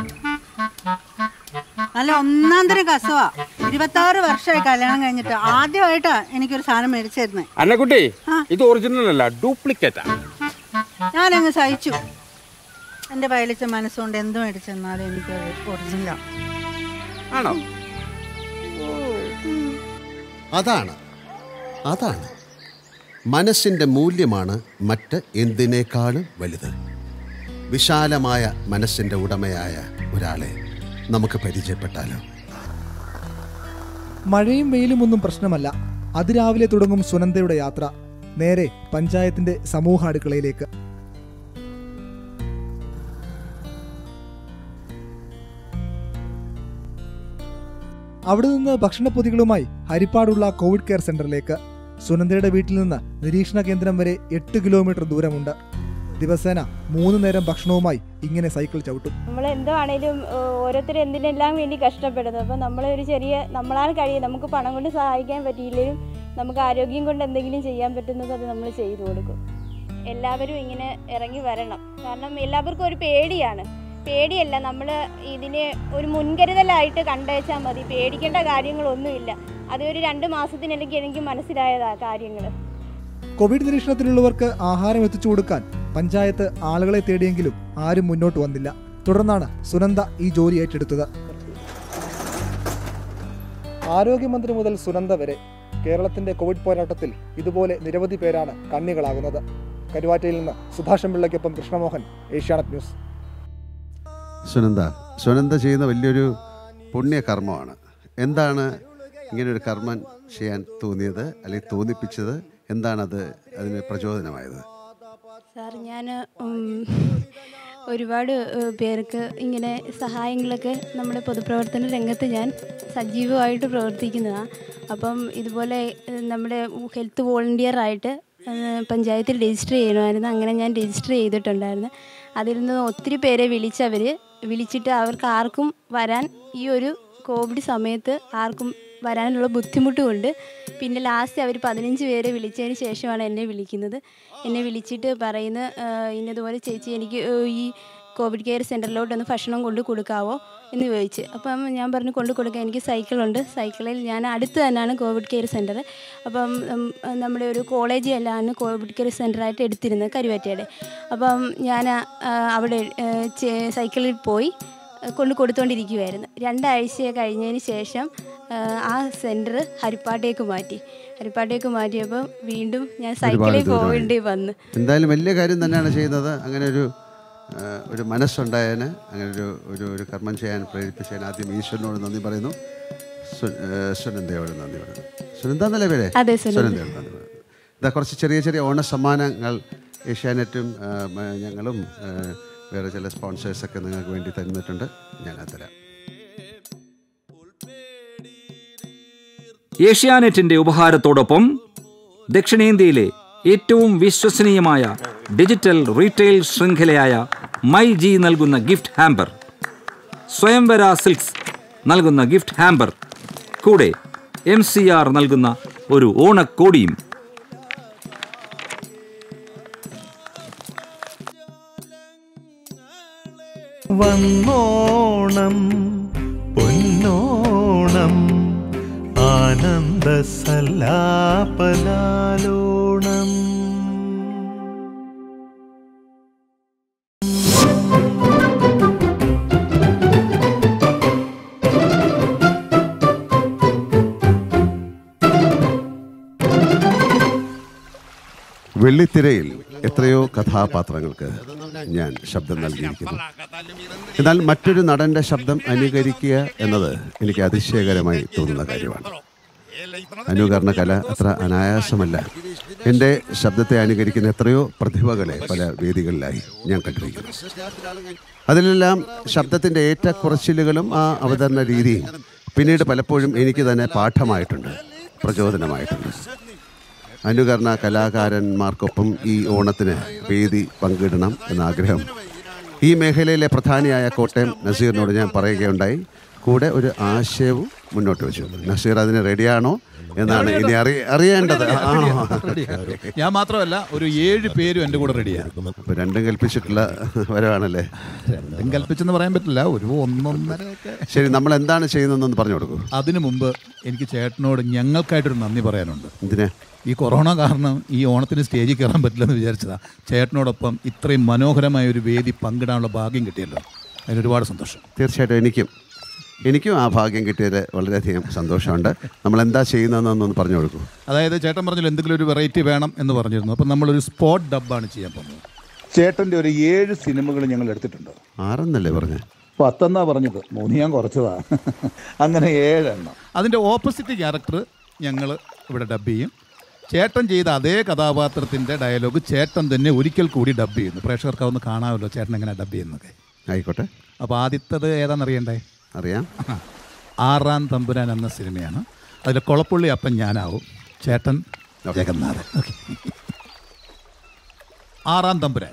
നല്ല ഒന്നാം തരം കസവാ ഇരുപത്താറ് വർഷമായി കല്യാണം കഴിഞ്ഞിട്ട് ആദ്യമായിട്ടാ എനിക്കൊരു സാധനം മേടിച്ചിരുന്നേ അന്നക്കുട്ടി ഇത് ഒറിജിനൽ അല്ല ഡ്യൂപ്ലിക്കേറ്റാ ഞാനങ്ങ് സഹിച്ചു എൻ്റെ പയലിച്ച മനസ്സുകൊണ്ട് എന്ത് മേടിച്ചെന്നാലും എനിക്കത് ഒറിജിനലാണ് ആണോ അതാണ് അതാണ് മനസ്സിൻ്റെ മൂല്യമാണ് മറ്റ് എന്തിനേക്കാളും വലുത് വിശാലമായ മനസ്സിൻ്റെ ഉടമയായ ഒരാളെ നമുക്ക് പരിചയപ്പെട്ടാലോ മഴയും വെയിലും ഒന്നും പ്രശ്നമല്ല അതിരാവിലെ തുടങ്ങും സുനന്ദയുടെ യാത്ര നേരെ പഞ്ചായത്തിന്റെ സമൂഹ അടുക്കളയിലേക്ക് അവിടെ നിന്ന് ഭക്ഷണപ്പൊതികളുമായി ഹരിപ്പാടുള്ള കോവിഡ് കെയർ സെന്ററിലേക്ക് സുനന്ദയുടെ വീട്ടിൽ നിന്ന് നിരീക്ഷണ കേന്ദ്രം വരെ എട്ട് കിലോമീറ്റർ ദൂരമുണ്ട് ദിവസേന മൂന്ന് നേരം ഭക്ഷണവുമായി ഇങ്ങനെ സൈക്കിൾ ചവിട്ടും നമ്മൾ എന്താണേലും ഓരോരുത്തർ എന്തിനെല്ലാം വേണ്ടി കഷ്ടപ്പെടുന്നത് അപ്പോൾ നമ്മൾ ഒരു ചെറിയ നമ്മളാൽ കഴിയും നമുക്ക് പണം കൊണ്ട് സഹായിക്കാൻ പറ്റിയില്ലെങ്കിലും നമുക്ക് ആരോഗ്യം കൊണ്ട് എന്തെങ്കിലും ചെയ്യാൻ പറ്റുന്നത് അത് നമ്മൾ ചെയ്തു കൊടുക്കും എല്ലാവരും ഇങ്ങനെ ഇറങ്ങി വരണം കാരണം എല്ലാവർക്കും ഒരു പേടിയാണ് പേടിയല്ല നമ്മൾ ഇതിനെ ഒരു മുൻകരുതലായിട്ട് കണ്ടുവച്ചാൽ മതി പേടിക്കേണ്ട കാര്യങ്ങളൊന്നുമില്ല അത് ഒരു രണ്ട് മാസത്തിനിടയ്ക്ക് എനിക്ക് മനസ്സിലായതാ കാര്യങ്ങൾ കോവിഡ് നിരീക്ഷണത്തിലുള്ളവർക്ക് ആഹാരം എത്തിച്ചു കൊടുക്കാൻ പഞ്ചായത്ത് ആളുകളെ തേടിയെങ്കിലും ആരും മുന്നോട്ട് വന്നില്ല തുടർന്നാണ് സുനന്ദ ഈ ജോലി ഏറ്റെടുത്തത് ആരോഗ്യമന്ത്രി മുതൽ സുനന്ദ വരെ കേരളത്തിന്റെ കോവിഡ് പോരാട്ടത്തിൽ ഇതുപോലെ നിരവധി പേരാണ് കണ്ണികളാകുന്നത് കരുവാറ്റയിൽ നിന്ന് സുഭാഷം പിള്ളയ്ക്കൊപ്പം കൃഷ്ണമോഹൻ ഏഷ്യാനെറ്റ് ന്യൂസ് സുനന്ദ സുനന്ദ ചെയ്യുന്ന വലിയൊരു പുണ്യകർമ്മമാണ് എന്താണ് ഇങ്ങനൊരു കർമ്മം ചെയ്യാൻ തോന്നിയത് അല്ലെങ്കിൽ തോന്നിപ്പിച്ചത് എന്താണത് അതിന് പ്രചോദനമായത് സാർ ഞാൻ ഒരുപാട് ഏഹ്, പേർക്ക് ഇങ്ങനെ സഹായങ്ങളൊക്കെ നമ്മുടെ പൊതുപ്രവർത്തന രംഗത്ത് ഞാൻ സജീവമായിട്ട് പ്രവർത്തിക്കുന്നതാണ് അപ്പം ഇതുപോലെ ഏഹ്, നമ്മുടെ ഹെൽത്ത് വോളണ്ടിയർ ആയിട്ട് ഏഹ്, പഞ്ചായത്തിൽ രജിസ്റ്റർ ചെയ്യണമായിരുന്നു അങ്ങനെ ഞാൻ രജിസ്റ്റർ ചെയ്തിട്ടുണ്ടായിരുന്നു അതിൽ നിന്ന് ഒത്തിരി പേരെ വിളിച്ചവർ വിളിച്ചിട്ട് അവർക്ക് ആർക്കും വരാൻ ഈ ഒരു കോവിഡ് സമയത്ത് ആർക്കും വരാനുള്ള ബുദ്ധിമുട്ട് കൊണ്ട് പിന്നെ ലാസ്റ്റ് അവർ പതിനഞ്ച് പേരെ വിളിച്ചതിന് ശേഷമാണ് എന്നെ വിളിക്കുന്നത് എന്നെ വിളിച്ചിട്ട് പറയുന്ന "ആഹ് ഇന്നതുപോലെ ചേച്ചി എനിക്ക് ഏഹ് ഈ കോവിഡ് കെയർ സെൻറ്ററിലോട്ടൊന്ന് ഭക്ഷണം കൊണ്ട് കൊടുക്കാവോ എന്ന് ചോദിച്ച് അപ്പം ഞാൻ പറഞ്ഞു കൊണ്ട് കൊടുക്കാം എനിക്ക് സൈക്കിളുണ്ട് സൈക്കിളിൽ ഞാൻ അടുത്ത് തന്നെയാണ് കോവിഡ് കെയർ സെൻറ്റർ അപ്പം ഉം, നമ്മുടെ ഒരു കോളേജ് എല്ലാമാണ് കോവിഡ് കെയർ സെൻറ്ററായിട്ട് എടുത്തിരുന്നത് കരുവാറ്റയുടെ അപ്പം ഞാൻ ആ, അവിടെ ഏഹ്, ചെ- സൈക്കിളിൽ പോയി ഏഹ്, കൊണ്ട് കൊടുത്തുകൊണ്ടിരിക്കുമായിരുന്നു രണ്ടാഴ്ച കഴിഞ്ഞതിന് ശേഷം ഏഹ്, ആ സെൻറ്റർ ഹരിപ്പാട്ടേക്ക് മാറ്റി ഹരിപ്പാട്ടേക്ക് മാറ്റിയപ്പോൾ വീണ്ടും ഞാൻ സൈക്കിളിൽ ദൂരമായി. പോകേണ്ടി വന്നു എന്തായാലും വലിയ കാര്യം തന്നെയാണ് ചെയ്യുന്നത് അങ്ങനെ ഒരു ആ, ഒരു മനസ്സുണ്ടായതിന് അങ്ങനെ ഒരു ഒരു ഒരു കർമ്മം ചെയ്യാൻ പ്രേരിപ്പിച്ചതിന് ആദ്യം ഈശ്വരനോട് നന്ദി പറയുന്നു സു- ആ, സുനന്ദയോട് നന്ദി പറയുന്നു സുനന്ദ എന്നല്ലേ പേര് അതെ, സുനന്ദ. സുനന്ദയോട് നന്ദി പറയുന്നു ഇതാ കുറച്ച് ചെറിയ ചെറിയ ഓണസമ്മാനങ്ങൾ ഏഷ്യാനെറ്റും ആ, മ- ഞങ്ങളും ആ, വേറെ ചില സ്പോൺസേഴ്സൊക്കെ നിങ്ങൾക്ക് വേണ്ടി തന്നിട്ടുണ്ട് ഞാൻ അത് തരാം ഏഷ്യാനെറ്റിന്റെ ഉപഹാരത്തോടൊപ്പം ദക്ഷിണേന്ത്യയിലെ ഏറ്റവും വിശ്വസനീയമായ ഡിജിറ്റൽ റീറ്റെയിൽ ശൃംഖലയായ മൈ ജി നൽകുന്ന ഗിഫ്റ്റ് ഹാമ്പർ സ്വയംവര സിൽക്സ് നൽകുന്ന ഗിഫ്റ്റ് ഹാമ്പർ കൂടെ എം സി ആർ നൽകുന്ന ഒരു ഓണക്കോടിയും വന്നോണം പൊന്നോണം ആനന്ദ സല്ലാപലാലോണം വെള്ളിത്തിരയിൽ എത്രയോ കഥാപാത്രങ്ങൾക്ക് ഞാൻ ശബ്ദം നൽകിയിരിക്കുന്നു എന്നാൽ മറ്റൊരു നടൻ്റെ ശബ്ദം അനുകരിക്കുക എന്നത് എനിക്ക് അതിശയകരമായി തോന്നുന്ന കാര്യമാണ് അനുകരണ കല അത്ര അനായാസമല്ല എൻ്റെ ശബ്ദത്തെ അനുകരിക്കുന്ന എത്രയോ പ്രതിഭകളെ പല വേദികളിലായി ഞാൻ കണ്ടിരിക്കുന്നു അതിലെല്ലാം ശബ്ദത്തിൻ്റെ ഏറ്റക്കുറച്ചിലുകളും ആ അവതരണ രീതിയും പിന്നീട് പലപ്പോഴും എനിക്ക് തന്നെ പാഠമായിട്ടുണ്ട് പ്രചോദനമായിട്ടുണ്ട് അനുകരണ കലാകാരന്മാർക്കൊപ്പം ഈ ഓണത്തിന് വേദി പങ്കിടണം എന്ന ആഗ്രഹം ഈ മേഖലയിലെ പ്രധാനിയായ കോട്ടയം നസീറിനോട് ഞാൻ പറയുകയുണ്ടായി കൂടെ ഒരു ആശയവും മുന്നോട്ട് വെച്ചു നസീർ അതിന് റെഡിയാണോ എന്നാണ് ഇനി അറി അറിയേണ്ടത് ആണോ ഞാൻ മാത്രമല്ല ഒരു ഏഴ് പേരും എൻ്റെ കൂടെ റെഡിയാണ് അപ്പോൾ രണ്ടും കൽപ്പിച്ചിട്ടുള്ള വരവാണല്ലേ രണ്ടും കൽപ്പിച്ചെന്ന് പറയാൻ പറ്റില്ല ഒരു ഒന്നൊന്നരയൊക്കെ ശരി നമ്മൾ എന്താണ് ചെയ്യുന്നതെന്ന് പറഞ്ഞു കൊടുക്കൂ അതിനു മുമ്പ് എനിക്ക് ചേട്ടനോട് ഞങ്ങൾക്കായിട്ടൊരു നന്ദി പറയാനുണ്ട് എന്തിനാ ഈ കൊറോണ കാരണം ഈ ഓണത്തിന് സ്റ്റേജിൽ കയറാൻ പറ്റില്ലെന്ന് വിചാരിച്ചതാ ചേട്ടനോടൊപ്പം ഇത്രയും മനോഹരമായ ഒരു വേദി പങ്കിടാനുള്ള ഭാഗ്യം കിട്ടിയല്ലോ അതിന് ഒരുപാട് സന്തോഷം തീർച്ചയായിട്ടും എനിക്കും എനിക്കും ആ ഭാഗ്യം കിട്ടിയത് വളരെയധികം സന്തോഷമുണ്ട് നമ്മൾ എന്താ ചെയ്യുന്നതെന്നൊന്ന് പറഞ്ഞു കൊടുക്കൂ അതായത് ചേട്ടൻ പറഞ്ഞല്ലോ എന്തെങ്കിലും ഒരു വെറൈറ്റി വേണം എന്ന് പറഞ്ഞിരുന്നു അപ്പം നമ്മളൊരു സ്പോട്ട് ഡബ്ബാണ് ചെയ്യാൻ പോകുന്നത് ചേട്ടൻ്റെ ഒരു ഏഴ് സിനിമകൾ ഞങ്ങൾ എടുത്തിട്ടുണ്ട് ആറെന്നല്ലേ പറഞ്ഞേ പത്തെന്നാ പറഞ്ഞത് മൂന്ന് ഞാൻ കുറച്ചതാ അങ്ങനെ ഏഴെണ്ണം അതിൻ്റെ ഓപ്പോസിറ്റ് ക്യാരക്ടർ ഞങ്ങൾ ഇവിടെ ഡബ് ചെയ്യും ചേട്ടൻ ചെയ്ത അതേ കഥാപാത്രത്തിൻ്റെ ഡയലോഗ് ചേട്ടൻ തന്നെ ഒരിക്കൽ കൂടി ഡബ് ചെയ്യുന്നു പ്രേക്ഷകർക്ക് അതൊന്ന് കാണാമല്ലോ ചേട്ടൻ എങ്ങനെ ഡബ് ചെയ്യുന്നതൊക്കെ ആയിക്കോട്ടെ അപ്പോൾ ആദ്യത്തത് ഏതാണെന്നറിയണ്ടേ അറിയാം ആറാം തമ്പുരാൻ എന്ന സിനിമയാണ് അതിൽ കൊളപ്പുള്ളി അപ്പൻ ഞാനാവും ചേട്ടൻ ജഗന്നാഥൻ ഓക്കെ ആറാം തമ്പുരാൻ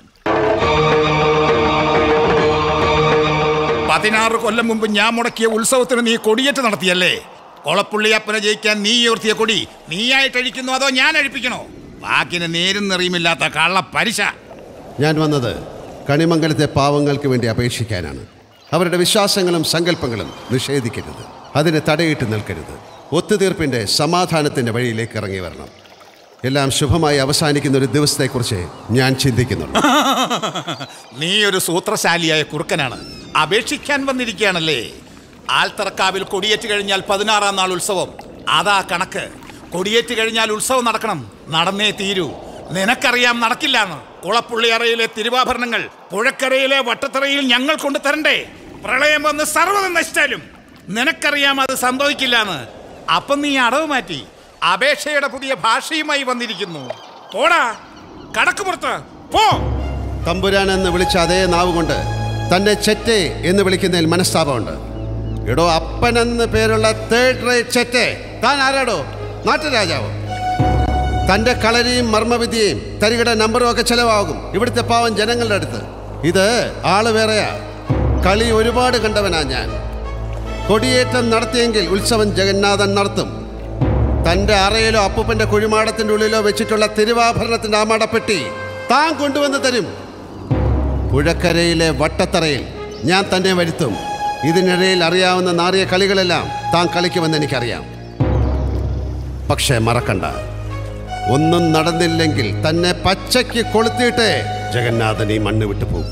പതിനാറ് കൊല്ലം മുമ്പ് ഞാൻ മുടക്കിയ ഉത്സവത്തിന് നീ കൊടിയേറ്റ് നടത്തിയല്ലേ കൊളപ്പുള്ളിയപ്പനെ ജയിക്കാൻ നീ ഉയർത്തിയ കൊടി നീയായിട്ട് അഴിക്കുന്നു അതോ ഞാൻ അഴിപ്പിക്കണോ വാക്കിന് നേരും നിറയുമില്ലാത്ത കള്ള പരിശ ഞാൻ വന്നത് കണിമംഗലത്തെ പാവങ്ങൾക്ക് വേണ്ടി അപേക്ഷിക്കാനാണ് അവരുടെ വിശ്വാസങ്ങളും സങ്കല്പങ്ങളും നിഷേധിക്കരുത് അതിന് തടയിട്ട് നിൽക്കരുത് ഒത്തുതീർപ്പിൻ്റെ സമാധാനത്തിൻ്റെ വഴിയിലേക്ക് ഇറങ്ങി വരണം എല്ലാം ശുഭമായി അവസാനിക്കുന്ന ഒരു ദിവസത്തെക്കുറിച്ച് ഞാൻ ചിന്തിക്കുന്നുള്ളൂ നീ ഒരു സൂത്രശാലിയായ കുറുക്കനാണ് അപേക്ഷിക്കാൻ വന്നിരിക്കുകയാണല്ലേ ആൽത്തറക്കാവിൽ കൊടിയേറ്റ് കഴിഞ്ഞാൽ പതിനാറാം നാൾ ഉത്സവം അതാ കണക്ക് കൊടിയേറ്റ് കഴിഞ്ഞാൽ ഉത്സവം നടക്കണം നടന്നേ തീരൂ നിനക്കറിയാം നടക്കില്ലാന്ന് കുളപ്പുള്ളിയറയിലെ തിരുവാഭരണങ്ങൾ പുഴക്കരയിലെ വട്ടത്തറയിൽ ഞങ്ങൾ കൊണ്ടു തരണ്ടേ പ്രളയം വന്ന് സർവ്വതും നശിച്ചാലും നിനക്കറിയാം അത് സംഭവിക്കില്ലാന്ന് അപ്പം നീ അടവ് മാറ്റി അപേക്ഷയുടെ പുതിയ ഭാഷയുമായി വന്നിരിക്കുന്നു പോടാ കടക്കുപുറത്ത് പോ തമ്പുരാൻ എന്ന് വിളിച്ച അതേ നാവ് കൊണ്ട് തന്നെ ചെറ്റെ എന്ന് വിളിക്കുന്നതിൽ മനസ്താപമുണ്ട് എടോ അപ്പൻ എന്ന് പേരുള്ള തേർഡ് റേറ്റ് ചെറ്റെ താൻ ആരാടോ നാട്ടുരാജാവോ തന്റെ കളരിയും മർമ്മവിദ്യയും തരികട നമ്പറും ഒക്കെ ചെലവാകും ഇവിടുത്തെ പാവം ജനങ്ങളുടെ അടുത്ത് ഇത് ആള് വേറെയാ കളി ഒരുപാട് കണ്ടവനാ ഞാൻ കൊടിയേറ്റം നടത്തിയെങ്കിൽ ഉത്സവം ജഗന്നാഥൻ നടത്തും തന്റെ അറയിലോ അപ്പൂപ്പന്റെ കുഴിമാടത്തിന്റെ ഉള്ളിലോ വെച്ചിട്ടുള്ള തിരുവാഭരണത്തിന്റെ ആമാടപ്പെട്ടി താൻ കൊണ്ടുവന്ന് തരും പുഴക്കരയിലെ വട്ടത്തറയിൽ ഞാൻ തന്നെ വരുത്തും ഇതിനിടയിൽ അറിയാവുന്ന നാറിയ കളികളെല്ലാം താൻ കളിക്കുമെന്ന് എനിക്കറിയാം പക്ഷേ മറക്കണ്ട ഒന്നും നടന്നില്ലെങ്കിൽ തന്നെ പച്ചയ്ക്ക് കൊളുത്തിയിട്ട് ജഗന്നാഥൻ ഈ മണ്ണ് വിട്ടു പോകും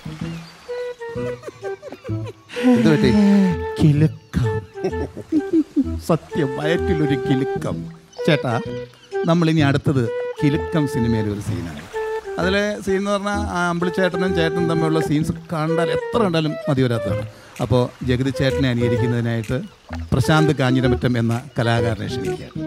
എന്ത് പറ്റി കിലുക്കം സത്യം വയറ്റിലൊരു കിലുക്കം ചേട്ടാ നമ്മളിനി അടുത്തത് കിലുക്കം സിനിമയിലെ ഒരു സീനാണ് അതിലെ സീൻ എന്ന് പറഞ്ഞാൽ ആ അമ്പിളിച്ചേട്ടനും ചേട്ടനും തമ്മിലുള്ള സീൻസ് കണ്ടാൽ എത്ര കണ്ടാലും മതി വരാത്തതാണ് അപ്പോൾ ജഗതി ചേട്ടനെ അനുകരിക്കുന്നതിനായിട്ട് പ്രശാന്ത് കാഞ്ഞിരമറ്റം എന്ന കലാകാരനെ ക്ഷണിക്കുകയാണ്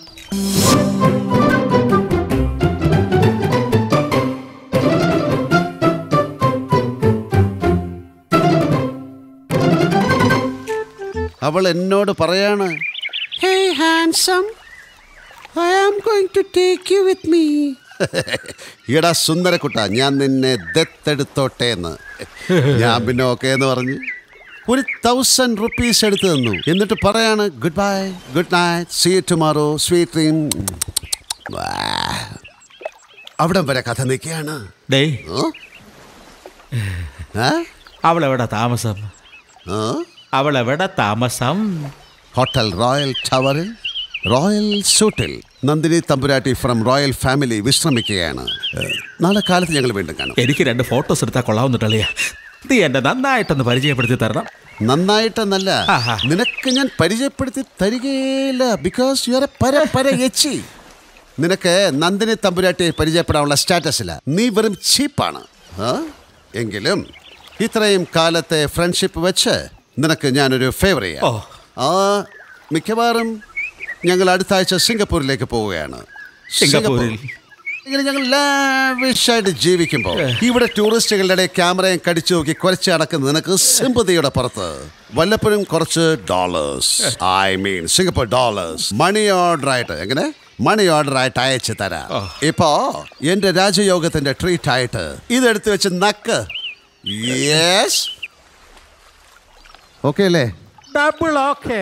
അവൾ എന്നോട് പറയാണ് Hey, handsome. I am going to take you with me. എടാ സുന്ദരക്കുട്ട ഞാൻ നിന്നെ ദത്തെടുത്തോട്ടെ എന്ന് ഞാൻ പിന്നെ ഓക്കെ എന്ന് പറഞ്ഞു ഒരു തൗസൻഡ് റുപ്പീസ് എടുത്തു തന്നു എന്നിട്ട് പറയാണ് good bye good night see tomorrow sweet dream അവിടം വരെ കഥ നിൽക്കുകയാണ് ഡേയ് ആ? അവളെവിടെ താമസം ആ? അവളെവിടെ താമസം ഹോട്ടൽ റോയൽ ടവറിൽ റോയൽ സൂട്ടിൽ Nandini Thampuratti from royal family വിശ്രമിക്കുകയാണ് ഏഹ്, നാളെ കാലത്ത് ഞങ്ങൾ വീണ്ടും കാണും എനിക്ക് രണ്ട് ഫോട്ടോസ് എടുത്താൽ കൊള്ളാവുന്ന കളിയാ നീ എന്നെ നന്നായിട്ടൊന്ന് പരിചയപ്പെടുത്തി തരണം നന്നായിട്ടെന്നല്ല നിനക്ക് ഞാൻ പരിചയപ്പെടുത്തി തരികയില്ല ബിക്കോസ് യു ആർ എ പര പര എച്ചി നിനക്ക് നന്ദിനി തമ്പുരാട്ടിയെ പരിചയപ്പെടാനുള്ള സ്റ്റാറ്റസ് ഇല്ല നീ വെറും ചീപ്പാണ് ആ? എങ്കിലും ഇത്രയും കാലത്തെ ഫ്രണ്ട്ഷിപ്പ് വെച്ച് നിനക്ക് ഞാനൊരു ഫേവർ ചെയ്യാം ആ മിക്കവാറും ഞങ്ങൾ അടുത്ത ആഴ്ച സിംഗപ്പൂരിലേക്ക് പോവുകയാണ് സിംഗപ്പൂരിൽ? ഇങ്ങനെ ഞങ്ങൾ ലാവിഷായിട്ട് ജീവിക്കുമ്പോൾ ഇവിടെ ടൂറിസ്റ്റുകളുടെ ഇടയിൽ ക്യാമറയും കടിച്ചു നോക്കി കുറച്ച് നടക്കുന്ന നിനക്ക് സിമ്പതിയുടെ പുറത്ത് വല്ലപ്പോഴും കുറച്ച് dollars I mean Singapore dollars money order ആയിട്ട് എങ്ങനെ മണി ഓർഡർ ആയിട്ട് അയച്ചു തരാം ഇപ്പോ എന്റെ രാജയോഗത്തിന്റെ ട്രീറ്റ് ആയിട്ട് ഇതെടുത്ത് വെച്ച് നക്ക് യെസ് ഓക്കെ അല്ലേ ഡബിൾ ഓക്കെ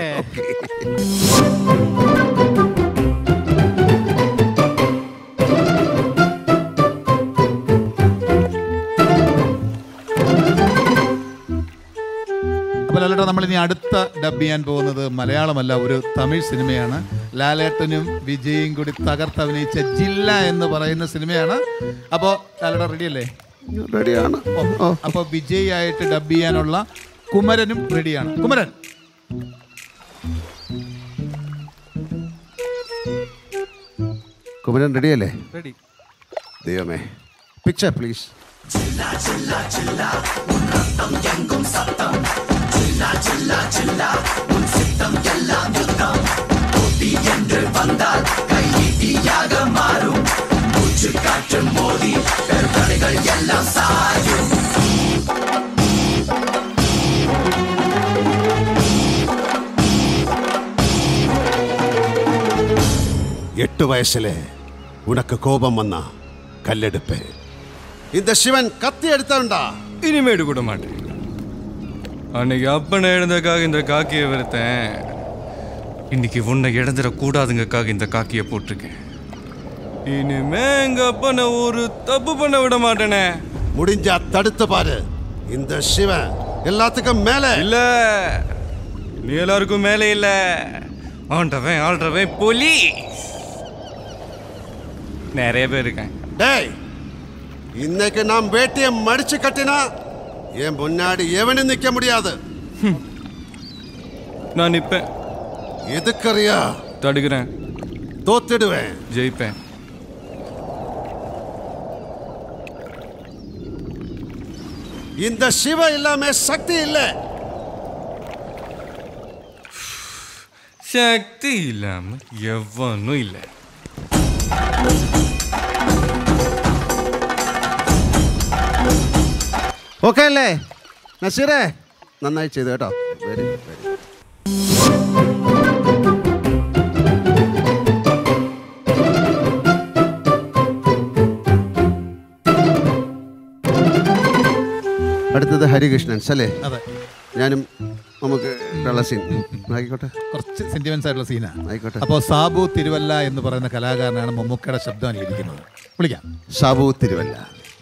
അപ്പോൾ ലാലേട്ട നമ്മളിനി അടുത്ത ഡബ് ചെയ്യാൻ പോകുന്നത് മലയാളമല്ല ഒരു തമിഴ് സിനിമയാണ് ലാലേട്ടനും വിജയും കൂടി തകർത്ത് അഭിനയിച്ച ജില്ല എന്ന് പറയുന്ന സിനിമയാണ് അപ്പോൾ ലാലേട്ട റെഡിയല്ലേ റെഡിയാണ് അപ്പോൾ വിജയ് ആയിട്ട് ഡബ് ചെയ്യാനുള്ള കുമരനും റെഡിയാണ് കുമരൻ കുമരൻ റെഡിയല്ലേ റെഡി ദൈവമേ പിക്ചർ പ്ലീസ് ചില്ല ചില്ല ചില്ല ഉൻ സിത്തം എല്ലാം യുദ്ധം என்று வந்தால் கையீட்டியாக மாறும் மூச்சு காற்று மோதி பெருந்தடைகள் எல்லாம் சாயும் எட்டு வயசுல உனக்கு கோபம் வந்தா கல்லெடுப்பேன் இந்த சிவன் கத்தி எடுத்தவன்டா இனிமேடு கூட மாட்டேன் அன்னைக்கு அப்பனை இழந்தக்காக இந்த காக்கியை வெறுத்தேன் இன்னைக்கு உன்னை இழந்துடக்கூடாதுங்கக்காக இந்த காக்கியை போட்டிருக்கேன் இனிமே எங்க அப்பனை ஒரு தப்பு பண்ண விட மாட்டேனே முடிஞ்சா தடுத்து பாரு இந்த சிவன் எல்லாத்துக்கும் மேல இல்ல நீ எல்லாருக்கும் மேலே இல்ல ஆண்டவன் ஆள்றவன் புலி நிறைய பேர் இருக்கேன் டேய் இன்னைக்கு நாம் வேட்டியை மடிச்சு கட்டினா என் முன்னாடி எவனும் நிக்க முடியாது நான் நிப்பேன் எதுக்கறியா தடுக்கிறேன் தோத்துடுவேன் ஜெயிப்பேன் இந்த சிவ இல்லாம சக்தி இல்லை சக்தி இல்லாம எவனும் இல்லை ഓക്കെ അല്ലേ നസീറേ നന്നായി ചെയ്തു കേട്ടോ വെരി വെരി അടുത്തത് ഹരികൃഷ്ണൻസ് അല്ലേ അതെ. ഞാനും നമുക്ക് ഉള്ള സീൻ ആയിക്കോട്ടെ കുറച്ച് സെന്റിമെന്റ്സ് ആയിട്ടുള്ള സീനാണ് ആയിക്കോട്ടെ അപ്പോൾ സാബു തിരുവല്ല എന്ന് പറയുന്ന കലാകാരനാണ് മമ്മൂക്കയുടെ ശബ്ദം അനുകരിക്കുന്നത് വിളിക്കാം സാബു തിരുവല്ല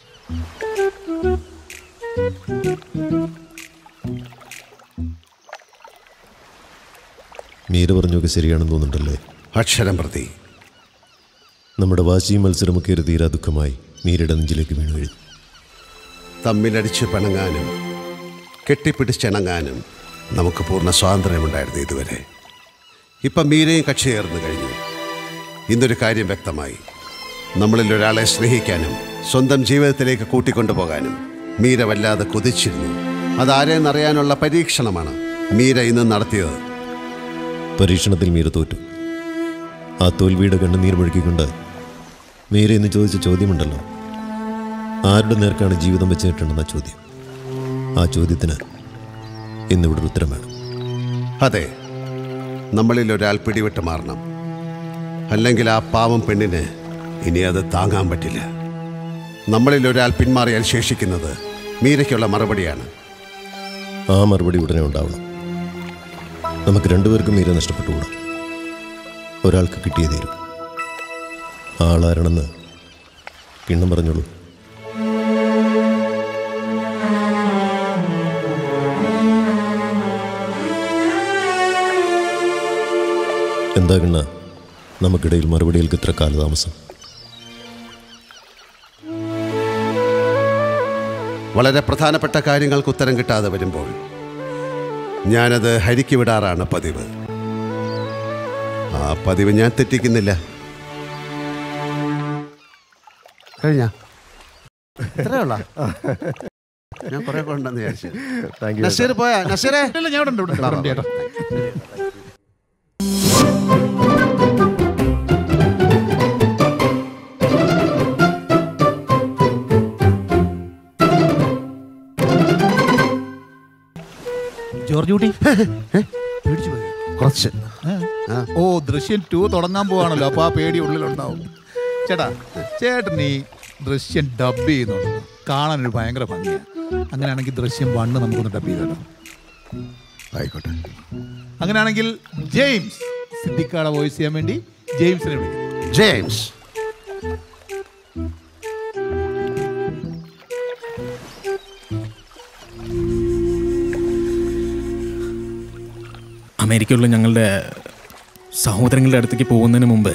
മീര പറഞ്ഞൊക്കെ ശരിയാണെന്ന് തോന്നുന്നുണ്ടല്ലേ അക്ഷരം പ്രതി നമ്മുടെ വാശിയും മത്സരമൊക്കെ ഒരു തീരാ ദുഃഖമായി മീരയുടെ നെഞ്ചിലേക്ക് വീണു കഴിഞ്ഞു തമ്മിലടിച്ച് പിണങ്ങാനും കെട്ടിപ്പിടിച്ചിണങ്ങാനും നമുക്ക് പൂർണ്ണ സ്വാതന്ത്ര്യമുണ്ടായിരുന്നു ഇതുവരെ ഇപ്പം മീരയും കക്ഷി ചേർന്ന് കഴിഞ്ഞു ഇന്നൊരു കാര്യം വ്യക്തമായി നമ്മളിൽ ഒരാളെ സ്നേഹിക്കാനും സ്വന്തം ജീവിതത്തിലേക്ക് കൂട്ടിക്കൊണ്ടുപോകാനും മീര വല്ലാതെ കൊതിച്ചിരുന്നു അതാരെന്നറിയാനുള്ള പരീക്ഷണമാണ് മീര ഇന്ന് നടത്തിയത് പരീക്ഷണത്തിൽ മീര തോറ്റു ആ തോൽവിയുടെ കണ്ണുനീർ മുഴുക്കിക്കൊണ്ട് മീര ഇന്ന് ചോദിച്ച ചോദ്യമുണ്ടല്ലോ ആരുടെ നേർക്കാണ് ജീവിതം വെച്ച് കിട്ടണമെന്ന ചോദ്യം ആ ചോദ്യത്തിന് ഇന്നിവിടെ ഒരു ഉത്തരം വേണം അതെ നമ്മളിൽ ഒരാൾ പിടിവിട്ട് മാറണം അല്ലെങ്കിൽ ആ പാവം പെണ്ണിന് ഇനി അത് താങ്ങാൻ പറ്റില്ല നമ്മളിൽ ഒരാൾ പിന്മാറിയാൽ ശേഷിക്കുന്നത് മീരയ്ക്കുള്ള മറുപടിയാണ് ആ മറുപടി ഉടനെ ഉണ്ടാവണം നമുക്ക് രണ്ടുപേർക്കും മീര നഷ്ടപ്പെട്ടുകൂടാ ഒരാൾക്ക് കിട്ടിയേ തീരും ആളാരണമെന്ന് കിണ്ണം പറഞ്ഞോളൂ എന്താ കിണ്ണ നമുക്കിടയിൽ മറുപടികൾക്ക് ഇത്ര കാലതാമസം വളരെ പ്രധാനപ്പെട്ട കാര്യങ്ങൾക്ക് ഉത്തരം കിട്ടാതെ വരുമ്പോൾ ഞാനത് ഹരിക്ക് വിടാറാണ് പതിവ് ആ പതിവ് ഞാൻ തെറ്റിക്കുന്നില്ല കഴിഞ്ഞ ഇത്രയുള്ള ഞാൻ കുറെ കൊണ്ടെന്ന് വിചാരിച്ചു Thank you, നസീർ ചേട്ടാ. പോയാ നസീറേ ഇല്ല, ഞാൻ ഇവിടെ ഉണ്ട്, ഇവിടെ ഉണ്ട്, ഇവിടെ ഉണ്ട്, ചേട്ടാ. ജോർജ് കുട്ടി പേടിച്ചു പോയോ കുറച്ച് ആ. ഓ ദൃശ്യം ടു തുടങ്ങാൻ പോവാണല്ലോ അപ്പൊ ആ പേടി ഉള്ളിലുണ്ടാവും ചേട്ടാ ചേട്ടൻ ഈ ദൃശ്യം ഡബ് ചെയ്യുന്നുണ്ട് കാണാനൊരു ഭയങ്കര ഭംഗിയാണ് അങ്ങനെയാണെങ്കിൽ ദൃശ്യം വണ്ണ് നമുക്കൊന്ന് ഡബ് ചെയ്തല്ലോ ആയിക്കോട്ടെ അങ്ങനെയാണെങ്കിൽ ജെയിംസ് സിദ്ദിഖാടെ വോയിസ് ചെയ്യാൻ വേണ്ടി ജെയിംസിനെ വിളിക്കും ജെയിംസ് അമേരിക്കയിലുള്ള ഞങ്ങളുടെ സഹോദരങ്ങളുടെ അടുത്തേക്ക് പോകുന്നതിന് മുമ്പ്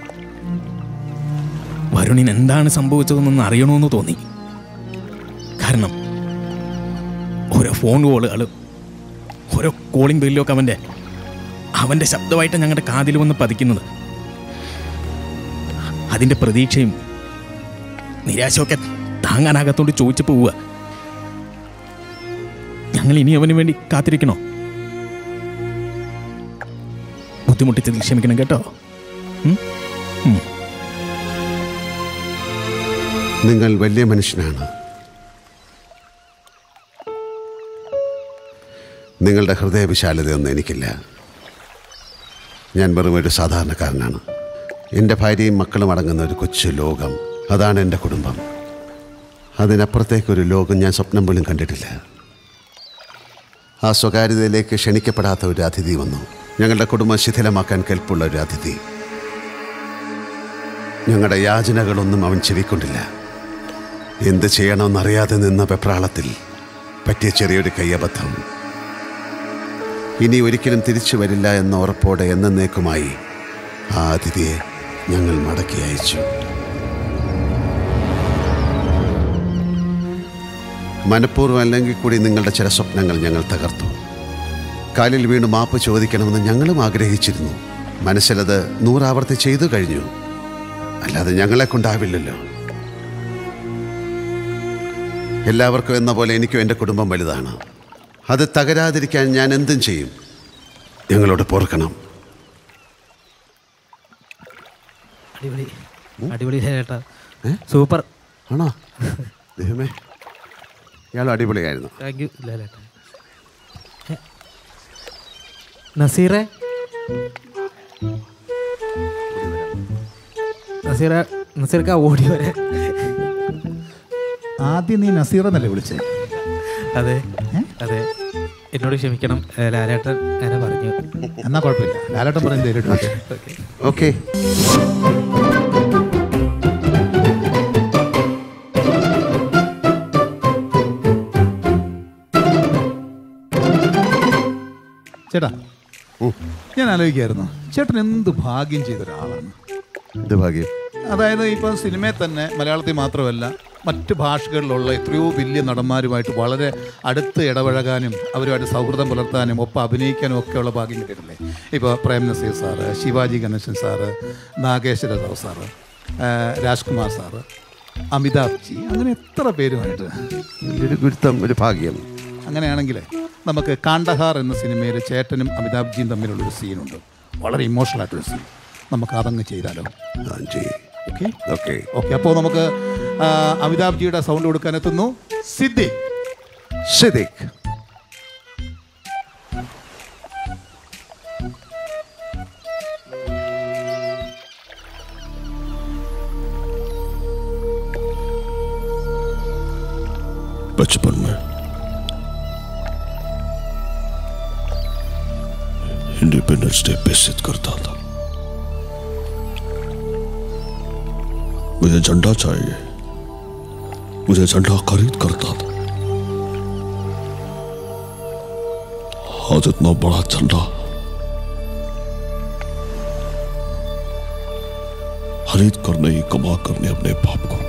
വരുണിന് എന്താണ് സംഭവിച്ചതെന്നൊന്ന് അറിയണമെന്ന് തോന്നി കാരണം ഓരോ ഫോൺ കോളുകളും ഓരോ കോളിംഗ് ബെല്ലൊക്കെ അവൻ്റെ അവൻ്റെ ശബ്ദമായിട്ട് ഞങ്ങളുടെ കാതിൽ വന്ന് പതിക്കുന്നത് അതിൻ്റെ പ്രതീക്ഷയും നിരാശയൊക്കെ താങ്ങാനാകത്തോണ്ട് ചോദിച്ചു പോവുക ഞങ്ങൾ ഇനി അവന് വേണ്ടി കാത്തിരിക്കണോ ബുദ്ധിമുട്ടിച്ചതിൽ ക്ഷമിക്കണം കേട്ടോ ഉം? ഉം. നിങ്ങൾ വലിയ മനുഷ്യനാണ് നിങ്ങളുടെ ഹൃദയവിശാലതയൊന്നും എനിക്കില്ല ഞാൻ വെറും ഒരു സാധാരണക്കാരനാണ് എൻ്റെ ഭാര്യയും മക്കളും അടങ്ങുന്ന ഒരു കൊച്ചു ലോകം അതാണ് എൻ്റെ കുടുംബം അതിനപ്പുറത്തേക്കൊരു ലോകം ഞാൻ സ്വപ്നം പോലും കണ്ടിട്ടില്ല ആ സ്വകാര്യതയിലേക്ക് ക്ഷണിക്കപ്പെടാത്ത ഒരു അതിഥി വന്നു ഞങ്ങളുടെ കുടുംബം ശിഥിലമാക്കാൻ കെൽപ്പുള്ള ഒരു അതിഥി ഞങ്ങളുടെ യാചനകളൊന്നും അവൻ ചെവിക്കൊണ്ടില്ല എന്ത് ചെയ്യണമെന്നറിയാതെ നിന്ന വെപ്രാളത്തിൽ പറ്റിയ ചെറിയൊരു കയ്യബദ്ധം ഇനി ഒരിക്കലും തിരിച്ചു വരില്ല എന്ന ഉറപ്പോടെ എന്നേക്കുമായി ആ അതിഥിയെ ഞങ്ങൾ മടക്കി അയച്ചു മനഃപൂർവ്വം അല്ലെങ്കിൽ കൂടി നിങ്ങളുടെ ചില സ്വപ്നങ്ങൾ ഞങ്ങൾ തകർത്തു കാലിൽ വീണ് മാപ്പ് ചോദിക്കണമെന്ന് ഞങ്ങളും ആഗ്രഹിച്ചിരുന്നു മനസ്സിലത് നൂറാവർത്തി ചെയ്തു കഴിഞ്ഞു അല്ലാതെ ഞങ്ങളെ കൊണ്ടാവില്ലല്ലോ എല്ലാവർക്കും എന്ന പോലെ എനിക്കും എൻ്റെ കുടുംബം വലുതാണ് അത് തകരാതിരിക്കാൻ ഞാൻ എന്തും ചെയ്യും ഞങ്ങളോട് പൊറുക്കണം അടിപൊളി അടിപൊളി ചേട്ടാ സൂപ്പർ ആണോ ദൈവമേ ഇയാൾ അടിപൊളിയായിരുന്നു താങ്ക് യു ലാലേട്ടാ ഏ, നസീറെ നസീറ നസീർക്ക ഓടി വരാൻ ആദ്യം നീ നസീർ എന്നല്ലേ വിളിച്ചേ അതെ അതെ എന്നോട് ക്ഷമിക്കണം ഏ, ലാലേട്ടൻ അങ്ങനെ പറഞ്ഞു എന്നാ കുഴപ്പമില്ല ലാലേട്ടൻ പറയുന്നത് നേരിട്ട് ഓക്കെ ചേട്ടാ ഞാൻ ആലോചിക്കായിരുന്നു ചേട്ടൻ എന്ത് ഭാഗ്യം ചെയ്ത ഒരാളാണ് എന്ത് ഭാഗ്യം അതായത് ഇപ്പം സിനിമയിൽ തന്നെ മലയാളത്തിൽ മാത്രമല്ല മറ്റ് ഭാഷകളിലുള്ള എത്രയോ വലിയ നടന്മാരുമായിട്ട് വളരെ അടുത്ത് ഇടപഴകാനും അവരുമായിട്ട് സൗഹൃദം പുലർത്താനും ഒപ്പം അഭിനയിക്കാനും ഒക്കെയുള്ള ഭാഗ്യം കിട്ടിയിട്ടില്ലേ ഇപ്പോൾ പ്രേം നസീർ സാറ് ശിവാജി ഗണേശൻ സാറ് നാഗേശ്വര റാവു സാറ് ആ, രാജ്കുമാർ സാറ് അമിതാഭ് ജി അങ്ങനെ എത്ര പേരുമായിട്ട് ഒരു ഗുരുത്വം ഒരു ഭാഗ്യം അങ്ങനെയാണെങ്കിൽ നമുക്ക് കാണ്ടഹാർ എന്ന സിനിമയിൽ ചേട്ടനും അമിതാഭ് ജിയും തമ്മിലുള്ളൊരു സീനുണ്ട് വളരെ ഇമോഷണൽ ആയിട്ടൊരു സീൻ നമുക്ക് അതങ്ങ് ചെയ്താലോ ഓക്കെ ഓക്കെ ഓക്കെ അപ്പോൾ നമുക്ക് ആ, അമിതാഭ് ജിയുടെ സൗണ്ട് കൊടുക്കാൻ എത്തുന്നു സിദ്ധി സിദ്ദിഖ് बचपन में इंडिपेंडेंस डे पे सिद्ध करता था मुझे झंडा चाहिए मुझे झंडा खरीद करता था आज इतना बड़ा झंडा खरीद कर नहीं कमा करने अपने बाप को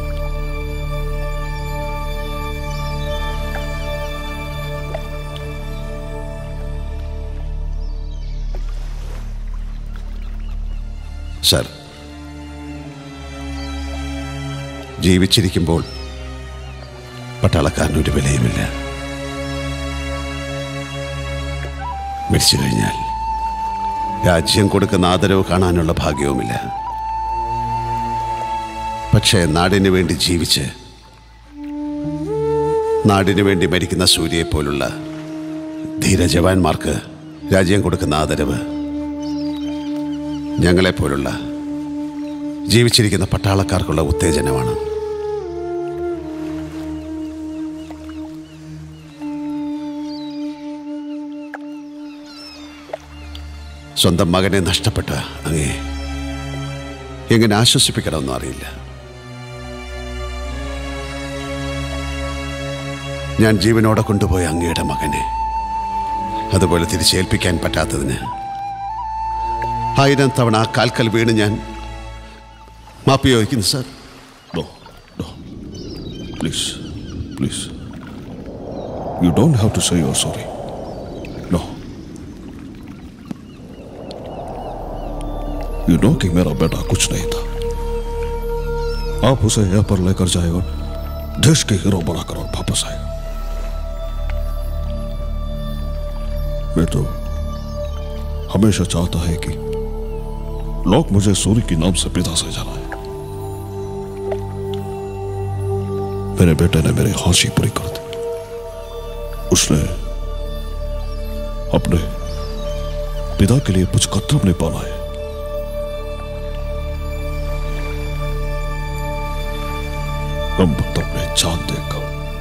സർ ജീവിച്ചിരിക്കുമ്പോൾ പട്ടാളക്കാരനൊരു വിലയുമില്ല മരിച്ചു കഴിഞ്ഞാൽ രാജ്യം കൊടുക്കുന്ന ആദരവ് കാണാനുള്ള ഭാഗ്യവുമില്ല പക്ഷേ നാടിനു വേണ്ടി ജീവിച്ച് നാടിനു വേണ്ടി മരിക്കുന്ന സൂര്യയെ പോലുള്ള ധീരജവാന്മാർക്ക് രാജ്യം കൊടുക്കുന്ന ആദരവ് ഞങ്ങളെപ്പോലുള്ള ജീവിച്ചിരിക്കുന്ന പട്ടാളക്കാർക്കുള്ള ഉത്തേജനമാണ് സ്വന്തം മകനെ നഷ്ടപ്പെട്ട അങ്ങേ എങ്ങനെ ആശ്വസിപ്പിക്കണമെന്നും അറിയില്ല ഞാൻ ജീവനോടെ കൊണ്ടുപോയ അങ്ങയുടെ മകനെ അതുപോലെ തിരിച്ചേൽപ്പിക്കാൻ പറ്റാത്തതിന് ആയിരം തവണ ആ കാൽക്കൽ വീണ് ഞാൻ മാപ്പി ചോദിക്കുന്നു sir Please, please. You don't have to say you're sorry. No. You know कि मेरा बेटा कुछ नहीं था आप उसे यहाँ पर लेकर जाए और देश के हीरो बनाकर और वापस आए मैं तो हमेशा चाहता है कि लोग मुझे सूर्य के नाम से पिता से जाना है मेरे बेटे ने मेरी ख्वाहिश पूरी कर दी उसने अपने पिता के लिए कुछ कदम नहीं पाना है हम वक्त अपने चांद देखा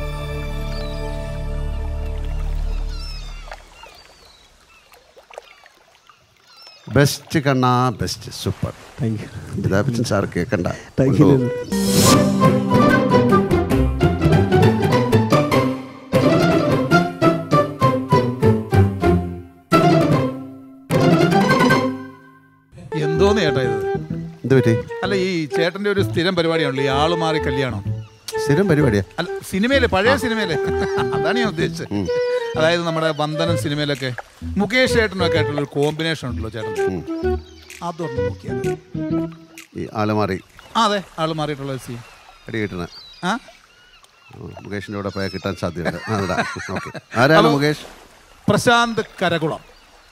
ബെസ്റ്റ് കണ്ണാ ബെസ്റ്റ് സൂപ്പർ താങ്ക് യു ഇതാ സാർ കേൾക്കണ്ട താങ്ക് യു കൊണ്ടുപോ. എന്തോന്ന് ചേട്ടാ ഇത് എന്ത് പറ്റി അല്ല ഈ ചേട്ടന്റെ ഒരു സ്ഥിരം പരിപാടിയാണല്ലോ ഈ ആള് മാറി കല്യാണം സ്ഥിരം പരിപാടിയാ അല്ല സിനിമയിലെ പഴയ സിനിമയിലെ അതാണ് ഞാൻ ഉദ്ദേശിച്ചത് അതായത് നമ്മുടെ വന്ദനം സിനിമയിലൊക്കെ മുകേഷ് ചേട്ടനൊക്കെ ആയിട്ടുള്ള ഒരു കോമ്പിനേഷൻ ഉണ്ടല്ലോ ചേട്ടൻ അതൊന്ന് നോക്കിയാൽ ഈ ആള് മാറി ആ അതെ ആള് മാറിയിട്ടുള്ള ഒരു സീൻ അടി കിട്ടണ ആ മുകേഷിന്റെ കൂടെ പോയാൽ കിട്ടാൻ സാധ്യതയുണ്ട് ആ, അതാ ഓക്കെ ആരാണ് ഹലോ. മുകേഷ് പ്രശാന്ത് കരകുളം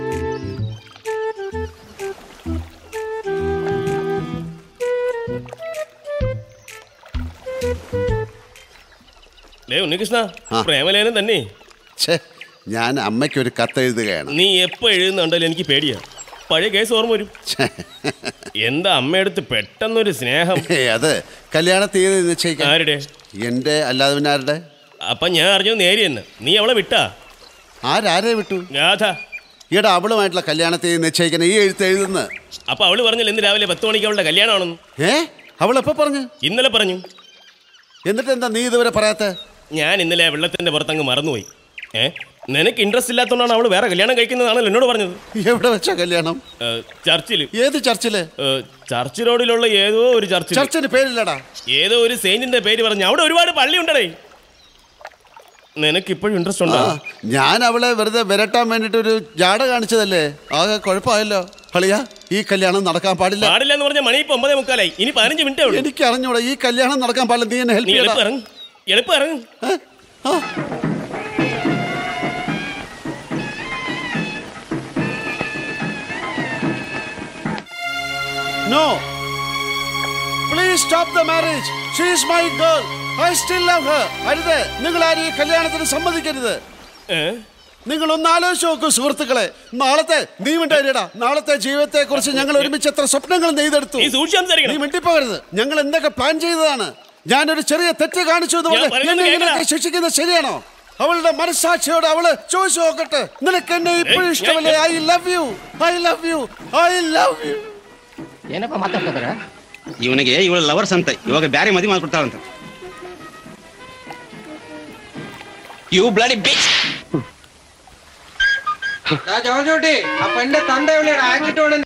ലേ ഉണ്ണികൃഷ്ണ പ്രേമലേനം തന്നെ ഛേ ഞാൻ അമ്മയ്ക്ക് ഒരു കത്ത് എഴുതുകയാണ് നീ എപ്പോ എഴുതുന്നുണ്ടല്ലോ എനിക്ക് പേടിയാ പഴയ കേസ് ഓർമ്മ വരും എന്താ അമ്മയടുത്ത് പെട്ടെന്നൊരു സ്നേഹം ഏയ്, അത് കല്യാണ തീയതി നിശ്ചയിക്കാൻ ആരുടെ എന്റെ അല്ലാതെ പിന്നെ ആരുടെ അപ്പൊ ഞാൻ അറിഞ്ഞത് നേരി തന്നെ നീ അവളെ വിട്ടാ ആരാരെ വിട്ടു രാധ ഈടെ അവളുമായിട്ടുള്ള കല്യാണ തീയതി നിശ്ചയിക്കുന്ന ഈ എഴുത്ത് എഴുതുന്ന അപ്പൊ അവള് പറഞ്ഞില്ല ഇന്ന് രാവിലെ പത്ത് മണിക്ക് അവളുടെ കല്യാണമാണെന്ന് ഏ അവൾ എപ്പോ പറഞ്ഞു ഇന്നലെ പറഞ്ഞു എന്നിട്ട് എന്താ നീ ഇതുവരെ പറയാത്ത ഞാൻ ഇന്നലെ വെള്ളത്തിന്റെ പുറത്തങ്ങ് മറന്നുപോയി ഏ നിനക്ക് ഇൻട്രസ്റ്റ് ഇല്ലാത്തതുകൊണ്ടാണ് അവള് വേറെ കല്യാണം കഴിക്കുന്നതാണല്ലോ എന്നോട് പറഞ്ഞത് എവിടെ വെച്ചാ കല്യാണം ചർച്ചിൽ ഏത് ചർച്ചില് ചർച്ച് റോഡിലുള്ള ഏതോ ഒരു ചർച്ചിൽ ചർച്ചിന് പേരില്ലടാ ഏതോ ഒരു സെയിന്റിന്റെ പേര് പറഞ്ഞു അവിടെ ഒരുപാട് പള്ളി ഉണ്ടടേ നിനക്ക് ഇപ്പോഴും ഇൻട്രസ്റ്റ് ഉണ്ടോ ആ, ഞാൻ അവളെ വെറുതെ വിരട്ടാൻ വേണ്ടിട്ട് ഒരു ജാട കാണിച്ചതല്ലേ ആകെ കുഴപ്പമായല്ലോ കളിയാ ഈ കല്യാണം നടക്കാൻ പാടില്ല പാടില്ല എന്ന് പറഞ്ഞ മണി ഇപ്പൊ ഒമ്പതേ മുക്കാലായി ഇനി പതിനഞ്ച് മിനിറ്റേ ഉള്ളൂ എനിക്ക് അറിഞ്ഞൂടാ ഈ കല്യാണം നടക്കാൻ പാടില്ല നീ എന്നെ ഹെൽപ്പ് നീ എളുപ്പം ചെയ്യണം ഇറങ്ങ് എളുപ്പം ഇറങ്ങ് no please stop the marriage she is my girl I still love her അരുത് നിങ്ങൾ ആരും ഈ കല്യാണത്തിന് സമ്മതിക്കരുത് നിങ്ങൾ ഒന്ന് ആലോചിച്ച് നോക്കൂ സുഹൃത്തുക്കളെ നാളത്തെ നീ മിണ്ടായിരടാ നാളത്തെ ജീവിതത്തെ കുറിച്ച് ഞങ്ങൾ ഒരുമിച്ച് എത്ര സ്വപ്നങ്ങൾ നെയ്തെടുത്തു നീ മിണ്ടിപ്പോകരുത് ഞങ്ങൾ എന്തൊക്കെ പ്ലാൻ ചെയ്തതാണ് ഞാനൊരു ചെറിയ തെറ്റ് കാണിച്ചു എന്ന് ഞാൻ പറഞ്ഞ് പറയുന്നത് എന്നെ കേൾക്കടാ. ഇങ്ങനെയൊക്കെ ശിക്ഷിക്കുന്നത് ശരിയാണോ അവളുടെ മനസ്സാക്ഷിയോട് അവള് ചോദിച്ചു നോക്കട്ടെ നിനക്ക് എന്നെ ഇപ്പോഴും ഇഷ്ടമല്ലേ I love you I love you I love you ಏನಪ್ಪ ಮಾತಾಡ್ತಿದಾರ ಇವನಿಗೆ ಇವಳ ಲವರ್ಸ್ ಅಂತ ಇವಾಗ ಬ್ಯಾರೆ ಮದಿ ಮಾಡ್ಕೊಡ್ತಾಳಂತ ಯು ಬ್ಲಡಿ ಬಿಚ್ ജോജോട്ടി അപ്പൊ എന്റെ തന്ത എവിടെയാണ് ആക്കിട്ടോണ്ട്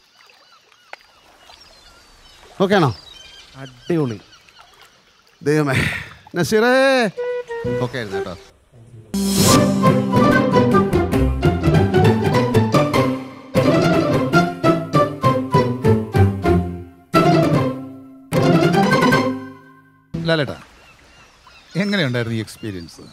ഓക്കെ ആണോ അടിപൊളി ദൈവമേ നസീറേ ഓക്കെ ആയിരുന്നു കേട്ടോ ലാലേട്ടാ എങ്ങനെയുണ്ടായിരുന്നു ഈ എക്സ്പീരിയൻസ്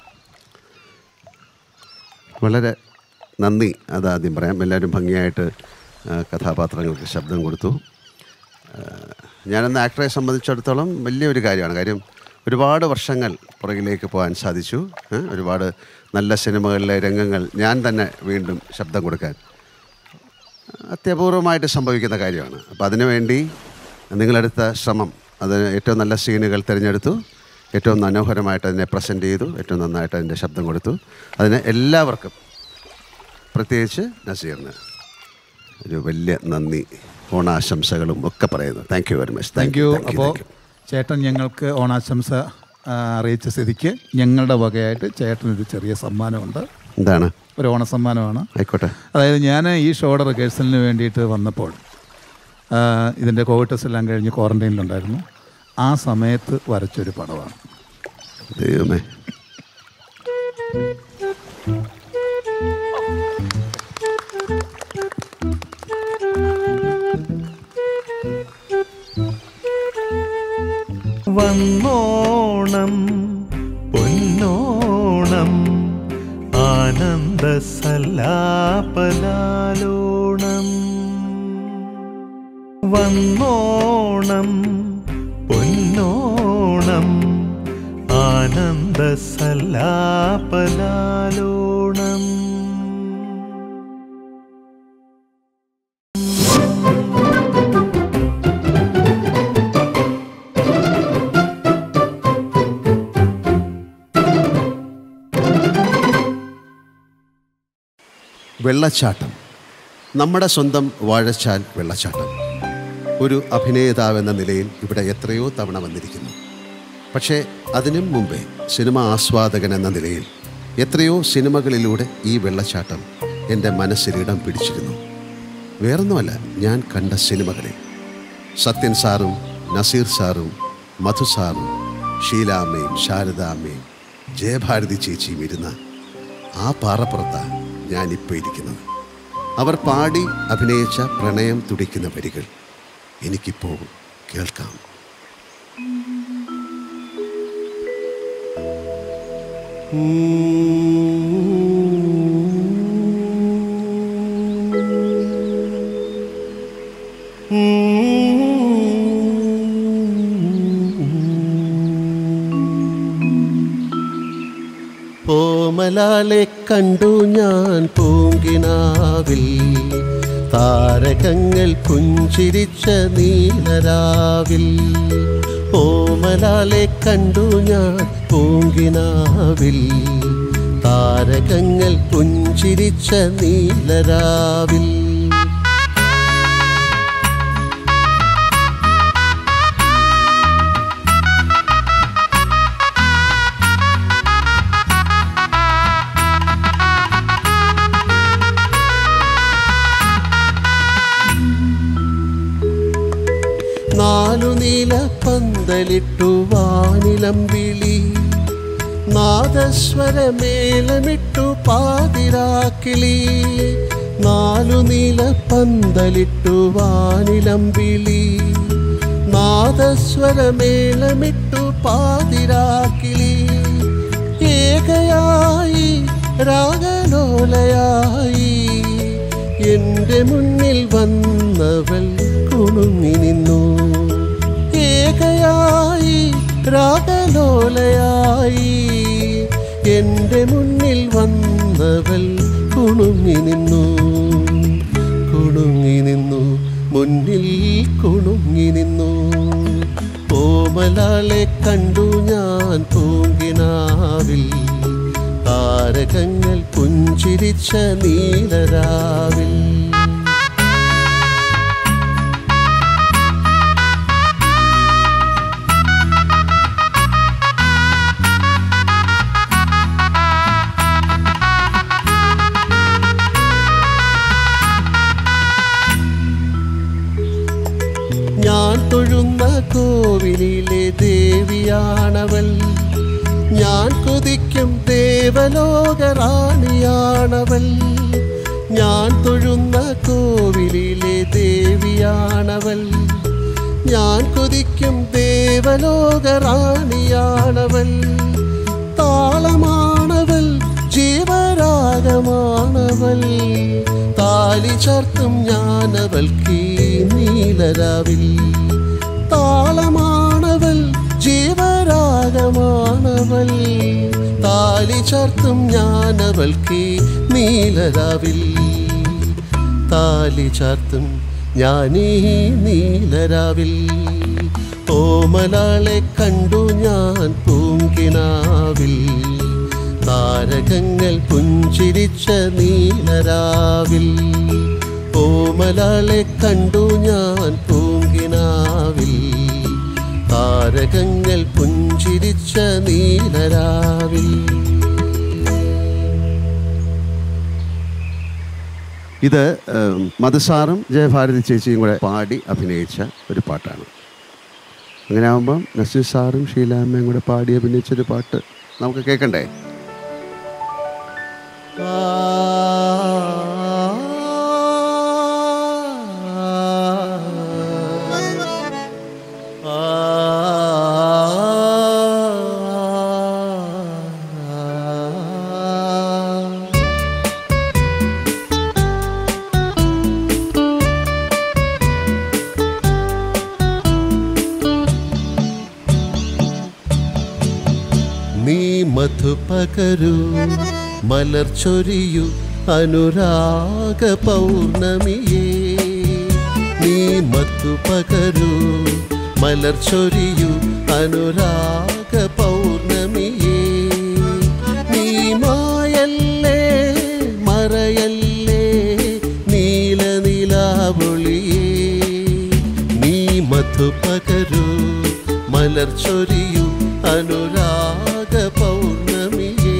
വളരെ നന്ദി അതാദ്യം പറയാം എല്ലാവരും ഭംഗിയായിട്ട് ആ, കഥാപാത്രങ്ങൾക്ക് ശബ്ദം കൊടുത്തു ആ, ഞാനെന്ന ആക്ടറെ സംബന്ധിച്ചിടത്തോളം വലിയൊരു കാര്യമാണ് കാര്യം ഒരുപാട് വർഷങ്ങൾ പുറകിലേക്ക് പോകാൻ സാധിച്ചു ഏ, ഒരുപാട് നല്ല സിനിമകളിലെ രംഗങ്ങൾ ഞാൻ തന്നെ വീണ്ടും ശബ്ദം കൊടുക്കാൻ അത്യപൂർവമായിട്ട് സംഭവിക്കുന്ന കാര്യമാണ് അപ്പോൾ അതിനുവേണ്ടി നിങ്ങളെടുത്ത ശ്രമം അതിന് ഏറ്റവും നല്ല സീനുകൾ തിരഞ്ഞെടുത്തു ഏറ്റവും മനോഹരമായിട്ട് അതിനെ പ്രസൻറ്റ് ചെയ്തു ഏറ്റവും നന്നായിട്ട് അതിൻ്റെ ശബ്ദം കൊടുത്തു അതിന് എല്ലാവർക്കും പ്രത്യേകിച്ച് നസീറിന് ഒരു വലിയ നന്ദി ഓണാശംസകളും ഒക്കെ പറയുന്നു thank you very much thank you അപ്പോൾ ചേട്ടൻ ഞങ്ങൾക്ക് ഓണാശംസ ആ, അറിയിച്ച സ്ഥിതിക്ക് ഞങ്ങളുടെ വകയായിട്ട് ചേട്ടനൊരു ചെറിയ സമ്മാനമുണ്ട് എന്താണ് ഒരു ഓണസമ്മാനമാണ് ആയിക്കോട്ടെ അതായത് ഞാൻ ഈ ഷോയുടെ റിഹേഴ്സലിന് വേണ്ടിയിട്ട് വന്നപ്പോൾ ആ, ഇതിൻ്റെ കോവിഡ് ടെസ്റ്റ് എല്ലാം കഴിഞ്ഞ് ക്വാറൻറ്റൈനിലുണ്ടായിരുന്നു ആ സമയത്ത് വരച്ചൊരു പടമാണ് ദൈവമേ വന്നോണം പൊന്നോണം ആനന്ദ സല്ലാപലാലോണം വന്നോണം പൊന്നോണം ആനന്ദ സല്ലാപലാലോണം വെള്ളച്ചാട്ടം നമ്മുടെ സ്വന്തം വാഴച്ചാൽ വെള്ളച്ചാട്ടം ഒരു അഭിനേതാവെന്ന നിലയിൽ ഇവിടെ എത്രയോ തവണ വന്നിരിക്കുന്നു പക്ഷേ അതിനും മുമ്പേ സിനിമ ആസ്വാദകൻ എന്ന നിലയിൽ എത്രയോ സിനിമകളിലൂടെ ഈ വെള്ളച്ചാട്ടം എൻ്റെ മനസ്സിൽ ഇടം പിടിച്ചിരുന്നു വേറൊന്നുമല്ല ഞാൻ കണ്ട സിനിമകളിൽ സത്യൻ സാറും നസീർ സാറും മധു സാറും ഷീലാമ്മയും ശാരദാമ്മയും ജയഭാരതി ചേച്ചിയും ഇരുന്ന ആ പാറപ്പുറത്താണ് ഞാനിപ്പോൾ ഇരിക്കുന്നത് അവർ പാടി അഭിനയിച്ച പ്രണയം തുടിക്കുന്ന വരികൾ എനിക്കിപ്പോൾ കേൾക്കാം ഓമലാലെ കണ്ടു ഞാൻ പൂങ്കിനാവിൽ താരകങ്ങൾ പുഞ്ചിരിച്ച നീലരാവിൽ ഓമലാലെ കണ്ടു ഞാൻ പൂങ്കിനാവിൽ താരകങ്ങൾ പുഞ്ചിരിച്ച നീലരാവിൽ നാലു നീല പന്തലിട്ടു വാനിലം വിളി നാദസ്വരമേലമിട്ടു പാതിരാക്കിളി നാലു നീല പന്തലിട്ടു വാനിലം വിളി നാദസ്വരമേലമിട്ടു പാതിരാക്കിളി ഏകയായി രാഗലോലയായി എന്റെ മുന്നിൽ വന്നവൾ കുണുങ്ങി നിന്നു ഏകയായി രാഗലോലയായി എന്റെ മുന്നിൽ വന്നവൾ കുണുങ്ങി നിന്നു കുണുങ്ങി നിന്നു മുന്നിൽ കുണുങ്ങി നിന്നു ഓമലാലെ കണ്ടു ഞാൻ പൂങ്കിനാവിൽ താരകങ്ങൾ പുഞ്ചിരിച്ച നീലരാവിൽ ഞാൻ തൊഴുന്ന കോവിലിലെ ദേവിയാണവൾ ഞാൻ കൊതിക്കും ദേവലോകറാണിയാണവൾ ഞാൻ തൊഴുന്ന കോവിലിലെ ദേവിയാണവൾ ഞാൻ കൊതിക്കും ദേവലോകറാണിയാണവൾ താളമാണവൾ ജീവരാഗമാണവൾ താലി ചേർത്തും ഞാനവൾക്ക് നീലരാവിൽ താളമാണവൾ ജീവരാഗമാണവൾ താലി ചേർത്തും ഞാനവൾക്ക് നീലരാവിൽ താലി ചാർത്തും ഞാനീ നീലരാവിൽ ഓമലാളെ കണ്ടു ഞാൻ പൂങ്കിനാവിൽ താരകങ്ങൾ പുഞ്ചിരിച്ച നീലരാവിൽ ഓമലാളെ കണ്ടു ഞാൻ പൂങ്കിനാവിൽ താരകങ്ങൾ പുഞ്ചിരിച്ച നീലരാവിൽ ഇത് ഏം, മധുസാറും ജയഭാരതി ചേച്ചിയും കൂടെ പാടി അഭിനയിച്ച ഒരു പാട്ടാണ് അങ്ങനെ ആകുമ്പം നസീർ സാറും ഷീലാമ്മയും കൂടെ പാടി അഭിനയിച്ചൊരു പാട്ട് നമുക്ക് കേൾക്കണ്ടേ നീ മധു പകരൂ മലർ ചൊരിയൂ അനുരാഗ പൗർണമിയേ നീ മധു പകരൂ മലർ ചൊരിയൂ അനുരാഗ പൗർണമിയേ നീ മായല്ലേ മറയല്ലേ നീല നിലാവൊളിയേ നീ മധു പകരൂ മലർ ചൊരിയൂ അനുരാഗ പൗർണമിയേ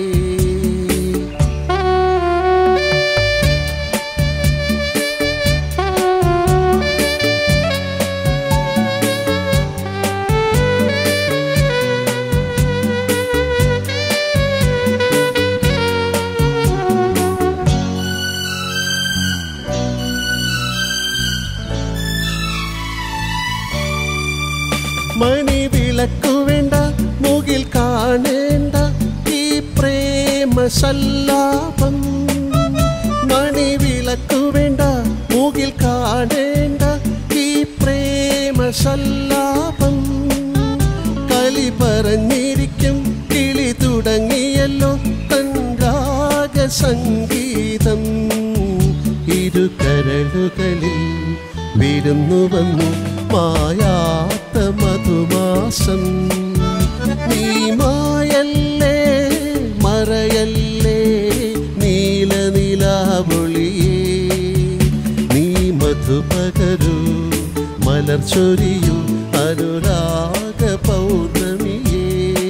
മണി വിളക്കു വേണ്ട മുകിൽ കാണേണ്ട ഈ പ്രേമ സല്ലാപം മണി വിളക്കു വേണ്ട മുകിൽ കാണേണ്ട ഈ പ്രേമ സല്ലാപം കളി പറഞ്ഞിരിക്കും കിളി തുടങ്ങിയല്ലോ തൻ രാഗ സംഗീതം ഇരു കരളുകളിൽ വിരുന്നു വന്നു മായാത്ത മധുമാസം നീ മായല്ലേ മറയല്ലേ നീല നിലാവൊളിയേ നീ മധു പകരൂ മലർ ചൊരിയൂ അനുരാഗ പൗർണമിയേ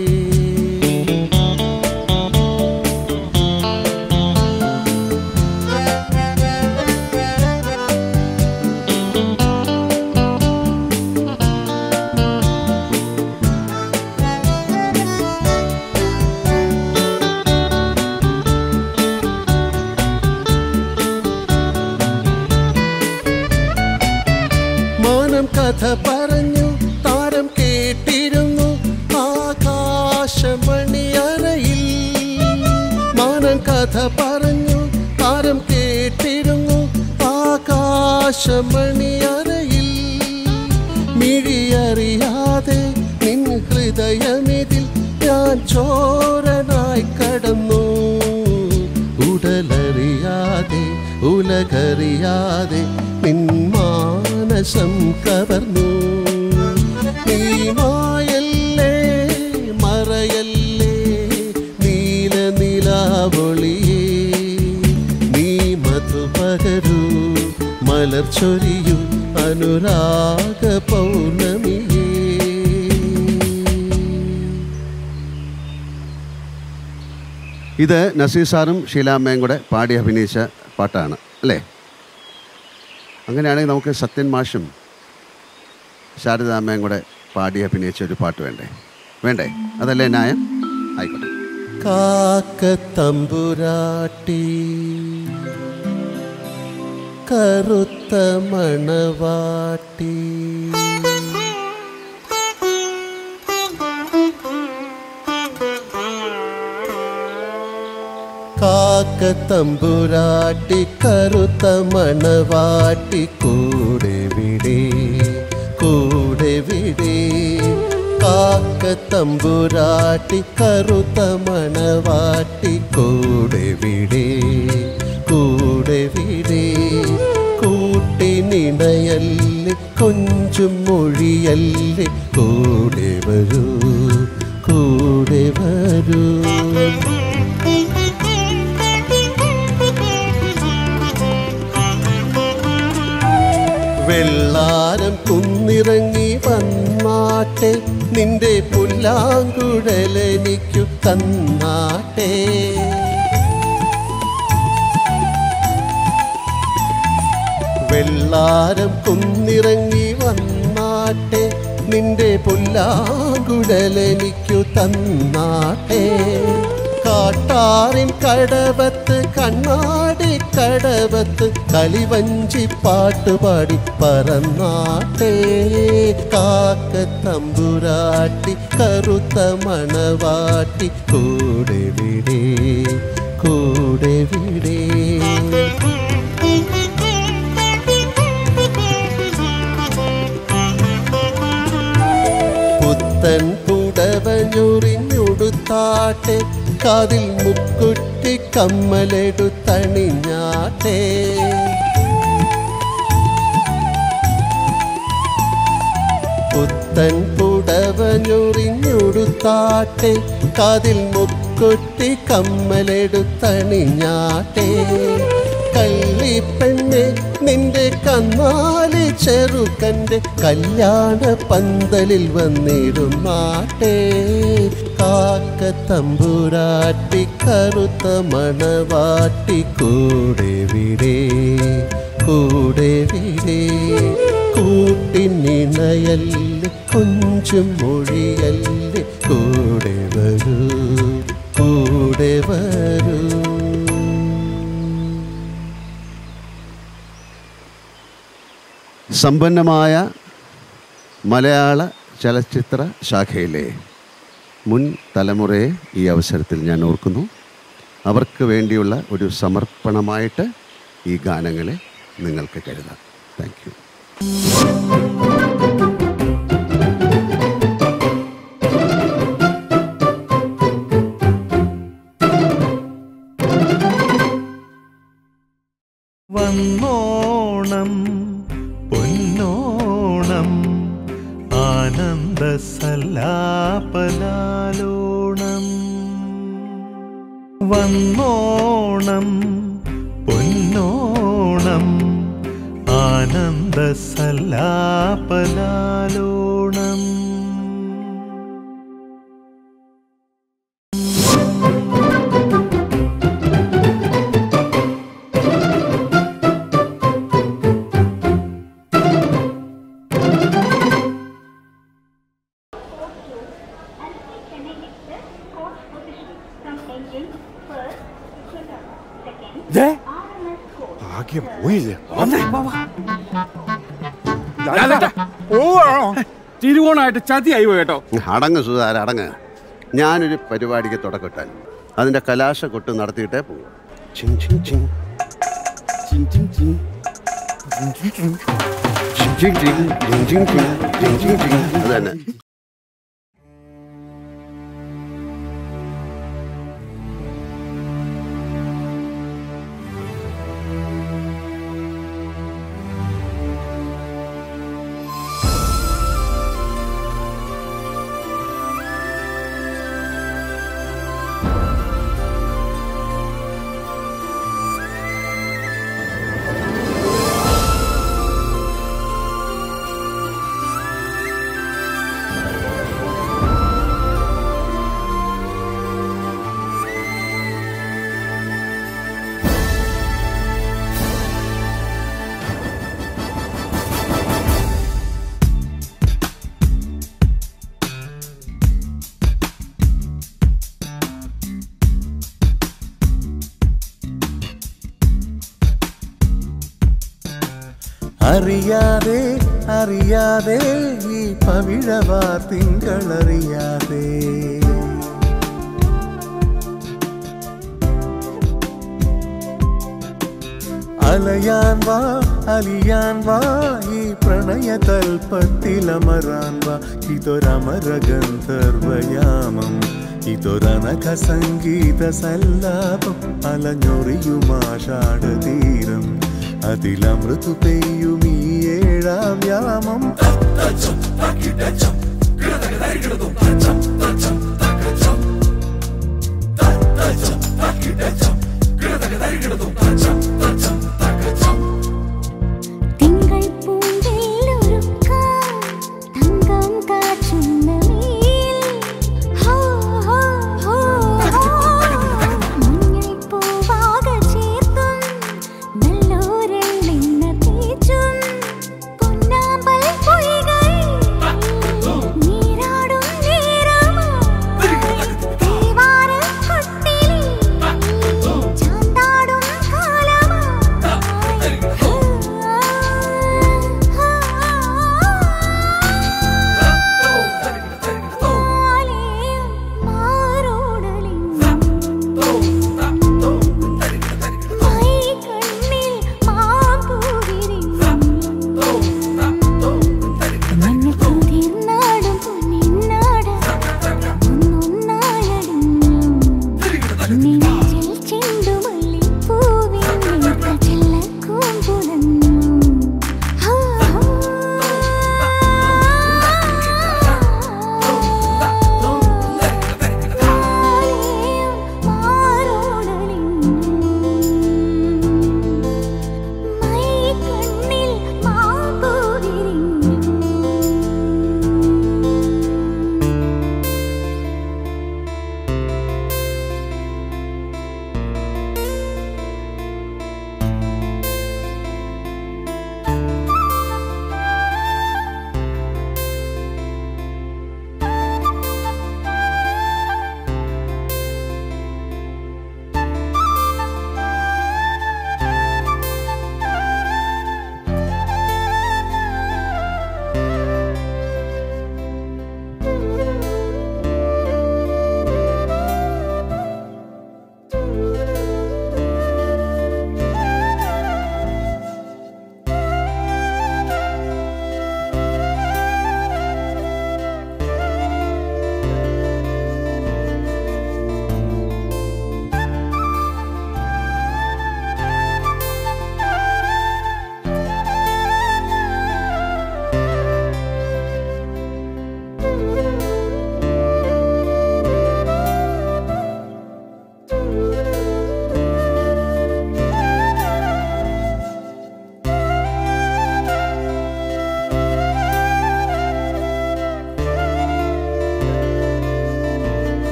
മാനം കഥ പറഞ്ഞു താരം കേട്ടിരുന്നു ആകാശമണിയറയിൽ മാനം കഥ പറഞ്ഞു താരം കേട്ടിരുന്നു ആകാശമണിയറയിൽ മിഴിയറിയാതെ നിൻ ഹൃദയമിതിൽ ഞാൻ ചോരനായി കടന്നു ഉടലറിയാതെ ഉലകറിയാതെ നിൻ മാനസം കവർന്നു നീ മായല്ലേ മറയല്ലേ നീല നിലാവൊളിയേ നീ മധു പകരൂ മലർ ചൊരിയൂ അനുരാഗ പൗർണമിയേ ഇത് നസീർ സാറും ഷീലാമ്മയും കൂടെ പാടി അഭിനയിച്ച പാട്ടാണ് അല്ലേ അങ്ങനെയാണെങ്കിൽ നമുക്ക് സത്യൻ മാഷും ശാരദാമ്മയും കൂടെ പാടി അഭിനയിച്ച ഒരു പാട്ട് വേണ്ടേ വേണ്ടേ അതല്ലേ ന്യായം ആയിക്കോട്ടെ കാക്കത്തമ്പുരാട്ടി കറുത്ത മണവാട്ടി കാക്കത്തമ്പുരാട്ടി കറുത്ത മണവാട്ടി കൂടെ വിടേ കൂടെ വിടേ കാക്കത്തമ്പുരാട്ടി കറുത്ത മണവാട്ടി കൂടെ വിടേ കൂടെ വിടേ കൂട്ടിനിണയല്ലേ കൊഞ്ചും മൊഴിയല്ലേ കൂടെ വരൂ കൂടെ വരൂ വെള്ളാരം കുന്നിറങ്ങി വന്നാട്ടെ നിന്റെ പുല്ലാങ്കുഴലെനിക്കു തന്നാട്ടെ വെള്ളാരം കുന്നിറങ്ങി വന്നാട്ടെ നിന്റെ പുല്ലാങ്കുഴലെനിക്കു തന്നാട്ടെ കാട്ടാറിൻ കടവത്ത് കണ്ണാടി കടവത്ത് കളിവഞ്ചി പാട്ടുപാടി പറന്നാട്ടെ കാക്കത്തമ്പുരാട്ടി കറുത്ത മണവാട്ടി കൂടെ വിടേ കൂടെ വിടേ പുത്തൻ പുടവഞ്ഞുറിഞ്ഞുടുത്ത ഞൊടുത്താട്ടെ കാതിൽ മുക്കുറ്റി കമ്മലെടുത്തണിഞ്ഞാട്ടെ പുത്തൻ പുടവഞ്ഞുറിഞ്ഞുടുത്താട്ടെ കാതിൽ മുക്കുറ്റി കമ്മലെടുത്തണിഞ്ഞാട്ടെ കള്ളിപ്പെണ്ണെ നിന്റെ കന്നാലി ചെറുക്കൻ്റെ കല്യാണ പന്തലിൽ വന്നിടുന്നാട്ടെ കാക്ക തമ്പുരാട്ടി കറുത്ത മണവാട്ടി കൂടെ വിടേ കൂടെ വിടേ കൂട്ടിനിണയല്ലേ കൊഞ്ചും മൊഴിയല്ലേ കൂടെ വരൂ കൂടെ വരൂ സമ്പന്നമായ മലയാള ചലച്ചിത്ര ശാഖയിലെ മുൻ തലമുറയെ ഈ അവസരത്തിൽ ഞാൻ ഓർക്കുന്നു അവർക്ക് വേണ്ടിയുള്ള ഒരു സമർപ്പണമായിട്ട് ഈ ഗാനങ്ങളെ നിങ്ങൾക്ക് കരുതാം താങ്ക് യു വന്നോണം പൊന്നോണം ആനന്ദ സല്ലാപലാലോണം വന്നോണം പൊന്നോണം ആനന്ദ സല്ലാപലാലോണം ഭാഗ്യം പോയില്ലേ തിരുവോണമായിട്ട് ചതിയായി പോയി കേട്ടോ അടങ്ങ് സുധാര അടങ്ങ് ഞാനൊരു പരിപാടിക്ക് തുടക്കമിട്ടാൽ അതിൻ്റെ കലാശ കൊട്ട് നടത്തിയിട്ടേ പോകും ചിങ് ചിങ് ചിങ് ചിങ് ചിങ് ചിങ് ചിങ് ചിങ് ചിങ് ചിങ് ചിങ് ചിങ് ചിങ് ചിങ് ചിങ് ചിങ് ചിങ് അത് തന്നെ അറിയാതെ അറിയാതെ ഈ പവിഴവാർ തിങ്കളറിയാതെ അലയാൻ വാ അലിയാൻ വാ ഈ പ്രണയ തൽപ്പത്തിലമരാൻ വാ ഇതൊരമര ഗന്ധർവയാമം ഇതൊരനഘ സംഗീത സല്ലാപം അലഞ്ഞൊറിയുമാഷാട തീരം അതിലമൃതു പെയ്യും ഈ ഏഴാം യാമം തിങ്കൾ പൂഞ്ചില്ലൊരുക്കാം തങ്കം കാച്ചുന്ന നീൽ ഹോ ഹോ ഹോ മഞ്ഞൾ പൂവാക ചേർത്തും നല്ലോരെണ്ണെണ്ണ തേച്ചും പൊന്നാമ്പൽ പൊയ്കൈ നീരാടും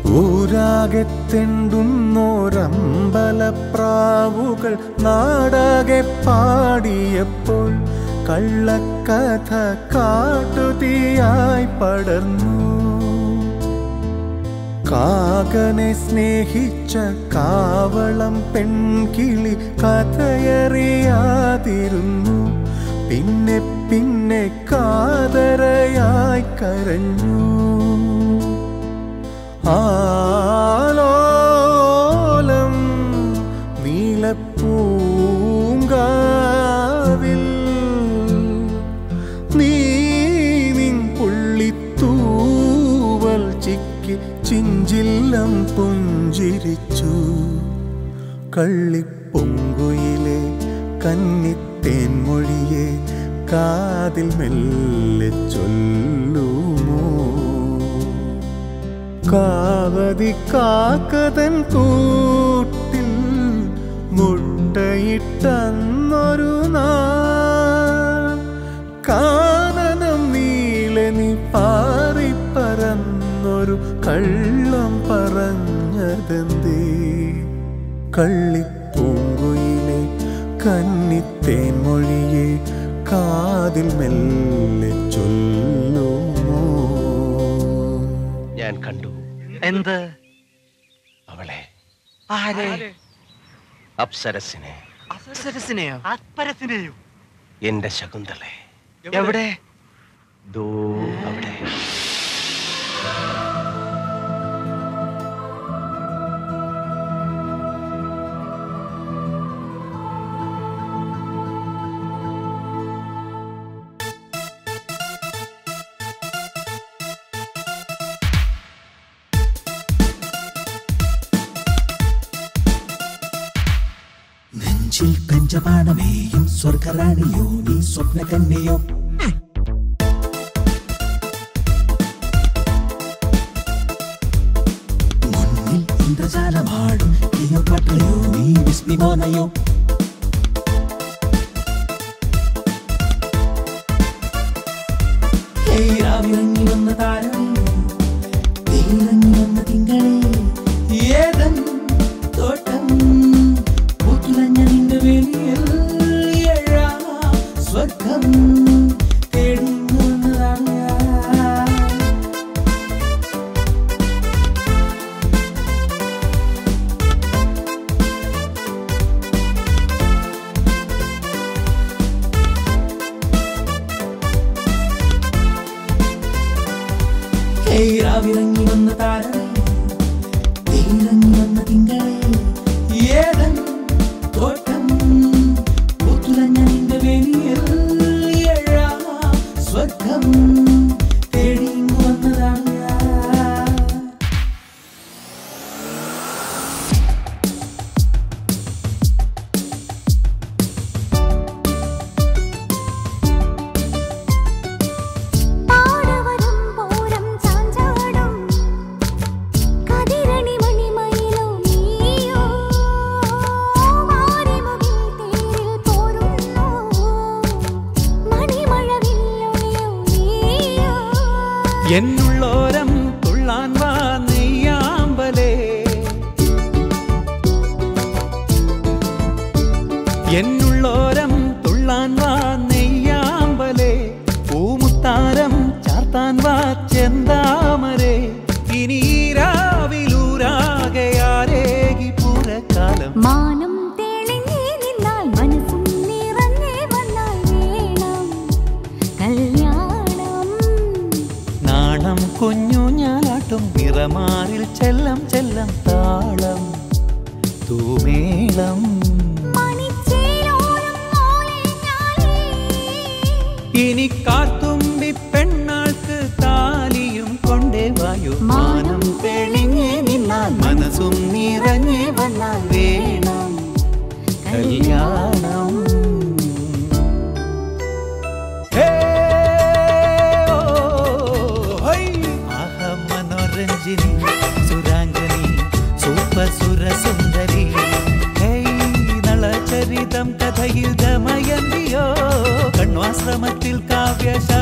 ഊരാകെ തെണ്ടുന്നോരമ്പലപ്രാവുകൾ നാടകെ പാടിയപ്പോൾ കള്ളക്കഥ കാട്ടുതീയായി പടർന്നു കാകനെ സ്നേഹിച്ച കാവളം പെൺകിളി കഥയറിയാതിരുന്നു പിന്നെ പിന്നെ കാതരയായി കരഞ്ഞു ആലോലം നീലപ്പൂങ്കാവിൽ നീ നിൻ പുള്ളിത്തൂവൽ ചിക്കി ചിഞ്ചില്ലം പുഞ്ചിരിച്ചു കള്ളിപ്പൊങ്കുയിലെ കന്നിത്തേൻ മൊഴിയെ കാതിൽ മെല്ലെ ചൊല്ലുമോ കാവതി കാക്കതൻ കൂട്ടിൽ മുട്ടയിട്ടന്നൊരു നാൾ കാനനം നീളെ നീ പാറിപ്പറന്നൊരു കള്ളം പറഞ്ഞതെന്തേ കള്ളിപ്പൂങ്കുയിലെ കന്നിത്തേൻ മൊഴിയെ കാതിൽ മെല്ലെ ചൊല്ലുമോ ഞാൻ കണ്ടു എന്ത് അവളെ ആരെ അപ്സരസിനെ അപ്സരസിനെയോ അപ്പരസിനെയോ എന്റെ ശകുന്തളെ എവിടെ ദോ അവിടെ നെഞ്ചിൽ പഞ്ചപാണമേയും സ്വർഗറാണിയോ നീ സ്വപ്നകന്യയോ മുന്നിൽ ഇന്ദ്രജാലമാടും ക്ലിയോപാട്രയോ നീ വിസ്മിമോനയോ രാവിറങ്ങി വന്ന താരം നീറങ്ങി വന്ന തിങ്കളെ ഏതൻ തോട്ടം പൂത്തുലഞ്ഞ നിന്റെ വെളിയിൽ ഏഴാ സ്വർഗം തേടി വന്നതാണ് ഞാൻ. ഏയ് രാവിറങ്ങി വന്ന താരമേ നീറങ്ങി വന്ന തിങ്കളെ ഏതൻ തോട്ടം പൂത്തുലഞ്ഞ നിന്റെ വെളിയിൽ ഏഴാ സ്വർഗം തേടി ഇങ്ങു വന്നതാണ് ഞാൻ. പാടവരും പോരം ചാഞ്ചാടും കതിരണി മണിമയിലോ നീയോ മാറിമുകിൽ തേരിൽ പോരുന്നു മണിമഴവില്ലൊളിയോ നീയോ എന്നുള്ളോരം തുള്ളാൻ വാ നെയ്യാമ്പലേ എന്നുള്ളോരം തുള്ളാൻ വാ നെയ്യാമ്പലേ പൂമുത്താരം ചാർത്താൻ വാ ചെന്താമരേ ഇനി രാവിലൂരാകെ ആരേകി പൂരക്കാലം മാനം തെളിഞ്ഞേ നിന്നാൽ മനസ്സും നിറഞ്ഞേ വന്നാൽ വേണം കല്യാണം നാണം കുഞ്ഞു ഞാലാട്ടും നിറമാറിൽ ചെല്ലം ചെല്ലം താളം തൂമേളം മണിച്ചേലോരം മോളിഞ്ഞാലേ ഇനി കാത്തുമ്പി പെണ്ണാൾക്ക് താലിയും കൊണ്ടേ വായു മാനം തെളിഞ്ഞേ നിന്നാൽ മനസ്സും നിറഞ്ഞേ വന്നാൽ വേണം കല്യാണം ഹേ, ഓ, ഹൈ. ആഹ മനോരഞ്ജിനി സുരാംഗനി സൂപ്പസുര സുന്ദരി ഹേയ് നളചരിതം കഥയിൽ ദമയന്തിയോ കണ്വാശ്രമത്തിൽ കാവ്യശ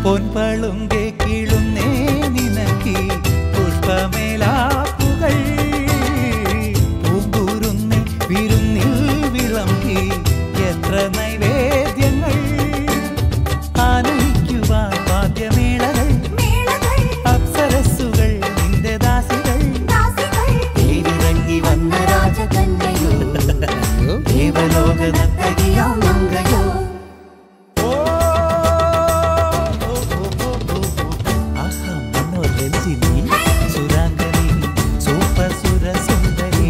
പൊൻപളുങ്കെ കിളുന്നേ നിനക്കി പുഷ്പമേലാപ്പുകൾ പൂങ്കുരുന്നി വിരുന്നിൽ വിളമ്പി എത്ര നൈവേദ്യങ്ങൾ ആനയിക്കുവാൻ വാദ്യമേളകൾ അപ്സരസ്സുകൾ നിന്റെ ദാസികൾ തേരിറങ്ങി വന്ന രാജകന്യയോ ദേവലോക നർത്തകിയോ മംഗയോ മനോരഞ്ജിനി സുരാംഗനി സൂപ്പർ സുരസുന്ദരി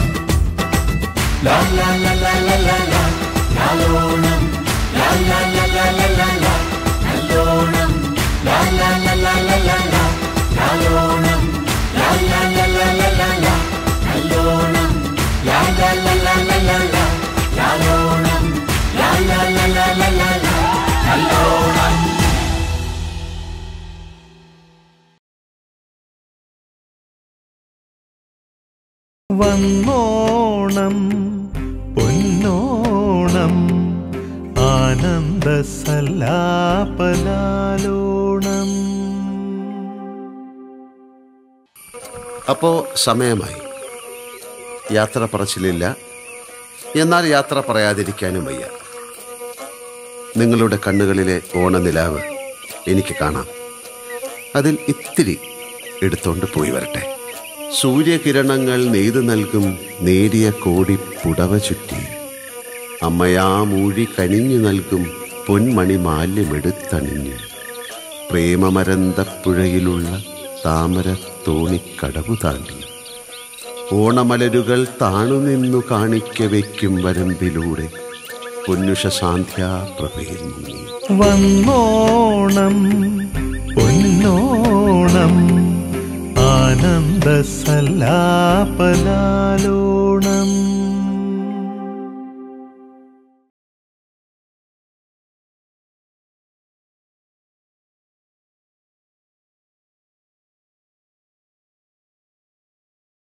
ലാ ലാ ലാ ലാ ലാ ലാ ലാ ലാലോണം ലാ ലാ ലാ ലാ ലാ ലാ ലാ നല്ലോണം ലാ ലാ ലാ ലാ ലാ ലാ ലാ ലാലോണം ലാ ലാ ലാ ലാ ലാ ലാ ലാ നല്ലോണം ലാ ലാ ലാ ലാ ലാ ലാ ലാ ലാലോണം ലാ ലാ ലാ ലാ ലാ ലാ ലാ നല്ലോണം വന്നോണം പൊന്നോണം ആനന്ദ സല്ലാപലാലോണം അപ്പോൾ സമയമായി യാത്ര പറച്ചിലില്ല എന്നാൽ യാത്ര പറയാതിരിക്കാനും വയ്യ നിങ്ങളുടെ കണ്ണുകളിലെ ഓണനിലാവ് എനിക്ക് കാണാം അതിൽ ഇത്തിരി എടുത്തോണ്ട് പോയി വരട്ടെ സൂര്യകിരണങ്ങൾ നെയ്തു നൽകും നേരിയ കോടി പുടവ ചുറ്റി അമ്മയാ മൂഴി കനിഞ്ഞു നൽകും പൊന്മണി മാല്യമെടുത്തണിഞ്ഞ് പ്രേമമരന്തപ്പുഴയിലുള്ള താമര തോണിക്കടവു താണ്ടി ഓണമലരുകൾ താണുനിന്നു കാണിക്ക വയ്ക്കും വരമ്പിലൂടെ പൊന്നുഷ സാന്ധ്യാ പ്രഭയിൽ മുങ്ങി വന്നോണം പൊന്നോണം ആനന്ദ സല്ലാപലാലോണം